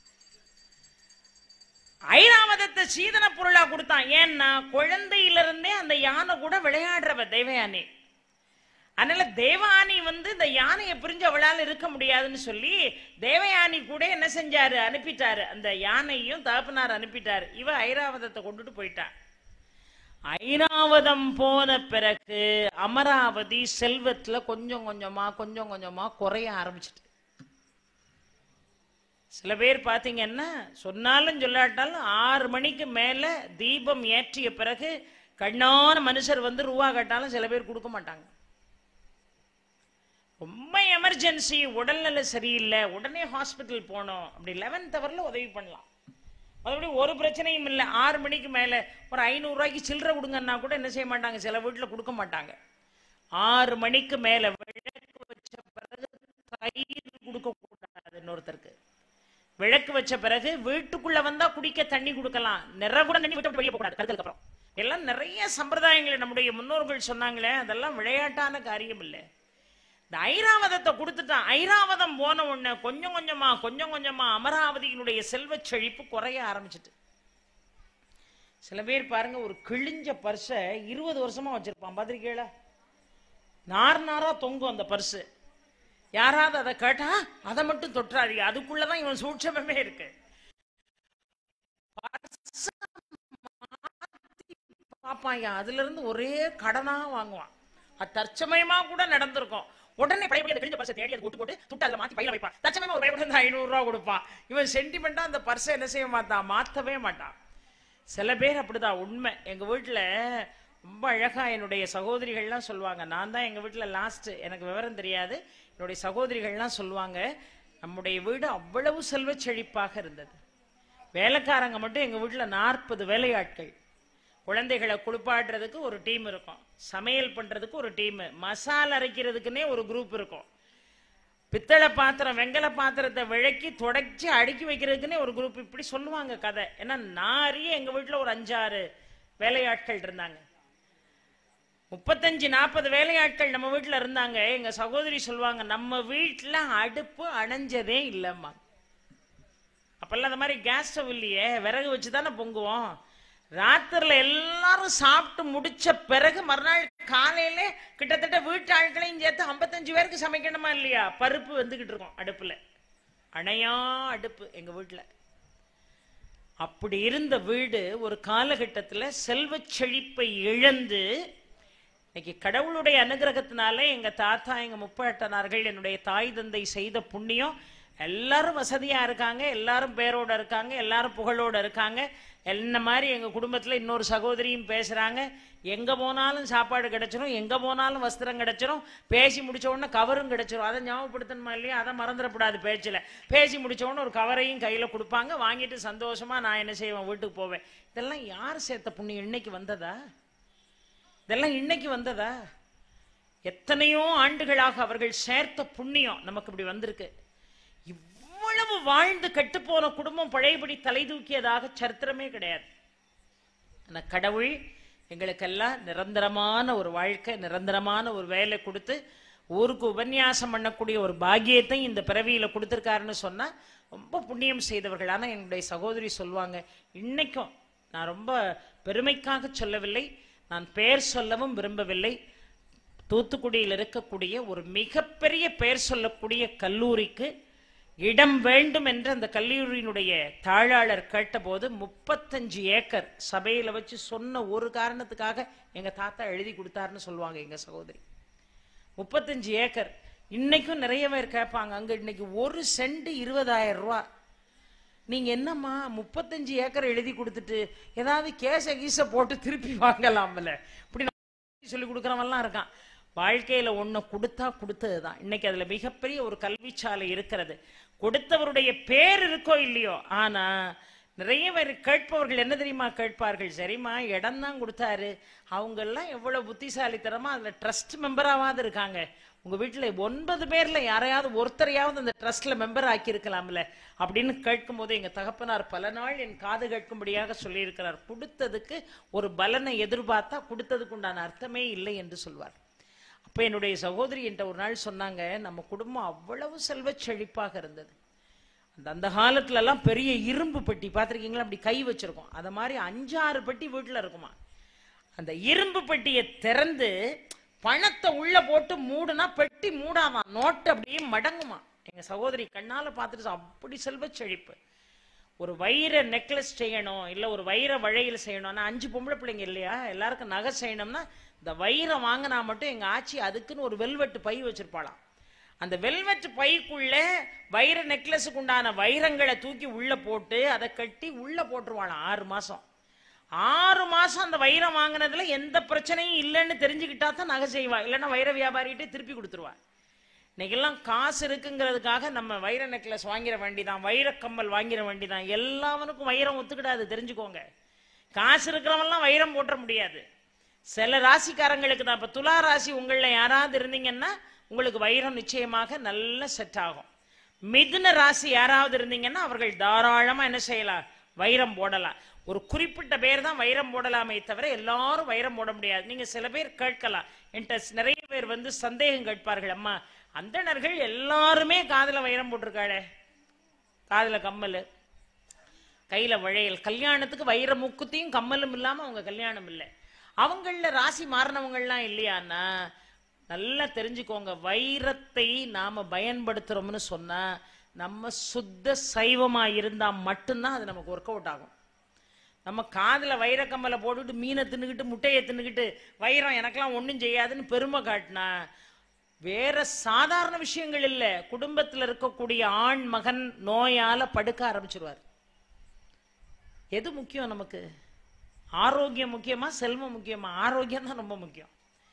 ஐராவதத்தை சீதன பொருளா கொடுத்தான் ஏன்னா குழந்தையிலிருந்தே அந்த யானை கூட விளையாடுறவ தேவயானி அதனால தேவயானி வந்து இந்த யானையை பிரிஞ்சு அவளால இருக்க முடியாதுன்னு சொல்லி தேவயானி கூட என்ன செஞ்சாரு அனுப்பிட்டாரு அந்த யானையும் தகப்பனார் அனுப்பிட்டாரு இவ ஐராவதத்தை கொண்டுட்டு போயிட்டான் ஐராவதம் போன பிறகு அமராவதி செல்வத்துல கொஞ்சம் கொஞ்சமா கொஞ்சம் கொஞ்சமா குறைய ஆரம்பிச்சிட்டு சில பேர் பார்த்தீங்கன்னா சொன்னாலும் சொல்லாட்டாலும் ஆறு மணிக்கு மேலே தீபம் ஏற்றிய பிறகு கண்ணான மனுஷர் வந்து ரூபா கட்டாலும் சில பேர் கொடுக்க மாட்டாங்க ரொம்ப எமர்ஜென்சி உடல்நல சரியில்லை உடனே ஹாஸ்பிட்டல் போகணும் அப்படி லெவன்த் ஹவரில் உதவி பண்ணலாம் மறுபடியும் ஒரு பிரச்சனையும் இல்லை ஆறு மணிக்கு மேலே ஒரு ஐநூறுரூவாய்க்கு சில்லறை கொடுங்கன்னா கூட என்ன செய்ய மாட்டாங்க சில வீட்டில் கொடுக்க மாட்டாங்க ஆறு மணிக்கு மேலே விளக்கு வச்ச பிறகு தயிர் கொடுக்கக்கூடாது இன்னொருத்தருக்கு விளக்கு வச்ச பிறகு வீட்டுக்குள்ள வந்தா குடிக்க தண்ணி கொடுக்கலாம் நிற கூட தண்ணி விட்டு வெளியே போகக்கூடாது கருத்தலுக்கு அப்புறம் எல்லாம் நிறைய சம்பிரதாயங்களை நம்முடைய முன்னோர்கள் சொன்னாங்களே அதெல்லாம் விளையாட்டான காரியம் இல்லை இந்த ஐராவதத்தை கொடுத்துட்டான் ஐராவதம் போன உடனே கொஞ்சம் கொஞ்சமா கொஞ்சம் கொஞ்சமா அமராவதியினுடைய செல்வச் செழிப்பு குறைய ஆரம்பிச்சிட்டு சில பேர் பாருங்க ஒரு கிழிஞ்ச பர்ஸை இருபது வருஷமா வச்சிருப்பான் பார்த்திருக்கீங்களா நார் நாரா தொங்கும் அந்த பர்ஸு யாராவது அதை கேட்டா அதை மட்டும் தொற்றாதீங்க அதுக்குள்ளதான் இவன் சூட்சமே இருக்கு பர்ஸை மாத்தி பாப்பாயா அதுல இருந்து ஒரே கடனா வாங்குவான் அது தற்சமயமா கூட நடந்திருக்கும் உடனே பழைய அந்த கிழிஞ்ச பர்ஸை தேடி அதை போட்டு போட்டு துட்டு அதில் மாத்தி பையில வைப்பான் தற்சமயமா ஒரு பயப்பட ஐநூறு ரூபா கொடுப்பான் இவன் சென்டிமெண்டா அந்த பர்ஸை என்ன செய்ய மாட்டான் மாத்தவே மாட்டான் சில பேர் அப்படிதான் உண்மை எங்க வீட்டுல ரொம்ப அழகா என்னுடைய சகோதரிகள்லாம் சொல்லுவாங்க நான் தான் எங்க வீட்டுல லாஸ்ட் எனக்கு விவரம் தெரியாது என்னுடைய சகோதரிகள்லாம் சொல்லுவாங்க நம்முடைய வீடு அவ்வளவு செல்வச் செழிப்பாக இருந்தது வேலைக்காரங்க மட்டும் எங்க வீட்டுல நாற்பது வேலையாட்கள் குழந்தைகளை குளிப்பாடுறதுக்கு ஒரு டீம் இருக்கும் சமையல் பண்றதுக்கு ஒரு டீம் மசால் அரைக்கிறதுக்குன்னே ஒரு குரூப் இருக்கும் பித்தளை பாத்திரம் வெங்கல பாத்திரத்தை விளக்கி தொடச்சி அடுக்கி வைக்கிறதுக்குன்னே ஒரு குரூப் இப்படி சொல்லுவாங்க கதை ஏன்னா நான் அறிய எங்க வீட்டுல ஒரு அஞ்சாறு வேலையாட்கள் இருந்தாங்க முப்பத்தஞ்சு நாற்பது வேலையாட்கள் நம்ம வீட்டுல இருந்தாங்க எங்க சகோதரி சொல்லுவாங்க நம்ம வீட்டுல அடுப்பு அணைஞ்சதே இல்லம்மா அப்பெல்லாம் அந்த மாதிரி கேஸ் ஸ்டவ் இல்லையே விறகு வச்சு தானே பொங்குவோம் ராத்திரில எல்லாரும் சாப்பிட்டு முடிச்ச பிறகு மறுநாள் காலையில கிட்டத்தட்ட வீட்டு ஆட்களையும் சேர்த்து ஐம்பத்தஞ்சு பேருக்கு சமைக்கணுமா இல்லையா பருப்பு வந்துகிட்டு இருக்கோம் அடுப்புல அணையா அடுப்பு எங்க வீட்டுல அப்படி இருந்த வீடு ஒரு காலகட்டத்துல செல்வச் செழிப்பை இழந்து இன்னைக்கு கடவுளுடைய அனுகிரகத்தினால எங்க தாத்தா எங்க முப்பாட்டனார்கள் என்னுடைய தாய் தந்தை செய்த புண்ணியம் எல்லாரும் வசதியா இருக்காங்க எல்லாரும் பேரோட இருக்காங்க எல்லாரும் புகழோட இருக்காங்க என்ன மாதிரி எங்க குடும்பத்துல இன்னொரு சகோதரியும் பேசுறாங்க எங்க போனாலும் சாப்பாடு கிடைச்சிரும் எங்க போனாலும் வஸ்திரம் கிடைச்சிரும் பேசி முடிச்ச உடனே கவரும் கிடைச்சிரும் அதை ஞாபகப்படுத்தணுமா இல்லையா அதை மறந்துடக்கூடாது பேச்சுல பேசி முடிச்ச உடனே ஒரு கவரையும் கையில கொடுப்பாங்க வாங்கிட்டு சந்தோஷமா நான் என்ன செய்வேன் வீட்டுக்கு போவேன் இதெல்லாம் யார் சேர்த்த புண்ணியம் இன்னைக்கு வந்ததா இதெல்லாம் இன்னைக்கு வந்ததா எத்தனையோ ஆண்டுகளாக அவர்கள் சேர்த்த புண்ணியம் நமக்கு இப்படி வந்திருக்கு இவ்வளவு வாழ்ந்து கெட்டுப்போன குடும்பம் பழையபடி தலை தூக்கியதாக சரித்திரமே கிடையாது ஆனா கடவுள் எங்களுக்கெல்லாம் நிரந்தரமான ஒரு வாழ்க்கை நிரந்தரமான ஒரு வேலை கொடுத்து ஊருக்கு உபன்யாசம் பண்ணக்கூடிய ஒரு பாக்கியத்தை இந்த பிறவியில கொடுத்துருக்காருன்னு சொன்னா ரொம்ப புண்ணியம் செய்தவர்கள் ஆனா என்னுடைய சகோதரி சொல்லுவாங்க இன்னைக்கும் நான் ரொம்ப பெருமைக்காக சொல்லவில்லை நான் பெயர் சொல்லவும் விரும்பவில்லை தூத்துக்குடியில் இருக்கக்கூடிய ஒரு மிகப்பெரிய பெயர் சொல்லக்கூடிய கல்லூரிக்கு இடம் வேண்டும் என்று அந்த கல்லூரியினுடைய தாளாளர் கேட்டபோது முப்பத்தஞ்சு ஏக்கர் சபையில வச்சு சொன்ன ஒரு காரணத்துக்காக எங்க தாத்தா எழுதி கொடுத்தாருன்னு சொல்லுவாங்க எங்க சகோதரி முப்பத்தஞ்சு ஏக்கர் இன்னைக்கும் நிறைய பேர் கேட்பாங்க அங்க இன்னைக்கு ஒரு சென்ட் இருபதாயிரம் ரூபா நீங்க என்னம்மா முப்பத்தஞ்சு ஏக்கர் எழுதி கொடுத்துட்டு ஏதாவது கேச கீச போட்டு திருப்பி வாங்கலாம்ல இப்படி நம்ம சொல்லி கொடுக்குறவன்லாம் இருக்கான் வாழ்க்கையில ஒண்ணு கொடுத்தா கொடுத்ததுதான் இன்னைக்கு அதுல மிகப்பெரிய ஒரு கல்விச்சாலை இருக்கிறது கொடுத்தவருடைய பேர் இருக்கோ இல்லையோ ஆனா நிறைய பேர் கேட்பவர்கள் என்ன தெரியுமா கேட்பார்கள் சரிம்மா இடம் தான் கொடுத்தாரு அவங்க எல்லாம் எவ்வளவு புத்திசாலித்தனமா அதுல ட்ரஸ்ட் மெம்பராவது இருக்காங்க உங்க வீட்டுல ஒன்பது பேர்ல யாரையாவது ஒருத்தரையாவது அந்த ட்ரஸ்ட்ல மெம்பர் ஆக்கி இருக்கலாம்ல அப்படின்னு கேட்கும்போது எங்க தகப்பனார் பல நாள் என் காது கேட்கும்படியாக சொல்லியிருக்கிறார் கொடுத்ததுக்கு ஒரு பலனை எதிர்பார்த்தா கொடுத்ததுக்கு உண்டான அர்த்தமே இல்லை என்று சொல்வார் அப்ப என்னுடைய சகோதரி என்கிட்ட ஒரு நாள் சொன்னாங்க நம்ம குடும்பம் அவ்வளவு செல்வச் செழிப்பாக இருந்தது அந்த அந்த காலத்துல எல்லாம் பெரிய இரும்பு பெட்டி பார்த்திருக்கீங்களா அப்படி கை வச்சிருக்கோம் அத மாதிரி அஞ்சாறு பெட்டி வீட்டுல இருக்குமா அந்த இரும்பு பெட்டியை திறந்து பணத்தை உள்ள போட்டு மூடுனா பெட்டி மூடாமா நோட்டு அப்படியே மடங்குமா எங்க சகோதரி கண்ணால பார்த்துட்டு அப்படி செல்வச் செழிப்பு ஒரு வைர நெக்லஸ் செய்யணும் இல்ல ஒரு வைர வளையல் செய்யணும்னா அஞ்சு பொம்பளை பிள்ளைங்க இல்லையா எல்லாருக்கும் நகை செய்யணும்னா இந்த வைரம் வாங்கினா மட்டும் எங்க ஆச்சி அதுக்குன்னு ஒரு வெல்வெட்டு பை வச்சிருப்பாளாம் அந்த வெல்வெட் பைக்குள்ள வைர நெக்லஸுக்கு உண்டான வைரங்களை தூக்கி உள்ள போட்டு அதை கட்டி உள்ள போட்டுருவாளாம் ஆறு மாசம் ஆறு மாசம் அந்த வைரம் வாங்கினதுல எந்த பிரச்சனையும் இல்லைன்னு தெரிஞ்சுக்கிட்டா தான் நகை செய்வா இல்லைன்னா வைர வியாபாரிகிட்டே திருப்பி கொடுத்துருவா இன்னைக்கெல்லாம் காசு இருக்குங்கிறதுக்காக நம்ம வைர நெக்லஸ் வாங்கிட வேண்டிதான் வைரக்கம்மல் வாங்கிட வேண்டிதான் எல்லாவனுக்கும் வைரம் ஒத்துக்கிடாது தெரிஞ்சுக்கோங்க காசு இருக்கிறவன்லாம் வைரம் போட்டுற முடியாது சில ராசிக்காரங்களுக்கு தான் இப்போ துலா ராசி உங்களில் யாராவது இருந்தீங்கன்னா உங்களுக்கு வைரம் நிச்சயமாக நல்ல செட் ஆகும் மிதுன ராசி யாராவது இருந்தீங்கன்னா அவர்கள் தாராளமா என்ன செய்யலாம் வைரம் போடலாம் ஒரு குறிப்பிட்ட பேர் தான் வைரம் போடலாமே தவிர எல்லாரும் வைரம் போட முடியாது நீங்க சில பேர் கேட்கலாம் என்கிட்ட நிறைய பேர் வந்து சந்தேகம் கேட்பார்கள் அம்மா அந்தணர்கள் எல்லாருமே காதுல வைரம் போட்டிருக்காளே காதுல கம்மல் கையில வளையல் கல்யாணத்துக்கு வைர முக்குத்தியும் கம்மலும் இல்லாம அவங்க கல்யாணம் இல்லை அவங்கள ராசி மாறினவங்கள்லாம் இல்லையான்னா நல்லா தெரிஞ்சுக்கோங்க வைரத்தை நாம பயன்படுத்துறோம்னு சொன்னா நம்ம சுத்த சைவமா இருந்தா மட்டும்தான் அது நமக்கு ஒர்க் அவுட் ஆகும் நம்ம காதுல வைர கம்மலை போட்டுட்டு மீனை தின்னுக்கிட்டு முட்டையை தின்னுக்கிட்டு வைரம் எனக்கெல்லாம் ஒண்ணும் செய்யாதுன்னு பெருமை காட்டினா வேற சாதாரண விஷயங்கள் இல்ல குடும்பத்துல இருக்கக்கூடிய ஆண் மகன் நோயால படுக்க ஆரம்பிச்சிருவார் எது முக்கியம் நமக்கு ஆரோக்கியம் முக்கியமா செல்வம் முக்கியமா ஆரோக்கியம் தான் ரொம்ப முக்கியம்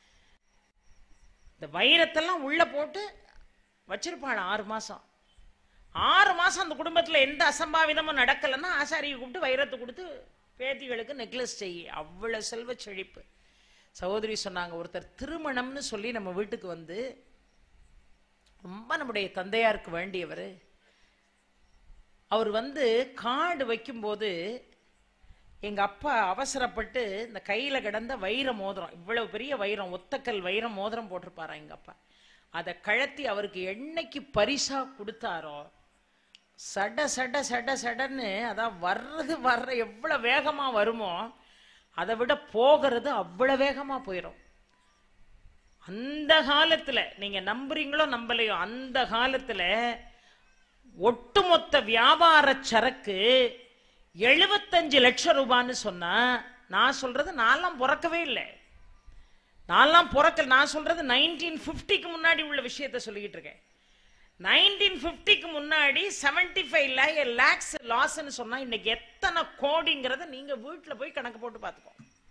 இந்த வைரத்தெல்லாம் உள்ள போட்டு வச்சிருப்பாள் ஆறு மாசம் ஆறு மாசம் அந்த குடும்பத்துல எந்த அசம்பாவிதமும் நடக்கலைன்னா ஆசாரியை கூப்பிட்டு வைரத்தை கொடுத்து பேத்திகளுக்கு நெக்லஸ் செய்ய அவ்வளவு செல்வ செழிப்பு சகோதரி சொன்னாங்க ஒருத்தர் திருமணம்னு சொல்லி நம்ம வீட்டுக்கு வந்து ரொம்ப நம்முடைய தந்தையாருக்கு வேண்டியவர் அவர் வந்து கார்டு வைக்கும்போது எங்க அப்பா அவசரப்பட்டு இந்த கையில கிடந்த வைர மோதிரம் இவ்வளவு பெரிய வைரம் ஒத்தக்கல் வைரம் மோதிரம் போட்டிருப்பாரா எங்க அப்பா அதை கழத்தி அவருக்கு என்னைக்கு பரிசா கொடுத்தாரோ சட சட சட சடன்னு அதான் வர்றது வர்ற எவ்வளவு வேகமா வருமோ அதை விட போகிறது அவ்வளவு வேகமா போயிடும் அந்த காலத்துல நீங்க நம்புறீங்களோ நம்பலையோ அந்த காலத்துல ஒட்டுமொத்த வியாபார சரக்கு எழுபத்தஞ்சு லட்சம் ரூபான்னு சொன்னா நான் சொல்றது நான்லாம் பிறக்கவே இல்லை நான்லாம் பிறக்க நான் சொல்றது நைன்டீன் ஃபிஃப்டிக்கு முன்னாடி உள்ள விஷயத்த சொல்லிக்கிட்டு இருக்கேன் நைன்டீன் ஃபிஃப்டிக்கு முன்னாடி செவன்டி ஃபைவ் லேக்ஸ் லாஸ்ன்னு சொன்னா இன்னைக்கு எத்தனை கோடிங்கிறத நீங்க வீட்டுல போய் கணக்கு போட்டு பார்த்துக்கோ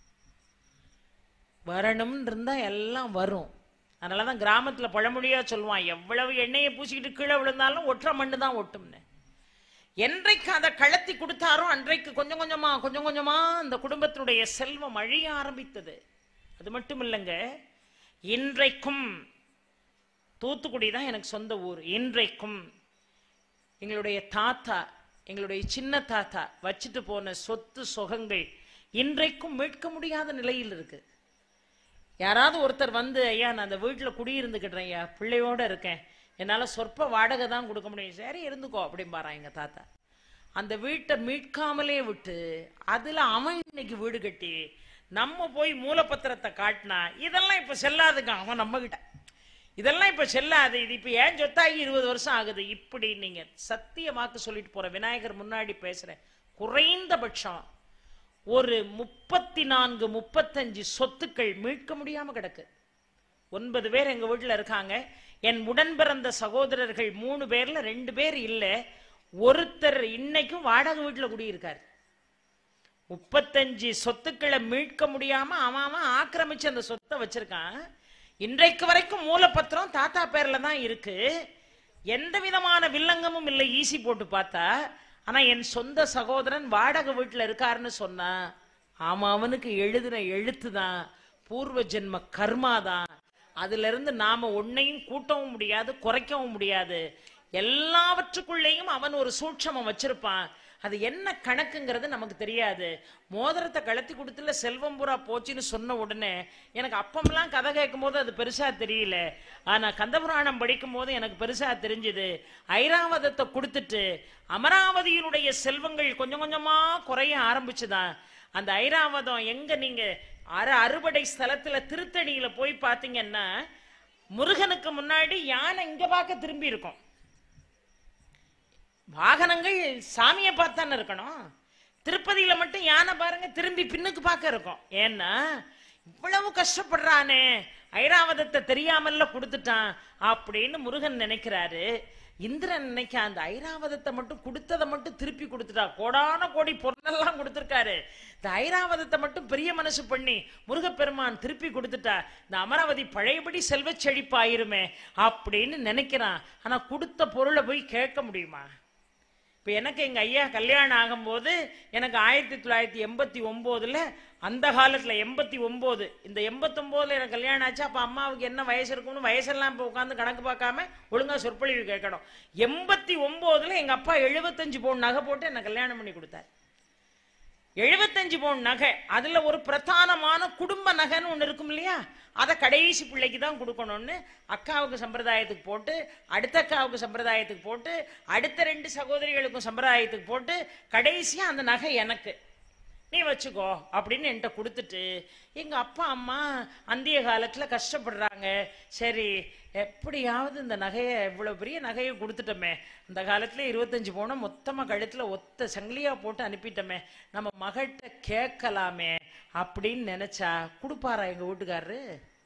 வரணும்னு இருந்தா எல்லாம் வரும் அதனாலதான் கிராமத்துல பழமொழியா சொல்லுவான் எவ்வளவு எண்ணெயை பூசிக்கிட்டு கீழே விழுந்தாலும் ஒற்றை மண்ணு தான் ஒட்டும்னு என்றைக்கு அதை கழத்தி கொடுத்தாரோ அன்றைக்கு கொஞ்சம் கொஞ்சமா கொஞ்சம் கொஞ்சமா அந்த குடும்பத்தினுடைய செல்வம் அழிய ஆரம்பித்தது அது மட்டும் இல்லைங்க இன்றைக்கும் தூத்துக்குடி தான் எனக்கு சொந்த ஊர் இன்றைக்கும் எங்களுடைய தாத்தா எங்களுடைய சின்ன தாத்தா வச்சுட்டு போன சொத்து சுகங்கள் இன்றைக்கும் மீட்க முடியாத நிலையில் இருக்கு யாராவது ஒருத்தர் வந்து ஐயா நான் அந்த வீட்டில் குடியிருந்துக்கிட்டேன் ஐயா பிள்ளையோட இருக்கேன் என்னால் சொற்ப வாடகை தான் கொடுக்க முடியும் சரி இருந்துக்கோ அப்படிம்பாரான் எங்க தாத்தா அந்த வீட்டை மீட்காமலே விட்டு அதுல அவன் இன்னைக்கு வீடு கட்டி நம்ம போய் மூலப்பத்திரத்தை காட்டினா இதெல்லாம் இப்ப செல்லாதுங்க அவன் நம்ம கிட்ட இதெல்லாம் இப்ப செல்லாது இது இப்ப ஏன் சொத்தாகி இருபது வருஷம் ஆகுது இப்படி நீங்க சத்தியமாக்கு சொல்லிட்டு போற விநாயகர் முன்னாடி பேசுறேன் குறைந்தபட்சம் ஒரு முப்பத்தி நான்கு முப்பத்தஞ்சு சொத்துக்கள் மீட்க முடியாம கிடக்கு ஒன்பது பேர் எங்க வீட்டுல இருக்காங்க என் உடன் பிறந்த சகோதரர்கள் மூணு பேர்ல ரெண்டு பேர் இல்ல ஒருத்தர் இன்னைக்கும் வாடகை வீட்டுல குடியிருக்காரு முப்பத்தஞ்சு சொத்துக்களை மீட்க முடியாம அவன் அவன் ஆக்கிரமிச்சு அந்த சொத்தை வச்சிருக்கான் இன்றைக்கு வரைக்கும் மூலப்பத்திரம் தாத்தா பேர்ல தான் இருக்கு எந்த விதமான வில்லங்கமும் இல்லை ஈசி போட்டு பார்த்தா ஆனா என் சொந்த சகோதரன் வாடகை வீட்டுல இருக்காருன்னு சொன்னா ஆமா அவனுக்கு எழுதின எழுத்து தான் பூர்வ ஜென்ம கர்மா தான் அதுல இருந்து நாம ஒன்னையும் கூட்டவும் முடியாது குறைக்கவும் முடியாது எல்லாவற்றுக்குள்ளேயும் அவன் ஒரு சூட்சமம் வச்சிருப்பான் அது என்ன கணக்குங்கிறது நமக்கு தெரியாது மோதிரத்தை கழட்டி கொடுத்துல செல்வம் பூரா போச்சுன்னு சொன்ன உடனே எனக்கு அப்பமெல்லாம் கதை கேட்கும் போது அது பெருசா தெரியல ஆனா கந்தபுராணம் படிக்கும் போது எனக்கு பெருசா தெரிஞ்சது ஐராவதத்தை கொடுத்துட்டு அமராவதியினுடைய செல்வங்கள் கொஞ்சம் கொஞ்சமா குறைய ஆரம்பிச்சுதான் அந்த ஐராவதம் எங்க நீங்க அர அறுபடை ஸ்தலத்துல திருத்தணியில போய் பாத்தீங்கன்னா முருகனுக்கு முன்னாடி யானை இங்க பார்க்க திரும்பி இருக்கும் வாகனங்கள் சாமியை பார்த்தானே இருக்கணும் திருப்பதியில மட்டும் யானை பாருங்க திரும்பி பின்னுக்கு பார்க்க இருக்கும் ஏன்னா இவ்வளவு கஷ்டப்படுறானே ஐராவதத்தை தெரியாமல்ல கொடுத்துட்டான் அப்படின்னு முருகன் நினைக்கிறாரு இந்திரன் நினைக்க அந்த ஐராவதத்தை மட்டும் கொடுத்ததை மட்டும் திருப்பி கொடுத்துட்டா கோடான கோடி பொருளெல்லாம் கொடுத்துருக்காரு இந்த ஐராவதத்தை மட்டும் பெரிய மனசு பண்ணி முருகப்பெருமான் திருப்பி கொடுத்துட்டா இந்த அமராவதி பழையபடி செல்வச் செழிப்பாயிருமே அப்படின்னு நினைக்கிறான் ஆனா கொடுத்த பொருளை போய் கேட்க முடியுமா இப்போ எனக்கு எங்க ஐயா கல்யாணம் ஆகும்போது எனக்கு ஆயிரத்தி தொள்ளாயிரத்தி எண்பத்தி ஒம்போதுல அந்த காலத்துல எண்பத்தி ஒன்பது இந்த எண்பத்தொம்போதுல எனக்கு கல்யாணம் ஆச்சு அப்ப அம்மாவுக்கு என்ன வயசு இருக்கும்னு வயசெல்லாம் இப்போ உட்காந்து கணக்கு பார்க்காம ஒழுங்கா சொற்பொழிவு கேட்கணும் எண்பத்தி ஒம்போதுல எங்க அப்பா எழுபத்தஞ்சு பவுன் நகை போட்டு என்ன கல்யாணம் பண்ணி கொடுத்தாரு எழுபத்தஞ்சு பவுன் நகை அதுல ஒரு பிரதானமான குடும்ப நகைன்னு ஒண்ணு இருக்கும் இல்லையா அதை கடைசி பிள்ளைக்கு தான் கொடுக்கணும்னு அக்காவுக்கு சம்பிரதாயத்துக்கு போட்டு அடுத்த அக்காவுக்கு சம்பிரதாயத்துக்கு போட்டு அடுத்த ரெண்டு சகோதரிகளுக்கும் சம்பிரதாயத்துக்கு போட்டு கடைசியா அந்த நகை எனக்கு நீ வச்சுக்கோ அப்படின்னு என்கிட்ட கொடுத்துட்டு எங்க அப்பா அம்மா அந்திய காலத்துல கஷ்டப்படுறாங்க சரி எப்படியாவது இந்த நகையை இவ்வளவு பெரிய நகையை கொடுத்துட்டோமே அந்த காலத்துல இருபத்தஞ்சு பவுனை மொத்தமா கழுத்துல ஒத்த சங்கிலியா போட்டு அனுப்பிட்டோமே நம்ம மகள்கிட்ட கேட்கலாமே அப்படின்னு நினைச்சா கொடுப்பாரா எங்க வீட்டுக்காரரு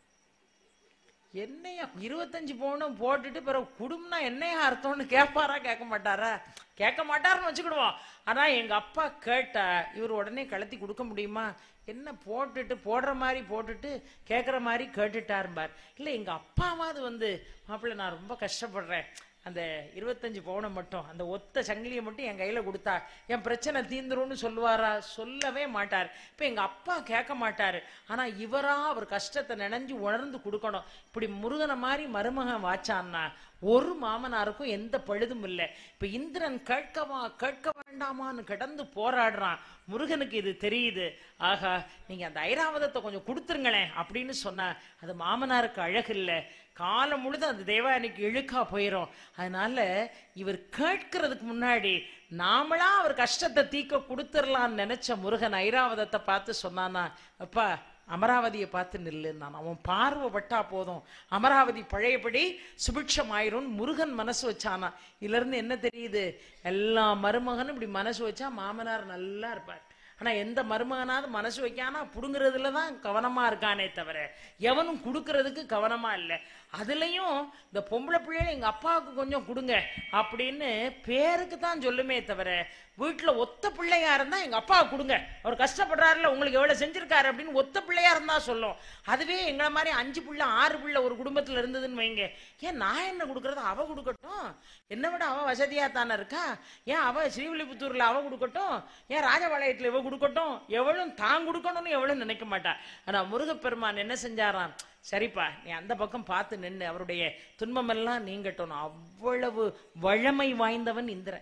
என்னையா இருபத்தஞ்சு பவுனும் போட்டுட்டு பிறகு குடும்பம்னா என்னையா அர்த்தம்னு கேட்பாரா கேட்க மாட்டாரா கேட்க மாட்டாருன்னு வச்சுக்கிடுவோம் ஆனா எங்க அப்பா கேட்டா இவர் உடனே கழட்டி கொடுக்க முடியுமா என்ன போட்டுட்டு போடுற மாதிரி போட்டுட்டு கேட்குற மாதிரி கேட்டுட்டாரும்பார் இல்லை எங்க அப்பாவாவது வந்து மாப்பிள்ளை நான் ரொம்ப கஷ்டப்படுறேன் அந்த இருபத்தஞ்சு பவுனை மட்டும் அந்த ஒத்த சங்கிலியை மட்டும் என் கையில கொடுத்தா என் பிரச்சனை தீந்துரும்னு சொல்லுவாரா சொல்லவே மாட்டார் இப்ப எங்க அப்பா கேட்க மாட்டாரு ஆனா இவரா அவர் கஷ்டத்தை நினைஞ்சு உணர்ந்து கொடுக்கணும் இப்படி முருகனை மாதிரி மருமகன் வாச்சான்னா ஒரு மாமனாருக்கும் எந்த பழுதும் இல்லை இப்ப இந்திரன் கேட்கவா கேட்க வேண்டாமான்னு கிடந்து போராடுறான் முருகனுக்கு இது தெரியுது ஆகா நீங்க அந்த ஐராவதத்தை கொஞ்சம் கொடுத்துருங்களேன் அப்படின்னு சொன்னா அது மாமனாருக்கு அழகு இல்லை காலம் முழுதும் அந்த தேவானிக்கு இழுக்கா போயிடும் அதனால இவர் கேட்கறதுக்கு முன்னாடி நாமளா அவர் கஷ்டத்தை தீக்க கொடுத்துடலாம்னு நினைச்ச முருகன் ஐராவதத்தை பார்த்து சொன்னானா அப்பா அமராவதியை பார்த்து நில்லுன்னான் அவன் பார்வை பட்டா போதும் அமராவதி பழையபடி சுபிட்சம் ஆயிரும் முருகன் மனசு வச்சானா இதுல இருந்து என்ன தெரியுது எல்லா மருமகனும் இப்படி மனசு வச்சா மாமனார் நல்லா இருப்பார் ஆனா எந்த மருமகனாவது மனசு வைக்கானா புடுங்குறதுல தான் கவனமா இருக்கானே தவிர எவனும் கொடுக்கறதுக்கு கவனமா இல்லை அதுலயும் இந்த பொம்பளை பிள்ளைகளை எங்க அப்பாவுக்கு கொஞ்சம் கொடுங்க அப்படின்னு பேருக்கு தான் சொல்லுமே தவிர வீட்டுல ஒத்த பிள்ளையா இருந்தா எங்க அப்பாவுக்கு கொடுங்க அவர் கஷ்டப்படுறாருல உங்களுக்கு எவ்வளவு செஞ்சிருக்காரு அப்படின்னு ஒத்த பிள்ளையா இருந்தா சொல்லும் அதுவே எங்களை மாதிரி அஞ்சு பிள்ளை ஆறு பிள்ளை ஒரு குடும்பத்துல இருந்ததுன்னு வைங்க ஏன் நான் என்ன கொடுக்கறது அவ கொடுக்கட்டும் என்னை விட அவ வசதியா தானே இருக்கா ஏன் அவ ஸ்ரீவில்லிபுத்தூர்ல அவ கொடுக்கட்டும் ஏன் ராஜபாளையத்துல இவ கொடுக்கட்டும் எவளும் தான் கொடுக்கணும்னு எவளும் நினைக்க மாட்டா ஆனா முருகப்பெருமான் என்ன செஞ்சாராம் சரிப்பா நீ அந்த பக்கம் பார்த்து நின்று அவருடைய துன்பமெல்லாம் நீங்கட்டும் அவ்வளவு வழமை வாய்ந்தவன் இந்திரன்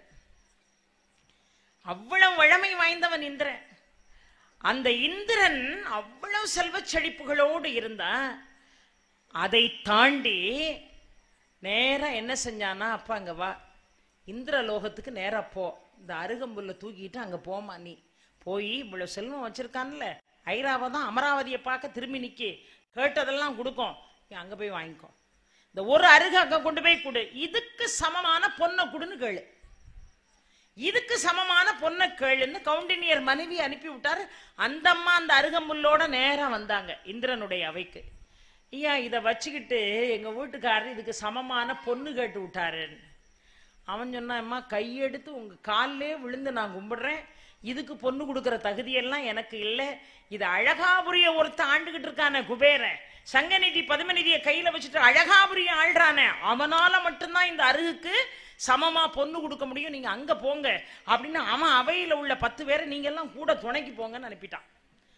அவ்வளவு வழமை வாய்ந்தவன் இந்திரன் அந்த இந்திரன் அவ்வளவு செல்வச் செழிப்புகளோடு இருந்தா அதை தாண்டி நேரா என்ன செஞ்சானா அப்பா அங்க வா இந்திரலோகத்துக்கு நேரா போ இந்த அருகம்புல்ல தூக்கிட்டு அங்க போமா நீ போய் இவ்வளவு செல்வம் வச்சிருக்கான்ல ஐராவதம் அமராவதியை பார்க்க திரும்பி நிக்கி கேட்டதெல்லாம் கொடுக்கும் நீ அங்க போய் வாங்கிக்கோ இந்த ஒரு அருகு அங்க கொண்டு போய் கொடு இதுக்கு சமமான பொண்ணை கொடுன்னு கேளு இதுக்கு சமமான பொண்ணை கேளுன்னு கவுண்டினியர் மனைவி அனுப்பி விட்டாரு அந்த அம்மா அந்த அருகம்புல்லோட நேரா வந்தாங்க இந்திரனுடைய அவைக்கு ஐயா இதை வச்சுக்கிட்டு எங்க வீட்டுக்காரர் இதுக்கு சமமான பொண்ணு கேட்டு விட்டாருன்னு அவன் சொன்னாம்மா கையெடுத்து உங்க காலிலே விழுந்து நான் கும்பிடுறேன் இதுக்கு பொண்ணு கொடுக்கிற தகுதியெல்லாம் எனக்கு இல்லை இது அழகாபுரிய ஒருத்த ஆண்டுகிட்டு இருக்கானே குபேரன் சங்கநிதி பதுமநிதியை கையில வச்சுட்டு அழகாபுரிய ஆள்றானே அவனால மட்டும்தான் இந்த அருகுக்கு சமமா பொண்ணு கொடுக்க முடியும் நீங்க அங்க போங்க அப்படின்னு அவன் அவையில உள்ள பத்து பேரை நீங்க எல்லாம் கூட துணைக்கு போங்கன்னு அனுப்பிட்டான்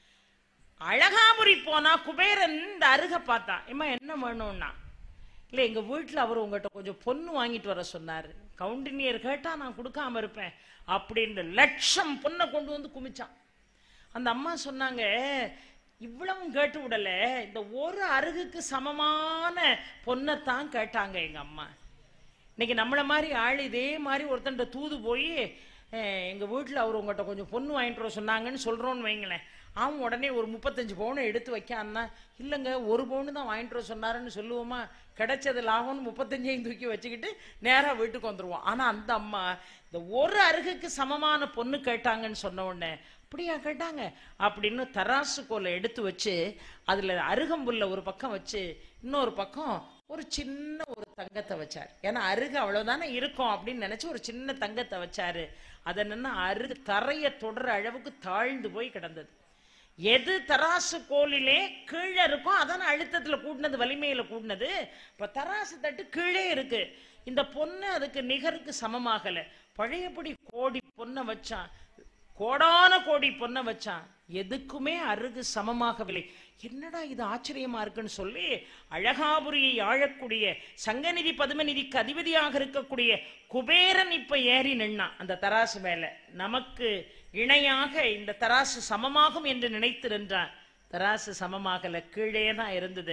அழகாபுரி போனா குபேரன் இந்த அருக பார்த்தான் இம்மா என்ன வேணும்னா இல்லை எங்க வீட்டில் அவர் உங்ககிட்ட கொஞ்சம் பொண்ணு வாங்கிட்டு வர சொன்னார் கவுண்டினியர் கேட்டா நான் கொடுக்காம இருப்பேன் அப்படின்னு லட்சம் பொண்ணை கொண்டு வந்து குமிச்சான் அந்த அம்மா சொன்னாங்க இவ்வளவும் கேட்டு விடல இந்த ஒரு அருகுக்கு சமமான பொண்ணைத்தான் கேட்டாங்க எங்க அம்மா இன்னைக்கு நம்மள மாதிரி ஆள் இதே மாதிரி ஒருத்தன்ட்ட தூது போய் அஹ், எங்க வீட்டில் அவர் உங்கள்கிட்ட கொஞ்சம் பொண்ணு வாங்கிட்டு வர சொன்னாங்கன்னு சொல்றோன்னு வைங்களேன் அவன் உடனே ஒரு முப்பத்தஞ்சு பவுனை எடுத்து வைக்கான்னா இல்லைங்க ஒரு பவுனு தான் வாங்கிட்டு வர சொன்னாருன்னு சொல்லுவோமா கிடைச்சது லாபம்னு முப்பத்தஞ்சையும் தூக்கி வச்சுக்கிட்டு நேரா வீட்டுக்கு வந்துருவோம் ஆனா அந்த அம்மா இந்த ஒரு அருகுக்கு சமமான பொண்ணு கேட்டாங்கன்னு சொன்ன உடனே அப்படியா கேட்டாங்க அப்படின்னு தராசு கோலை எடுத்து வச்சு அதுல அருகம்புல்ல ஒரு பக்கம் வச்சு இன்னொரு பக்கம் ஒரு சின்ன ஒரு தங்கத்தை வச்சார் ஏன்னா அருகு அவ்வளவுதானே இருக்கும் அப்படின்னு நினைச்சு ஒரு சின்ன தங்கத்தை வச்சாரு அதை நின்று அருகு தரைய தொடர அளவுக்கு தாழ்ந்து போய் கிடந்தது எது தராசு கோலிலே கீழே இருக்கோ அதான அழுத்தத்துல கூட்டினது வலிமையில கூட்டினது இப்ப தராசு தட்டு கீழே இருக்கு இந்த பொண்ணு அதுக்கு நிகருக்கு சமமாகல பழையபடி கோடி பொண்ணை வச்சான் கோடான கோடி பொண்ணை வச்சான் எதுக்குமே அருகு சமமாகவில்லை என்னடா இது ஆச்சரியமா இருக்குன்னு சொல்லி அழகாபுரியை ஆழக்கூடிய சங்கநிதி பதுமநிதிக்கு அதிபதியாக இருக்கக்கூடிய குபேரன் இப்ப ஏறி நின்னான் அந்த தராசு மேல நமக்கு இணையாக இந்த தராசு சமமாகும் என்று நினைத்து நின்றான் தராசு சமமாகல கீழே தான் இருந்தது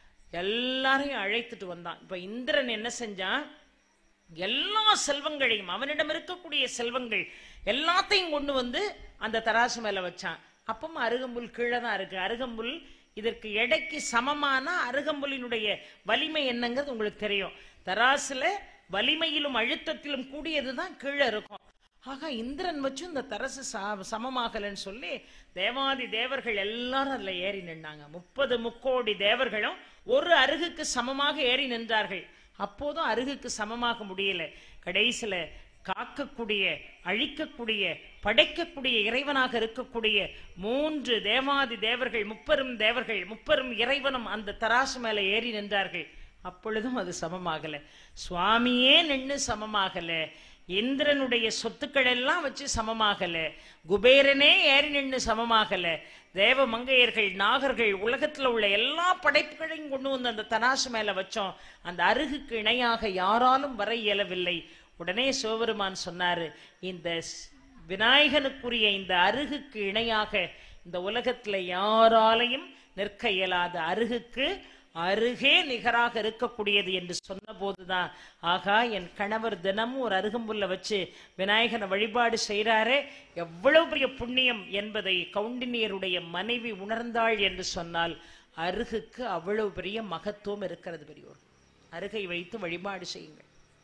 எல்லாரையும் அழைத்துட்டு வந்தான் இப்ப இந்திரன் என்ன செஞ்சான் எல்லா செல்வங்களையும் அவனிடம் இருக்கக்கூடிய செல்வங்கள் எல்லாத்தையும் கொண்டு வந்து அந்த தராசு மேல வச்சான் அப்பவும் அருகம்புல் கீழே தான் இருக்கு அருகம்புல் இதற்கு எடைக்கு சமமான அருகம்புலினுடைய வலிமை என்னங்கிறது உங்களுக்கு தெரியும் தராசுல வலிமையிலும் அழுத்தத்திலும் கூடியதுதான் கீழே இருக்கும் ஆக இந்திரன் வச்சு இந்த தரசு ச- சமமாகலன்னு சொல்லி தேவாதி தேவர்கள் எல்லாரும் அதுல ஏறி நின்னாங்க முப்பது முக்கோடி தேவர்களும் ஒரு அருகுக்கு சமமாக ஏறி நின்றார்கள் அப்போதும் அருகுக்கு சமமாக முடியல கடைசியில காக்கக்கூடிய அழிக்கக்கூடிய படைக்கக்கூடிய இறைவனாக இருக்கக்கூடிய மூன்று தேவாதி தேவர்கள் முப்பெரும் தேவர்கள் முப்பெரும் இறைவனும் அந்த தராசு மேல ஏறி நின்றார்கள் அப்பொழுதும் அது சமமாகல சுவாமியே நின்னு சமமாகல இந்திரனுடைய சொத்துக்கள் எல்லாம் வச்சு சமமாகல குபேரனே ஏறி நின்னு சமமாகல தேவ மங்கையர்கள் நாகர்கள் உலகத்துல உள்ள எல்லா படைப்புகளையும் கொண்டு வந்து அந்த தராசு மேல வச்சோம் அந்த அருகுக்கு இணையாக யாராலும் வர இயலவில்லை உடனே சிவபெருமான் சொன்னாரு இந்த ஸ்- விநாயகனுக்குரிய இந்த அருகுக்கு இணையாக இந்த உலகத்துல யாராலையும் நிற்க இயலாத அருகுக்கு அருகே நிகராக இருக்கக்கூடியது என்று சொன்ன போதுதான் ஆகா என் கணவர் தினமும் ஒரு அருகம்புல்ல வச்சு விநாயகனை வழிபாடு செய்கிறாரே எவ்வளவு பெரிய புண்ணியம் என்பதை கவுண்டினியருடைய மனைவி உணர்ந்தாள் என்று சொன்னால் அருகுக்கு அவ்வளவு பெரிய மகத்துவம் இருக்கிறது பெரியோர் அருகை வைத்து வழிபாடு செய்யுங்கள்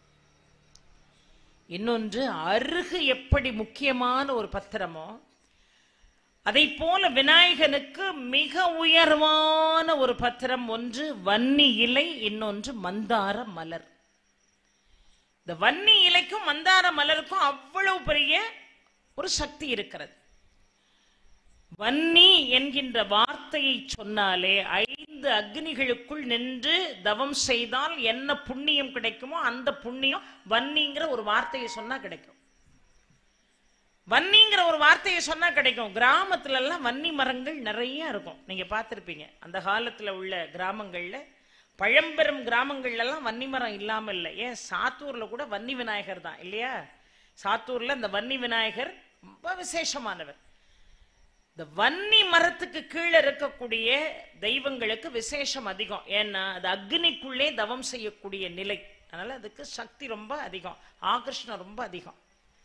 இன்னொன்று அருகு எப்படி முக்கியமான ஒரு பத்திரமோ அதை போல விநாயகனுக்கு மிக உயர்வான ஒரு பத்திரம் ஒன்று வன்னி இலை இன்னொன்று மந்தார மலர் இந்த வன்னி இலைக்கும் மந்தார மலருக்கும் அவ்வளவு பெரிய ஒரு சக்தி இருக்கிறது வன்னி என்கின்ற வார்த்தையை சொன்னாலே ஐந்து அக்னிகளுக்குள் நின்று தவம் செய்தால் என்ன புண்ணியம் கிடைக்குமோ அந்த புண்ணியம் வன்னிங்கிற ஒரு வார்த்தையை சொன்னா கிடைக்கும் வன்னிங்கிற ஒரு வார்த்தையை சொன்னா கிடைக்கும் கிராமத்துல எல்லாம் வன்னி மரங்கள் நிறைய இருக்கும் நீங்க பார்த்திருப்பீங்க அந்த காலத்துல உள்ள கிராமங்கள்ல பழம்பெரும் கிராமங்கள்ல எல்லாம் வன்னி மரம் இல்லாம இல்லை ஏன் சாத்தூர்ல கூட வன்னி விநாயகர் தான் இல்லையா சாத்தூர்ல இந்த வன்னி விநாயகர் ரொம்ப விசேஷமானவர் இந்த வன்னி மரத்துக்கு கீழே இருக்கக்கூடிய தெய்வங்களுக்கு விசேஷம் அதிகம் ஏன்னா அது அக்னிக்குள்ளே தவம் செய்யக்கூடிய நிலை அதனால அதுக்கு சக்தி ரொம்ப அதிகம் ஆகர்ஷணம் ரொம்ப அதிகம்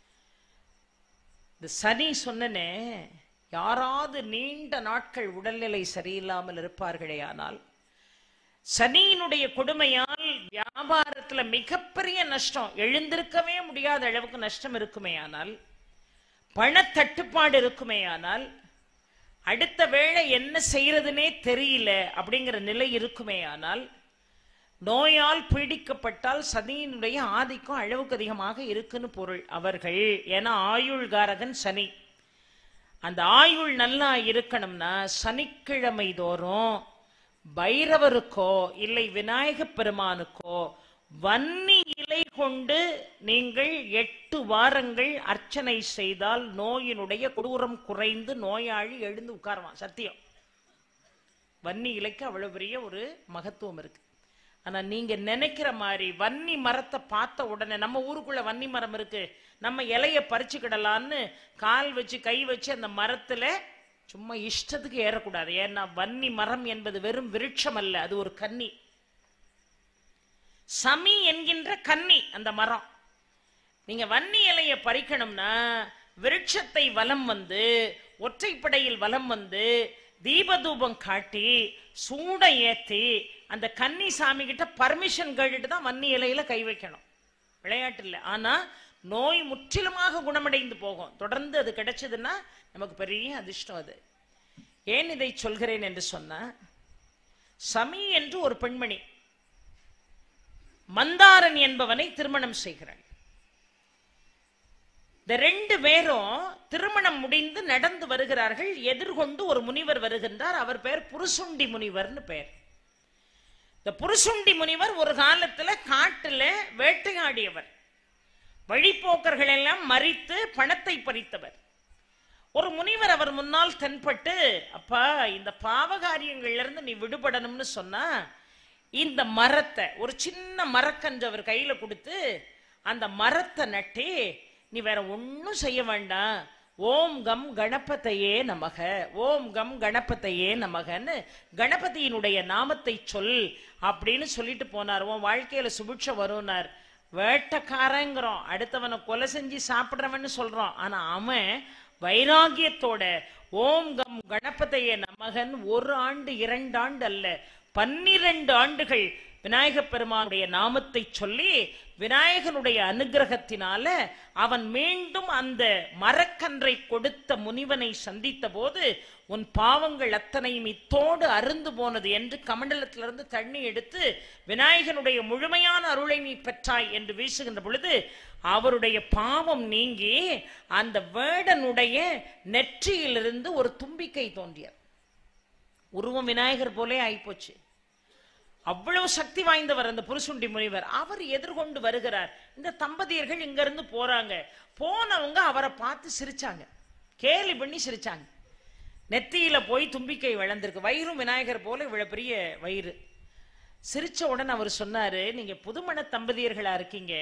இந்த சனி சொன்னனே யாராவது நீண்ட நாட்கள் உடல்நிலை சரியில்லாமல் இருப்பார்களே ஆனால் சனியினுடைய கொடுமையால் வியாபாரத்துல மிகப்பெரிய நஷ்டம் எழுந்திருக்கவே முடியாத அளவுக்கு நஷ்டம் இருக்குமே ஆனால் பணத்தட்டுப்பாடு இருக்குமே ஆனால் அடுத்த வேளை என்ன செய்யறதுனே தெரியல அப்படிங்கிற நிலை இருக்குமே ஆனால் நோயால் பீடிக்கப்பட்டால் சனியினுடைய ஆதிக்கம் அளவுக்கு அதிகமாக இருக்குன்னு பொருள் அவர்கள் ஏன்னா ஆயுள்காரகன் சனி அந்த ஆயுள் நல்லா இருக்கணும்னா சனிக்கிழமை தோறும் பைரவருக்கோ இல்லை விநாயகப் பெருமானுக்கோ வன்னி இலை கொண்டு நீங்கள் எட்டு வாரங்கள் அர்ச்சனை செய்தால் நோயினுடைய கொடூரம் குறைந்து நோயாளி எழுந்து உட்காருவான் சத்தியம் வன்னி இலைக்கு அவ்வளவு பெரிய ஒரு மகத்துவம் இருக்கு ஆனா நீங்க நினைக்கிற மாதிரி வன்னி மரத்தை பார்த்த உடனே நம்ம ஊருக்குள்ள வன்னி மரம் இருக்கு நம்ம இலைய பறிச்சுக்கிடலான்னு கால் வச்சு கை வச்சு அந்த மரத்துல சும்மா இஷ்டத்துக்கு ஏறக்கூடாது ஏன்னா வன்னி மரம் என்பது வெறும் விருட்சம் அல்ல அது ஒரு கன்னி சமி என்கின்ற கன்னி அந்த மரம் நீங்க வன்னி இலைய பறிக்கணும்னா விருட்சத்தை வலம் வந்து ஒற்றைப்படையில் வலம் வந்து தீபதூபம் காட்டி சூட ஏத்தி அந்த கன்னி சாமி கிட்ட பர்மிஷன் கேட்டுட்டு தான் வன்னி இலையில கை வைக்கணும் விளையாட்டு இல்லை ஆனா நோய் முற்றிலுமாக குணமடைந்து போகும் தொடர்ந்து அது கிடைச்சதுன்னா நமக்கு பெரிய அதிர்ஷ்டம் அது ஏன் இதை சொல்கிறேன் என்று சொன்னா சமி என்று ஒரு பெண்மணி மந்தாரன் என்பவனை திருமணம் செய்கிறாள் இந்த ரெண்டு பேரும் திருமணம் முடிந்து நடந்து வருகிறார்கள் எதிர்கொண்டு ஒரு முனிவர் வருகின்றார் அவர் பெயர் புருசுண்டி முனிவர்னு பெயர் இந்த புருசுண்டி முனிவர் ஒரு காலத்துல காட்டுல வேட்டையாடியவர் வழிப்போக்கர்கள் எல்லாம் மறித்து பணத்தை பறித்தவர் ஒரு முனிவர் அவர் முன்னால் தென்பட்டு அப்பா இந்த பாவகாரியங்கள்ல இருந்து நீ விடுபடணும்னு சொன்னா இந்த மரத்தை ஒரு சின்ன மரக்கன்று அவர் கையில கொடுத்து அந்த மரத்தை நட்டி நீ வேற ஒன்றும் செய்ய வேண்டாம் ஓம் கம் கணபதையே நமக ஓம் கம் கணபதையே நமகன்னு கணபதியினுடைய நாமத்தை சொல் அப்படின்னு சொல்லிட்டு போனார் உன் வாழ்க்கையில சுபிட்சம் வரும்னார் வேட்டக்காரங்கிறோம் அடுத்தவனை கொலை செஞ்சு சாப்பிடுறவன்னு சொல்றோம் ஆனா அவன் வைராகியத்தோட ஓம் கம் கணபதையே நமகன் ஒரு ஆண்டு இரண்டு ஆண்டு அல்ல பன்னிரண்டு ஆண்டுகள் விநாயக பெருமானுடைய நாமத்தை சொல்லி விநாயகனுடைய அனுகிரகத்தினால அவன் மீண்டும் அந்த மரக்கன்றை கொடுத்த முனிவனை சந்தித்த போது உன் பாவங்கள் அத்தனையும் இத்தோடு அருந்து போனது என்று கமண்டலத்திலிருந்து தண்ணி எடுத்து விநாயகனுடைய முழுமையான அருளை நீ பெற்றாய் என்று வீசுகின்ற பொழுது அவருடைய பாவம் நீங்கி அந்த வேடனுடைய நெற்றியிலிருந்து ஒரு தும்பிக்கை தோன்றியது உருவம் விநாயகர் போலே ஆயிப்போச்சு அவ்வளவு சக்தி வாய்ந்தவர் அந்த புருசுண்டி முனிவர் அவர் எதிர்கொண்டு வருகிறார் இந்த தம்பதியர்கள் இங்க இருந்து போறாங்க போனவங்க அவரை பார்த்து சிரிச்சாங்க கேலி பண்ணி சிரிச்சாங்க நெத்தியில போய் தும்பிக்கை வளர்ந்திருக்கு வயிறும் விநாயகர் போல இவ்வளவு பெரிய வயிறு சிரிச்ச உடனே அவர் சொன்னாரு நீங்க புதுமண தம்பதியர்களா இருக்கீங்க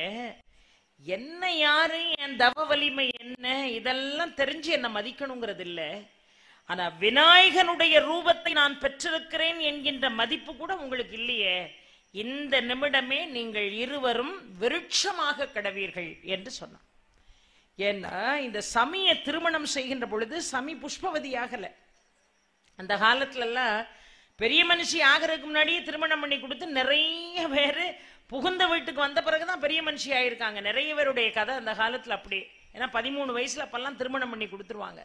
என்ன யாரு என் தவ வலிமை என்ன இதெல்லாம் தெரிஞ்சு என்ன மதிக்கணுங்கிறது இல்ல ஆனா விநாயகனுடைய ரூபத்தை நான் பெற்றிருக்கிறேன் என்கின்ற மதிப்பு கூட உங்களுக்கு இல்லையே இந்த நிமிடமே நீங்கள் இருவரும் விருட்சமாக கடவீர்கள் என்று சொன்னான் ஏன்னா இந்த சமிய திருமணம் செய்கின்ற பொழுது சமி புஷ்பவதி ஆகல அந்த காலத்துல எல்லாம் பெரிய மனுஷி ஆகிறதுக்கு முன்னாடியே திருமணம் பண்ணி கொடுத்து நிறைய பேர் புகுந்த வீட்டுக்கு வந்த பிறகுதான் பெரிய மனுஷி ஆயிருக்காங்க நிறைய பேருடைய கதை அந்த காலத்துல அப்படி ஏன்னா பதிமூணு வயசுல அப்பெல்லாம் திருமணம் பண்ணி கொடுத்துருவாங்க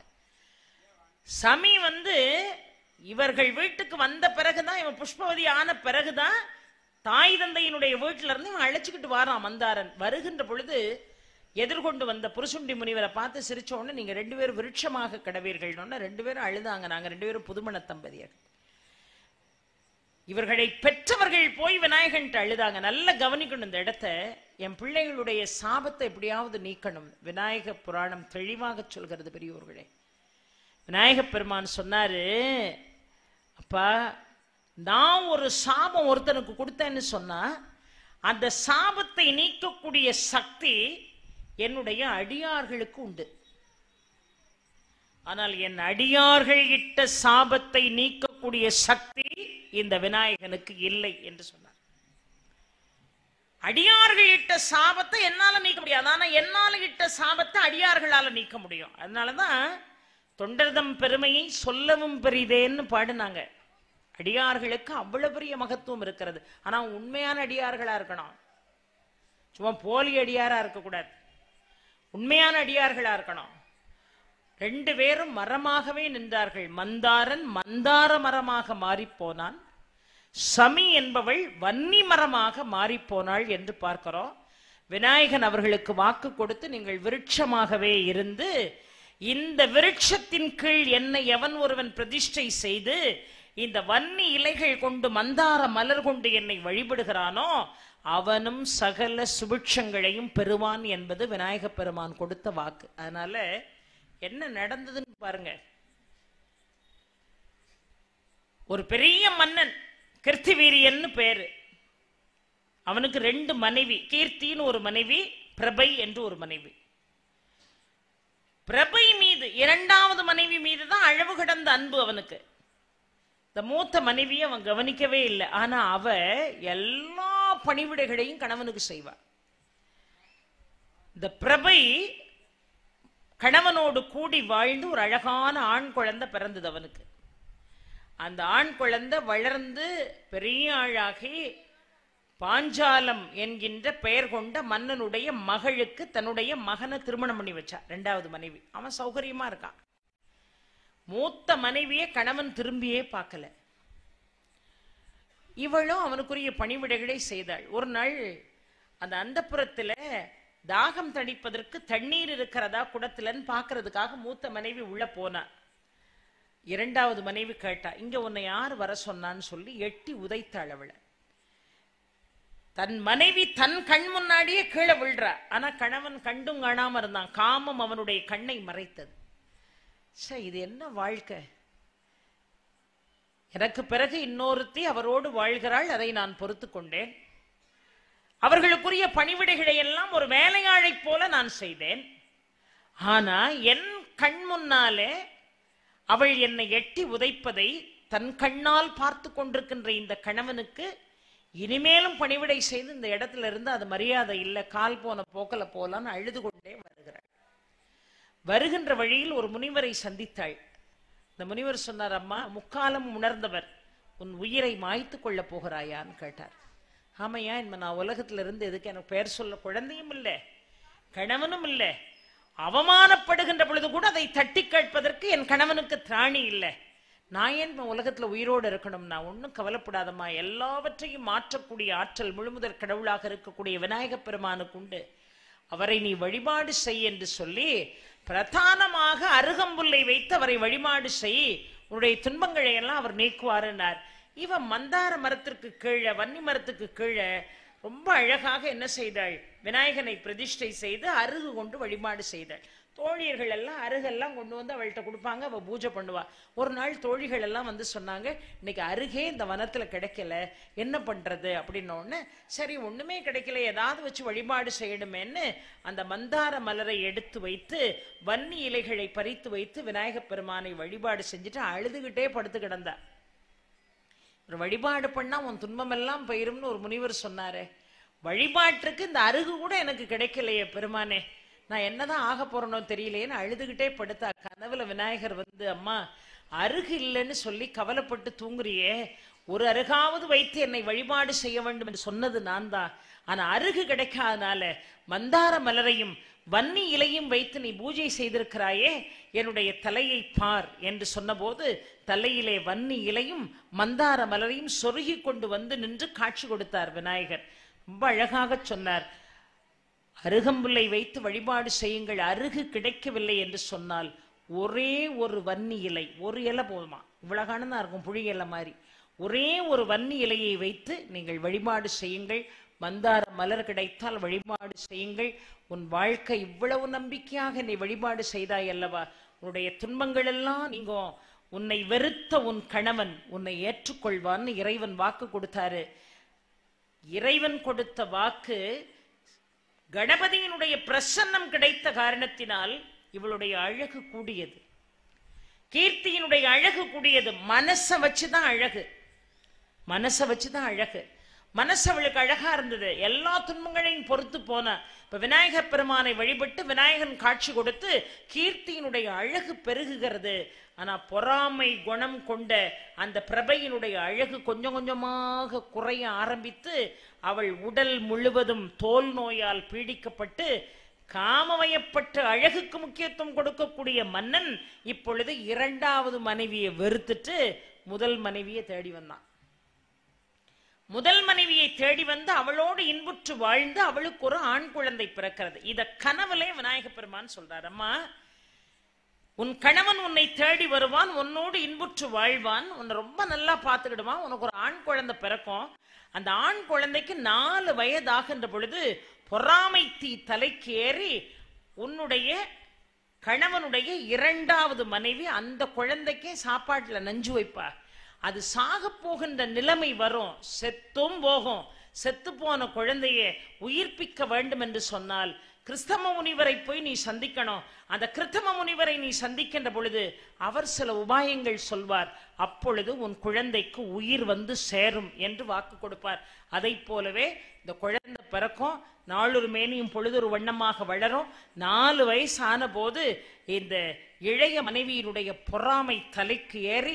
சமி வந்து இவர்கள் வீட்டுக்கு வந்த பிறகுதான் இவன் புஷ்பவதி ஆன பிறகுதான் தாய் தந்தையினுடைய வீட்டுல இருந்து இவன் அழைச்சுக்கிட்டு வாரான் மந்தாரன் வருகின்ற பொழுது எதிர்கொண்டு வந்த புருஷுண்டி முனிவரை பார்த்து சிரிச்ச உடனே நீங்க ரெண்டு பேரும் விருட்சமாக கடவீர்கள்னு ரெண்டு பேரும் அழுதாங்க நாங்க ரெண்டு பேரும் புதுமண தம்பதியர் இவர்களை பெற்றவர்கள் போய் விநாயகன்ட்டு அழுதாங்க நல்லா கவனிக்கணும் இந்த இடத்த என் பிள்ளைகளுடைய சாபத்தை எப்படியாவது நீக்கணும் விநாயக புராணம் தெளிவாக சொல்கிறது பெரியோர்களே விநாயக பெருமான் சொன்னாரு அப்பா நான் ஒரு சாபம் ஒருத்தனுக்கு கொடுத்தேன்னு சொன்னா அந்த சாபத்தை நீக்கக்கூடிய சக்தி என்னுடைய அடியார்களுக்கு உண்டு ஆனால் என் அடியார்கள் இட்ட சாபத்தை நீக்கக்கூடிய சக்தி இந்த விநாயகனுக்கு இல்லை என்று சொன்னார் அடியார்கள் இட்ட சாபத்தை என்னால நீக்க முடியாது ஆனா என்னால இட்ட சாபத்தை அடியார்களால நீக்க முடியும் அதனாலதான் தொண்டர்தம் பெருமையை சொல்லவும் பெரிதேன்னு பாடினாங்க அடியார்களுக்கு அவ்வளவு பெரிய மகத்துவம் இருக்கிறது ஆனா உண்மையான அடியார்களா இருக்கணும் சும்மா போலி அடியாரா இருக்கக்கூடாது உண்மையான அடியார்களா இருக்கணும் ரெண்டு பேரும் மரமாகவே நின்றார்கள் மந்தாரன் மந்தார மரமாக மாறிப்போனான் சமி என்பவள் வன்னி மரமாக மாறிப்போனாள் என்று பார்க்கிறோம் விநாயகன் அவர்களுக்கு வாக்கு கொடுத்து நீங்கள் விருட்சமாகவே இருந்து இந்த விருட்சத்தின் கீழ் என்னை எவன் ஒருவன் பிரதிஷ்டை செய்து இந்த வன்னி இலைகள் கொண்டு மந்தார மலர் கொண்டு என்னை வழிபடுகிறானோ அவனும் சகல சுபிட்சங்களையும் பெறுவான் என்பது விநாயக பெருமான் கொடுத்த வாக்கு அதனால என்ன நடந்ததுன்னு பாருங்க ஒரு பெரிய மன்னன் கிருத்திவீரியன்னு பேரு அவனுக்கு ரெண்டு மனைவி கீர்த்தின்னு ஒரு மனைவி பிரபை என்று ஒரு மனைவி பிரபை மீது இரண்டாவது மனைவி மீது தான் அளவு கடந்த அன்பு அவனுக்கு இந்த மூத்த மனைவியை அவன் கவனிக்கவே இல்லை ஆனா அவ எல்லா பணிவிடைகளையும் கணவனுக்கு செய்வா இந்த பிரபை கணவனோடு கூடி வாழ்ந்து ஒரு அழகான ஆண் குழந்தை பிறந்தது அவனுக்கு அந்த ஆண் குழந்தை வளர்ந்து பெரிய ஆளாகி பாஞ்சாலம் என்கின்ற பெயர் கொண்ட மன்னனுடைய மகளுக்கு தன்னுடைய மகனை திருமணம் பண்ணி வச்சா ரெண்டாவது மனைவி அவன் சௌகரியமா இருக்கான் மூத்த மனைவியை கணவன் திரும்பியே பார்க்கல இவளும் அவனுக்குரிய பணிவிடைகளை செய்தாள் ஒரு நாள் அந்த அந்தப்புறத்துல தாகம் தணிப்பதற்கு தண்ணீர் இருக்கிறதா குடத்துலன்னு பார்க்கறதுக்காக மூத்த மனைவி உள்ள போனா இரண்டாவது மனைவி கேட்டா இங்க உன்னை யார் வர சொன்னான்னு சொல்லி எட்டி உதைத்தாள் அவளை தன் மனைவி தன் கண் முன்னாடியே கீழே விழுறா ஆனா கணவன் கண்டும் காணாம இருந்தான் காமம் அவனுடைய கண்ணை மறைத்தது சே இது என்ன வாழ்க்கை எனக்கு பிறகு இன்னொருத்தி அவரோடு வாழ்கிறாள் அதை நான் பொறுத்து கொண்டேன் அவர்களுக்குரிய பணிவிடைகளை எல்லாம் ஒரு வேலையாளைப் போல நான் செய்தேன் ஆனா என் கண் முன்னாலே அவள் என்னை எட்டி உதைப்பதை தன் கண்ணால் பார்த்து கொண்டிருக்கின்ற இந்த கணவனுக்கு இனிமேலும் பணிவிடை செய்து இந்த இடத்துல இருந்து அது மரியாதை இல்லை கால் போன போக்கல போலான்னு அழுது கொண்டே வருகிறாள் வருகின்ற வழியில் ஒரு முனிவரை சந்தித்தாள் இந்த முனிவர் சொன்னார் அம்மா முக்காலம் உணர்ந்தவர் உன் உயிரை மாய்த்து கொள்ள போகிறாயான்னு கேட்டார் ஆமையா இனிமே நான் உலகத்துல இருந்து எதுக்கு எனக்கு பெயர் சொல்ல குழந்தையும் இல்லை கணவனும் இல்லை அவமானப்படுகின்ற பொழுது கூட அதை தட்டி கேட்பதற்கு என் கணவனுக்கு திராணி இல்லை நான் ஏன் இப்ப உலகத்துல உயிரோடு இருக்கணும் நான் ஒன்றும் கவலைப்படாதம்மா எல்லாவற்றையும் மாற்றக்கூடிய ஆற்றல் முழுமுதற் கடவுளாக இருக்கக்கூடிய விநாயகப் பெருமானுக்கு உண்டு அவரை நீ வழிபாடு செய் என்று சொல்லி பிரதானமாக அருகம்புல்லை வைத்து அவரை வழிபாடு செய் உன்னுடைய துன்பங்களை எல்லாம் அவர் நீக்குவாருன்னார் இவன் மந்தார மரத்திற்கு கீழே வன்னி மரத்துக்கு கீழே ரொம்ப அழகாக என்ன செய்தாள் விநாயகனை பிரதிஷ்டை செய்து அருகு கொண்டு வழிபாடு செய்தாள் தோழியர்கள் எல்லாம் அருகெல்லாம் கொண்டு வந்து அவள்கிட்ட கொடுப்பாங்க அவ பூஜை பண்ணுவா ஒரு நாள் தோழிகள் எல்லாம் வந்து சொன்னாங்க இன்னைக்கு அருகே இந்த வனத்துல கிடைக்கல என்ன பண்றது அப்படின்ன உடனே சரி ஒண்ணுமே கிடைக்கல ஏதாவது வச்சு வழிபாடு செய்யணுமேன்னு அந்த மந்தார மலரை எடுத்து வைத்து வன்னி இலைகளை பறித்து வைத்து விநாயகப் பெருமானை வழிபாடு செஞ்சுட்டு அழுதுகிட்டே படுத்து கிடந்தா ஒரு வழிபாடு பண்ணா உன் துன்பமெல்லாம் போயிரும்னு ஒரு முனிவர் சொன்னாரே வழிபாட்டுக்கு இந்த அருகு கூட எனக்கு கிடைக்கலையே பெருமானே நான் என்னதான் ஆக போறனோ தெரியலையேன்னு அழுதுகிட்டே படுத்தா கனவுல விநாயகர் வந்து அம்மா அருகு இல்லைன்னு சொல்லி கவலைப்பட்டு தூங்குறியே ஒரு அருகாவது வைத்து என்னை வழிபாடு செய்ய வேண்டும் என்று சொன்னது நான் தான் ஆனா அருகு கிடைக்காதனால மந்தார மலரையும் வன்னி இலையும் வைத்து நீ பூஜை செய்திருக்கிறாயே என்னுடைய தலையை பார் என்று சொன்னபோது தலையிலே வன்னி இலையும் மந்தார மலரையும் சொருகி கொண்டு வந்து நின்று காட்சி கொடுத்தார் விநாயகர் ரொம்ப அழகாக சொன்னார் அருகம்புல்லை வைத்து வழிபாடு செய்யுங்கள் அருகு கிடைக்கவில்லை என்று சொன்னால் ஒரே ஒரு வன்னி இலை ஒரு இலை போதுமா இவ்வளவு தான் இருக்கும் புளி இலை மாதிரி ஒரே ஒரு வன்னி இலையை வைத்து நீங்கள் வழிபாடு செய்யுங்கள் மந்தார மலர் கிடைத்தால் வழிபாடு செய்யுங்கள் உன் வாழ்க்கை இவ்வளவு நம்பிக்கையாக நீ வழிபாடு செய்தாய் அல்லவா உன்னுடைய துன்பங்கள் எல்லாம் நீங்கும் உன்னை வெறுத்த உன் கணவன் உன்னை ஏற்றுக்கொள்வான்னு இறைவன் வாக்கு கொடுத்தாரு இறைவன் கொடுத்த வாக்கு கணபதியினுடைய பிரசன்னம் கிடைத்த காரணத்தினால் இவளுடைய அழகு கூடியது கீர்த்தியினுடைய அழகு கூடியது மனசை வச்சுதான் அழகு மனசை வச்சுதான் அழகு மனசு அவளுக்கு அழகா இருந்தது எல்லா துன்பங்களையும் பொறுத்து போன இப்ப விநாயகர் பெருமானை வழிபட்டு விநாயகன் காட்சி கொடுத்து கீர்த்தியினுடைய அழகு பெருகுகிறது ஆனா பொறாமை குணம் கொண்ட அந்த பிரபையினுடைய அழகு கொஞ்சம் கொஞ்சமாக குறைய ஆரம்பித்து அவள் உடல் முழுவதும் தோல் நோயால் பீடிக்கப்பட்டு காமமயப்பட்ட அழகுக்கு முக்கியத்துவம் கொடுக்கக்கூடிய மன்னன் இப்பொழுது இரண்டாவது மனைவியை வெறுத்துட்டு முதல் மனைவியை தேடி வந்தான் முதல் மனைவியை தேடி வந்து அவளோடு இன்புற்று வாழ்ந்து அவளுக்கு ஒரு ஆண் குழந்தை பிறக்கிறது இத கனவுலே விநாயக பெருமான் சொல்றார் அம்மா உன் கணவன் உன்னை தேடி வருவான் உன்னோடு இன்புற்று வாழ்வான் உன்னை ரொம்ப நல்லா பார்த்துக்கிடுவான் உனக்கு ஒரு ஆண் குழந்தை பிறக்கும் அந்த ஆண் குழந்தைக்கு நாலு வயதாகின்ற பொழுது பொறாமை தீ தலைக்கு ஏறி உன்னுடைய கணவனுடைய இரண்டாவது மனைவி அந்த குழந்தைக்கே சாப்பாட்டுல நஞ்சு வைப்பா அது சாக போகின்ற நிலைமை வரும் செத்தும் போகும் செத்து போன குழந்தையை உயிர்ப்பிக்க வேண்டும் என்று சொன்னால் கிறிஸ்தம முனிவரை போய் நீ சந்திக்கணும் அந்த கிறிஸ்தம முனிவரை நீ சந்திக்கின்ற பொழுது அவர் சில உபாயங்கள் சொல்வார் அப்பொழுது உன் குழந்தைக்கு உயிர் வந்து சேரும் என்று வாக்கு கொடுப்பார் அதை போலவே இந்த குழந்தை பிறக்கும் நாளொரு மேனியும் பொழுதொரு வண்ணமாக வளரும் நாலு வயசான போது இந்த இளைய மனைவியினுடைய பொறாமை தலைக்கு ஏறி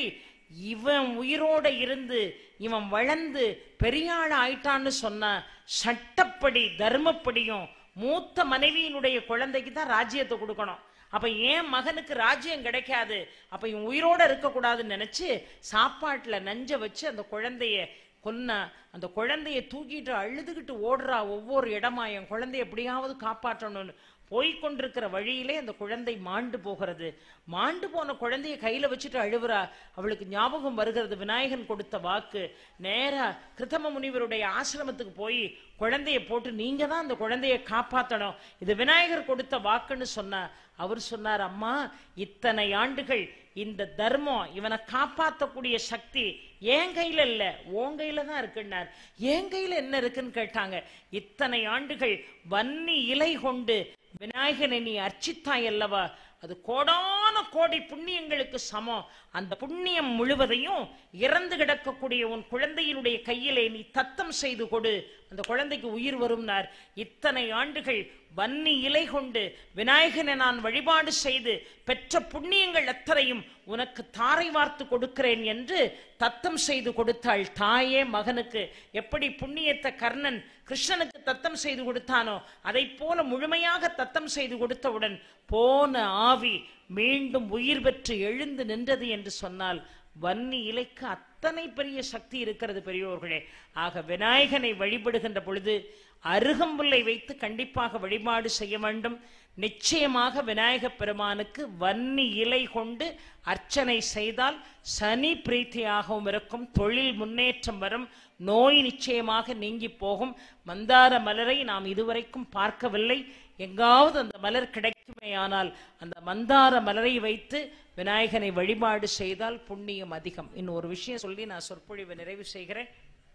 இவன் உயிரோட இருந்து இவன் வளர்ந்து பெரியாள் ஆயிட்டான்னு சொன்னா சட்டப்படி தர்மப்படியும் மூத்த மனைவியினுடைய குழந்தைக்கு தான் ராஜ்யத்தை கொடுக்கணும் அப்ப ஏன் மகனுக்கு ராஜ்யம் கிடைக்காது அப்ப இவன் உயிரோட இருக்கக்கூடாதுன்னு நினைச்சு சாப்பாட்டுல நஞ்ச வச்சு அந்த குழந்தைய கொன்ன அந்த குழந்தைய தூக்கிட்டு அழுதுகிட்டு ஓடுறா ஒவ்வொரு இடமா என் குழந்தைய எப்படியாவது காப்பாற்றணும்னு போய்கொண்டிருக்கிற வழியிலே அந்த குழந்தை மாண்டு போகிறது மாண்டு போன குழந்தைய கையில வச்சுட்டு அழுவுறா அவளுக்கு ஞாபகம் வருகிறது விநாயகன் கொடுத்த வாக்கு நேரா கிருத்தம முனிவருடைய ஆசிரமத்துக்கு போய் குழந்தைய போட்டு நீங்க தான் அந்த குழந்தைய காப்பாத்தணும் இது விநாயகர் கொடுத்த வாக்குன்னு சொன்னா அவர் சொன்னார் அம்மா இத்தனை ஆண்டுகள் இந்த தர்மம் இவனை காப்பாற்றக்கூடிய சக்தி என் கையில இல்ல உன் கையில தான் இருக்குன்னார் என் கையில என்ன இருக்குன்னு கேட்டாங்க இத்தனை ஆண்டுகள் வன்னி இலை கொண்டு விநாயகனை நீ அர்ச்சித்தாய் அல்லவா அது கோடான கோடி புண்ணியங்களுக்கு சமம் அந்த புண்ணியம் முழுவதையும் இறந்து கிடக்கக்கூடிய உன் குழந்தையினுடைய கையிலே நீ தத்தம் செய்து கொடு அந்த குழந்தைக்கு உயிர் வரும்னார் இத்தனை ஆண்டுகள் வன்னி இலை கொண்டு விநாயகனை நான் வழிபாடு செய்து பெற்ற புண்ணியங்கள் அத்தனையும் உனக்கு தாரை வார்த்து கொடுக்கிறேன் என்று தத்தம் செய்து கொடுத்தாள் தாயே மகனுக்கு எப்படி புண்ணியத்தை கர்ணன் கிருஷ்ணனுக்கு தத்தம் செய்து கொடுத்தானோ அதை போல முழுமையாக தத்தம் செய்து கொடுத்தவுடன் போன ஆவி மீண்டும் உயிர் பெற்று எழுந்து நின்றது என்று சொன்னால் வன்னி இலைக்கு அத்தனை பெரிய சக்தி இருக்கிறது பெரியோர்களே ஆக விநாயகனை வழிபடுகின்ற பொழுது அருகம்புல்லை வைத்து கண்டிப்பாக வழிபாடு செய்ய வேண்டும் நிச்சயமாக விநாயக பெருமானுக்கு வன்னி இலை கொண்டு அர்ச்சனை செய்தால் சனி பிரீத்தியாகவும் இருக்கும் தொழில் முன்னேற்றம் வரும் நோய் நிச்சயமாக நீங்கி போகும் மந்தார மலரை நாம் இதுவரைக்கும் பார்க்கவில்லை எங்காவது அந்த மலர் கிடைக்குமேயானால் அந்த மந்தார மலரை வைத்து விநாயகனை வழிபாடு செய்தால் புண்ணியம் அதிகம் இன்னும் ஒரு விஷயம் சொல்லி நான் சொற்பொழிவை நிறைவு செய்கிறேன்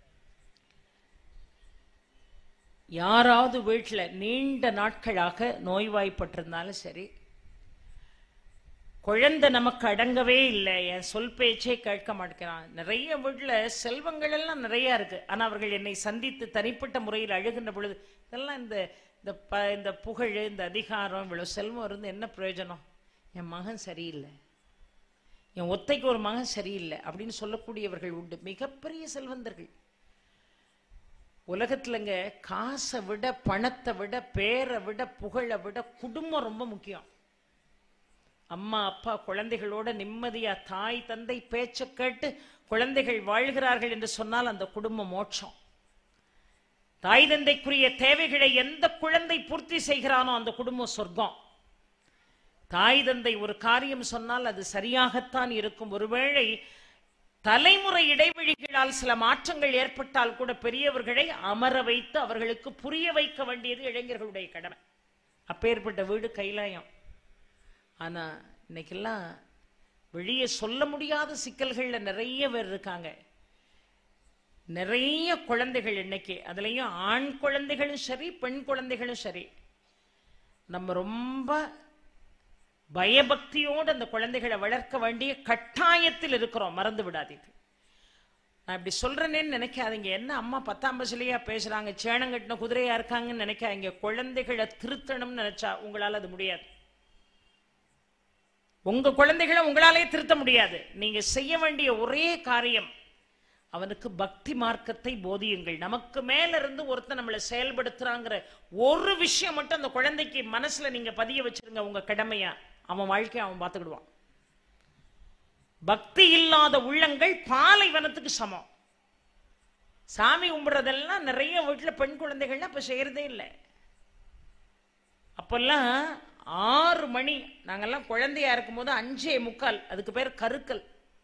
யாராவது வீட்டில் நீண்ட நாட்களாக நோய்வாய்ப்பட்டிருந்தாலும் சரி குழந்தை நமக்கு அடங்கவே இல்லை என் சொல் பேச்சே கேட்க மாட்டேங்கிறான் நிறைய வீட்டில் செல்வங்கள் எல்லாம் நிறைய இருக்கு ஆனால் அவர்கள் என்னை சந்தித்து தனிப்பட்ட முறையில் அழுகின்ற பொழுது இதெல்லாம் இந்த இந்த ப இந்த புகழ் இந்த அதிகாரம் இவ்வளோ செல்வம் இருந்து என்ன பிரயோஜனம் என் மகன் சரியில்லை என் ஒத்தைக்கு ஒரு மகன் சரியில்லை அப்படின்னு சொல்லக்கூடியவர்கள் உண்டு மிகப்பெரிய செல்வந்தர்கள் உலகத்துலங்க காசை விட பணத்தை விட பேரை விட புகழை விட குடும்பம் ரொம்ப முக்கியம் அம்மா அப்பா குழந்தைகளோட நிம்மதியா தாய் தந்தை பேச்ச கேட்டு குழந்தைகள் வாழ்கிறார்கள் என்று சொன்னால் அந்த குடும்பம் மோட்சம் தாய் தந்தைக்குரிய தேவைகளை எந்த குழந்தை பூர்த்தி செய்கிறானோ அந்த குடும்பம் சொர்க்கம் தாய் தந்தை ஒரு காரியம் சொன்னால் அது சரியாகத்தான் இருக்கும் ஒருவேளை தலைமுறை இடைவெளிகளால் சில மாற்றங்கள் ஏற்பட்டால் கூட பெரியவர்களை அமர வைத்து அவர்களுக்கு புரிய வைக்க வேண்டியது இளைஞர்களுடைய கடமை அப்பேற்பட்ட வீடு கைலாயம் ஆனா இன்னைக்கெல்லாம் வெளியே சொல்ல முடியாத சிக்கல்கள்ல நிறைய பேர் இருக்காங்க நிறைய குழந்தைகள் இன்னைக்கு அதுலயும் ஆண் குழந்தைகளும் சரி பெண் குழந்தைகளும் சரி நம்ம ரொம்ப பயபக்தியோடு அந்த குழந்தைகளை வளர்க்க வேண்டிய கட்டாயத்தில் இருக்கிறோம் மறந்து விடாதீர்கள் நான் இப்படி சொல்றேனேன்னு நினைக்காதீங்க என்ன அம்மா பத்தாம் பஸ்லயா பேசுறாங்க சேனங்கட்டின குதிரையா இருக்காங்கன்னு நினைக்காதீங்க குழந்தைகளை திருத்தணும்னு நினைச்சா உங்களால அது முடியாது உங்க குழந்தைகளை உங்களாலே திருத்த முடியாது நீங்க செய்ய வேண்டிய ஒரே காரியம் அவனுக்கு பக்தி மார்க்கத்தை போதியுங்கள் நமக்கு மேல இருந்து ஒருத்தன் நம்மளை செயல்படுத்துறாங்கிற ஒரு விஷயம் மட்டும் அந்த குழந்தைக்கு மனசுல நீங்க பதிய வச்சிருங்க உங்க கடமையா அவன் வாழ்க்கையை அவன் பார்த்துக்கிடுவான் பக்தி இல்லாத உள்ளங்கள் பாலைவனத்துக்கு சமம் சாமி கும்பிடுறதெல்லாம் நிறைய வீட்டுல பெண் குழந்தைகள்லாம் இப்ப செய்யறதே இல்லை அப்பெல்லாம் ஆறு மணி நாங்கெல்லாம் குழந்தையா இருக்கும்போது அஞ்சே முக்கால் அதுக்கு பேர் கருக்கல்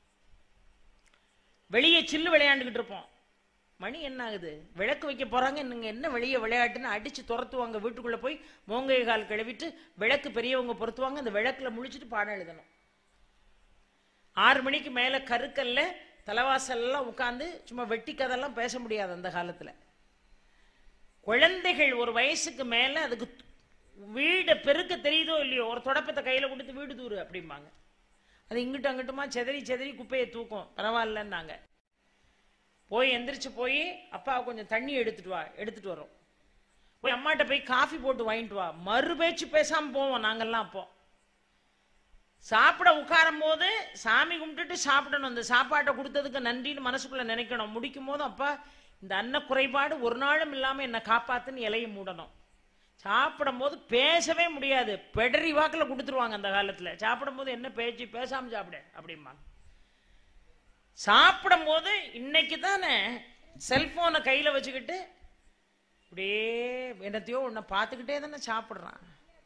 வெளியே சில்லு விளையாண்டுக்கிட்டு இருப்போம் மணி என்ன ஆகுது விளக்கு வைக்க போறாங்க நீங்க என்ன வெளியே விளையாட்டுன்னு அடிச்சு துரத்துவாங்க வீட்டுக்குள்ள போய் மோங்கை கால் கழுவிட்டு விளக்கு பெரியவங்க பொருத்துவாங்க அந்த விளக்குல முழிச்சிட்டு பாடம் எழுதணும் ஆறு மணிக்கு மேல கருக்கல்ல தலைவாசல்லாம் உட்காந்து சும்மா வெட்டி கதெல்லாம் பேச முடியாது அந்த காலத்துல குழந்தைகள் ஒரு வயசுக்கு மேல அதுக்கு வீடை பெருக்க தெரியுதோ இல்லையோ ஒரு தொடப்பத்தை கையில கொடுத்து வீடு தூரு அப்படிம்பாங்க அது இங்கிட்டும் அங்கிட்டுமா செதறி செதறி குப்பையை தூக்கும் பரவாயில்லன்னாங்க போய் எந்திரிச்சு போய் அப்பா கொஞ்சம் தண்ணி எடுத்துட்டு வா எடுத்துட்டு வரோம் போய் அம்மாட்ட போய் காஃபி போட்டு வாங்கிட்டு வா மறு பேச்சு பேசாம போவோம் நாங்கெல்லாம் அப்போ சாப்பிட உட்காரும் போது சாமி கும்பிட்டுட்டு சாப்பிடணும் அந்த சாப்பாட்டை கொடுத்ததுக்கு நன்றின்னு மனசுக்குள்ள நினைக்கணும் முடிக்கும் போது அப்பா இந்த அன்ன குறைபாடு ஒரு நாளும் இல்லாம என்னை காப்பாத்துன்னு இலையை மூடணும் சாப்பிடும் போது பேசவே முடியாது பெடரி வாக்கில் கொடுத்துருவாங்க அந்த காலத்துல சாப்பிடும் போது என்ன பேச்சு பேசாம சாப்பிடு அப்படிம்பாங்க சாப்பிடும் போது இன்னைக்கு தானே செல்போனை கையில வச்சுக்கிட்டு அப்படியே என்னத்தையோ உன்னை பார்த்துக்கிட்டே தானே சாப்பிட்றான்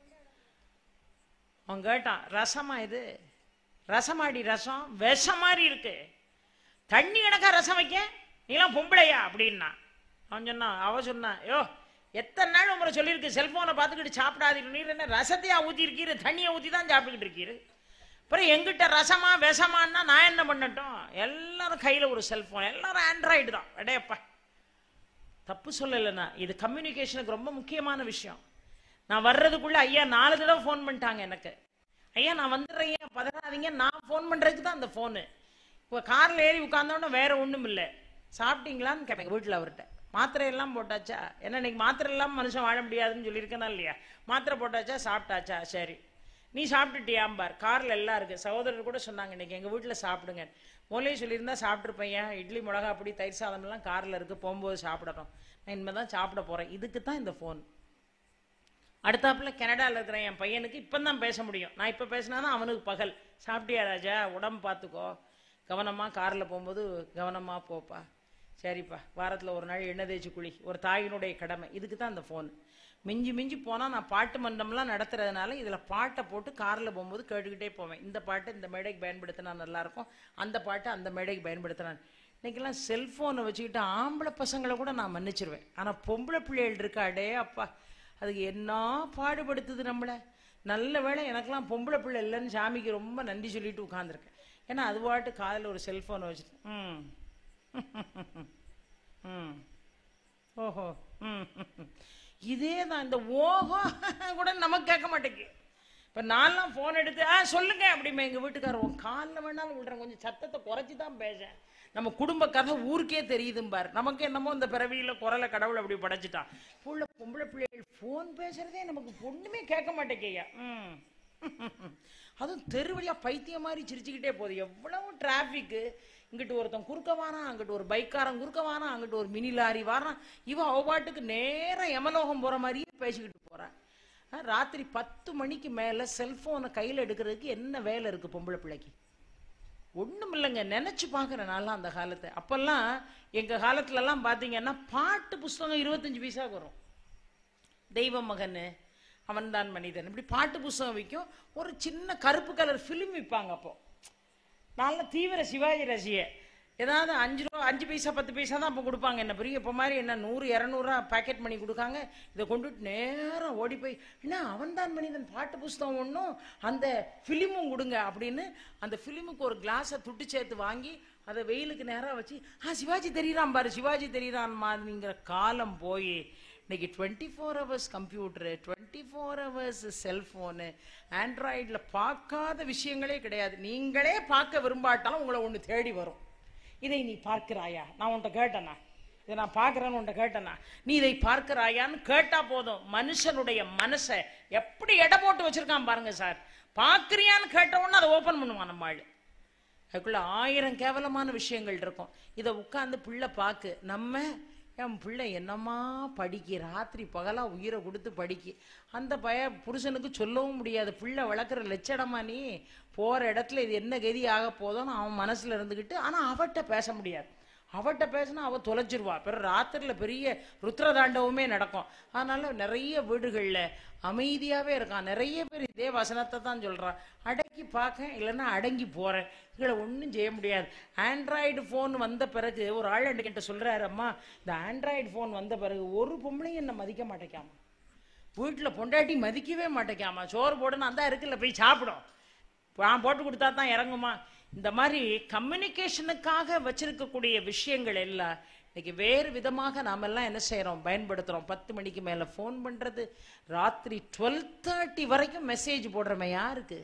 அவன் கேட்டான் ரசமா இது ரசமாடி ரசம் விஷம் மாதிரி இருக்கு தண்ணி கணக்கா ரசம் வைக்க நீலாம் பொம்பளையா அப்படின்னா அவன் சொன்னான் அவ சொன்னான் யோ எத்தனை நாள் உங்களை சொல்லியிருக்கு செல்போனை பார்த்துக்கிட்டு சாப்பிடாதீங்க நீர் என்ன ரசத்தையா ஊற்றி இருக்கீரு தண்ணியை ஊற்றி தான் சாப்பிட்டுக்கிட்டு இருக்கீரு அப்புறம் எங்கிட்ட ரசமா விஷமான்னா நான் என்ன பண்ணட்டும் எல்லாரும் கையில் ஒரு செல்போன் எல்லாரும் ஆண்ட்ராய்டு தான் அடையப்பா தப்பு சொல்லலைண்ணா இது கம்யூனிகேஷனுக்கு ரொம்ப முக்கியமான விஷயம் நான் வர்றதுக்குள்ள ஐயா நாலு தடவை ஃபோன் பண்ணிட்டாங்க எனக்கு ஐயா நான் வந்துடுறேன் ஐயா பதறாதீங்க நான் ஃபோன் பண்ணுறதுக்கு தான் அந்த ஃபோனு இப்போ காரில் ஏறி உட்காந்தோன்னே வேற ஒன்றும் இல்லை சாப்பிட்டீங்களான்னு கேட்பேன் வீட்டில் அவர்கிட்ட மாத்திரை எல்லாம் போட்டாச்சா ஏன்னா இன்னைக்கு மாத்திரை இல்லாமல் மனுஷன் வாழ முடியாதுன்னு சொல்லியிருக்கேனா இல்லையா மாத்திரை போட்டாச்சா சாப்பிட்டாச்சா சரி நீ சாப்பிட்டுட்டியாம்பார் காரில் எல்லாம் இருக்கு சகோதரர் கூட சொன்னாங்க இன்னைக்கு எங்கள் வீட்டில் சாப்பிடுங்க முதலே சொல்லியிருந்தா சாப்பிட்ருப்பேன் ஏன் இட்லி மிளகா அப்படி தயிர் சாதம்லாம் காரில் இருக்கு போகும்போது சாப்பிடணும் நான் இனிமேல் தான் சாப்பிட போகிறேன் இதுக்கு தான் இந்த ஃபோன் அடுத்தாப்புல கனடாவில் இருக்கிற என் பையனுக்கு இப்போ தான் பேச முடியும் நான் இப்போ பேசினா தான் அவனுக்கு பகல் சாப்பிட்டியா ராஜா உடம்பு பார்த்துக்கோ கவனமாக காரில் போகும்போது கவனமாக போப்பா சரிப்பா வாரத்தில் ஒரு நாள் எண்ணெய் தேய்ச்சி குழி ஒரு தாயினுடைய கடமை இதுக்கு தான் அந்த ஃபோன் மிஞ்சி மிஞ்சி போனால் நான் பாட்டு மண்டம்லாம் நடத்துறதுனால இதில் பாட்டை போட்டு காரில் போகும்போது கேட்டுக்கிட்டே போவேன் இந்த பாட்டு இந்த மேடைக்கு பயன்படுத்தினா நல்லாயிருக்கும் அந்த பாட்டு அந்த மேடைக்கு பயன்படுத்தினா இன்னைக்கெல்லாம் செல்ஃபோனை வச்சுக்கிட்டு ஆம்பளை பசங்களை கூட நான் மன்னிச்சிருவேன் ஆனால் பொம்பளை பிள்ளைகள் இருக்காடே அப்பா அதுக்கு என்ன பாடுபடுத்துது நம்மளை நல்ல வேளை எனக்கெல்லாம் பொம்பளை பிள்ளை இல்லைன்னு சாமிக்கு ரொம்ப நன்றி சொல்லிட்டு உட்காந்துருக்கேன் ஏன்னா அது பாட்டு காதில் ஒரு செல்ஃபோனை வச்சுட்டு ம் ம் ஓஹோ ம் இதே தான் இந்த ஓஹோ கூட நமக்கு கேட்க மாட்டேங்குது இப்போ நான்லாம் ஃபோன் எடுத்து ஆ சொல்லுங்க அப்படிமே எங்கள் வீட்டுக்காரர் உன் காலில் வேணாலும் விடுறேன் கொஞ்சம் சத்தத்தை குறைச்சி தான் பேசேன் நம்ம குடும்ப கதை ஊருக்கே தெரியுதும்பார் நமக்கு என்னமோ இந்த பிறவியில் குரலை கடவுள் அப்படி படைச்சிட்டான் புள்ள பொம்பளை பிள்ளைகள் ஃபோன் பேசுறதே நமக்கு ஒன்றுமே கேட்க மாட்டேங்கய்யா ம் அதுவும் தெருவழியா பைத்தியம் மாதிரி சிரிச்சுக்கிட்டே போகுது எவ்வளவு டிராஃபிக்கு இங்கிட்டு ஒருத்தன் குறுக்க வாரான் அங்கிட்டு ஒரு பைக்காரன் குறுக்க வாரான் அங்கிட்டு ஒரு மினி லாரி வாரான் இவன் அவ பாட்டுக்கு நேரா யமலோகம் போற மாதிரியே பேசிக்கிட்டு போறான் அஹ், ராத்திரி பத்து மணிக்கு மேல செல்போனை கையில எடுக்கிறதுக்கு என்ன வேலை இருக்கு பொம்பளை பிள்ளைக்கு ஒண்ணும் இல்லைங்க நினைச்சு பார்க்குறேன் நான்லாம் அந்த காலத்தை அப்பெல்லாம் எங்க காலத்துலலாம் பார்த்தீங்கன்னா பாட்டு புஸ்தகம் இருபத்தஞ்சு பைசாக்கு வரும் தெய்வ மகன் அவன்தான் மனிதன் இப்படி பாட்டு புஸ்தகம் விற்கும் ஒரு சின்ன கருப்பு கலர் ஃபிலிம் விற்பாங்க அப்போ நல்ல தீவிர சிவாஜி ரசிக ஏதாவது அஞ்சு ரூபா அஞ்சு பைசா பத்து பைசா தான் அப்போ கொடுப்பாங்க என்ன பெரிய இப்போ மாதிரி என்ன நூறு இரநூறுவா பேக்கெட் பண்ணி கொடுக்காங்க இதை கொண்டுட்டு நேரம் ஓடி போய் என்ன அவன்தான் மனிதன் பாட்டு புஸ்தகம் ஒன்றும் அந்த ஃபிலிமும் கொடுங்க அப்படின்னு அந்த ஃபிலிமுக்கு ஒரு கிளாஸை துட்டு சேர்த்து வாங்கி அதை வெயிலுக்கு நேராக வச்சு ஆ சிவாஜி தெரியுறான் பாரு சிவாஜி தெரியுறான் மாதிரிங்கிற காலம் போய் இன்னைக்கு twenty four hours computer twenty four hours cellphone ஆண்ட்ராய்டில் பார்க்காத விஷயங்களே கிடையாது நீங்களே பார்க்க விரும்பாட்டாலும் உங்களை ஒன்று தேடி வரும் இதை நீ பார்க்கிறாயா நான் உன்கிட்ட கேட்டேனா இதை நான் பார்க்குறேன்னு உன்கிட்ட கேட்டேனா நீ இதை பார்க்கிறாயான்னு கேட்டா போதும் மனுஷனுடைய மனசை எப்படி எடை போட்டு வச்சிருக்கான் பாருங்க சார் பார்க்குறியான்னு கேட்ட உடனே அதை ஓப்பன் பண்ணுவான் நம்ம ஆளு அதுக்குள்ள ஆயிரம் கேவலமான விஷயங்கள் இருக்கும் இதை உட்காந்து பிள்ளை பார்க்கு நம்ம என் பிள்ளை என்னம்மா படிக்க ராத்திரி பகலா உயிரை கொடுத்து படிக்க அந்த பய புருஷனுக்கு சொல்லவும் முடியாது பிள்ளை வளர்க்குற லட்சணமா நீ போற இடத்துல இது என்ன கதி ஆக போதோன்னு அவன் மனசுல இருந்துக்கிட்டு ஆனா அவட்ட பேச முடியாது அவட்ட பேசினா அவ தொலைச்சிருவா பிறகு ராத்திரில பெரிய ருத்ரதாண்டவமே நடக்கும் அதனால நிறைய வீடுகள்ல அமைதியாவே இருக்கான் நிறைய பேர் இதே வசனத்தை தான் சொல்றான் அடக்கி பார்க்க இல்லைன்னா அடங்கி போறேன் இதில் ஒன்றும் செய்ய முடியாது ஆண்ட்ராய்டு ஃபோன் வந்த பிறகு ஒரு ஆள் என்கிட்ட சொல்றாரு அம்மா இந்த ஆண்ட்ராய்டு ஃபோன் வந்த பிறகு ஒரு பொம்பளையும் என்ன மதிக்க மாட்டேக்காமா வீட்டில் பொண்டாட்டி மதிக்கவே மாட்டேக்காமா சோறு போடுன்னு அந்த இருக்குல்ல போய் சாப்பிடும் நான் போட்டு கொடுத்தா தான் இறங்குமா இந்த மாதிரி கம்யூனிகேஷனுக்காக வச்சிருக்கக்கூடிய விஷயங்கள் எல்லாம் இன்னைக்கு வேறு விதமாக நாம எல்லாம் என்ன செய்றோம் பயன்படுத்துறோம் பத்து மணிக்கு மேல ஃபோன் பண்றது ராத்திரி டுவெல் தேர்ட்டி வரைக்கும் மெசேஜ் போடுறமே யாருக்கு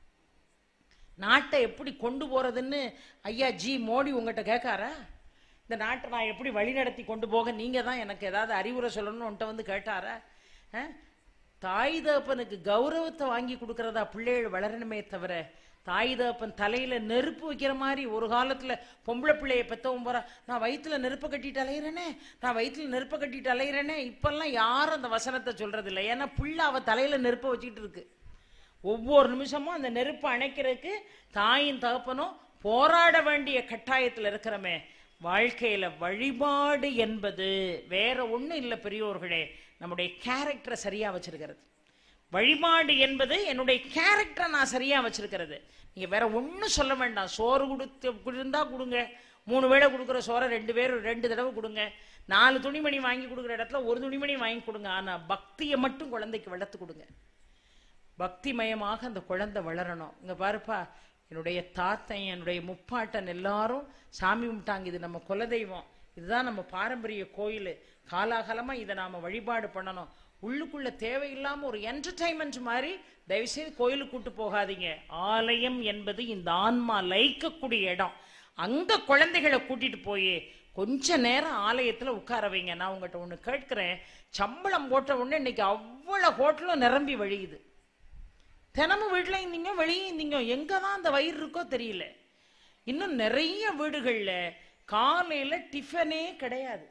நாட்டை எப்படி கொண்டு போறதுன்னு ஐயா ஜி மோடி உங்ககிட்ட கேட்காரா இந்த நாட்டை நான் எப்படி வழிநடத்தி கொண்டு போக நீங்க தான் எனக்கு ஏதாவது அறிவுரை சொல்லணும்னு உன்கிட்ட வந்து கேட்டாரா அஹ்? தாய் தகப்பனுக்கு கௌரவத்தை வாங்கி கொடுக்கறதா பிள்ளைகள் வளரணுமே தவிர தாய் தகப்பன் தலையில நெருப்பு வைக்கிற மாதிரி ஒரு காலத்துல பொம்பளை பிள்ளைய பெத்தவன் போறா நான் வயித்துல நெருப்பை கட்டிட்டு அலையிறேனே நான் வயித்துல நெருப்பை கட்டிட்டு அலையிறேனே இப்பெல்லாம் யாரும் அந்த வசனத்தை சொல்றது இல்லை ஏன்னா பிள்ளை அவ தலையில நெருப்பை வச்சுக்கிட்டு இருக்கு ஒவ்வொரு நிமிஷமும் அந்த நெருப்பை அணைக்கிறதுக்கு தாயும் தகப்பனும் போராட வேண்டிய கட்டாயத்தில் இருக்கிறோமே வாழ்க்கையில வழிபாடு என்பது வேற ஒண்ணும் இல்லை பெரியோர்களே நம்முடைய கேரக்டரை சரியா வச்சிருக்கிறது வழிபாடு என்பது என்னுடைய கேரக்டரை நான் சரியா வச்சிருக்கிறது நீங்க வேற ஒண்ணும் சொல்ல வேண்டாம் சோறு கொடுத்து இருந்தா கொடுங்க மூணு வேளை கொடுக்குற சோறை ரெண்டு பேரும் ரெண்டு தடவை கொடுங்க நாலு துணிமணி வாங்கி கொடுக்குற இடத்துல ஒரு துணிமணி வாங்கி கொடுங்க ஆனா பக்தியை மட்டும் குழந்தைக்கு வளர்த்து கொடுங்க பக்திமயமாக அந்த குழந்தை வளரணும் இங்க பாருப்பா என்னுடைய தாத்தன் என்னுடைய முப்பாட்டன் எல்லாரும் சாமி கும்பிட்டாங்க இது நம்ம குலதெய்வம் இதுதான் நம்ம பாரம்பரிய கோயில் காலாகாலமா இதை நாம வழிபாடு பண்ணணும் உள்ளுக்குள்ள தேவையில்லாம ஒரு என்டர்டைன்மெண்ட் மாதிரி தயவுசெய்து கோயிலுக்கு கூட்டு போகாதீங்க ஆலயம் என்பது இந்த ஆன்மா லயிக்கக்கூடிய இடம் அங்க குழந்தைகளை கூட்டிட்டு போய் கொஞ்ச நேரம் ஆலயத்துல உட்கார வைங்க நான் உங்ககிட்ட ஒண்ணு கேட்கிறேன் சம்பளம் போட்ட உடனே இன்னைக்கு அவ்வளவு ஹோட்டலும் நிரம்பி வழியுது தினமும் வீட்டில் இருந்தீங்க வெளியே இருந்தீங்க எங்கே தான் அந்த வயிறு இருக்கோ தெரியல இன்னும் நிறைய வீடுகளில் காலையில் டிஃபனே கிடையாது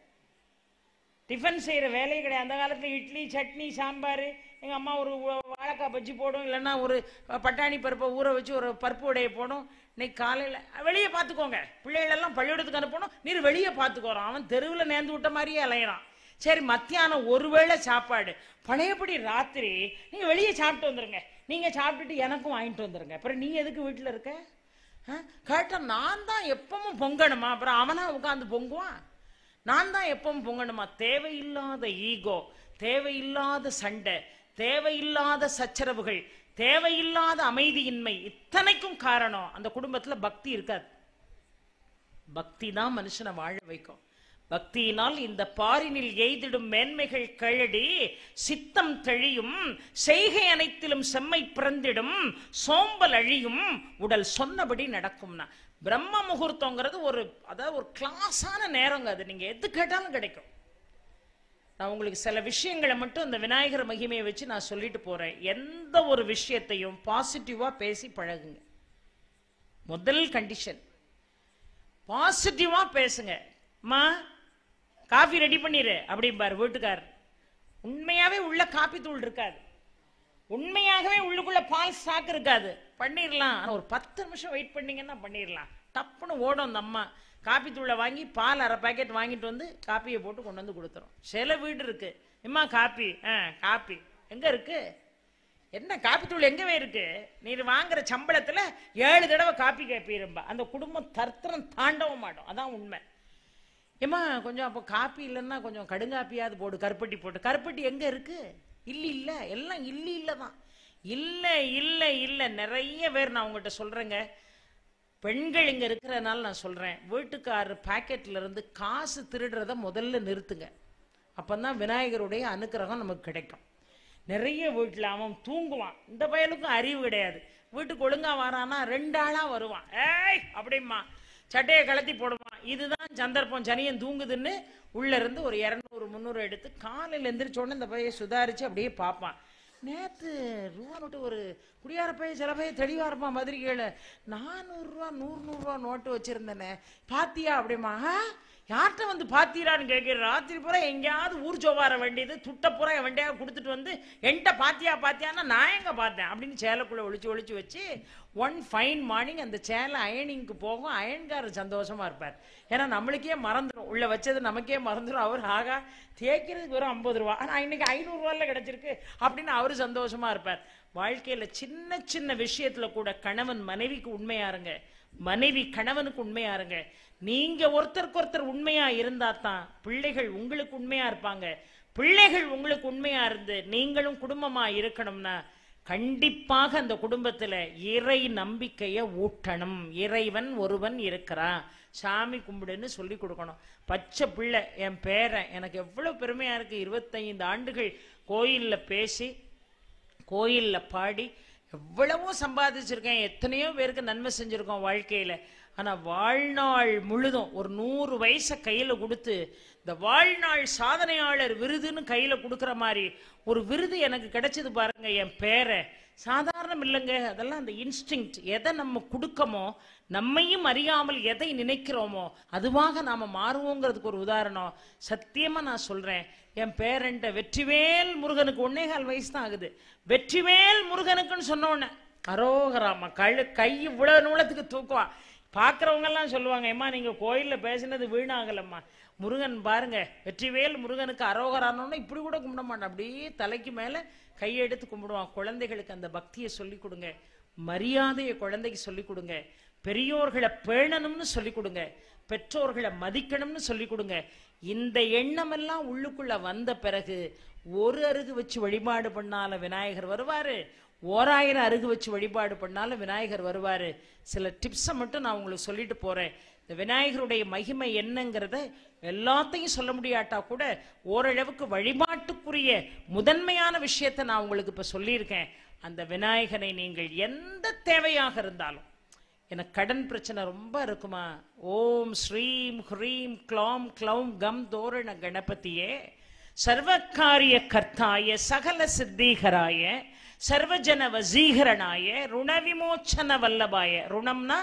டிஃபன் செய்கிற வேலையே கிடையாது அந்த காலத்தில் இட்லி சட்னி சாம்பார் எங்கள் அம்மா ஒரு வா- வாழைக்காய் பஜ்ஜி போடும் இல்லைன்னா ஒரு பட்டாணி பருப்பை ஊற வச்சு ஒரு பருப்பு உடையை போடும் இன்னைக்கு காலையில் வெளியே பார்த்துக்கோங்க பிள்ளைகளெல்லாம் பள்ளிக்கூடத்துக்கு அனுப்பணும் நீர் வெளியே பார்த்துக்கோறான் அவன் தெருவில் நேர்ந்து விட்ட மாதிரியே அலையிறான் சரி மத்தியானம் ஒருவேளை சாப்பாடு பழையபடி ராத்திரி நீங்கள் வெளியே சாப்பிட்டு வந்துருங்க நீங்கள் சாப்பிட்டுட்டு எனக்கும் வாங்கிட்டு வந்துருங்க அப்புறம் நீ எதுக்கு வீட்டில் இருக்க ஆ? கேட்டா நான் தான் எப்பவும் பொங்கணுமா அப்புறம் அவனா உட்காந்து பொங்குவான் நான் தான் எப்பவும் பொங்கணுமா தேவையில்லாத ஈகோ தேவையில்லாத சண்டை தேவையில்லாத சச்சரவுகள் தேவையில்லாத அமைதியின்மை இத்தனைக்கும் காரணம் அந்த குடும்பத்துல பக்தி இருக்காது பக்தி தான் மனுஷனை வாழ வைக்கும் பக்தியினால் இந்த பாரினில் எய்திடும் மேன்மைகள் கழடி சித்தம் தெளியும் செய்கை அனைத்திலும் செம்மை பிறந்திடும் சோம்பல் அழியும் உடல் சொன்னபடி நடக்கும்னா பிரம்ம முகூர்த்தங்கிறது ஒரு அதாவது ஒரு கிளாஸான நேரங்க அது நீங்க எது கேட்டாலும் கிடைக்கும் நான் உங்களுக்கு சில விஷயங்களை மட்டும் இந்த விநாயகர் மகிமையை வச்சு நான் சொல்லிட்டு போறேன் எந்த ஒரு விஷயத்தையும் பாசிட்டிவா பேசி பழகுங்க முதல் கண்டிஷன் பாசிட்டிவா பேசுங்க அம்மா காஃபி ரெடி பண்ணிரு அப்படிம்பாரு வீட்டுக்காரர் உண்மையாவே உள்ள காப்பி தூள் இருக்காது உண்மையாகவே உள்ளுக்குள்ள பால் ஸ்டாக் இருக்காது பண்ணிடலாம் ஆனா ஒரு பத்து நிமிஷம் வெயிட் பண்ணீங்கன்னா பண்ணிடலாம் டப்புன்னு ஓடும் அந்த அம்மா காப்பி தூளை வாங்கி பால் அரை பாக்கெட் வாங்கிட்டு வந்து காப்பியை போட்டு கொண்டு வந்து கொடுத்துரும் சில வீடு இருக்கு இம்மா காப்பி ஆ காப்பி எங்க இருக்கு என்ன காப்பி தூள் எங்கவே இருக்கு நீர் வாங்குற சம்பளத்துல ஏழு தடவை காப்பி கேட்பீரும்பா அந்த குடும்பம் தர்த்தரம் தாண்டவும் மாட்டோம் அதான் உண்மை ஏம்மா கொஞ்சம் அப்போ காப்பி இல்லைன்னா கொஞ்சம் கடுங்காப்பியாவது போடு கருப்பட்டி போட்டு கருப்பட்டி எங்க இருக்கு இல்ல இல்ல எல்லாம் இல்ல இல்ல தான் இல்ல இல்ல இல்ல நிறைய பேர் நான் உங்ககிட்ட சொல்றேங்க பெண்கள் இங்க இருக்கிறதுனால நான் சொல்றேன் வீட்டுக்காரர் பாக்கெட்ல இருந்து காசு திருடுறத முதல்ல நிறுத்துங்க அப்பதான் விநாயகருடைய அனுக்கிரகம் நமக்கு கிடைக்கும் நிறைய வீட்டில் அவன் தூங்குவான் இந்த பயலுக்கும் அறிவு கிடையாது வீட்டுக்கு ஒழுங்கா வரானா ரெண்டு ஆளா வருவான் ஏய் அப்படிம்மா சட்டையை கலத்தி போடுவான் இதுதான் சந்தர்ப்பம் சனியன் தூங்குதுன்னு உள்ள இருந்து ஒரு இரநூறு முந்நூறு எடுத்து காலையில் எந்திரிச்ச உடனே இந்த பையன் சுதாரிச்சு அப்படியே பார்ப்பான் நேத்து ரூபா நோட்டு ஒரு குடியார பையன் சில பையன் தெளிவா இருப்பான் மாதிரி கேளு நானூறுரூவா நூறு நூறுரூவா நோட்டு வச்சிருந்தேனே பாத்தியா அப்படிமா "ஆ? யார்கிட்ட வந்து பாத்தீரான்னு கேட்கிற ராத்திரி பூரா எங்கேயாவது ஊர் ஜோவார வேண்டியது துட்ட பூரா வண்டியாக கொடுத்துட்டு வந்து என்கிட்ட பாத்தியா பாத்தியான்னா நான் எங்க பார்த்தேன் அப்படின்னு சேலைக்குள்ள ஒளிச்சு ஒளிச்சு வச்சு ஒன் ஃபைன் மார்னிங் அந்த சேலை அயனிங்க்கு போகும் அயன்காரர் சந்தோஷமா இருப்பார் ஏன்னா நம்மளுக்கே மறந்துடும் உள்ள வச்சது நமக்கே மறந்துடும் அவர் ஆகா தேய்க்கிறதுக்கு வெறும் ஐம்பது ரூபா ஆனா இன்னைக்கு ஐநூறுரூவால கிடைச்சிருக்கு அப்படின்னு அவர் சந்தோஷமா இருப்பார் வாழ்க்கையில சின்ன சின்ன விஷயத்துல கூட கணவன் மனைவிக்கு உண்மையா இருங்க மனைவி கணவனுக்கு உண்மையா இருங்க நீங்க ஒருத்தருக்கு ஒருத்தர் உண்மையா இருந்தா தான் பிள்ளைகள் உங்களுக்கு உண்மையா இருப்பாங்க பிள்ளைகள் உங்களுக்கு உண்மையா இருந்து நீங்களும் குடும்பமா இருக்கணும்னா கண்டிப்பாக அந்த குடும்பத்துல இறை நம்பிக்கைய ஊட்டணும் இறைவன் ஒருவன் இருக்கிறான் சாமி கும்பிடுன்னு சொல்லி கொடுக்கணும் பச்சை பிள்ளை என் பேரன் எனக்கு எவ்வளவு பெருமையா இருக்கு இருபத்தைந்து ஆண்டுகள் கோயில்ல பேசி கோயில்ல பாடி எவ்வளவோ சம்பாதிச்சிருக்கேன் எத்தனையோ பேருக்கு நன்மை செஞ்சிருக்கோம் வாழ்க்கையில ஆனா வாழ்நாள் முழுதும் ஒரு நூறு வயசை கையில கொடுத்து இந்த வாழ்நாள் சாதனையாளர் விருதுன்னு கையில கொடுக்கிற மாதிரி ஒரு விருது எனக்கு கிடைச்சது பாருங்க என் பேரை சாதாரணம் இல்லைங்க அதெல்லாம் அந்த இன்ஸ்டிங் எதை நம்ம கொடுக்கமோ நம்மையும் அறியாமல் எதை நினைக்கிறோமோ அதுவாக நாம மாறுவோங்கிறதுக்கு ஒரு உதாரணம் சத்தியமா நான் சொல்றேன் என் பேரண்ட வெற்றிவேல் முருகனுக்கு ஒன்னே கால் வயசு தான் ஆகுது வெற்றிவேல் முருகனுக்குன்னு சொன்ன உடனே அரோகராமா கழு கை இவ்வளவு நூலத்துக்கு தூக்குவா பார்க்குறவங்க எல்லாம் சொல்லுவாங்க ஏம்மா நீங்க கோயில்ல பேசினது வீணாகலம்மா முருகன் பாருங்க வெற்றிவேல் முருகனுக்கு அரோகரானோன்னு இப்படி கூட கும்பிட மாட்டான் அப்படியே தலைக்கு மேல கையெடுத்து கும்பிடுவான் குழந்தைகளுக்கு அந்த பக்தியை சொல்லி கொடுங்க மரியாதையை குழந்தைக்கு சொல்லி கொடுங்க பெரியோர்களை பேணணும்னு சொல்லி கொடுங்க பெற்றோர்களை மதிக்கணும்னு சொல்லி கொடுங்க இந்த எண்ணமெல்லாம் உள்ளுக்குள்ள வந்த பிறகு ஒரு அருகு வச்சு வழிபாடு பண்ணால விநாயகர் வருவாரு ஓராயிரம் அருகு வச்சு வழிபாடு பண்ணாலும் விநாயகர் வருவாரு சில டிப்ஸை மட்டும் நான் உங்களுக்கு சொல்லிட்டு போறேன் இந்த விநாயகருடைய மகிமை என்னங்கிறத எல்லாத்தையும் சொல்ல முடியாட்டா கூட ஓரளவுக்கு வழிபாட்டுக்குரிய முதன்மையான விஷயத்தை நான் உங்களுக்கு இப்ப சொல்லியிருக்கேன் அந்த விநாயகனை நீங்கள் எந்த தேவையாக இருந்தாலும் எனக்கு கடன் பிரச்சனை ரொம்ப இருக்குமா ஓம் ஸ்ரீம் ஹ்ரீம் க்ளோம் க்ளௌம் கம் தோரண கணபதியே சர்வகாரிய கர்த்தாய சகல சித்தீகராய சர்வஜன வசீகரனாய ருண விமோச்சன வல்லபாய ருணம்னா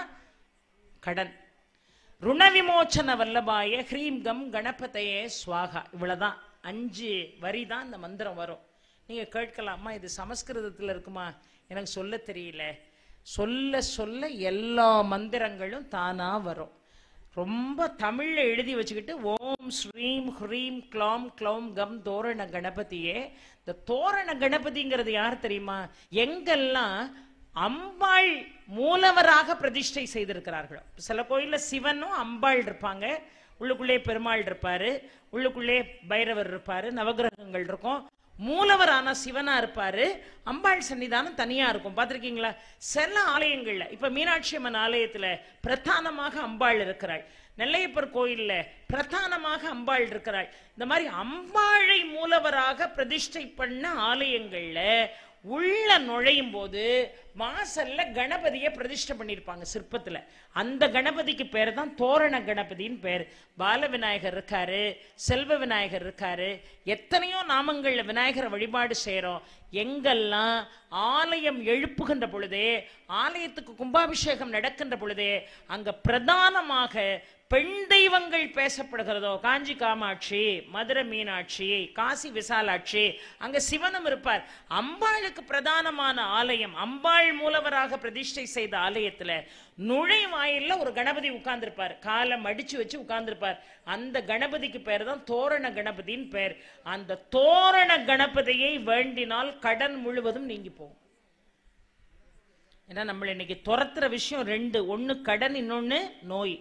கடன் ருண விமோச்சன வல்லபாய ஹ்ரீம் கம் கணபதையே ஸ்வாகா இவ்வளவுதான் அஞ்சு வரி தான் இந்த மந்திரம் வரும் நீங்க கேட்கலாமா இது சமஸ்கிருதத்துல இருக்குமா எனக்கு சொல்ல தெரியல சொல்ல சொல்ல எல்லா மந்திரங்களும் தானா வரும் ரொம்ப தமிழ்ல எழுதி வச்சுக்கிட்டு ஓம் ஸ்ரீம் ஹ்ரீம் க்ளோம் க்ளௌம் கம் தோரண கணபதியே இந்த தோரண கணபதிங்கிறது யார் தெரியுமா எங்கெல்லாம் அம்பாள் மூலவராக பிரதிஷ்டை செய்திருக்கிறார்களோ சில கோயில்ல சிவனும் அம்பாள் இருப்பாங்க உள்ளுக்குள்ளே பெருமாள் இருப்பாரு உள்ளுக்குள்ளே பைரவர் இருப்பாரு நவகிரகங்கள் இருக்கும் மூலவரான சிவனா இருப்பாரு அம்பாள் சன்னிதானம் தனியா இருக்கும் பார்த்திருக்கீங்களா சில ஆலயங்கள்ல இப்ப மீனாட்சி அம்மன் ஆலயத்துல பிரதானமாக அம்பாள் இருக்கிறாள் நெல்லையப்பர் கோயில்ல பிரதானமாக அம்பாள் இருக்கிறாள் இந்த மாதிரி அம்பாளை மூலவராக பிரதிஷ்டை பண்ண ஆலயங்கள்ல உள்ள நுழையும் போது வாசல்ல கணபதியை பிரதிஷ்டை பண்ணியிருப்பாங்க சிற்பத்துல அந்த கணபதிக்கு பேர் தான் தோரண கணபதின்னு பேர் பால விநாயகர் இருக்காரு செல்வ விநாயகர் இருக்காரு எத்தனையோ நாமங்கள்ல விநாயகரை வழிபாடு செய்றோம் எங்கெல்லாம் ஆலயம் எழுப்புகின்ற பொழுதே ஆலயத்துக்கு கும்பாபிஷேகம் நடக்கின்ற பொழுதே அங்க பிரதானமாக பெண் தெய்வங்கள் பேசப்படுகிறதோ காஞ்சி காமாட்சி மதுரை மீனாட்சி காசி விசாலாட்சி அங்க சிவனும் இருப்பார் அம்பாளுக்கு பிரதானமான ஆலயம் அம்பாள் மூலவராக பிரதிஷ்டை செய்த ஆலயத்துல நுழைவாயில்ல ஒரு கணபதி உட்கார்ந்திருப்பார் காலை மடிச்சு வச்சு உட்கார்ந்திருப்பார் அந்த கணபதிக்கு பேர் தான் தோரண கணபதின்னு பேர் அந்த தோரண கணபதியை வேண்டினால் கடன் முழுவதும் நீங்கி போகும் ஏன்னா நம்மள இன்னைக்கு துரத்துற விஷயம் ரெண்டு ஒண்ணு கடன் இன்னொன்னு நோய்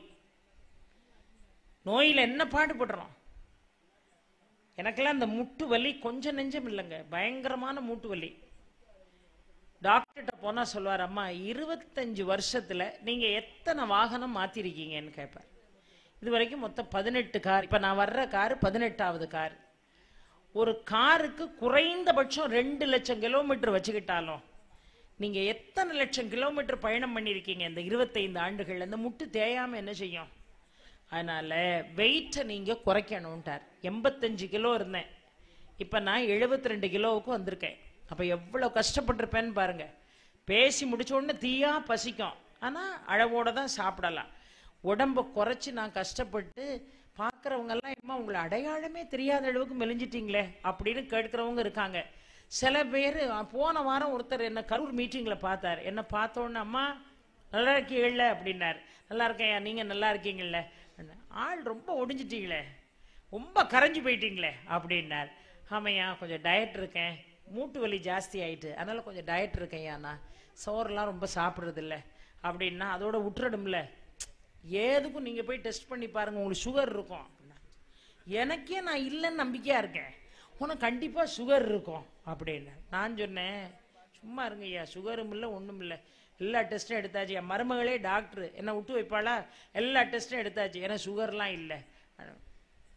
நோயில என்ன பாடுபடுறோம் எனக்கெல்லாம் இந்த முட்டு வலி கொஞ்சம் நெஞ்சம் இல்லைங்க பயங்கரமான மூட்டு வலி டாக்டர்கிட்ட போனா சொல்லுவார் அம்மா இருபத்தஞ்சு வருஷத்துல நீங்க எத்தனை வாகனம் மாத்திருக்கீங்கன்னு கேட்பார் இது வரைக்கும் மொத்தம் பதினெட்டு கார் இப்ப நான் வர்ற கார் பதினெட்டாவது கார் ஒரு காருக்கு குறைந்தபட்சம் ரெண்டு லட்சம் கிலோமீட்டர் வச்சுக்கிட்டாலும் நீங்க எத்தனை லட்சம் கிலோமீட்டர் பயணம் பண்ணியிருக்கீங்க இந்த இருபத்தைந்து ஆண்டுகள் அந்த முட்டு தேயாம என்ன செய்யும் அதனால வெயிட்டை நீங்க குறைக்கணும்ட்டார் எண்பத்தஞ்சு கிலோ இருந்தேன் இப்ப நான் 72 ரெண்டு கிலோவுக்கு வந்திருக்கேன் அப்ப எவ்வளவு கஷ்டப்பட்டிருப்பேன்னு பாருங்க பேசி முடிச்ச உடனே தீயா பசிக்கும் ஆனா அளவோட தான் சாப்பிடலாம் உடம்ப குறைச்சு நான் கஷ்டப்பட்டு பார்க்கறவங்க எல்லாம் அம்மா உங்களை அடையாளமே தெரியாத அளவுக்கு மெலிஞ்சிட்டீங்களே அப்படின்னு கேட்கிறவங்க இருக்காங்க சில பேர் போன வாரம் ஒருத்தர் என்ன கரூர் மீட்டிங்ல பார்த்தார் என்ன பார்த்த உடனே அம்மா நல்லா இருக்கீங்கல்ல அப்படின்னார் நல்லா இருக்கேன் நீங்க நல்லா இருக்கீங்கல்ல ஆள் ரொம்ப ஒடிஞ்சிட்டீங்களே ரொம்ப கரைஞ்சு போயிட்டீங்களே அப்படின்னார் ஆமையா கொஞ்சம் டயட் இருக்கேன் மூட்டு வலி ஜாஸ்தி ஆயிட்டு அதனால கொஞ்சம் டயட் இருக்கேன்யா நான் சோறுலாம் ரொம்ப சாப்பிட்றது இல்ல அப்படின்னா அதோட விட்டுறடும்ல ஏதுக்கும் நீங்க போய் டெஸ்ட் பண்ணி பாருங்க உங்களுக்கு சுகர் இருக்கும் அப்படின்னா எனக்கே நான் இல்லைன்னு நம்பிக்கையா இருக்கேன் உனக்கு கண்டிப்பா சுகர் இருக்கும் அப்படின்னு நான் சொன்னேன் சும்மா இருங்க ஐயா சுகரும் இல்லை ஒண்ணும் இல்லை எல்லா டெஸ்ட்டும் எடுத்தாச்சு என் மருமகளே டாக்டர் என்ன விட்டு வைப்பாளா எல்லா டெஸ்ட்டும் எடுத்தாச்சு ஏன்னா சுகர்லாம் இல்லை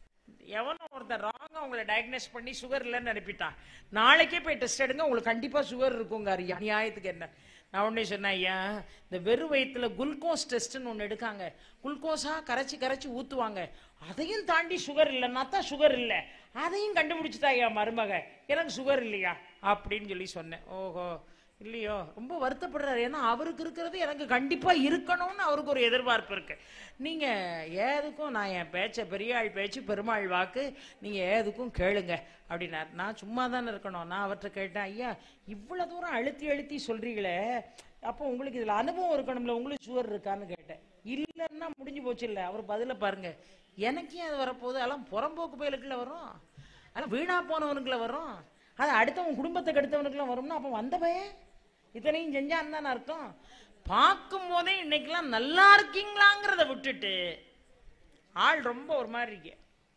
எவனோ ஒருத்தன் ராங்கா உங்களை டயக்னோஸ் பண்ணி சுகர் இல்லைன்னு அனுப்பிட்டான் நாளைக்கே போய் டெஸ்ட் எடுங்க உங்களுக்கு கண்டிப்பா சுகர் இருக்குங்க ஐயா நியாயத்துக்கு என்ன நான் உடனே சொன்னேன் ஐயா இந்த வெறும் வயிற்றுல குளுக்கோஸ் டெஸ்ட்னு ஒன்று எடுக்காங்க குளுக்கோஸா கரைச்சி கரைச்சி ஊற்றுவாங்க அதையும் தாண்டி சுகர் இல்லைன்னா தான் சுகர் இல்லை அதையும் கண்டுபிடிச்சிட்டா ஐயா மருமக எனக்கு சுகர் இல்லையா அப்படின்னு சொல்லி சொன்னேன் ஓஹோ இல்லையோ ரொம்ப வருத்தப்படுறாரு ஏன்னா அவருக்கு இருக்கிறது எனக்கு கண்டிப்பா இருக்கணும்னு அவருக்கு ஒரு எதிர்பார்ப்பு இருக்கு நீங்க ஏதுக்கும் நான் என் பேச்ச பெரியாள் பேச்சு பெருமாள் வாக்கு நீங்க ஏதுக்கும் கேளுங்க அப்படின்னார் நான் சும்மா தானே இருக்கணும் நான் அவர்கிட்ட கேட்டேன் ஐயா இவ்வளவு தூரம் அழுத்தி அழுத்தி சொல்றீங்களே அப்போ உங்களுக்கு இதுல அனுபவம் இருக்கணும்ல உங்களுக்கு சுகர் இருக்கான்னு கேட்டேன் இல்லைன்னா முடிஞ்சு போச்சு இல்லை அவர் பதில பாருங்க எனக்கு ஏன் அது வரப்போகுது அதெல்லாம் புறம்போக்கு பயலுக்குள்ள வரும் அதெல்லாம் வீணா போனவனுக்குள்ள வரும் அது அடுத்தவன் குடும்பத்தை கெடுத்தவனுக்குலாம் வரும்னா அப்போ வந்த பையன் இத்தனையும் செஞ்சான்னு தானே அர்த்தம் பார்க்கும் போதே இன்னைக்கெல்லாம் நல்லா இருக்கீங்களாங்கிறத விட்டுட்டு ஆள் ரொம்ப ஒரு மாதிரி இருக்கு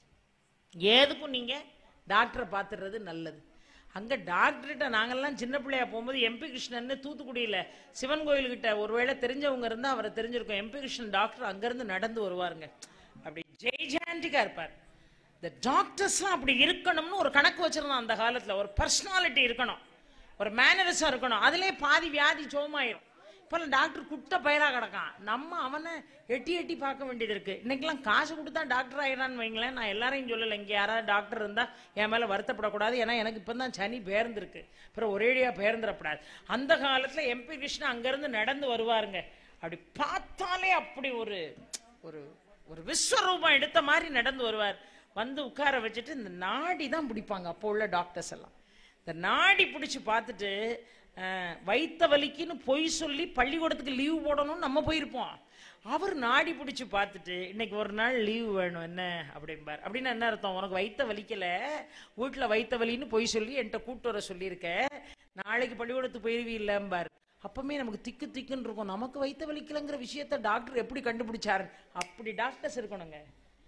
ஏதுக்கும் நீங்க டாக்டரை பார்த்துடுறது நல்லது அங்க டாக்டர்கிட்ட நாங்கெல்லாம் சின்ன பிள்ளையா போகும்போது எம்பி கிருஷ்ணன் தூத்துக்குடியில சிவன் கோயில்கிட்ட ஒருவேளை தெரிஞ்சவங்க இருந்தா அவரை தெரிஞ்சிருக்கும் எம்பி கிருஷ்ணன் டாக்டர் அங்கிருந்து நடந்து வருவாருங்க அப்படி ஜெய்ஜாண்டிக்கா இருப்பார் இந்த டாக்டர்ஸ்லாம் அப்படி இருக்கணும்னு ஒரு கணக்கு வச்சிருந்தான் அந்த காலத்துல ஒரு பர்சனாலிட்டி இருக்கணும் ஒரு மேனரிசம் இருக்கணும் அதிலே பாதி வியாதி சோமாயிரும் இப்போல்லாம் டாக்டர் குட்ட பயிரா கிடக்கான் நம்ம அவனை எட்டி எட்டி பார்க்க வேண்டியது இருக்கு இன்னைக்கெல்லாம் காசு கொடுத்தா டாக்டர் ஆயிடான்னு வைங்களேன் நான் எல்லாரையும் சொல்லலை இங்கே யாராவது டாக்டர் இருந்தால் என் மேலே வருத்தப்படக்கூடாது ஏன்னா எனக்கு இப்போ தான் சனி பேர்ந்துருக்கு அப்புறம் ஒரேடியாக பேர்ந்துடக்கூடாது அந்த காலத்தில் எம்பி கிருஷ்ணன் அங்கேருந்து நடந்து வருவாருங்க அப்படி பார்த்தாலே அப்படி ஒரு ஒரு ஒரு விஸ்வரூபம் எடுத்த மாதிரி நடந்து வருவார் வந்து உட்கார வச்சுட்டு இந்த நாடி தான் பிடிப்பாங்க அப்போ உள்ள டாக்டர்ஸ் எல்லாம் இந்த நாடி பிடிச்சி பார்த்துட்டு அஹ், வைத்த வலிக்குன்னு பொய் சொல்லி பள்ளிக்கூடத்துக்கு லீவ் போடணும்னு நம்ம போயிருப்போம் அவர் நாடி பிடிச்சி பார்த்துட்டு இன்னைக்கு ஒரு நாள் லீவ் வேணும் என்ன அப்படிம்பார் அப்படின்னா என்ன அர்த்தம் உனக்கு வைத்த வலிக்கல வீட்டில் வைத்த வலின்னு பொய் சொல்லி என்கிட்ட கூட்டு வர சொல்லியிருக்க நாளைக்கு பள்ளிக்கூடத்துக்கு போயிருவி இல்லம்பார் அப்பமே நமக்கு திக்கு திக்குன்னு இருக்கும் நமக்கு வைத்த வலிக்கலங்கிற விஷயத்த டாக்டர் எப்படி கண்டுபிடிச்சாரு அப்படி டாக்டர்ஸ் இருக்கணுங்க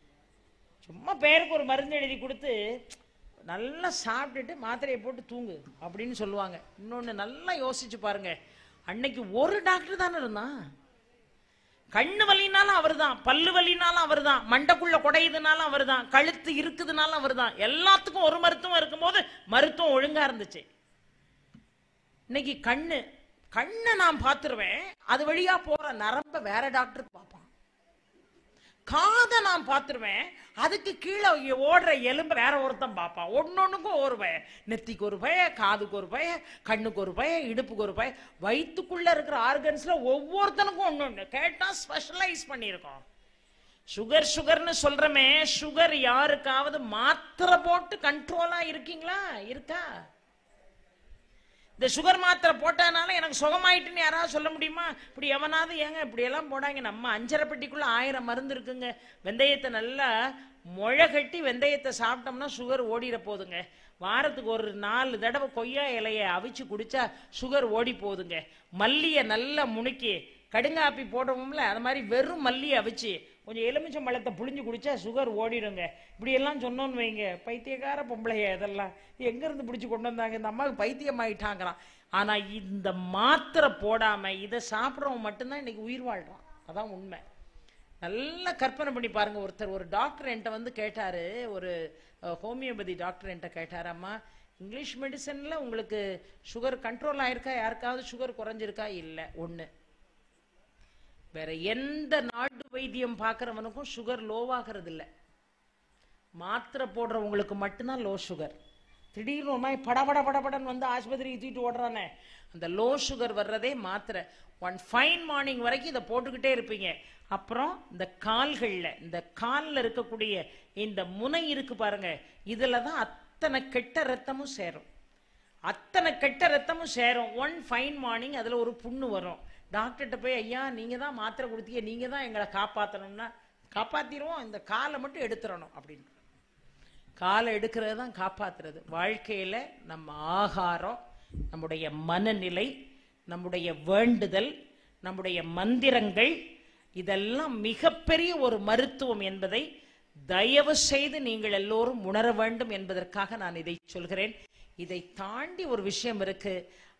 சும்மா பேருக்கு ஒரு மருந்து எழுதி கொடுத்து நல்லா சாப்பிட்டுட்டு மாத்திரையை போட்டு தூங்கு அப்படின்னு சொல்லுவாங்க இன்னொன்னு நல்லா யோசிச்சு பாருங்க அன்னைக்கு ஒரு டாக்டர் தானே இருந்தான் கண்ணு வலினாலும் அவர்தான் பல்லு வலினாலும் அவர்தான் மண்டைக்குள்ள குடையுதுனாலும் அவர்தான் கழுத்து இருக்குதுனாலும் அவர்தான் எல்லாத்துக்கும் ஒரு மருத்துவம் இருக்கும்போது மருத்துவம் ஒழுங்கா இருந்துச்சு இன்னைக்கு கண்ணு கண்ணை நான் பார்த்துருவேன் அது வழியா போற நரம்ப வேற டாக்டர் பார்ப்பான் காதை நான் பார்த்துருவேன் அதுக்கு கீழே ஓடுற எலும்பு வேற ஒருத்தன் பார்ப்பான் ஒன்னொன்னுக்கும் ஒரு பய நெத்திக்கு ஒரு பய காதுக்கு ஒரு பய கண்ணுக்கு ஒரு பய இடுப்புக்கு ஒரு பய வயிற்றுக்குள்ள இருக்கிற ஆர்கன்ஸ்ல ஒவ்வொருத்தனுக்கும் ஒன்னொன்னு கேட்டா ஸ்பெஷலைஸ் பண்ணியிருக்கோம் சுகர் சுகர்னு சொல்றமே சுகர் யாருக்காவது மாத்திரை போட்டு கண்ட்ரோலா இருக்கீங்களா இருக்கா இந்த சுகர் மாத்திரை போட்டதுனால எனக்கு சுகமாயிட்டுன்னு யாராவது சொல்ல முடியுமா இப்படி எவனாவது ஏங்க இப்படி எல்லாம் போடாங்க நம்ம அஞ்சரை பெட்டிக்குள்ள ஆயிரம் மருந்து இருக்குங்க வெந்தயத்தை நல்லா முளை கட்டி வெந்தயத்தை சாப்பிட்டோம்னா சுகர் ஓடிட போகுதுங்க வாரத்துக்கு ஒரு நாலு தடவை கொய்யா இலைய அவிச்சு குடிச்சா சுகர் ஓடி போகுதுங்க மல்லியை நல்லா முணுக்கி கடுங்காப்பி போடுவோம்ல அது மாதிரி வெறும் மல்லியை அவிச்சு கொஞ்சம் எலுமிச்சம் பழத்தை புழிஞ்சு குடிச்சா சுகர் ஓடிடுங்க இப்படி எல்லாம் சொன்னோன்னு வைங்க பைத்தியக்கார பொம்பளைய இதெல்லாம் எங்க இருந்து பிடிச்சு கொண்டு வந்தாங்க இந்த அம்மாவுக்கு பைத்தியம் ஆயிட்டாங்கிறான் ஆனா இந்த மாத்திரை போடாம இதை சாப்பிட்றவன் மட்டும்தான் இன்னைக்கு உயிர் வாழ்றான் அதான் உண்மை நல்லா கற்பனை பண்ணி பாருங்க ஒருத்தர் ஒரு டாக்டர் என்கிட்ட வந்து கேட்டாரு ஒரு அஹ், ஹோமியோபதி டாக்டர் என்கிட்ட கேட்டாரு அம்மா இங்கிலீஷ் மெடிசன்ல உங்களுக்கு சுகர் கண்ட்ரோல் ஆயிருக்கா யாருக்காவது சுகர் குறைஞ்சிருக்கா இல்லை ஒண்ணு வேற எந்த நாட்டு வைத்தியம் பார்க்கறவனுக்கும் சுகர் லோவாகிறது இல்ல மாத்திரை போடுறவங்களுக்கு மட்டும்தான் லோ சுகர் திடீர்னு ஒரு மாதிரி படபட படபடன்னு வந்து ஆஸ்பத்திரிக்கு தூக்கிட்டு ஓடுறானே அந்த லோ சுகர் வர்றதே மாத்திரை ஒன் ஃபைன் மார்னிங் வரைக்கும் இதை போட்டுக்கிட்டே இருப்பீங்க அப்புறம் இந்த கால்கள்ல இந்த கால்ல இருக்கக்கூடிய இந்த முனை இருக்கு பாருங்க இதுல தான் அத்தனை கெட்ட ரத்தமும் சேரும் அத்தனை கெட்ட ரத்தமும் சேரும் ஒன் ஃபைன் மார்னிங் அதுல ஒரு புண்ணு வரும் டாக்டர்கிட்ட போய் ஐயா நீங்க தான் மாத்திரை கொடுத்தீங்க நீங்க தான் எங்களை காப்பாத்தணும்னா காப்பாத்திடுவோம் இந்த காலை மட்டும் எடுத்துடணும் அப்படின்னு காலை எடுக்கிறது தான் காப்பாத்துறது வாழ்க்கையில நம்ம ஆகாரம் நம்முடைய மனநிலை நம்முடைய வேண்டுதல் நம்முடைய மந்திரங்கள் இதெல்லாம் மிகப்பெரிய ஒரு மருத்துவம் என்பதை தயவு செய்து நீங்கள் எல்லோரும் உணர வேண்டும் என்பதற்காக நான் இதை சொல்கிறேன் இதை தாண்டி ஒரு விஷயம் இருக்கு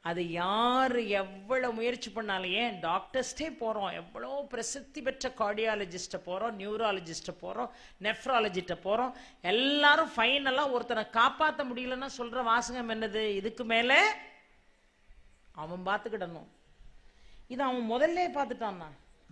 அது யார் எவ்வளவு முயற்சி பண்ணாலும் ஏன் டாக்டர்ஸ்டே போகிறோம் எவ்வளோ பிரசித்தி பெற்ற கார்டியாலஜிஸ்ட்டை போகிறோம் நியூராலஜிஸ்ட்டை போகிறோம் நெஃப்ராலஜிஸ்ட்டை போகிறோம் எல்லாரும் ஃபைனலாக ஒருத்தனை காப்பாற்ற முடியலன்னா சொல்கிற வாசகம் என்னது இதுக்கு மேலே அவன் பார்த்துக்கிடணும் இது அவன் முதல்ல பார்த்துட்டான்னா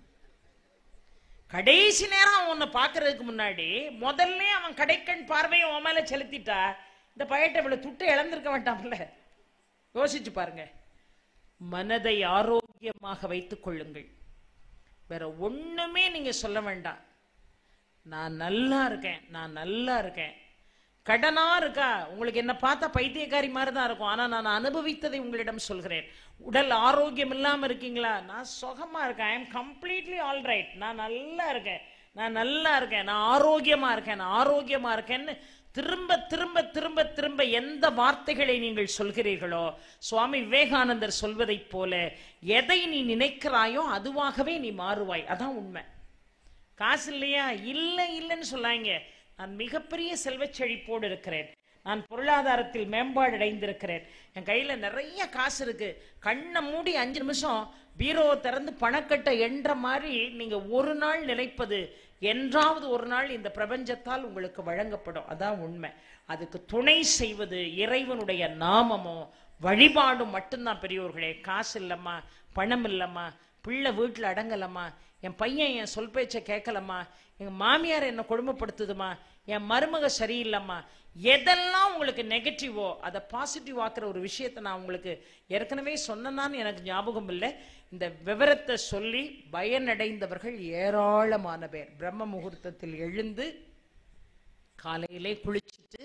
கடைசி நேரம் அவன் உன்னை பார்க்கறதுக்கு முன்னாடி முதல்ல அவன் கடைக்கண் பார்வையை உன் மேல செலுத்திட்டா இந்த பையட்டை இவ்வளவு துட்டை இழந்திருக்க மாட்டான்ல யோசிச்சு பாருங்க மனதை ஆரோக்கியமாக வைத்துக் கொள்ளுங்கள் வேற ஒண்ணுமே நீங்க சொல்ல வேண்டாம் நான் நல்லா இருக்கேன் நான் நல்லா இருக்கேன் கடனா இருக்கா உங்களுக்கு என்ன பார்த்தா பைத்தியக்காரி மாதிரி தான் இருக்கும் ஆனா நான் அனுபவித்ததை உங்களிடம் சொல்கிறேன் உடல் ஆரோக்கியம் இல்லாம இருக்கீங்களா நான் சுகமா இருக்கேன் I am completely all right நான் நல்லா இருக்கேன் நான் நல்லா இருக்கேன் நான் ஆரோக்கியமா இருக்கேன் நான் ஆரோக்கியமா இருக்கேன்னு திரும்ப திரும்ப திரும்ப திரும்ப எந்த வார்த்தைகளை நீங்கள் சொல்கிறீர்களோ சுவாமி விவேகானந்தர் சொல்வதைப் போல எதை நீ நினைக்கிறாயோ அதுவாகவே நீ மாறுவாய் அதான் உண்மை காசு இல்லையா இல்லை இல்லைன்னு சொல்லாங்க நான் மிகப்பெரிய செல்வச் செழிப்போடு இருக்கிறேன் நான் பொருளாதாரத்தில் மேம்பாடு அடைந்திருக்கிறேன் என் கையில நிறைய காசு இருக்கு கண்ணை மூடி அஞ்சு நிமிஷம் பீரோவை திறந்து பணக்கட்டை என்ற மாதிரி நீங்க ஒரு நாள் நினைப்பது என்றாவது ஒரு நாள் இந்த பிரபஞ்சத்தால் உங்களுக்கு வழங்கப்படும் அதான் உண்மை அதுக்கு துணை செய்வது இறைவனுடைய நாமமோ வழிபாடும் மட்டும்தான் பெரியோர்களே காசு இல்லம்மா பணம் இல்லம்மா பிள்ளை வீட்டில் அடங்கலம்மா என் பையன் என் சொல் பேச்சை கேட்கலம்மா எங்க மாமியார் என்னை கொடுமைப்படுத்துதுமா என் மருமக சரியில்லைம்மா எதெல்லாம் உங்களுக்கு நெகட்டிவோ அதை பாசிட்டிவ் ஆக்குற ஒரு விஷயத்தை நான் உங்களுக்கு ஏற்கனவே சொன்னேன்னு எனக்கு ஞாபகம் இல்லை இந்த விவரத்தை சொல்லி பயனடைந்தவர்கள் ஏராளமான பேர் பிரம்ம முகூர்த்தத்தில் எழுந்து காலையிலே குளிச்சுட்டு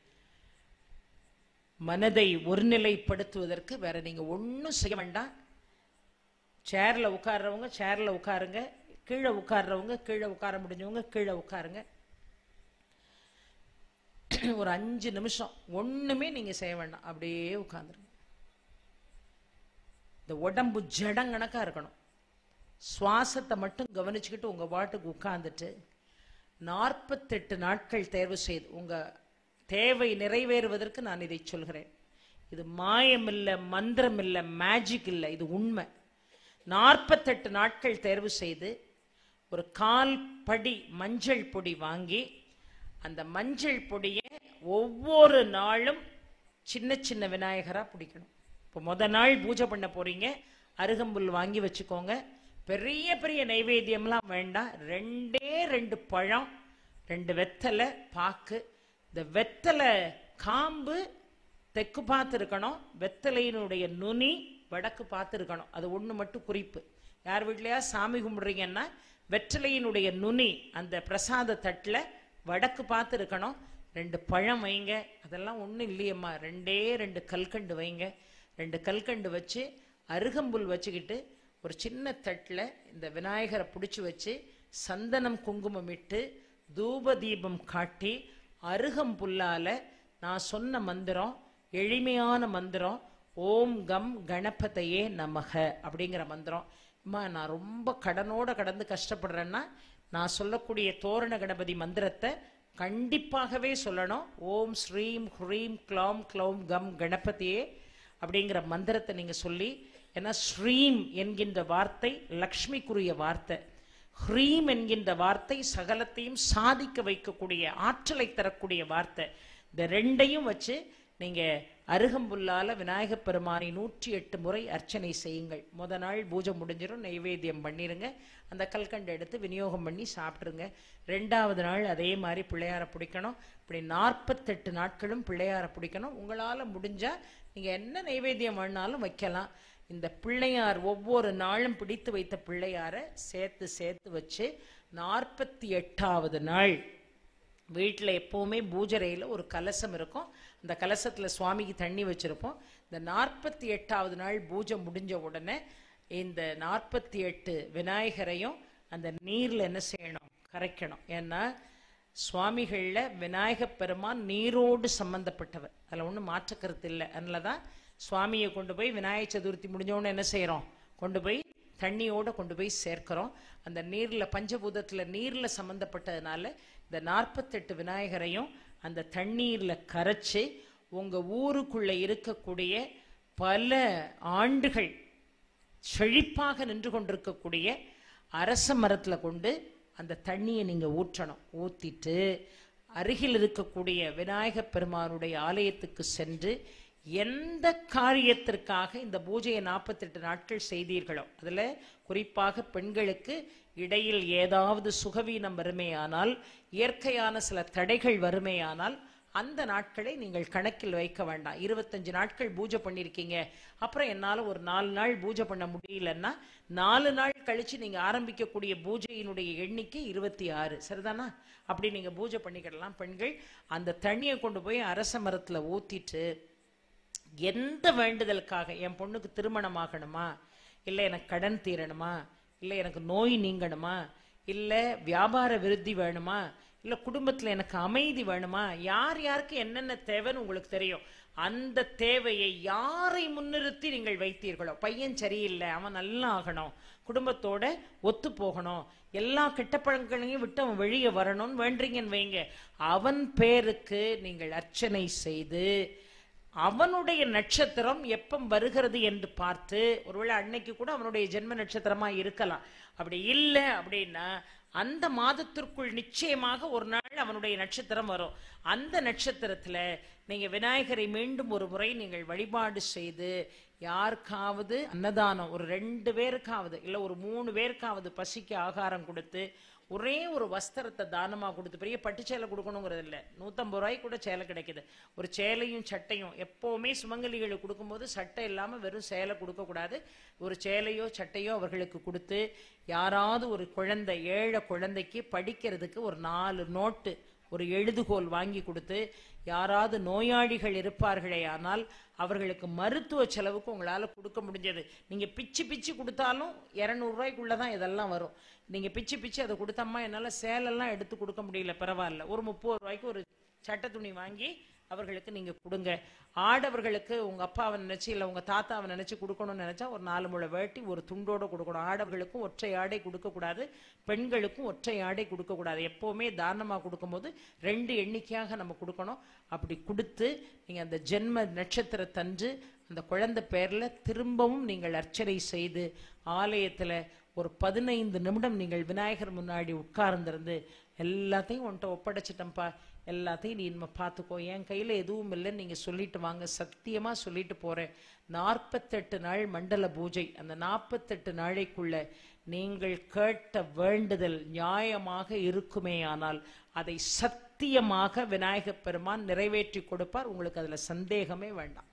மனதை ஒருநிலைப்படுத்துவதற்கு வேற நீங்க ஒன்றும் செய்ய வேண்டாம் சேர்ல உட்கார்றவங்க சேர்ல உட்காருங்க கீழே உட்கார்றவங்க கீழே உட்கார முடிஞ்சவங்க கீழே உட்காருங்க ஒரு அஞ்சு நிமிஷம் ஒண்ணுமே நீங்க செய்ய வேண்டாம் அப்படியே உட்கார்ந்துருங்க இந்த உடம்பு ஜடங்கணக்கா இருக்கணும் சுவாசத்தை மட்டும் கவனிச்சுக்கிட்டு உங்க பாட்டுக்கு உட்கார்ந்துட்டு நாற்பத்தெட்டு நாட்கள் தேர்வு செய்து உங்க தேவை நிறைவேறுவதற்கு நான் இதை சொல்கிறேன் இது மாயம் இல்லை மந்திரம் இல்லை மேஜிக் இல்லை இது உண்மை நாற்பத்தெட்டு நாட்கள் தேர்வு செய்து ஒரு கால் படி மஞ்சள் பொடி வாங்கி அந்த மஞ்சள் பொடியை ஒவ்வொரு நாளும் சின்ன சின்ன விநாயகரா பிடிக்கணும் இப்போ முத நாள் பூஜை பண்ண போறீங்க அருகம்புல் வாங்கி வச்சுக்கோங்க பெரிய பெரிய நைவேத்தியம்லாம் வேண்டாம் ரெண்டே ரெண்டு பழம் ரெண்டு வெத்தலை பாக்கு இந்த வெத்தலை காம்பு தெற்கு பார்த்து இருக்கணும் வெத்தலையினுடைய நுனி வடக்கு பார்த்து இருக்கணும் அது ஒன்று மட்டும் குறிப்பு யார் வீட்லையா சாமி கும்பிடுறீங்கன்னா வெற்றிலையினுடைய நுனி அந்த பிரசாத தட்டில் வடக்கு பார்த்து இருக்கணும் ரெண்டு பழம் வைங்க அதெல்லாம் ஒன்றும் இல்லையம்மா ரெண்டே ரெண்டு கல்கண்டு வைங்க ரெண்டு கல்கண்டு வச்சு அருகம்புல் வச்சுக்கிட்டு ஒரு சின்ன தட்டில் இந்த விநாயகரை பிடிச்சி வச்சு சந்தனம் குங்குமம் இட்டு தூப தீபம் காட்டி அருகம்புல்லால நான் சொன்ன மந்திரம் எளிமையான மந்திரம் ஓம் கம் கணபதையே நமக அப்படிங்கிற மந்திரம் அம்மா நான் ரொம்ப கடனோட கடந்து கஷ்டப்படுறேன்னா நான் சொல்லக்கூடிய தோரண கணபதி மந்திரத்தை கண்டிப்பாகவே சொல்லணும் ஓம் ஸ்ரீம் ஹ்ரீம் க்ளௌம் க்ளௌம் கம் கணபதியே அப்படிங்கிற மந்திரத்தை நீங்க சொல்லி ஏன்னா ஸ்ரீம் என்கின்ற வார்த்தை லக்ஷ்மிக்குரிய வார்த்தை ஹ்ரீம் என்கின்ற வார்த்தை சகலத்தையும் சாதிக்க வைக்கக்கூடிய ஆற்றலை தரக்கூடிய வார்த்தை இந்த ரெண்டையும் வச்சு நீங்க அருகம்புல்லால விநாயகப் பெருமானை நூற்றி எட்டு முறை அர்ச்சனை செய்யுங்கள் முத நாள் பூஜை முடிஞ்சிடும் நைவேத்தியம் பண்ணிருங்க அந்த கல்கண்டை எடுத்து விநியோகம் பண்ணி சாப்பிட்ருங்க ரெண்டாவது நாள் அதே மாதிரி பிள்ளையார பிடிக்கணும் இப்படி நாற்பத்தெட்டு நாட்களும் பிள்ளையார பிடிக்கணும் உங்களால முடிஞ்சா நீங்க என்ன நைவேத்தியம் வேணாலும் வைக்கலாம் இந்த பிள்ளையார் ஒவ்வொரு நாளும் பிடித்து வைத்த பிள்ளையார சேர்த்து சேர்த்து வச்சு நாற்பத்தி எட்டாவது நாள் வீட்டில் எப்போவுமே பூஜரையில் ஒரு கலசம் இருக்கும் அந்த கலசத்தில் சுவாமிக்கு தண்ணி வச்சுருப்போம் இந்த நாற்பத்தி எட்டாவது நாள் பூஜை முடிஞ்ச உடனே இந்த நாற்பத்தி எட்டு விநாயகரையும் அந்த நீரில் என்ன செய்யணும் கரைக்கணும் ஏன்னா சுவாமிகளில் விநாயகப் பெருமான் நீரோடு சம்பந்தப்பட்டவர் அதில் ஒன்றும் மாற்றுக்கருத்து இல்லை அதனால தான் சுவாமியை கொண்டு போய் விநாயகர் சதுர்த்தி முடிஞ்சோடனே என்ன செய்கிறோம் கொண்டு போய் தண்ணியோட கொண்டு போய் சேர்க்கிறோம் அந்த நீரில் பஞ்சபூதத்தில் நீரில் சம்மந்தப்பட்டதுனால இந்த நாற்பத்தெட்டு விநாயகரையும் அந்த தண்ணீரில் கரைச்சி உங்கள் ஊருக்குள்ளே இருக்கக்கூடிய பல ஆண்டுகள் செழிப்பாக நின்று கொண்டிருக்கக்கூடிய அரச மரத்துல கொண்டு அந்த தண்ணியை நீங்க ஊற்றணும் ஊத்திட்டு அருகில் இருக்கக்கூடிய விநாயகப் பெருமானுடைய ஆலயத்துக்கு சென்று எந்த காரியத்திற்காக இந்த பூஜையை நாற்பத்தெட்டு நாட்கள் செய்தீர்களோ அதுல குறிப்பாக பெண்களுக்கு இடையில் ஏதாவது சுகவீனம் வருமேயானால் இயற்கையான சில தடைகள் வருமேயானால் அந்த நாட்களை நீங்கள் கணக்கில் வைக்க வேண்டாம் இருபத்தஞ்சு நாட்கள் பூஜை பண்ணியிருக்கீங்க அப்புறம் என்னால் ஒரு நாலு நாள் பூஜை பண்ண முடியலன்னா நாலு நாள் கழிச்சு நீங்க ஆரம்பிக்கக்கூடிய பூஜையினுடைய எண்ணிக்கை இருபத்தி ஆறு சரிதானா அப்படி நீங்க பூஜை பண்ணிக்கிடலாம் பெண்கள் அந்த தண்ணியை கொண்டு போய் அரச மரத்துல ஊத்திட்டு எந்த வேண்டுதலுக்காக என் பொண்ணுக்கு திருமணமாகணுமா இல்லை எனக்கு கடன் தீரணுமா இல்லை எனக்கு நோய் நீங்கணுமா இல்லை வியாபார விருத்தி வேணுமா இல்லை குடும்பத்தில் எனக்கு அமைதி வேணுமா யார் யாருக்கு என்னென்ன தேவைன்னு உங்களுக்கு தெரியும் அந்த தேவையை யாரை முன்னிறுத்தி நீங்கள் வைத்தீர்களோ பையன் சரியில்லை அவன் நல்லா ஆகணும் குடும்பத்தோட ஒத்து போகணும் எல்லா கெட்ட பழங்களையும் விட்டு அவன் வெளியே வரணும்னு வேண்டீங்கன்னு வைங்க அவன் பேருக்கு நீங்கள் அர்ச்சனை செய்து அவனுடைய நட்சத்திரம் எப்ப வருகிறது என்று பார்த்து ஒருவேளை அன்னைக்கு கூட அவனுடைய ஜென்ம நட்சத்திரமா இருக்கலாம் அப்படி இல்லை அப்படின்னா அந்த மாதத்திற்குள் நிச்சயமாக ஒரு நாள் அவனுடைய நட்சத்திரம் வரும் அந்த நட்சத்திரத்துல நீங்க விநாயகரை மீண்டும் ஒரு முறை நீங்கள் வழிபாடு செய்து யாருக்காவது அன்னதானம் ஒரு ரெண்டு பேருக்காவது இல்ல ஒரு மூணு பேருக்காவது பசிக்கு ஆகாரம் கொடுத்து ஒரே ஒரு வஸ்திரத்தை தானமா கொடுத்து பெரிய பட்டு சேலை கொடுக்கணுங்கிறது இல்லை நூற்றம்பது ரூபாய்க்கு கூட சேலை கிடைக்குது ஒரு சேலையும் சட்டையும் எப்போவுமே சுமங்கலிகளுக்கு கொடுக்கும்போது சட்டை இல்லாமல் வெறும் சேலை கொடுக்கக்கூடாது ஒரு சேலையோ சட்டையோ அவர்களுக்கு கொடுத்து யாராவது ஒரு குழந்தை ஏழை குழந்தைக்கு படிக்கிறதுக்கு ஒரு நாலு நோட்டு ஒரு எழுதுகோல் வாங்கி கொடுத்து யாராவது நோயாளிகள் இருப்பார்களே ஆனால் அவர்களுக்கு மருத்துவ செலவுக்கு உங்களால கொடுக்க முடிஞ்சது நீங்க பிச்சு பிச்சு கொடுத்தாலும் இருநூறு ரூபாய்க்குள்ள தான் இதெல்லாம் வரும் நீங்க பிச்சு பிச்சு அதை கொடுத்தம்மா என்னால சேலெல்லாம் எடுத்து கொடுக்க முடியல பரவாயில்ல ஒரு முப்பது ரூபாய்க்கு ஒரு சட்டை துணி வாங்கி அவர்களுக்கு நீங்க கொடுங்க ஆடவர்களுக்கு உங்க அப்பாவை நினைச்சு இல்ல உங்க தாத்தாவை நினைச்சு கொடுக்கணும்னு நினைச்சா ஒரு நாலு முளை வேட்டி ஒரு துண்டோட கொடுக்கணும் ஆடவர்களுக்கும் ஒற்றை ஆடை கொடுக்க கூடாது பெண்களுக்கும் ஒற்றை ஆடை கொடுக்க கூடாது எப்பவுமே தானமா கொடுக்கும்போது ரெண்டு எண்ணிக்கையாக நம்ம கொடுக்கணும் அப்படி கொடுத்து நீங்க அந்த ஜென்ம நட்சத்திரத்தன்று அந்த குழந்தை பேர்ல திரும்பவும் நீங்கள் அர்ச்சனை செய்து ஆலயத்துல ஒரு பதினைந்து நிமிடம் நீங்கள் விநாயகர் முன்னாடி உட்கார்ந்திருந்து எல்லாத்தையும் உன்கிட்ட ஒப்படைச்சிட்டேன்ப்பா எல்லாத்தையும் நீ இனிமே பார்த்துக்கோ என் கையில் எதுவும் இல்லைன்னு நீங்கள் சொல்லிட்டு வாங்க சத்தியமாக சொல்லிட்டு போகிறேன் நாற்பத்தெட்டு நாள் மண்டல பூஜை அந்த நாற்பத்தெட்டு நாளைக்குள்ள நீங்கள் கேட்ட வேண்டுதல் நியாயமாக இருக்குமே ஆனால் அதை சத்தியமாக விநாயகப் பெருமான் நிறைவேற்றி கொடுப்பார் உங்களுக்கு அதில் சந்தேகமே வேண்டாம்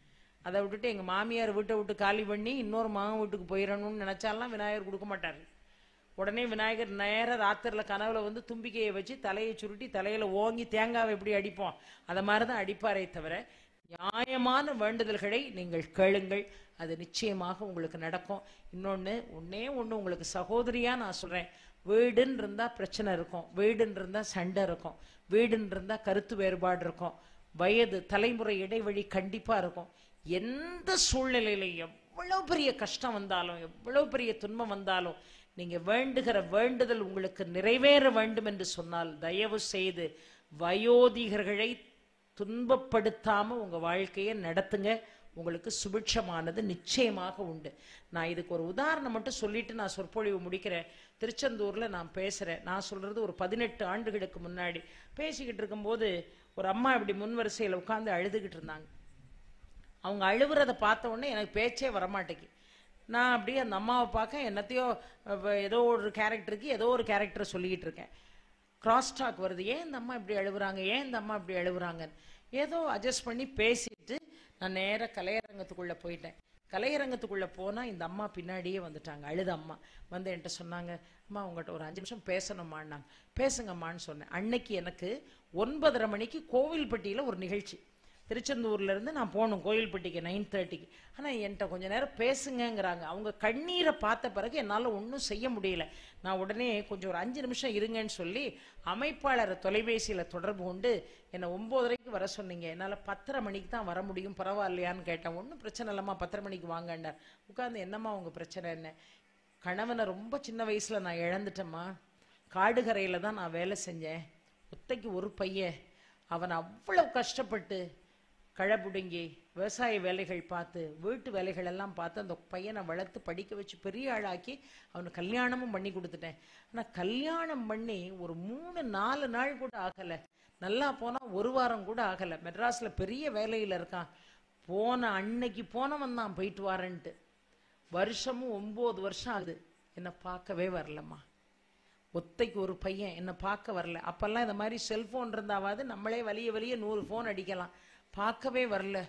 அதை விட்டுட்டு எங்கள் மாமியார் வீட்டை விட்டு காலி பண்ணி இன்னொரு மகன் வீட்டுக்கு போயிடணும்னு நினச்சாலாம் விநாயகர் கொடுக்க மாட்டார் உடனே விநாயகர் நேர ராத்திரில கனவுல வந்து தும்பிக்கையை வச்சு தலையை சுருட்டி தலையில ஓங்கி தேங்காவை எப்படி அடிப்போம் அதை மாதிரி தான் அடிப்பாரே தவிர நியாயமான வேண்டுதல்களை நீங்கள் கேளுங்கள் அது நிச்சயமாக உங்களுக்கு நடக்கும் இன்னொன்று ஒன்னே ஒன்று உங்களுக்கு சகோதரியா நான் சொல்றேன் வீடுன்னு இருந்தா பிரச்சனை இருக்கும் வீடுன்னு இருந்தா சண்டை இருக்கும் வீடுன்னு இருந்தா கருத்து வேறுபாடு இருக்கும் வயது தலைமுறை இடைவெளி கண்டிப்பா இருக்கும் எந்த சூழ்நிலையிலையும் எவ்வளவு பெரிய கஷ்டம் வந்தாலும் எவ்வளவு பெரிய துன்பம் வந்தாலும் நீங்க வேண்டுகிற வேண்டுதல் உங்களுக்கு நிறைவேற வேண்டும் என்று சொன்னால் தயவு செய்து வயோதிகர்களை துன்பப்படுத்தாம உங்க வாழ்க்கையை நடத்துங்க உங்களுக்கு சுபிட்சமானது நிச்சயமாக உண்டு நான் இதுக்கு ஒரு உதாரணம் மட்டும் சொல்லிட்டு நான் சொற்பொழிவு முடிக்கிறேன் திருச்செந்தூர்ல நான் பேசுறேன் நான் சொல்றது ஒரு பதினெட்டு ஆண்டுகளுக்கு முன்னாடி பேசிக்கிட்டு இருக்கும்போது ஒரு அம்மா இப்படி முன்வரிசையில் உட்கார்ந்து அழுதுகிட்டு இருந்தாங்க அவங்க அழுவுறத பார்த்த உடனே எனக்கு பேச்சே வரமாட்டேங்குது நான் அப்படியே அந்த அம்மாவை பார்க்க என்னத்தையோ அஹ், ஏதோ ஒரு கேரக்டருக்கு ஏதோ ஒரு கேரக்டர் சொல்லிக்கிட்டு இருக்கேன் கிராஸ் டாக் வருது ஏன் இந்த அம்மா இப்படி அழுவுறாங்க ஏன் இந்த அம்மா இப்படி அழுவுறாங்கன்னு ஏதோ அட்ஜஸ்ட் பண்ணி பேசிட்டு நான் நேராக கலையரங்கத்துக்குள்ளே போயிட்டேன் கலையரங்கத்துக்குள்ளே போனால் இந்த அம்மா பின்னாடியே வந்துட்டாங்க அழுத அம்மா வந்து என்கிட்ட சொன்னாங்க அம்மா உங்கள்கிட்ட ஒரு அஞ்சு நிமிஷம் பேசணுமான்னாங்க பேசுங்கம்மான்னு சொன்னேன் அன்னைக்கு எனக்கு ஒன்பதரை மணிக்கு கோவில்பட்டியில் ஒரு நிகழ்ச்சி திருச்செந்தூர்ல இருந்து நான் போகணும் கோயில்பட்டிக்கு நைன் தேர்ட்டிக்கு ஆனால் என்கிட்ட கொஞ்ச நேரம் பேசுங்கங்கிறாங்க அவங்க கண்ணீரை பார்த்த பிறகு என்னால் ஒன்றும் செய்ய முடியல நான் உடனே கொஞ்சம் ஒரு அஞ்சு நிமிஷம் இருங்கன்னு சொல்லி அமைப்பாளரை தொலைபேசியில் தொடர்பு கொண்டு என்னை ஒம்போதரைக்கு வர சொன்னீங்க என்னால் பத்தரை மணிக்கு தான் வர முடியும் பரவாயில்லையான்னு கேட்டேன் ஒன்றும் பிரச்சனை இல்லைம்மா பத்தரை மணிக்கு வாங்கன்னார் உட்கார்ந்து என்னம்மா உங்கள் பிரச்சனை என்ன கணவனை ரொம்ப சின்ன வயசில் நான் இழந்துட்டேம்மா காடுகரையில் தான் நான் வேலை செஞ்சேன் ஒத்தைக்கு ஒரு பையன் அவன் அவ்வளவு கஷ்டப்பட்டு களை பிடுங்கி விவசாய வேலைகள் பார்த்து வீட்டு வேலைகள் எல்லாம் பார்த்து அந்த பையனை வளர்த்து படிக்க வச்சு பெரிய ஆளாக்கி அவனுக்கு கல்யாணமும் பண்ணி கொடுத்துட்டேன் ஆனா கல்யாணம் பண்ணி ஒரு மூணு நாலு நாள் கூட ஆகல நல்லா போனா ஒரு வாரம் கூட ஆகல மெட்ராஸ்ல பெரிய வேலையில இருக்கான் போன அன்னைக்கு போனவன் தான் போயிட்டு வரேன்ட்டு வருஷமும் ஒன்பது வருஷம் ஆகுது என்னை பார்க்கவே வரலம்மா ஒத்தைக்கு ஒரு பையன் என்னை பார்க்க வரல அப்பெல்லாம் இந்த மாதிரி செல்போன் இருந்தாவாது நம்மளே வலிய வலிய நூறு ஃபோன் அடிக்கலாம் பார்க்கவே வரல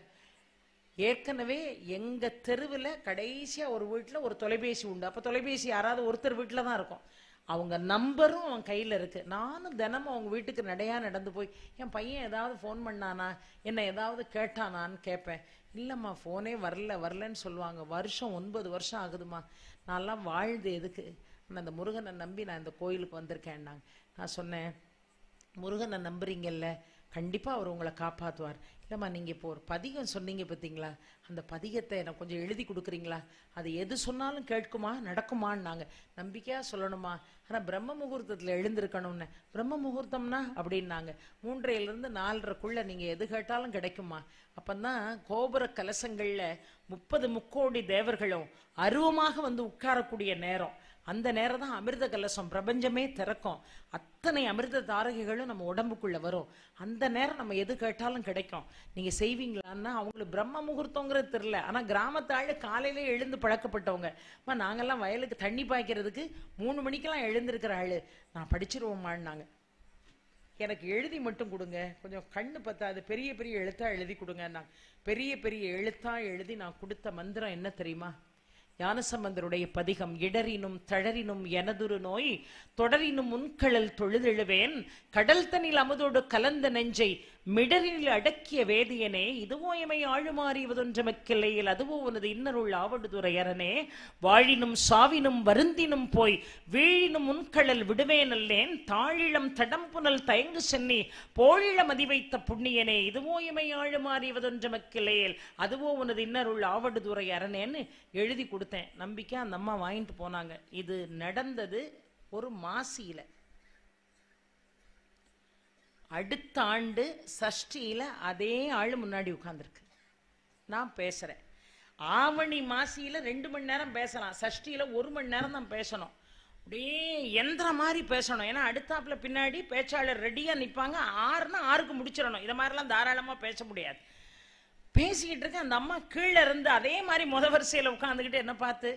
ஏற்கனவே எங்க தெருவில் கடைசியா ஒரு வீட்டில் ஒரு தொலைபேசி உண்டு அப்போ தொலைபேசி யாராவது ஒருத்தர் வீட்டில் தான் இருக்கும் அவங்க நம்பரும் அவன் கையில் இருக்கு நானும் தினமும் அவங்க வீட்டுக்கு நடையா நடந்து போய் என் பையன் ஏதாவது ஃபோன் பண்ணானா என்ன ஏதாவது கேட்டானான்னு கேட்பேன் இல்லைம்மா ஃபோனே வரல வரலன்னு சொல்லுவாங்க வருஷம் ஒன்பது வருஷம் ஆகுதுமா நான்லாம் வாழ்ந்து எதுக்கு நான் அந்த முருகனை நம்பி நான் இந்த கோயிலுக்கு வந்திருக்கேன்னாங்க நான் சொன்னேன் முருகனை நம்புறீங்கல்ல கண்டிப்பா அவர் உங்களை காப்பாத்துவார் இல்லம்மா நீங்க இப்போ ஒரு பதிகம் சொன்னீங்க பார்த்தீங்களா அந்த பதிகத்தை எனக்கு கொஞ்சம் எழுதி கொடுக்குறீங்களா அது எது சொன்னாலும் கேட்குமா நடக்குமான்னாங்க நம்பிக்கையா சொல்லணுமா ஆனா பிரம்ம முகூர்த்தத்துல எழுந்திருக்கணும்னு பிரம்ம முகூர்த்தம்னா அப்படின்னாங்க மூன்றையில இருந்து நாலரைக்குள்ள நீங்க எது கேட்டாலும் கிடைக்குமா அப்பந்தான் கோபுர கலசங்கள்ல முப்பது முக்கோடி தேவர்களும் அருவமாக வந்து உட்காரக்கூடிய நேரம் அந்த நேரம் தான் அமிர்த கலசம் பிரபஞ்சமே திறக்கும் அத்தனை அமிர்த தாரகைகளும் நம்ம உடம்புக்குள்ள வரும் அந்த நேரம் நம்ம எது கேட்டாலும் கிடைக்கும் நீங்க செய்வீங்களான்னா அவங்களுக்கு பிரம்ம முகூர்த்தங்கிறது தெரியல ஆனா கிராமத்து ஆளு காலையிலே எழுந்து பழக்கப்பட்டவங்க அம்மா நாங்கெல்லாம் வயலுக்கு தண்ணி பாய்க்கிறதுக்கு மூணு மணிக்கெல்லாம் எழுந்திருக்கிற ஆளு நான் படிச்சிருவோமான்னாங்க எனக்கு எழுதி மட்டும் கொடுங்க கொஞ்சம் கண்ணு பத்தாது பெரிய பெரிய எழுத்தா எழுதி கொடுங்க பெரிய பெரிய எழுத்தா எழுதி நான் கொடுத்த மந்திரம் என்ன தெரியுமா ஞானசம்பந்தருடைய பதிகம் இடரினும் தளரினும் எனதுரு நோய் தொடரினும் முன்கழல் தொழுதெழுவேன் கடல் தனில் அமுதோடு கலந்த நெஞ்சை மிடரில் அடக்கிய வேதியனே இதுவோ எமை ஆழுமாறியவதொன்றமக்கில்லையில் அதுவோ உனது இன்னருள் ஆவடுதுறையரனே வாழினும் சாவினும் வருந்தினும் போய் வீழினும் முன்கழல் விடுவேனல்லேன் தாழிளம் தடம்புனல் தயங்கு சென்னி போழிளம் அதிவைத்த புண்ணியனே இதுவோ எமை ஆழுமாறியவதொன்றமக்கில்லையில் அதுவோ உனது இன்னருள் ஆவடுதுறை அரணேன்னு எழுதி கொடுத்தேன் நம்பிக்கை அந்த அம்மா வாங்கிட்டு போனாங்க இது நடந்தது ஒரு மாசியில அடுத்த ஆண்டு சஷ்டியில அதே ஆளு முன்னாடி உட்கார்ந்துருக்கு நான் பேசுறேன் ஆவணி மாசியில ரெண்டு மணி நேரம் பேசலாம் சஷ்டியில ஒரு மணி நேரம் தான் பேசணும் அப்படியே எந்திர மாதிரி பேசணும் ஏன்னா அடுத்தாப்புல பின்னாடி பேச்சாளர் ரெடியா நிப்பாங்க ஆறுனா ஆறுக்கு முடிச்சிடணும் இதை மாதிரிலாம் தாராளமா பேச முடியாது பேசிக்கிட்டு இருக்க அந்த அம்மா கீழே இருந்து அதே மாதிரி முத வரிசையில உட்காந்துக்கிட்டு என்ன பார்த்து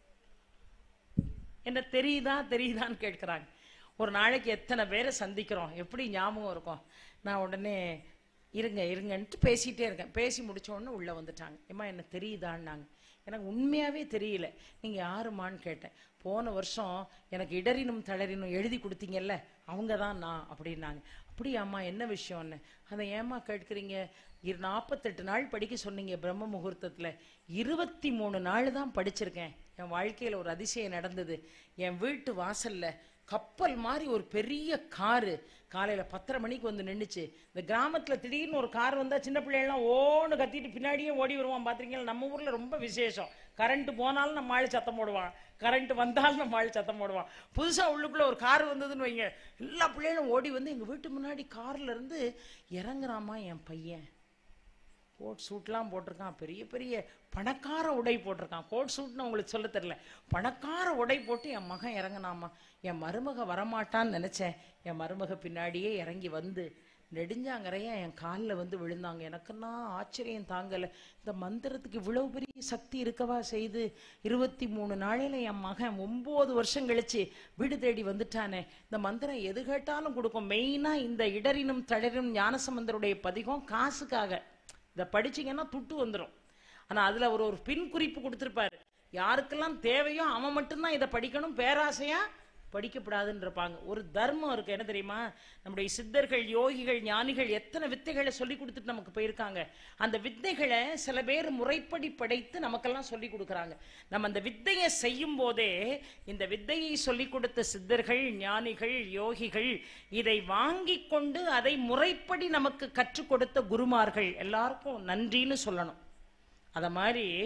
என்ன தெரியுதா தெரியுதான்னு கேட்குறாங்க ஒரு நாளைக்கு எத்தனை பேரை சந்திக்கிறோம் எப்படி ஞாபகம் இருக்கும் நான் உடனே இருங்க இருங்கன்ட்டு பேசிகிட்டே இருக்கேன் பேசி முடிச்ச உடனே உள்ளே வந்துட்டாங்க ஏம்மா என்ன தெரியுதான்னாங்க எனக்கு உண்மையாகவே தெரியல நீங்கள் யாருமான்னு கேட்டேன் போன வருஷம் எனக்கு இடரினும் தளரினும் எழுதி கொடுத்தீங்கல்ல அவங்க தான் நான் அப்படின்னாங்க அப்படியாம்மா என்ன விஷயம்னு அதை ஏம்மா கேட்குறீங்க இரு நாற்பத்தெட்டு நாள் படிக்க சொன்னீங்க பிரம்ம முகூர்த்தத்தில் இருபத்தி மூணு நாள் தான் படிச்சிருக்கேன் என் வாழ்க்கையில் ஒரு அதிசயம் நடந்தது என் வீட்டு வாசல்ல கப்பல் மாதிரி ஒரு பெரிய காரு காலையில பத்தரை மணிக்கு வந்து நின்னுச்சு இந்த கிராமத்துல திடீர்னு ஒரு கார் வந்தா சின்ன பிள்ளைகள்லாம் ஓன்னு கத்திட்டு பின்னாடியே ஓடி வருவான் பாத்தீங்களா நம்ம ஊர்ல ரொம்ப விசேஷம் கரண்ட் போனாலும் நம்ம ஆளு சத்தம் போடுவான் கரண்ட் வந்தாலும் நம்ம ஆளு சத்தம் போடுவான் புதுசா உள்ளுக்குள்ள ஒரு கார் வந்ததுன்னு வைங்க எல்லா பிள்ளைகளும் ஓடி வந்து எங்க வீட்டு முன்னாடி கார்ல இருந்து இறங்குறாமா என் பையன் கோட் சூட்லாம் போட்டிருக்கான் பெரிய பெரிய பணக்கார உடை போட்டிருக்கான் கோட் சூட்னு உங்களுக்கு சொல்ல தெரியல பணக்கார உடை போட்டு என் மகன் இறங்குனாமா என் மருமக வரமாட்டான்னு நினைச்சேன் என் மருமக பின்னாடியே இறங்கி வந்து நெடுஞ்சாங்கரையா என் காலில் வந்து விழுந்தாங்க எனக்குன்னா ஆச்சரியம் தாங்கலை இந்த மந்திரத்துக்கு இவ்வளவு பெரிய சக்தி இருக்கவா செய்து இருபத்தி மூணு நாளையில என் மகன் ஒன்பது வருஷம் கழிச்சு வீடு தேடி வந்துட்டானே இந்த மந்திரம் எது கேட்டாலும் கொடுக்கும் மெயினா இந்த இடரினும் தளரினும் ஞானசம்பந்தருடைய பதிகம் காசுக்காக இதை படிச்சீங்கன்னா துட்டு வந்துடும் ஆனா அதுல ஒரு ஒரு பின் குறிப்பு கொடுத்திருப்பாரு யாருக்கெல்லாம் தேவையோ அவன் மட்டும்தான் இதை படிக்கணும் பேராசையா படிக்கப்படாதுன்னு இருப்பாங்க ஒரு தர்மம் இருக்கு என்ன தெரியுமா நம்முடைய சித்தர்கள் யோகிகள் ஞானிகள் எத்தனை வித்தைகளை சொல்லி கொடுத்துட்டு நமக்கு போயிருக்காங்க அந்த வித்தைகளை சில பேர் முறைப்படி படைத்து நமக்கெல்லாம் சொல்லி கொடுக்குறாங்க நம்ம அந்த வித்தையை செய்யும் போதே இந்த வித்தையை சொல்லி கொடுத்த சித்தர்கள் ஞானிகள் யோகிகள் இதை வாங்கி கொண்டு அதை முறைப்படி நமக்கு கற்றுக் கொடுத்த குருமார்கள் எல்லாருக்கும் நன்றின்னு சொல்லணும் அத மாதிரி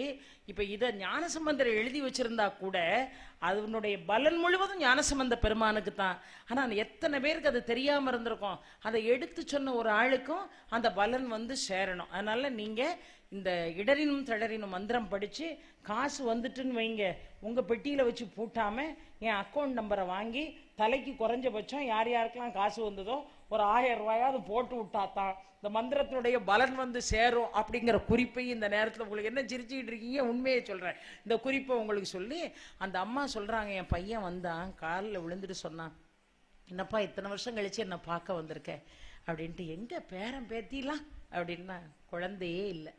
இப்ப இத ஞானசம்பந்தர் எழுதி வச்சிருந்தா கூட அதனுடைய பலன் முழுவதும் ஞானசம்பந்த பெருமானுக்கு தான் ஆனா எத்தனை பேருக்கு அது தெரியாம இருந்திருக்கும் அதை எடுத்து சொன்ன ஒரு ஆளுக்கும் அந்த பலன் வந்து சேரணும் அதனால நீங்க இந்த இடரினும் தளரினும் மந்திரம் படிச்சு காசு வந்துட்டுன்னு வைங்க உங்க பெட்டியில வச்சு பூட்டாம என் அக்கௌண்ட் நம்பரை வாங்கி தலைக்கு குறைஞ்சபட்சம் யார் யாருக்கெல்லாம் காசு வந்ததோ ஒரு ஆயிரம் ரூபாயாவது போட்டு விட்டாதான் இந்த மந்திரத்தினுடைய பலன் வந்து சேரும் அப்படிங்கிற குறிப்பை இந்த நேரத்தில் உங்களுக்கு என்ன சிரிச்சுக்கிட்டு இருக்கீங்க உண்மையை சொல்றேன் இந்த குறிப்பை உங்களுக்கு சொல்லி அந்த அம்மா சொல்றாங்க என் பையன் வந்தான் காலில் விழுந்துட்டு சொன்னான் என்னப்பா இத்தனை வருஷம் கழிச்சு என்ன பார்க்க வந்திருக்க அப்படின்ட்டு எங்க பேரன் பேத்திலாம் அப்படின்னா குழந்தையே இல்லை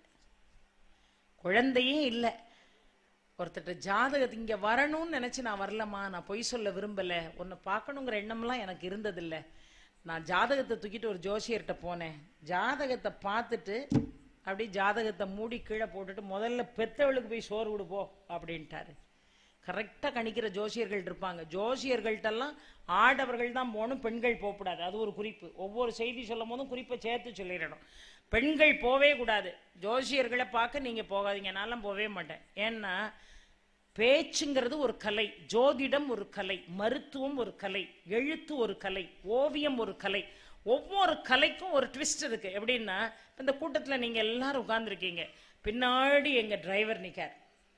குழந்தையே இல்லை ஒருத்தட்ட ஜாதகத்தை இங்க வரணும்னு நினைச்சு நான் வரலம்மா நான் பொய் சொல்ல விரும்பல உன்னை பார்க்கணுங்கிற எண்ணம்லாம் எனக்கு இருந்ததில்ல நான் ஜாதகத்தை தூக்கிட்டு ஒரு ஜோசியர்கிட்ட போனேன் ஜாதகத்தை பார்த்துட்டு அப்படியே ஜாதகத்தை மூடி கீழே போட்டுட்டு முதல்ல பெத்தவளுக்கு போய் சோறு கொடுப்போ அப்படின்ட்டாரு கரெக்டாக கணிக்கிற ஜோசியர்கள் இருப்பாங்க ஜோசியர்கள்ட்டெல்லாம் ஆடவர்கள் தான் போகணும் பெண்கள் போகக்கூடாது அது ஒரு குறிப்பு ஒவ்வொரு செய்தி சொல்லும் போதும் குறிப்பை சேர்த்து சொல்லிடணும் பெண்கள் போவே கூடாது ஜோசியர்களை பார்க்க நீங்கள் போகாதீங்க நான்லாம் போவே மாட்டேன் ஏன்னா பேச்சுங்கிறது ஒரு கலை ஜோதிடம் ஒரு கலை மருத்துவம் ஒரு கலை எழுத்து ஒரு கலை ஓவியம் ஒரு கலை ஒவ்வொரு கலைக்கும் ஒரு ட்விஸ்ட் இருக்கு எப்படின்னா இந்த கூட்டத்தில் நீங்கள் எல்லாரும் உட்கார்ந்துருக்கீங்க பின்னாடி எங்க டிரைவர் நிக்கார்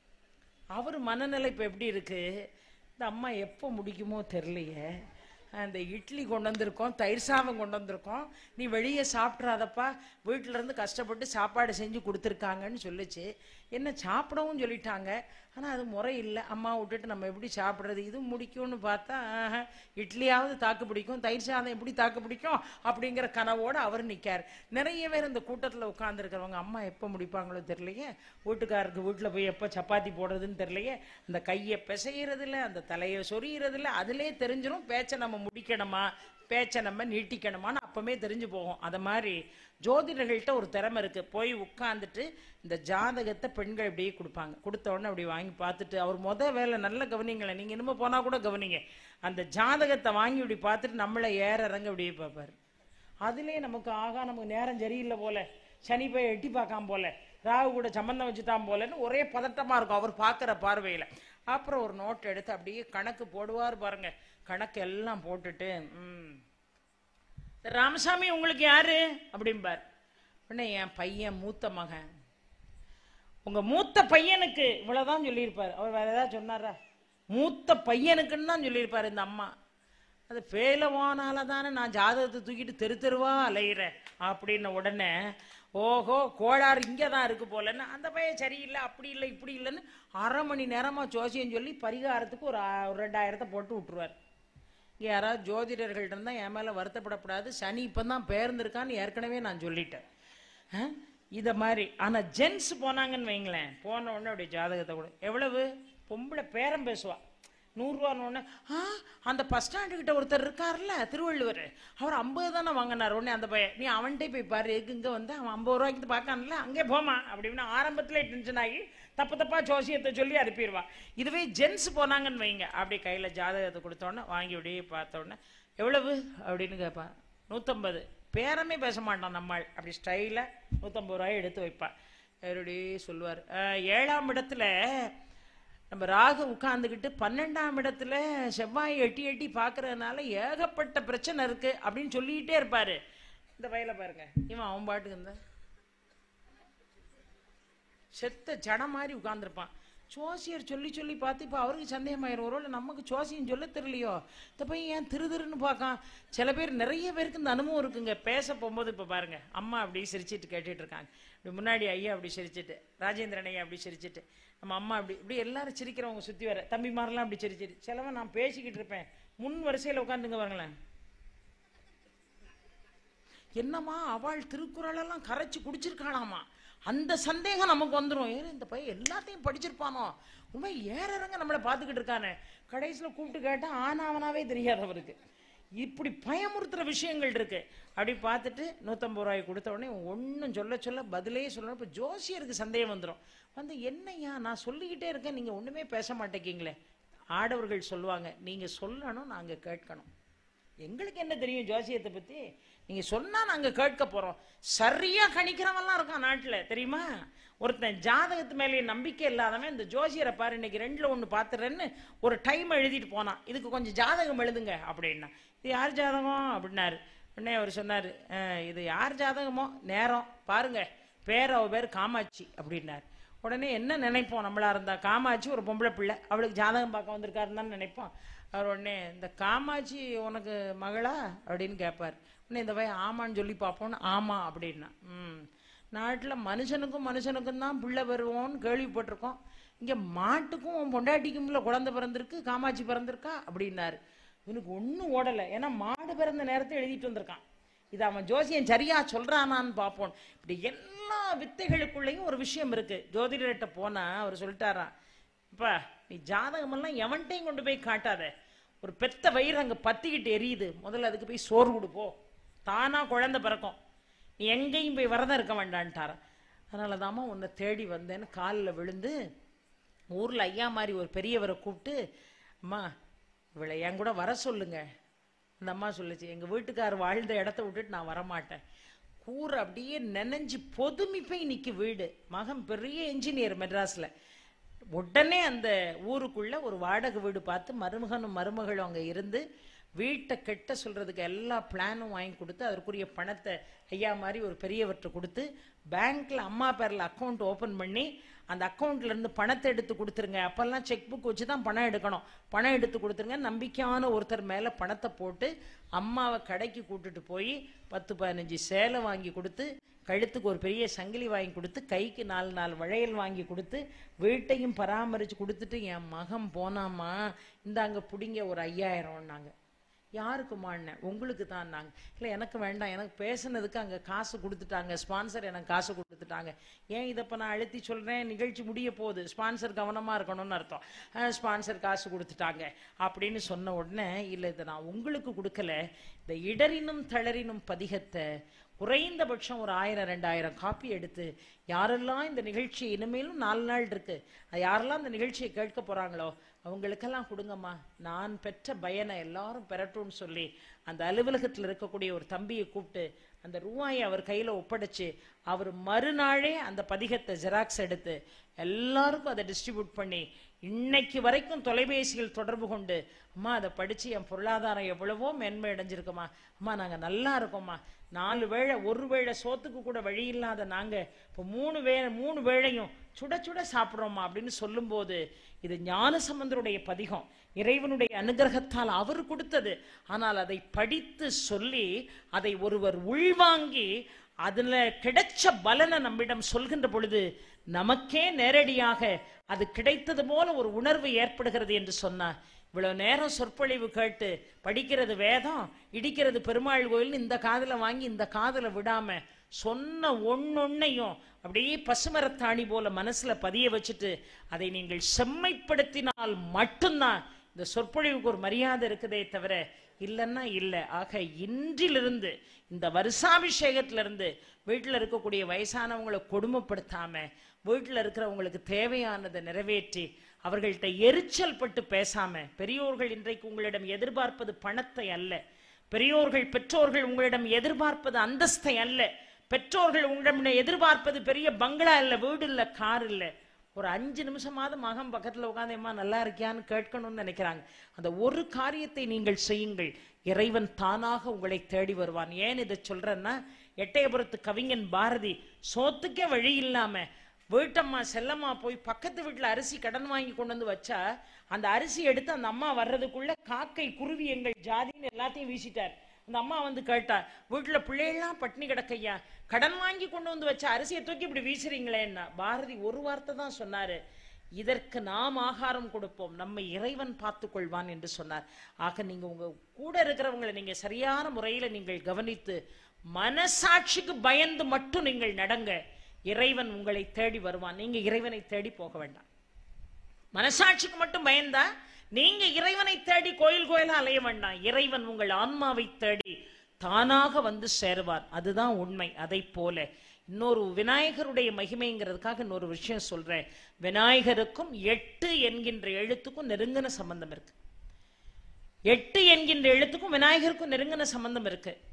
அவர் மனநிலை இப்போ எப்படி இருக்கு இந்த அம்மா எப்போ முடிக்குமோ தெரியலையே அந்த இட்லி கொண்டு வந்திருக்கோம் தயிர் சாதம் கொண்டு வந்திருக்கோம் நீ வெளியே சாப்பிட்றாதப்பா வீட்டில இருந்து கஷ்டப்பட்டு சாப்பாடு செஞ்சு கொடுத்துருக்காங்கன்னு சொல்லுச்சு என்ன சாப்பிடவும் சொல்லிட்டாங்க ஆனால் அது முறை இல்லை அம்மா விட்டுட்டு நம்ம எப்படி சாப்பிட்றது இது முடிக்கும்னு பார்த்தா ஆஹா, இட்லியாவது தாக்கு பிடிக்கும் தயிர் சாதம் எப்படி தாக்கு பிடிக்கும் அப்படிங்கிற கனவோடு அவர் நிற்கார் நிறைய பேர் இந்த கூட்டத்தில் உட்காந்துருக்கிறவங்க அம்மா எப்போ முடிப்பாங்களோ தெரியலையே வீட்டுக்காரருக்கு வீட்டில் போய் எப்போ சப்பாத்தி போடுறதுன்னு தெரியலையே அந்த கையை பிசைகிறதில்ல அந்த தலையை சொரிகிறதில்ல அதிலே தெரிஞ்சிடும் பேச்சை நம்ம முடிக்கணுமா பேச்சை நம்ம நீட்டிக்கணுமான்னு அப்பவுமே தெரிஞ்சு போகும் அதை மாதிரி ஜோதிடர்கள்ட்ட ஒரு திறமை இருக்கு போய் உட்காந்துட்டு இந்த ஜாதகத்தை பெண்கள் இப்படியே கொடுப்பாங்க கொடுத்த உடனே அப்படி வாங்கி பார்த்துட்டு அவர் முத வேலை நல்ல கவனிங்களேன் நீங்க இனிமே போனா கூட கவனிங்க அந்த ஜாதகத்தை வாங்கி இப்படி பார்த்துட்டு நம்மளை ஏற இறங்க அப்படியே பார்ப்பாரு அதுலயே நமக்கு ஆகா நமக்கு நேரம் சரியில்லை போல சனி போய் எட்டி பார்க்காம போல ராகு கூட சம்பந்தம் வச்சுதான் போலன்னு ஒரே பதட்டமா இருக்கும் அவர் பார்க்குற பார்வையில அப்புறம் ஒரு நோட் எடுத்து அப்படியே கணக்கு போடுவார் பாருங்க கணக்கு எல்லாம் போட்டுட்டு ம் ராமசாமி உங்களுக்கு யாரு அப்படிம்பார் உடனே என் பையன் மூத்த மகன் உங்க மூத்த பையனுக்கு இவ்வளவுதான் சொல்லியிருப்பார் அவர் வேற ஏதாவது சொன்னாரா மூத்த பையனுக்குன்னு தான் சொல்லியிருப்பார் இந்த அம்மா அது பேலவானால தானே நான் ஜாதகத்தை தூக்கிட்டு தெரு தெருவா அலையிறேன் அப்படின்ன உடனே ஓஹோ கோளாறு இங்கே தான் இருக்கு போலன்னு அந்த பையன் சரியில்லை அப்படி இல்லை இப்படி இல்லைன்னு அரை மணி நேரமா ஜோசியம் சொல்லி பரிகாரத்துக்கு ஒரு ஆ- ஒரு ரெண்டாயிரத்தை போட்டு விட்டுருவார் இங்க யாராவது ஜோதிடர்கள்ட்ட இருந்தால் என் மேலே வருத்தப்படக்கூடாது சனி இப்போ தான் பேர்ந்திருக்கான்னு ஏற்கனவே நான் சொல்லிட்டேன் ஆ? இத மாதிரி ஆனால் ஜென்ஸ் போனாங்கன்னு வைங்களேன் போன உடனே அப்படி ஜாதகத்தை கூட எவ்வளவு பொம்பளை பேரம் பேசுவா நூறுரூவான்னு உடனே ஆ அந்த பஸ் ஸ்டாண்டு கிட்ட ஒருத்தர் இருக்கார்ல திருவள்ளுவர் அவர் ஐம்பது தானே வாங்கினார் உடனே அந்த பையன் நீ அவன்கிட்ட போய் பாரு எதுக்கு இங்கே வந்து அவன் ஐம்பது ரூபாய்க்கு பார்க்கான்ல அங்கே போமா அப்படின்னு ஆரம்பத்தில் டென்ஷன் ஆகி தப்பு தப்பா ஜோசியத்தை சொல்லி அனுப்பிடுவா இதுவே ஜென்ஸ் போனாங்கன்னு வைங்க அப்படியே கையில் ஜாதகத்தை கொடுத்தோன்னே வாங்கி அப்படியே பார்த்தோன்னே எவ்வளவு அப்படின்னு கேட்பான் நூற்றம்பது பேரமே பேச மாட்டான் நம்மாள் அப்படி ஸ்டைலாக நூற்றம்பது ரூபாய் எடுத்து வைப்பான் அப்படியே சொல்லுவார் ஏழாம் இடத்துல நம்ம ராகு உட்கார்ந்துக்கிட்டு பன்னெண்டாம் இடத்துல செவ்வாய் எட்டி எட்டி பார்க்கறதுனால ஏகப்பட்ட பிரச்சனை இருக்கு அப்படின்னு சொல்லிக்கிட்டே இருப்பாரு இந்த வயலை பாருங்க இவன் அவன் பாட்டுக்கு இருந்தா செத்த ஜடம் மாதிரி உட்கார்ந்துருப்பான் ஜோசியர் சொல்லி சொல்லி பார்த்து இப்போ அவருக்கு சந்தேகமாயிரும் ஒருவேளை நமக்கு ஜோசியம் சொல்ல தெரியலையோ இந்த பையன் ஏன் திரு திருன்னு பார்க்கான் சில பேர் நிறைய பேருக்கு இந்த அனுபவம் இருக்குங்க பேச போகும்போது இப்போ பாருங்க அம்மா அப்படி சிரிச்சிட்டு கேட்டுட்டு இருக்காங்க இப்படி முன்னாடி ஐயா அப்படி சிரிச்சிட்டு ராஜேந்திரன் ஐயா அப்படி சிரிச்சிட்டு நம்ம அம்மா அப்படி இப்படி எல்லாரும் சிரிக்கிறவங்க சுற்றி வர தம்பிமாரெல்லாம் அப்படி சிரிச்சிட்டு சிலவன் நான் பேசிக்கிட்டு இருப்பேன் முன் வரிசையில் உட்காந்துங்க பாருங்களேன் என்னம்மா அவள் திருக்குறளெல்லாம் கரைச்சு குடிச்சிருக்காளாமா அந்த சந்தேகம் நமக்கு வந்துடும் ஏன் இந்த பையன் எல்லாத்தையும் படிச்சிருப்பானோ உண்மை ஏற இறங்க நம்மளை பார்த்துக்கிட்டு இருக்கானே கடைசியில் கூப்பிட்டு கேட்டால் ஆனாவனாவே தெரியாது அவருக்கு இப்படி பயமுறுத்துற விஷயங்கள் இருக்கு அப்படி பார்த்துட்டு நூற்றம்பது ரூபாய் கொடுத்த உடனே ஒன்றும் சொல்ல சொல்ல பதிலே சொல்லணும் இப்போ ஜோசியருக்கு சந்தேகம் வந்துடும் வந்து என்னய்யா நான் சொல்லிக்கிட்டே இருக்கேன் நீங்கள் ஒன்றுமே பேச மாட்டேங்கிங்களே ஆடவர்கள் சொல்லுவாங்க நீங்கள் சொல்லணும் நாங்கள் கேட்கணும் எங்களுக்கு என்ன தெரியும் ஜோசியத்தை பற்றி நீங்க சொன்னா நாங்க கேட்க போறோம் சரியா கணிக்கிறவன்லாம் இருக்கான் நாட்டுல தெரியுமா ஒருத்தன் ஜாதகத்து மேலேயே நம்பிக்கை இல்லாதவன் இந்த ஜோசியரை பாரு இன்னைக்கு ரெண்டுல ஒண்ணு பாத்துறேன்னு ஒரு டைம் எழுதிட்டு போனான் இதுக்கு கொஞ்சம் ஜாதகம் எழுதுங்க அப்படின்னா இது யார் ஜாதகம் அப்படின்னாரு உடனே அவர் சொன்னாரு "அஹ், இது யார் ஜாதகமோ நேரம் பாருங்க பேர் அவ பேர் காமாட்சி அப்படின்னாரு உடனே என்ன நினைப்போம் நம்மளா இருந்தா காமாட்சி ஒரு பொம்பளை பிள்ளை அவளுக்கு ஜாதகம் பார்க்க வந்திருக்காருன்னு தான் நினைப்போம் அவர் உடனே இந்த காமாட்சி உனக்கு மகளா அப்படின்னு கேட்பார் உடனே இந்த பையன் ஆமான்னு சொல்லி பார்ப்போன்னு ஆமா அப்படின்னா ம் நாட்டில் மனுஷனுக்கும் மனுஷனுக்கும் தான் பிள்ளை வருவோம்னு கேள்விப்பட்டிருக்கோம் இங்கே மாட்டுக்கும் உன் பொண்டாட்டிக்கும்ல குழந்தை பிறந்திருக்கு காமாட்சி பிறந்திருக்கா அப்படின்னாரு இவனுக்கு ஒன்றும் ஓடலை ஏன்னா மாடு பிறந்த நேரத்தை எழுதிட்டு வந்திருக்கான் இது அவன் ஜோசியன் சரியா சொல்றானான்னு பார்ப்போம் இப்படி எல்லா வித்தைகளுக்குள்ளேயும் ஒரு விஷயம் இருக்கு ஜோதிடர்கிட்ட போனா அவர் சொல்லிட்டாராம் அப்பா நீ ஜாதகமெல்லாம் எவன்ட்டையும் கொண்டு போய் காட்டாத ஒரு பெத்த வயிறு அங்க பத்திக்கிட்டு எரியுது முதல்ல அதுக்கு போய் சோறு கொடுப்போ தானா குழந்தை பிறக்கும் நீ எங்கேயும் போய் வரதான் இருக்க வேண்டான்ட்டாராம் அதனால தாம்மா உன்னை தேடி வந்தேன்னு காலில் விழுந்து ஊர்ல ஐயா மாதிரி ஒரு பெரியவரை கூப்பிட்டு அம்மா இவளை என் கூட வர சொல்லுங்க அந்த அம்மா சொல்லுச்சு எங்க வீட்டுக்கார் வாழ்ந்த இடத்த விட்டுட்டு நான் வரமாட்டேன் கூரை அப்படியே நனைஞ்சு பொதுமி போய் நிக்கு வீடு மகன் பெரிய இன்ஜினியர் மெட்ராஸ்ல உடனே அந்த ஊருக்குள்ள ஒரு வாடகை வீடு பார்த்து மருமகனும் மருமகளும் அங்க இருந்து வீட்டை கெட்ட சொல்றதுக்கு எல்லா பிளானும் வாங்கி கொடுத்து அதற்குரிய பணத்தை ஐயா மாதிரி ஒரு பெரியவர்கிட்ட கொடுத்து பேங்க்ல அம்மா பேர்ல அக்கௌண்ட் ஓபன் பண்ணி அந்த அக்கௌண்ட்ல இருந்து பணத்தை எடுத்து கொடுத்துருங்க அப்பெல்லாம் செக் புக் வச்சு தான் பணம் எடுக்கணும் பணம் எடுத்து கொடுத்துருங்க நம்பிக்கையான ஒருத்தர் மேல பணத்தை போட்டு அம்மாவை கடைக்கு கூட்டிட்டு போய் பத்து பதினஞ்சு சேலை வாங்கி கொடுத்து கழுத்துக்கு ஒரு பெரிய சங்கிலி வாங்கி கொடுத்து கைக்கு நாலு நாலு வளையல் வாங்கி கொடுத்து வீட்டையும் பராமரிச்சு கொடுத்துட்டு என் மகன் போனாமா இந்தாங்க பிடிங்க ஒரு ஐயாயிரம்னாங்க யாருக்குமாண்ணே உங்களுக்கு தான் நாங்க இல்லை எனக்கு வேண்டாம் எனக்கு பேசுனதுக்கு அங்கே காசு கொடுத்துட்டாங்க ஸ்பான்சர் எனக்கு காசு கொடுத்துட்டாங்க ஏன் இதை இப்போ நான் அழுத்தி சொல்கிறேன் நிகழ்ச்சி முடிய போகுது ஸ்பான்சர் கவனமாக இருக்கணும்னு அர்த்தம் ஸ்பான்சர் காசு கொடுத்துட்டாங்க அப்படின்னு சொன்ன உடனே இல்லை இதை நான் உங்களுக்கு கொடுக்கல இந்த இடரினும் தளரினும் பதிகத்தை குறைந்தபட்சம் ஒரு ஆயிரம் ரெண்டாயிரம் காப்பி எடுத்து யாரெல்லாம் இந்த நிகழ்ச்சி இனிமேலும் நாலு நாள் இருக்கு அது யாரெல்லாம் இந்த நிகழ்ச்சியை கேட்க போறாங்களோ அவங்களுக்கெல்லாம் கொடுங்கம்மா நான் பெற்ற பயனை எல்லாரும் பெறட்டும்னு சொல்லி அந்த அலுவலகத்தில் இருக்கக்கூடிய ஒரு தம்பியை கூப்பிட்டு அந்த ரூபாயை அவர் கையில ஒப்படைச்சு அவர் மறுநாளே அந்த பதிகத்தை ஜெராக்ஸ் எடுத்து எல்லாருக்கும் அதை டிஸ்ட்ரிபியூட் பண்ணி இன்னைக்கு வரைக்கும் தொலைபேசியில் தொடர்பு கொண்டு அம்மா அதை படிச்சு என் பொருளாதாரம் எவ்வளவோ மேன்மை அடைஞ்சிருக்குமா அம்மா நாங்க நல்லா இருக்கோம்மா நாலு வேளை ஒரு வேளை சோத்துக்கு கூட வழி இல்லாத நாங்க இப்போ மூணு வே மூணு வேளையும் சுட சுட சாப்பிட்றோம்மா அப்படின்னு சொல்லும்போது இது ஞான சம்பந்தருடைய பதிகம் இறைவனுடைய அனுகிரகத்தால் அவர் கொடுத்தது ஆனால் அதை படித்து சொல்லி அதை ஒருவர் உள்வாங்கி அதுல கிடைச்ச பலனை நம்மிடம் சொல்கின்ற பொழுது நமக்கே நேரடியாக அது கிடைத்தது போல ஒரு உணர்வு ஏற்படுகிறது என்று சொன்னார் இவ்வளவு நேரம் சொற்பொழிவு கேட்டு படிக்கிறது வேதம் இடிக்கிறது பெருமாள் கோயில் இந்த காதுல வாங்கி இந்த காதுல விடாம சொன்ன ஒன்னொன்னையும் அப்படியே பசுமரத்தாணி போல மனசுல பதிய வச்சுட்டு அதை நீங்கள் செம்மைப்படுத்தினால் மட்டும்தான் இந்த சொற்பொழிவுக்கு ஒரு மரியாதை இருக்குதே தவிர இல்லைன்னா இல்லை ஆக இன்றிலிருந்து இந்த வருஷாபிஷேகத்திலிருந்து வீட்டில் இருக்கக்கூடிய வயசானவங்களை கொடுமைப்படுத்தாம வீட்டில் இருக்கிறவங்களுக்கு தேவையானதை நிறைவேற்றி அவர்கள்ட்ட எரிச்சல் பட்டு பேசாம பெரியோர்கள் இன்றைக்கு உங்களிடம் எதிர்பார்ப்பது பணத்தை அல்ல பெரியோர்கள் பெற்றோர்கள் உங்களிடம் எதிர்பார்ப்பது அந்தஸ்தை அல்ல பெற்றோர்கள் உங்களிடம் எதிர்பார்ப்பது பெரிய பங்களா இல்ல வீடு இல்ல கார் இல்ல ஒரு அஞ்சு நிமிஷமாவது மகன் பக்கத்துல உட்காந்து அம்மா நல்லா இருக்கியான்னு கேட்கணும்னு நினைக்கிறாங்க அந்த ஒரு காரியத்தை நீங்கள் செய்யுங்கள் இறைவன் தானாக உங்களை தேடி வருவான் ஏன் இதை சொல்றேன்னா எட்டயபுரத்து கவிஞன் பாரதி சோத்துக்கே வழி இல்லாம வீட்டம்மா செல்லம்மா போய் பக்கத்து வீட்டுல அரிசி கடன் வாங்கி கொண்டு வந்து வச்சா அந்த அரிசி எடுத்து அந்த அம்மா வர்றதுக்குள்ள காக்கை குருவி எங்கள் ஜாதின்னு எல்லாத்தையும் வீசிட்டார் அந்த அம்மா வந்து கேட்டா வீட்டுல பிள்ளைகள்லாம் பட்டினி கிடக்கையா கடன் வாங்கி கொண்டு வந்து வச்ச அரிசியை தூக்கி இப்படி வீசுறீங்களேன்னா பாரதி ஒரு வார்த்தை தான் சொன்னாரு இதற்கு நாம் ஆகாரம் கொடுப்போம் நம்மை இறைவன் பார்த்துக் கொள்வான் என்று சொன்னார் ஆக நீங்க உங்க கூட இருக்கிறவங்களை நீங்க சரியான முறையில நீங்கள் கவனித்து மனசாட்சிக்கு பயந்து மட்டும் நீங்கள் நடங்க இறைவன் உங்களை தேடி வருவான் நீங்க இறைவனை தேடி போக வேண்டாம் மனசாட்சிக்கு மட்டும் பயந்தா நீங்க இறைவனை தேடி கோயில் கோயிலா அலைய வேண்டாம் இறைவன் உங்கள் ஆன்மாவை தேடி தானாக வந்து சேருவார் அதுதான் உண்மை அதை போல இன்னொரு விநாயகருடைய மகிமைங்கிறதுக்காக இன்னொரு விஷயம் சொல்றேன் விநாயகருக்கும் எட்டு என்கின்ற எழுத்துக்கும் நெருங்கின சம்பந்தம் இருக்கு எட்டு என்கின்ற எழுத்துக்கும் விநாயகருக்கும் நெருங்கின சம்பந்தம் இருக்கு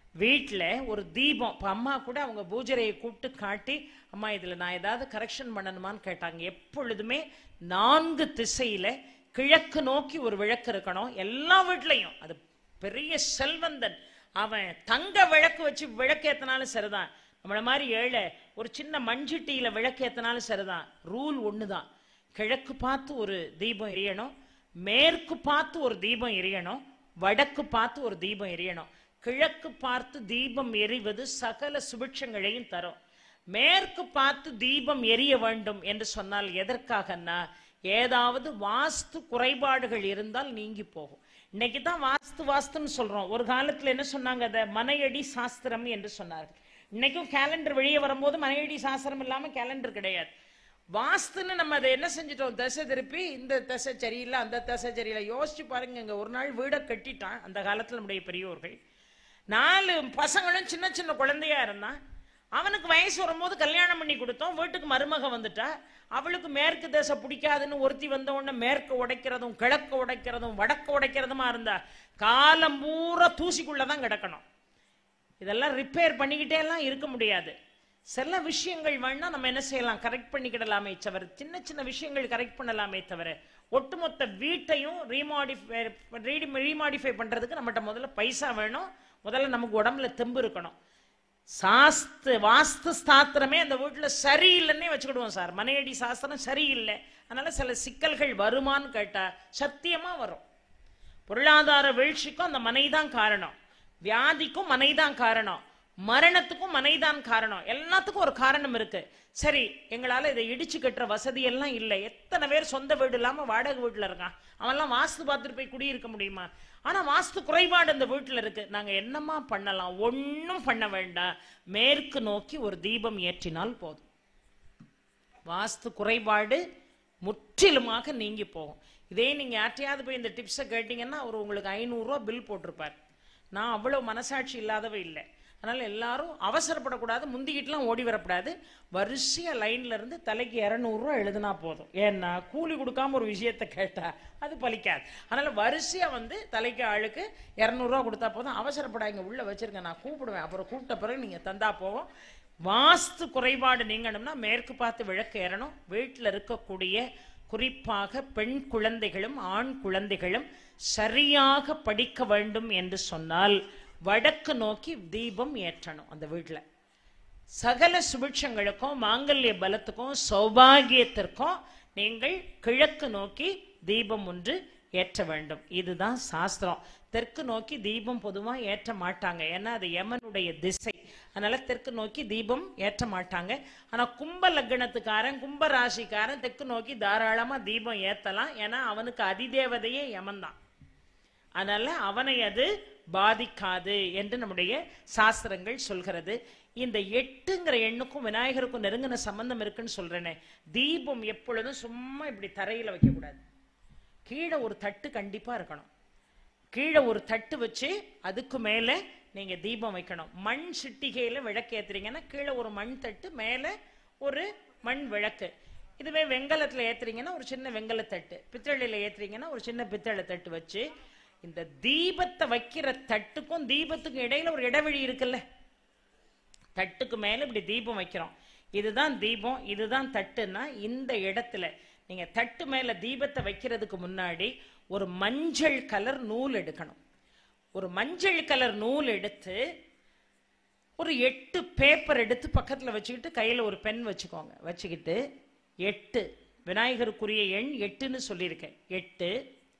வீட்டில் ஒரு தீபம் இப்போ அம்மா கூட அவங்க பூஜரையை கூப்பிட்டு காட்டி அம்மா இதில் நான் ஏதாவது கரெக்ஷன் பண்ணணுமான்னு கேட்டாங்க எப்பொழுதுமே நான்கு திசையில கிழக்கு நோக்கி ஒரு விளக்கு இருக்கணும் எல்லா வீட்லையும் அது பெரிய செல்வந்தன் அவன் தங்க விளக்கு வச்சு விளக்கேத்தினாலும் சரிதான் நம்மள மாதிரி ஏழை ஒரு சின்ன மண்சட்டியில விளக்கேத்தினாலும் சரிதான் ரூல் ஒண்ணுதான் கிழக்கு பார்த்து ஒரு தீபம் எரியணும் மேற்கு பார்த்து ஒரு தீபம் எரியணும் வடக்கு பார்த்து ஒரு தீபம் எரியணும் கிழக்கு பார்த்து தீபம் எரிவது சகல சுபிட்சங்களையும் தரும் மேற்கு பார்த்து தீபம் எரிய வேண்டும் என்று சொன்னால் எதற்காகன்னா ஏதாவது வாஸ்து குறைபாடுகள் இருந்தால் நீங்கி போகும் இன்னைக்கு தான் வாஸ்து வாஸ்துன்னு சொல்றோம் ஒரு காலத்துல என்ன சொன்னாங்க அதை மனையடி சாஸ்திரம் என்று சொன்னார்கள் இன்னைக்கும் கேலண்டர் வெளியே வரும்போது மனையடி சாஸ்திரம் இல்லாம கேலண்டர் கிடையாது வாஸ்துன்னு நம்ம அதை என்ன செஞ்சிட்டோம் திசை திருப்பி இந்த திசை சரியில்லை அந்த திசை சரியில்லை யோசிச்சு பாருங்க இங்க ஒரு நாள் வீடை கட்டிட்டான் அந்த காலத்துல நம்முடைய பெரியோர்கள் நாலு பசங்களும் சின்ன சின்ன குழந்தையா இருந்தான் அவனுக்கு வயசு வரும்போது கல்யாணம் பண்ணி கொடுத்தோம் வீட்டுக்கு மருமக வந்துட்டா அவளுக்கு மேற்கு திசை பிடிக்காதுன்னு ஒருத்தி வந்த உடனே மேற்கு உடைக்கிறதும் கிழக்கு உடைக்கிறதும் வடக்கு உடைக்கிறதுமா இருந்தா காலம் பூரா தூசிக்குள்ளதான் கிடக்கணும் இதெல்லாம் ரிப்பேர் பண்ணிக்கிட்டே எல்லாம் இருக்க முடியாது சில விஷயங்கள் வேணா நம்ம என்ன செய்யலாம் கரெக்ட் பண்ணிக்கிடலாமே தவிர சின்ன சின்ன விஷயங்கள் கரெக்ட் பண்ணலாமே தவிர ஒட்டுமொத்த வீட்டையும் ரீமாடிஃபை ரீமாடிஃபை பண்றதுக்கு நம்மகிட்ட முதல்ல பைசா வேணும் முதல்ல நமக்கு உடம்புல தெம்பு இருக்கணும் சாஸ்து வாஸ்து ஸ்தாத்திரமே அந்த வீட்டில் சரியில்லைன்னே வச்சுக்கிடுவோம் சார் மனையடி சாஸ்திரம் சரியில்லை அதனால சில சிக்கல்கள் வருமான்னு கேட்டா சத்தியமா வரும் பொருளாதார வீழ்ச்சிக்கும் அந்த மனைதான் காரணம் வியாதிக்கும் மனைதான் காரணம் மரணத்துக்கும் மனைதான் காரணம் எல்லாத்துக்கும் ஒரு காரணம் இருக்கு சரி எங்களால இதை இடிச்சு கட்டுற வசதி எல்லாம் இல்லை எத்தனை பேர் சொந்த வீடு இல்லாம வாடகை வீட்டுல இருக்கான் அவன்லாம் வாஸ்து பார்த்துட்டு போய் குடியிருக்க முடியுமா ஆனா வாஸ்து குறைபாடு இந்த வீட்டுல இருக்கு நாங்க என்னமா பண்ணலாம் ஒன்னும் பண்ண வேண்டாம் மேற்கு நோக்கி ஒரு தீபம் ஏற்றினால் போதும் வாஸ்து குறைபாடு முற்றிலுமாக நீங்கி போகும் இதே நீங்க யார்ட்டையாவது போய் இந்த டிப்ஸை கேட்டீங்கன்னா அவர் உங்களுக்கு ஐநூறுரூவா பில் போட்டிருப்பார் நான் அவ்வளவு மனசாட்சி இல்லாதவ இல்லை அதனால எல்லாரும் அவசரப்படக்கூடாது முந்திக்கிட்டுலாம் ஓடி வரக்கூடாது வரிசையா லைன்ல இருந்து தலைக்கு இரநூறுவா எழுதுனா போதும் ஏன்னா கூலி கொடுக்காம ஒரு விஷயத்த கேட்டா அது பலிக்காது அதனால வரிசையா வந்து தலைக்கு ஆளுக்கு இரநூறுவா கொடுத்தா போதும் அவசரப்படாதீங்க உள்ள வச்சிருங்க நான் கூப்பிடுவேன் அப்புறம் கூப்பிட்ட பிறகு நீங்க தந்தா போவோம் வாஸ்து குறைபாடு நீங்கணும்னா மேற்கு பார்த்து விளக்கு ஏறணும் வீட்டில் இருக்கக்கூடிய குறிப்பாக பெண் குழந்தைகளும் ஆண் குழந்தைகளும் சரியாக படிக்க வேண்டும் என்று சொன்னால் வடக்கு நோக்கி தீபம் ஏற்றணும் அந்த வீட்டில் சகல சுபிட்சங்களுக்கும் மாங்கல்ய பலத்துக்கும் சௌபாகியத்திற்கும் நீங்கள் கிழக்கு நோக்கி தீபம் ஒன்று ஏற்ற வேண்டும் இதுதான் சாஸ்திரம் தெற்கு நோக்கி தீபம் பொதுவா ஏற்ற மாட்டாங்க ஏன்னா அது யமனுடைய திசை அதனால தெற்கு நோக்கி தீபம் ஏற்ற மாட்டாங்க ஆனா கும்ப லக்னத்துக்காரன் கும்ப ராசிக்காரன் தெற்கு நோக்கி தாராளமா தீபம் ஏத்தலாம் ஏன்னா அவனுக்கு அதிதேவதையே யமன் தான் அதனால அவனை அது பாதிக்காது என்று நம்முடைய சாஸ்திரங்கள் சொல்கிறது இந்த எட்டுங்கிற எண்ணுக்கும் விநாயகருக்கும் நெருங்கின சம்பந்தம் இருக்குன்னு சொல்றேனே தீபம் எப்பொழுதும் சும்மா இப்படி தரையில வைக்க கூடாது கீழே ஒரு தட்டு கண்டிப்பா இருக்கணும் கீழே ஒரு தட்டு வச்சு அதுக்கு மேல நீங்க தீபம் வைக்கணும் மண் சிட்டிகையில விளக்கு ஏத்துறீங்கன்னா கீழே ஒரு மண் தட்டு மேல ஒரு மண் விளக்கு இதுவே வெங்கலத்துல ஏத்துறீங்கன்னா ஒரு சின்ன வெங்கல தட்டு பித்தளையில ஏத்துறீங்கன்னா ஒரு சின்ன பித்தளை தட்டு வச்சு இந்த தீபத்தை வைக்கிற தட்டுக்கும் தீபத்துக்கும் இடையில ஒரு இடைவெளி இருக்குல்ல தட்டுக்கு மேல இப்படி தீபம் வைக்கிறோம் இதுதான் தீபம் இதுதான் தட்டுன்னா இந்த இடத்துல நீங்க தட்டு மேல தீபத்தை வைக்கிறதுக்கு முன்னாடி ஒரு மஞ்சள் கலர் நூல் எடுக்கணும் ஒரு மஞ்சள் கலர் நூல் எடுத்து ஒரு எட்டு பேப்பர் எடுத்து பக்கத்துல வச்சுக்கிட்டு கையில ஒரு பென் வச்சுக்கோங்க வச்சுக்கிட்டு எட்டு விநாயகருக்குரிய எண் எட்டுன்னு சொல்லியிருக்கேன் எட்டு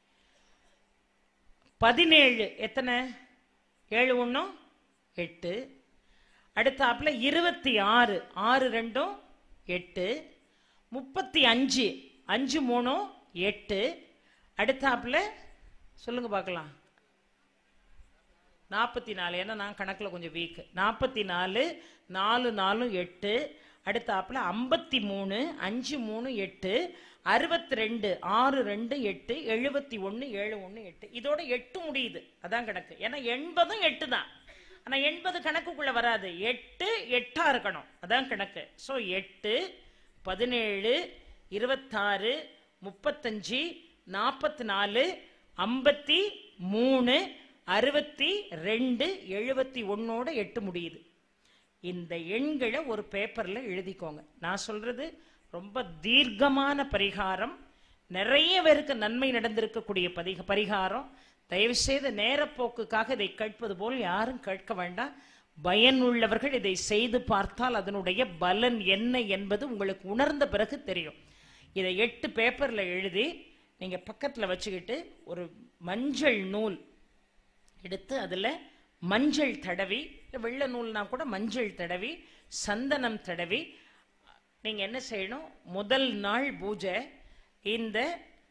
பதினேழு எத்தனை ஏழு ஒன்றும் எட்டு அடுத்தாப்புல இருபத்தி ஆறு ஆறு ரெண்டும் எட்டு முப்பத்தி அஞ்சு அஞ்சு மூணும் எட்டு அடுத்தாப்புல சொல்லுங்க பார்க்கலாம் நாற்பத்தி நாலு ஏன்னா நான் கணக்கில் கொஞ்சம் வீக் நாற்பத்தி நாலு நாலு நாலும் எட்டு அடுத்தாப்புல ஐம்பத்தி மூணு அஞ்சு மூணு எட்டு அறுபத்தி ரெண்டு ஆறு ரெண்டு எட்டு எழுபத்தி ஒன்று ஏழு ஒன்று எட்டு இதோட எட்டு முடியுது அதான் கணக்கு ஏன்னா எண்பதும் எட்டு தான் ஆனால் எண்பது கணக்குக்குள்ள வராது எட்டு எட்டா இருக்கணும் அதான் கணக்கு ஸோ எட்டு பதினேழு இருபத்தாறு முப்பத்தஞ்சு நாற்பத்தி நாலு ஐம்பத்தி மூணு அறுபத்தி ரெண்டு எழுபத்தி ஒன்னோட எட்டு முடியுது இந்த எண்களை ஒரு பேப்பர்ல எழுதிக்கோங்க நான் சொல்றது ரொம்ப தீர்க்கமான பரிகாரம் நிறைய பேருக்கு நன்மை நடந்திருக்கக்கூடிய பதிக பரிகாரம் தயவு செய்து நேரப்போக்குக்காக இதை கேட்பது போல் யாரும் கேட்க வேண்டாம் பயனுள்ளவர்கள் இதை செய்து பார்த்தால் அதனுடைய பலன் என்ன என்பது உங்களுக்கு உணர்ந்த பிறகு தெரியும் இதை எட்டு பேப்பர்ல எழுதி நீங்க பக்கத்துல வச்சுக்கிட்டு ஒரு மஞ்சள் நூல் எடுத்து அதில் மஞ்சள் தடவி இல்ல வெள்ளை நூல்னா கூட மஞ்சள் தடவி சந்தனம் தடவி நீங்கள் என்ன செய்யணும் முதல் நாள் பூஜை இந்த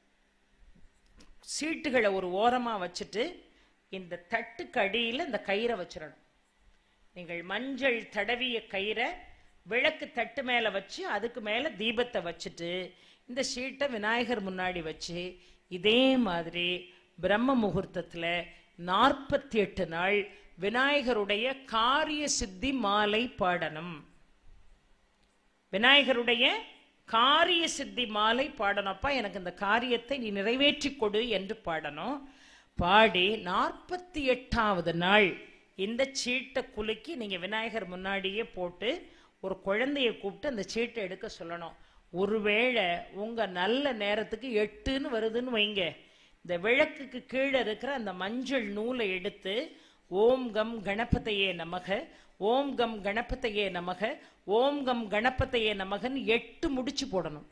சீட்டுகளை ஒரு ஓரமாக வச்சுட்டு இந்த தட்டுக்கு அடியில் இந்த கயிறை வச்சிடணும் நீங்கள் மஞ்சள் தடவிய கயிறை விளக்கு தட்டு மேலே வச்சு அதுக்கு மேலே தீபத்தை வச்சுட்டு இந்த ஷீட்டை விநாயகர் முன்னாடி வச்சு இதே மாதிரி பிரம்ம முகூர்த்தத்தில் நாற்பத்தி எட்டு நாள் விநாயகருடைய காரிய சித்தி மாலை பாடணும் விநாயகருடைய காரிய சித்தி மாலை பாடணும்ப்பா எனக்கு இந்த காரியத்தை நீ நிறைவேற்றி கொடு என்று பாடணும் பாடி நாற்பத்தி எட்டாவது நாள் இந்த சீட்டை குலுக்கி நீங்க விநாயகர் முன்னாடியே போட்டு ஒரு குழந்தைய கூப்பிட்டு அந்த சீட்டை எடுக்க சொல்லணும் ஒருவேளை உங்க நல்ல நேரத்துக்கு எட்டுன்னு வருதுன்னு வைங்க இந்த விளக்குக்கு கீழே இருக்கிற அந்த மஞ்சள் நூலை எடுத்து ஓம் கம் கணபதையே நமக ஓம் கம் கணபதையே நமக ஓம் கம் கணபதையே நமகன்னு எட்டு முடிச்சு போடணும்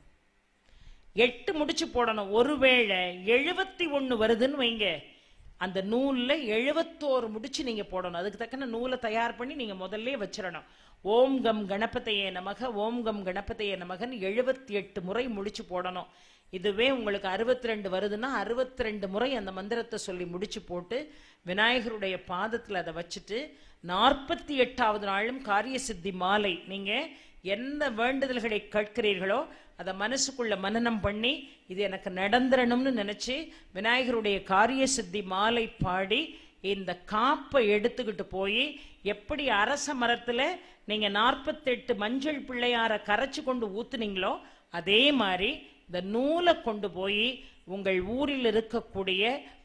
எட்டு முடிச்சு போடணும் ஒருவேளை எழுபத்தி ஒண்ணு வருதுன்னு வைங்க அந்த நூல்ல எழுபத்தோரு முடிச்சு நீங்க போடணும் அதுக்கு தக்கன நூலை தயார் பண்ணி நீங்க முதல்ல வச்சிடணும் ஓம் கம் கணபதையே நமக ஓம் கம் கணபதையே நமகன்னு எழுபத்தி எட்டு முறை முடிச்சு போடணும் இதுவே உங்களுக்கு அறுபத்தி ரெண்டு வருதுன்னா அறுபத்தி ரெண்டு முறை அந்த மந்திரத்தை சொல்லி முடிச்சு போட்டு விநாயகருடைய பாதத்தில் அதை வச்சுட்டு நாற்பத்தி எட்டாவது நாளும் காரிய சித்தி மாலை நீங்க என்ன வேண்டுதல்களை கேட்கிறீர்களோ அதை மனசுக்குள்ள மனனம் பண்ணி இது எனக்கு நடந்துடணும்னு நினைச்சு விநாயகருடைய காரிய சித்தி மாலை பாடி இந்த காப்பை எடுத்துக்கிட்டு போய் எப்படி அரச மரத்துல நீங்க நாற்பத்தெட்டு மஞ்சள் பிள்ளையார கரைச்சு கொண்டு ஊத்துனீங்களோ அதே மாதிரி இந்த நூலை கொண்டு போய் உங்கள் ஊரில் இருக்கக்கூடிய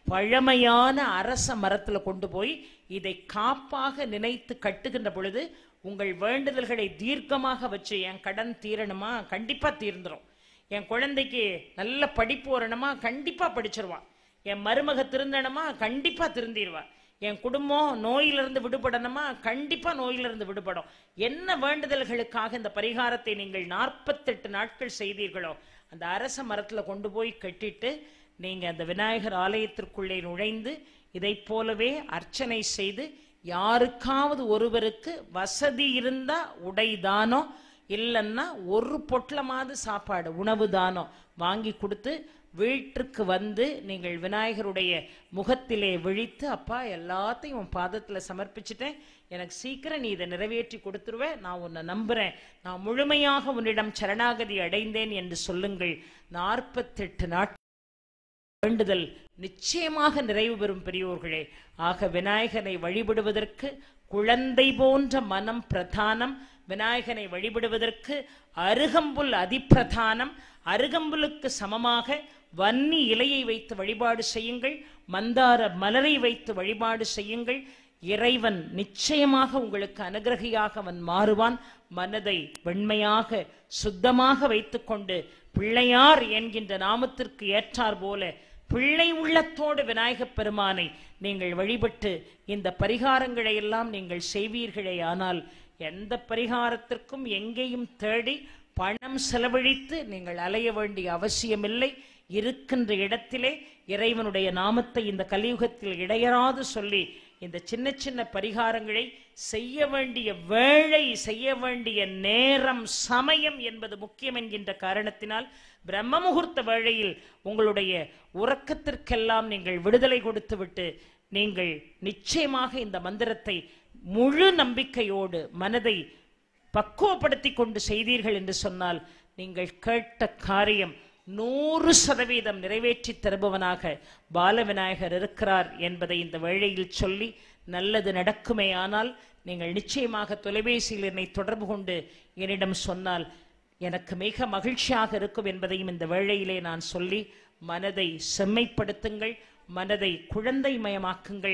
பழமையான அரச மரத்துல கொண்டு போய் இதை காப்பாக நினைத்து கட்டுகின்ற பொழுது உங்கள் வேண்டுதல்களை தீர்க்கமாக வச்சு என் கடன் தீரணுமா கண்டிப்பா தீர்ந்துரும் என் குழந்தைக்கு நல்ல படிப்பு வரணுமா கண்டிப்பா படிச்சிருவான் என் மருமக திருந்தணுமா கண்டிப்பா திருந்திடுவா என் குடும்பம் நோயிலிருந்து விடுபடணுமா கண்டிப்பா நோயிலிருந்து விடுபடும் என்ன வேண்டுதல்களுக்காக இந்த பரிகாரத்தை நீங்கள் நாற்பத்தெட்டு நாட்கள் செய்தீர்களோ அந்த அரச மரத்துல கொண்டு போய் கட்டிட்டு நீங்க அந்த விநாயகர் ஆலயத்திற்குள்ளே நுழைந்து இதை போலவே அர்ச்சனை செய்து யாருக்காவது ஒருவருக்கு வசதி இருந்தா உடை தானம் இல்லைன்னா ஒரு பொட்டலமாவது சாப்பாடு உணவு தானம் வாங்கி கொடுத்து வீட்டிற்கு வந்து நீங்கள் விநாயகருடைய முகத்திலே விழித்து அப்பா எல்லாத்தையும் உன் பாதத்தில் சமர்ப்பிச்சிட்டேன் எனக்கு சீக்கிரம் நீ இதை நிறைவேற்றி கொடுத்துருவ நான் உன்னை நம்புறேன் நான் முழுமையாக உன்னிடம் சரணாகதி அடைந்தேன் என்று சொல்லுங்கள் நாற்பத்தெட்டு நாட்கள் வேண்டுதல் நிச்சயமாக நிறைவு பெறும் பெரியோர்களே ஆக விநாயகனை வழிபடுவதற்கு குழந்தை போன்ற மனம் பிரதானம் விநாயகனை வழிபடுவதற்கு அருகம்புல் அதிப்பிரதானம் அருகம்புலுக்கு சமமாக வன்னி இலையை வைத்து வழிபாடு செய்யுங்கள் மந்தார மலரை வைத்து வழிபாடு செய்யுங்கள் இறைவன் நிச்சயமாக உங்களுக்கு அனுகிரகியாக அவன் மாறுவான் மனதை வெண்மையாக சுத்தமாக வைத்துக்கொண்டு பிள்ளையார் என்கின்ற நாமத்திற்கு ஏற்றார் போல பிள்ளை உள்ளத்தோடு விநாயகப் பெருமானை நீங்கள் வழிபட்டு இந்த பரிகாரங்களை எல்லாம் நீங்கள் செய்வீர்களே ஆனால் எந்த பரிகாரத்திற்கும் எங்கேயும் தேடி பணம் செலவழித்து நீங்கள் அலைய வேண்டிய அவசியமில்லை இருக்கின்ற இடத்திலே இறைவனுடைய நாமத்தை இந்த கலியுகத்தில் இடையராது சொல்லி இந்த சின்ன சின்ன பரிகாரங்களை செய்ய வேண்டிய வேளை செய்ய வேண்டிய நேரம் சமயம் என்பது முக்கியம் என்கின்ற காரணத்தினால் பிரம்ம முகூர்த்த வேளையில் உங்களுடைய உறக்கத்திற்கெல்லாம் நீங்கள் விடுதலை கொடுத்துவிட்டு நீங்கள் நிச்சயமாக இந்த மந்திரத்தை முழு நம்பிக்கையோடு மனதை பக்குவப்படுத்தி கொண்டு செய்தீர்கள் என்று சொன்னால் நீங்கள் கேட்ட காரியம் நூறு சதவீதம் நிறைவேற்றி தருபவனாக பாலவிநாயகர் இருக்கிறார் என்பதை இந்த வேளையில் சொல்லி நல்லது நடக்குமே ஆனால் நீங்கள் நிச்சயமாக தொலைபேசியில் என்னை தொடர்பு கொண்டு என்னிடம் சொன்னால் எனக்கு மிக மகிழ்ச்சியாக இருக்கும் என்பதையும் இந்த வேளையிலே நான் சொல்லி மனதை செம்மைப்படுத்துங்கள் மனதை குழந்தைமயமாக்குங்கள்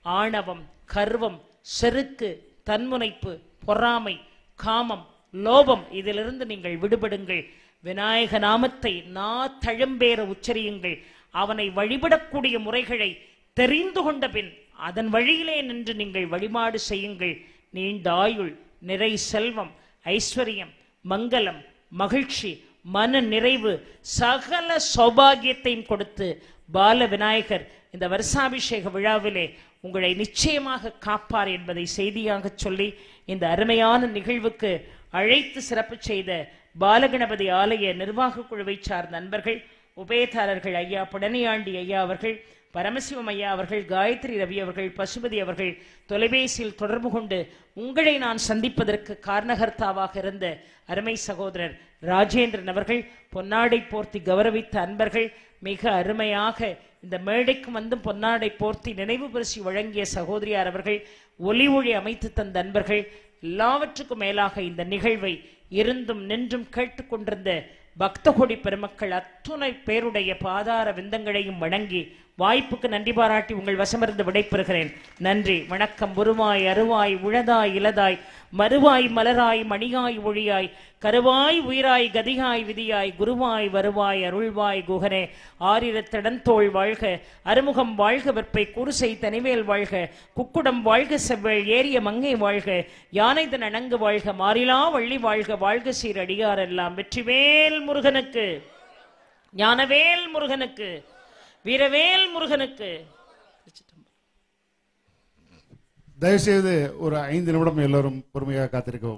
ஆணவம் கர்வம் செருக்கு தன்முனைப்பு பொறாமை காமம் லோபம் இதிலிருந்து நீங்கள் விடுபடுங்கள் விநாயக நாமத்தை நா தழும்பேற உச்சரியுங்கள் அவனை வழிபடக்கூடிய முறைகளை தெரிந்து கொண்ட பின் அதன் வழியிலே நின்று நீங்கள் வழிபாடு செய்யுங்கள் நீண்ட ஆயுள் நிறை செல்வம் ஐஸ்வர்யம் மங்களம் மகிழ்ச்சி மன நிறைவு சகல சௌபாகியத்தையும் கொடுத்து பால விநாயகர் இந்த வருஷாபிஷேக விழாவிலே உங்களை நிச்சயமாக காப்பார் என்பதை செய்தியாக சொல்லி இந்த அருமையான நிகழ்வுக்கு அழைத்து சிறப்பு செய்த பாலகணபதி ஆலய நிர்வாக குழுவை சார்ந்த நண்பர்கள் உபயதாரர்கள் ஐயா புடனியாண்டி ஐயா அவர்கள் பரமசிவம் ஐயா அவர்கள் காயத்ரி ரவி அவர்கள் பசுபதி அவர்கள் தொலைபேசியில் தொடர்பு கொண்டு உங்களை நான் சந்திப்பதற்கு காரணகர்த்தாவாக இருந்த அருமை சகோதரர் ராஜேந்திரன் அவர்கள் பொன்னாடை போர்த்தி கௌரவித்த அன்பர்கள் மிக அருமையாக இந்த மேடைக்கு வந்து பொன்னாடை போர்த்தி நினைவு பரிசு வழங்கிய சகோதரியார் அவர்கள் ஒலி ஒளி அமைத்து தந்த அன்பர்கள் எல்லாவற்றுக்கும் மேலாக இந்த நிகழ்வை இருந்தும் நின்றும் கேட்டுக்கொண்டிருந்த பக்தகோடி பெருமக்கள் அத்துணை பேருடைய பாதார விந்தங்களையும் வணங்கி வாய்ப்புக்கு நன்றி பாராட்டி உங்கள் வசமிருந்து விடைபெறுகிறேன் நன்றி வணக்கம் உருவாய் அருவாய் உழதாய் இலதாய் மறுவாய் மலராய் மணியாய் ஒளியாய் கருவாய் உயிராய் கதியாய் விதியாய் குருவாய் வருவாய் அருள்வாய் குகனே ஆரிரத்தடன் தோள் வாழ்க அறுமுகம் வாழ்க வெப்பை குருசை தனிவேல் வாழ்க குக்குடம் வாழ்க செவ்வேள் ஏரிய மங்கை வாழ்க யானைதன் அணங்கு வாழ்க மாறிலா வள்ளி வாழ்க வாழ்க சீர் அடியாரெல்லாம் வெற்றிவேல் முருகனுக்கு ஞானவேல் முருகனுக்கு வீரவேல் முருகனுக்கு தயவுசெய்து ஒரு ஐந்து நிமிடம் எல்லோரும் பொறுமையாக காத்திருக்கவும்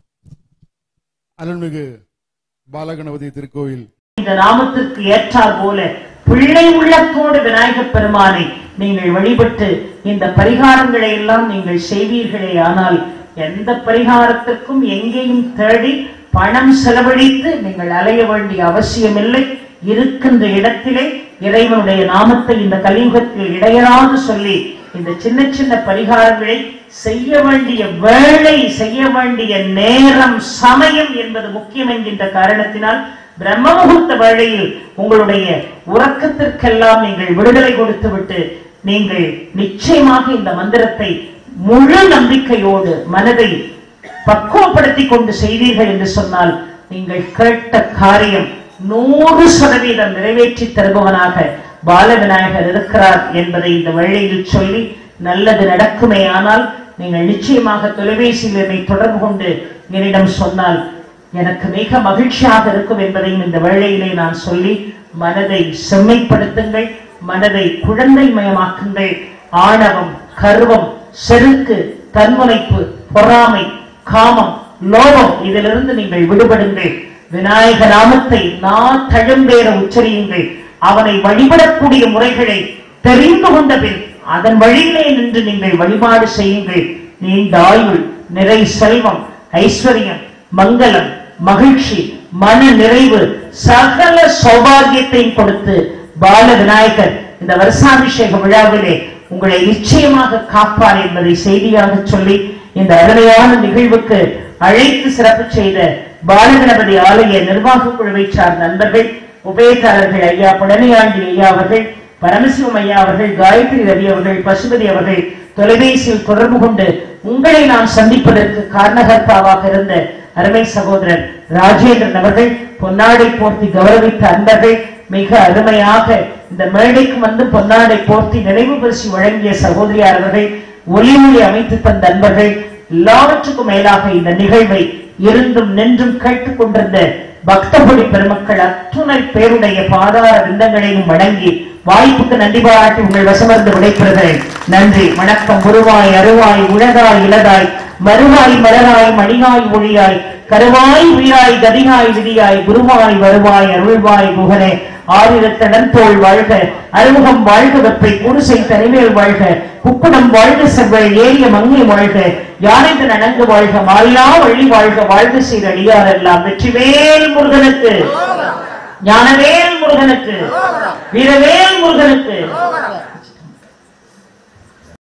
அருள்மிகு பாலகணபதி திருக்கோயில் இந்த நாமத்திற்கு ஏற்றார் போல பிள்ளை உள்ளத்தோடு விநாயகப் பெருமானை நீங்கள் வழிபட்டு இந்த பரிகாரங்களை எல்லாம் நீங்கள் செய்வீர்களே ஆனால் எந்த பரிகாரத்திற்கும் எங்கேயும் தேடி பணம் செலவழித்து நீங்கள் அலைய வேண்டிய அவசியமில்லை இருக்கின்ற இடத்திலே இறைவனுடைய நாமத்தை இந்த கலியுகத்தில் இடையராது சொல்லி இந்த சின்ன சின்ன பரிகாரங்களை செய்ய வேண்டிய வேளை செய்ய வேண்டிய நேரம் சமயம் என்பது முக்கியம் என்கின்ற காரணத்தினால் பிரம்ம முகூர்த்த வேளையில் உங்களுடைய உறக்கத்திற்கெல்லாம் நீங்கள் விடுதலை கொடுத்துவிட்டு நீங்கள் நிச்சயமாக இந்த மந்திரத்தை முழு நம்பிக்கையோடு மனதை பக்குவப்படுத்திக் கொண்டு செய்தீர்கள் என்று சொன்னால் நீங்கள் கேட்ட காரியம் நூறு சதவீதம் நிறைவேற்றி தருபவனாக பால விநாயகர் இருக்கிறார் என்பதை இந்த வேளையில் சொல்லி நல்லது நடக்குமே ஆனால் நீங்கள் நிச்சயமாக தொலைபேசியில் என்னை தொடர்பு கொண்டு என்னிடம் சொன்னால் எனக்கு மிக மகிழ்ச்சியாக இருக்கும் என்பதையும் இந்த வேளையிலே நான் சொல்லி மனதை செம்மைப்படுத்துங்கள் மனதை குழந்தைமயமாக்குங்கள் ஆணவம் கர்வம் செருக்கு தன்முனைப்பு பொறாமை காமம் லோபம் இதிலிருந்து நீங்கள் விடுபடுங்கள் விநாயக நாமத்தை நா தழும்பேற உச்சரியுங்கள் அவனை வழிபடக்கூடிய முறைகளை தெரிந்து கொண்ட பின் அதன் வழியிலே நின்று நீங்கள் வழிபாடு செய்யுங்கள் நீண்ட ஆயுள் நிறை செல்வம் ஐஸ்வர்யம் மங்களம் மகிழ்ச்சி மன நிறைவு சகல சௌபாகியத்தையும் கொடுத்து பால விநாயகர் இந்த வருஷாபிஷேக விழாவிலே உங்களை நிச்சயமாக காப்பார் என்பதை செய்தியாக சொல்லி இந்த அருமையான நிகழ்வுக்கு அழைத்து சிறப்பு செய்த பாலகணபதி ஆலய நிர்வாக குழுவை சார்ந்த நண்பர்கள் உபயதாரர்கள் ஐயா புடனியாண்டி ஐயா அவர்கள் பரமசிவம் ஐயா அவர்கள் காயத்ரி ரவி அவர்கள் பசுபதி அவர்கள் தொலைபேசியில் தொடர்பு கொண்டு உங்களை நான் சந்திப்பதற்கு காரணகர்த்தாவாக இருந்த அருமை சகோதரர் ராஜேந்திரன் அவர்கள் பொன்னாடை போர்த்தி கௌரவித்த அன்பர்கள் மிக அருமையாக இந்த மேடைக்கு வந்து பொன்னாடை போர்த்தி நினைவு பரிசு வழங்கிய சகோதரியார் அவர்கள் ஒலி ஒளி அமைத்து தந்த அன்பர்கள் எல்லாவற்றுக்கும் மேலாக இந்த நிகழ்வை இருந்தும் நின்றும் கேட்டுக் கொண்டிருந்த பக்தபுடி பெருமக்கள் அத்துணை பேருடைய பாதார விந்தங்களையும் வணங்கி வாய்ப்புக்கு நன்றி பாராட்டி உங்கள் வசமர்ந்து விடைபெறுகிறேன் நன்றி வணக்கம் உருவாய் அருவாய் உலகாய் இலதாய் மறுவாய் மலராய் மணியாய் ஒளியாய் கருவாய் உயிராய் கதியாய் விதியாய் குருவாய் வருவாய் அருள்வாய் குகனே ஆயிரத்தடன் தோள் வாழ்க அறுமுகம் வாழ்க வெப்பை குடிசை தனிமேல் வாழ்க குக்குடம் வாழ்க செவ்வாய் ஏரிய மங்கை வாழ்க யானைக்கு நடந்து வாழ்க மாறிலா வள்ளி வாழ்க வாழ்க செய்த அடியாரெல்லாம் வெற்றிவேல் முருகனுக்கு ஞானவேல் முருகனுக்கு வீரவேல் முருகனுக்கு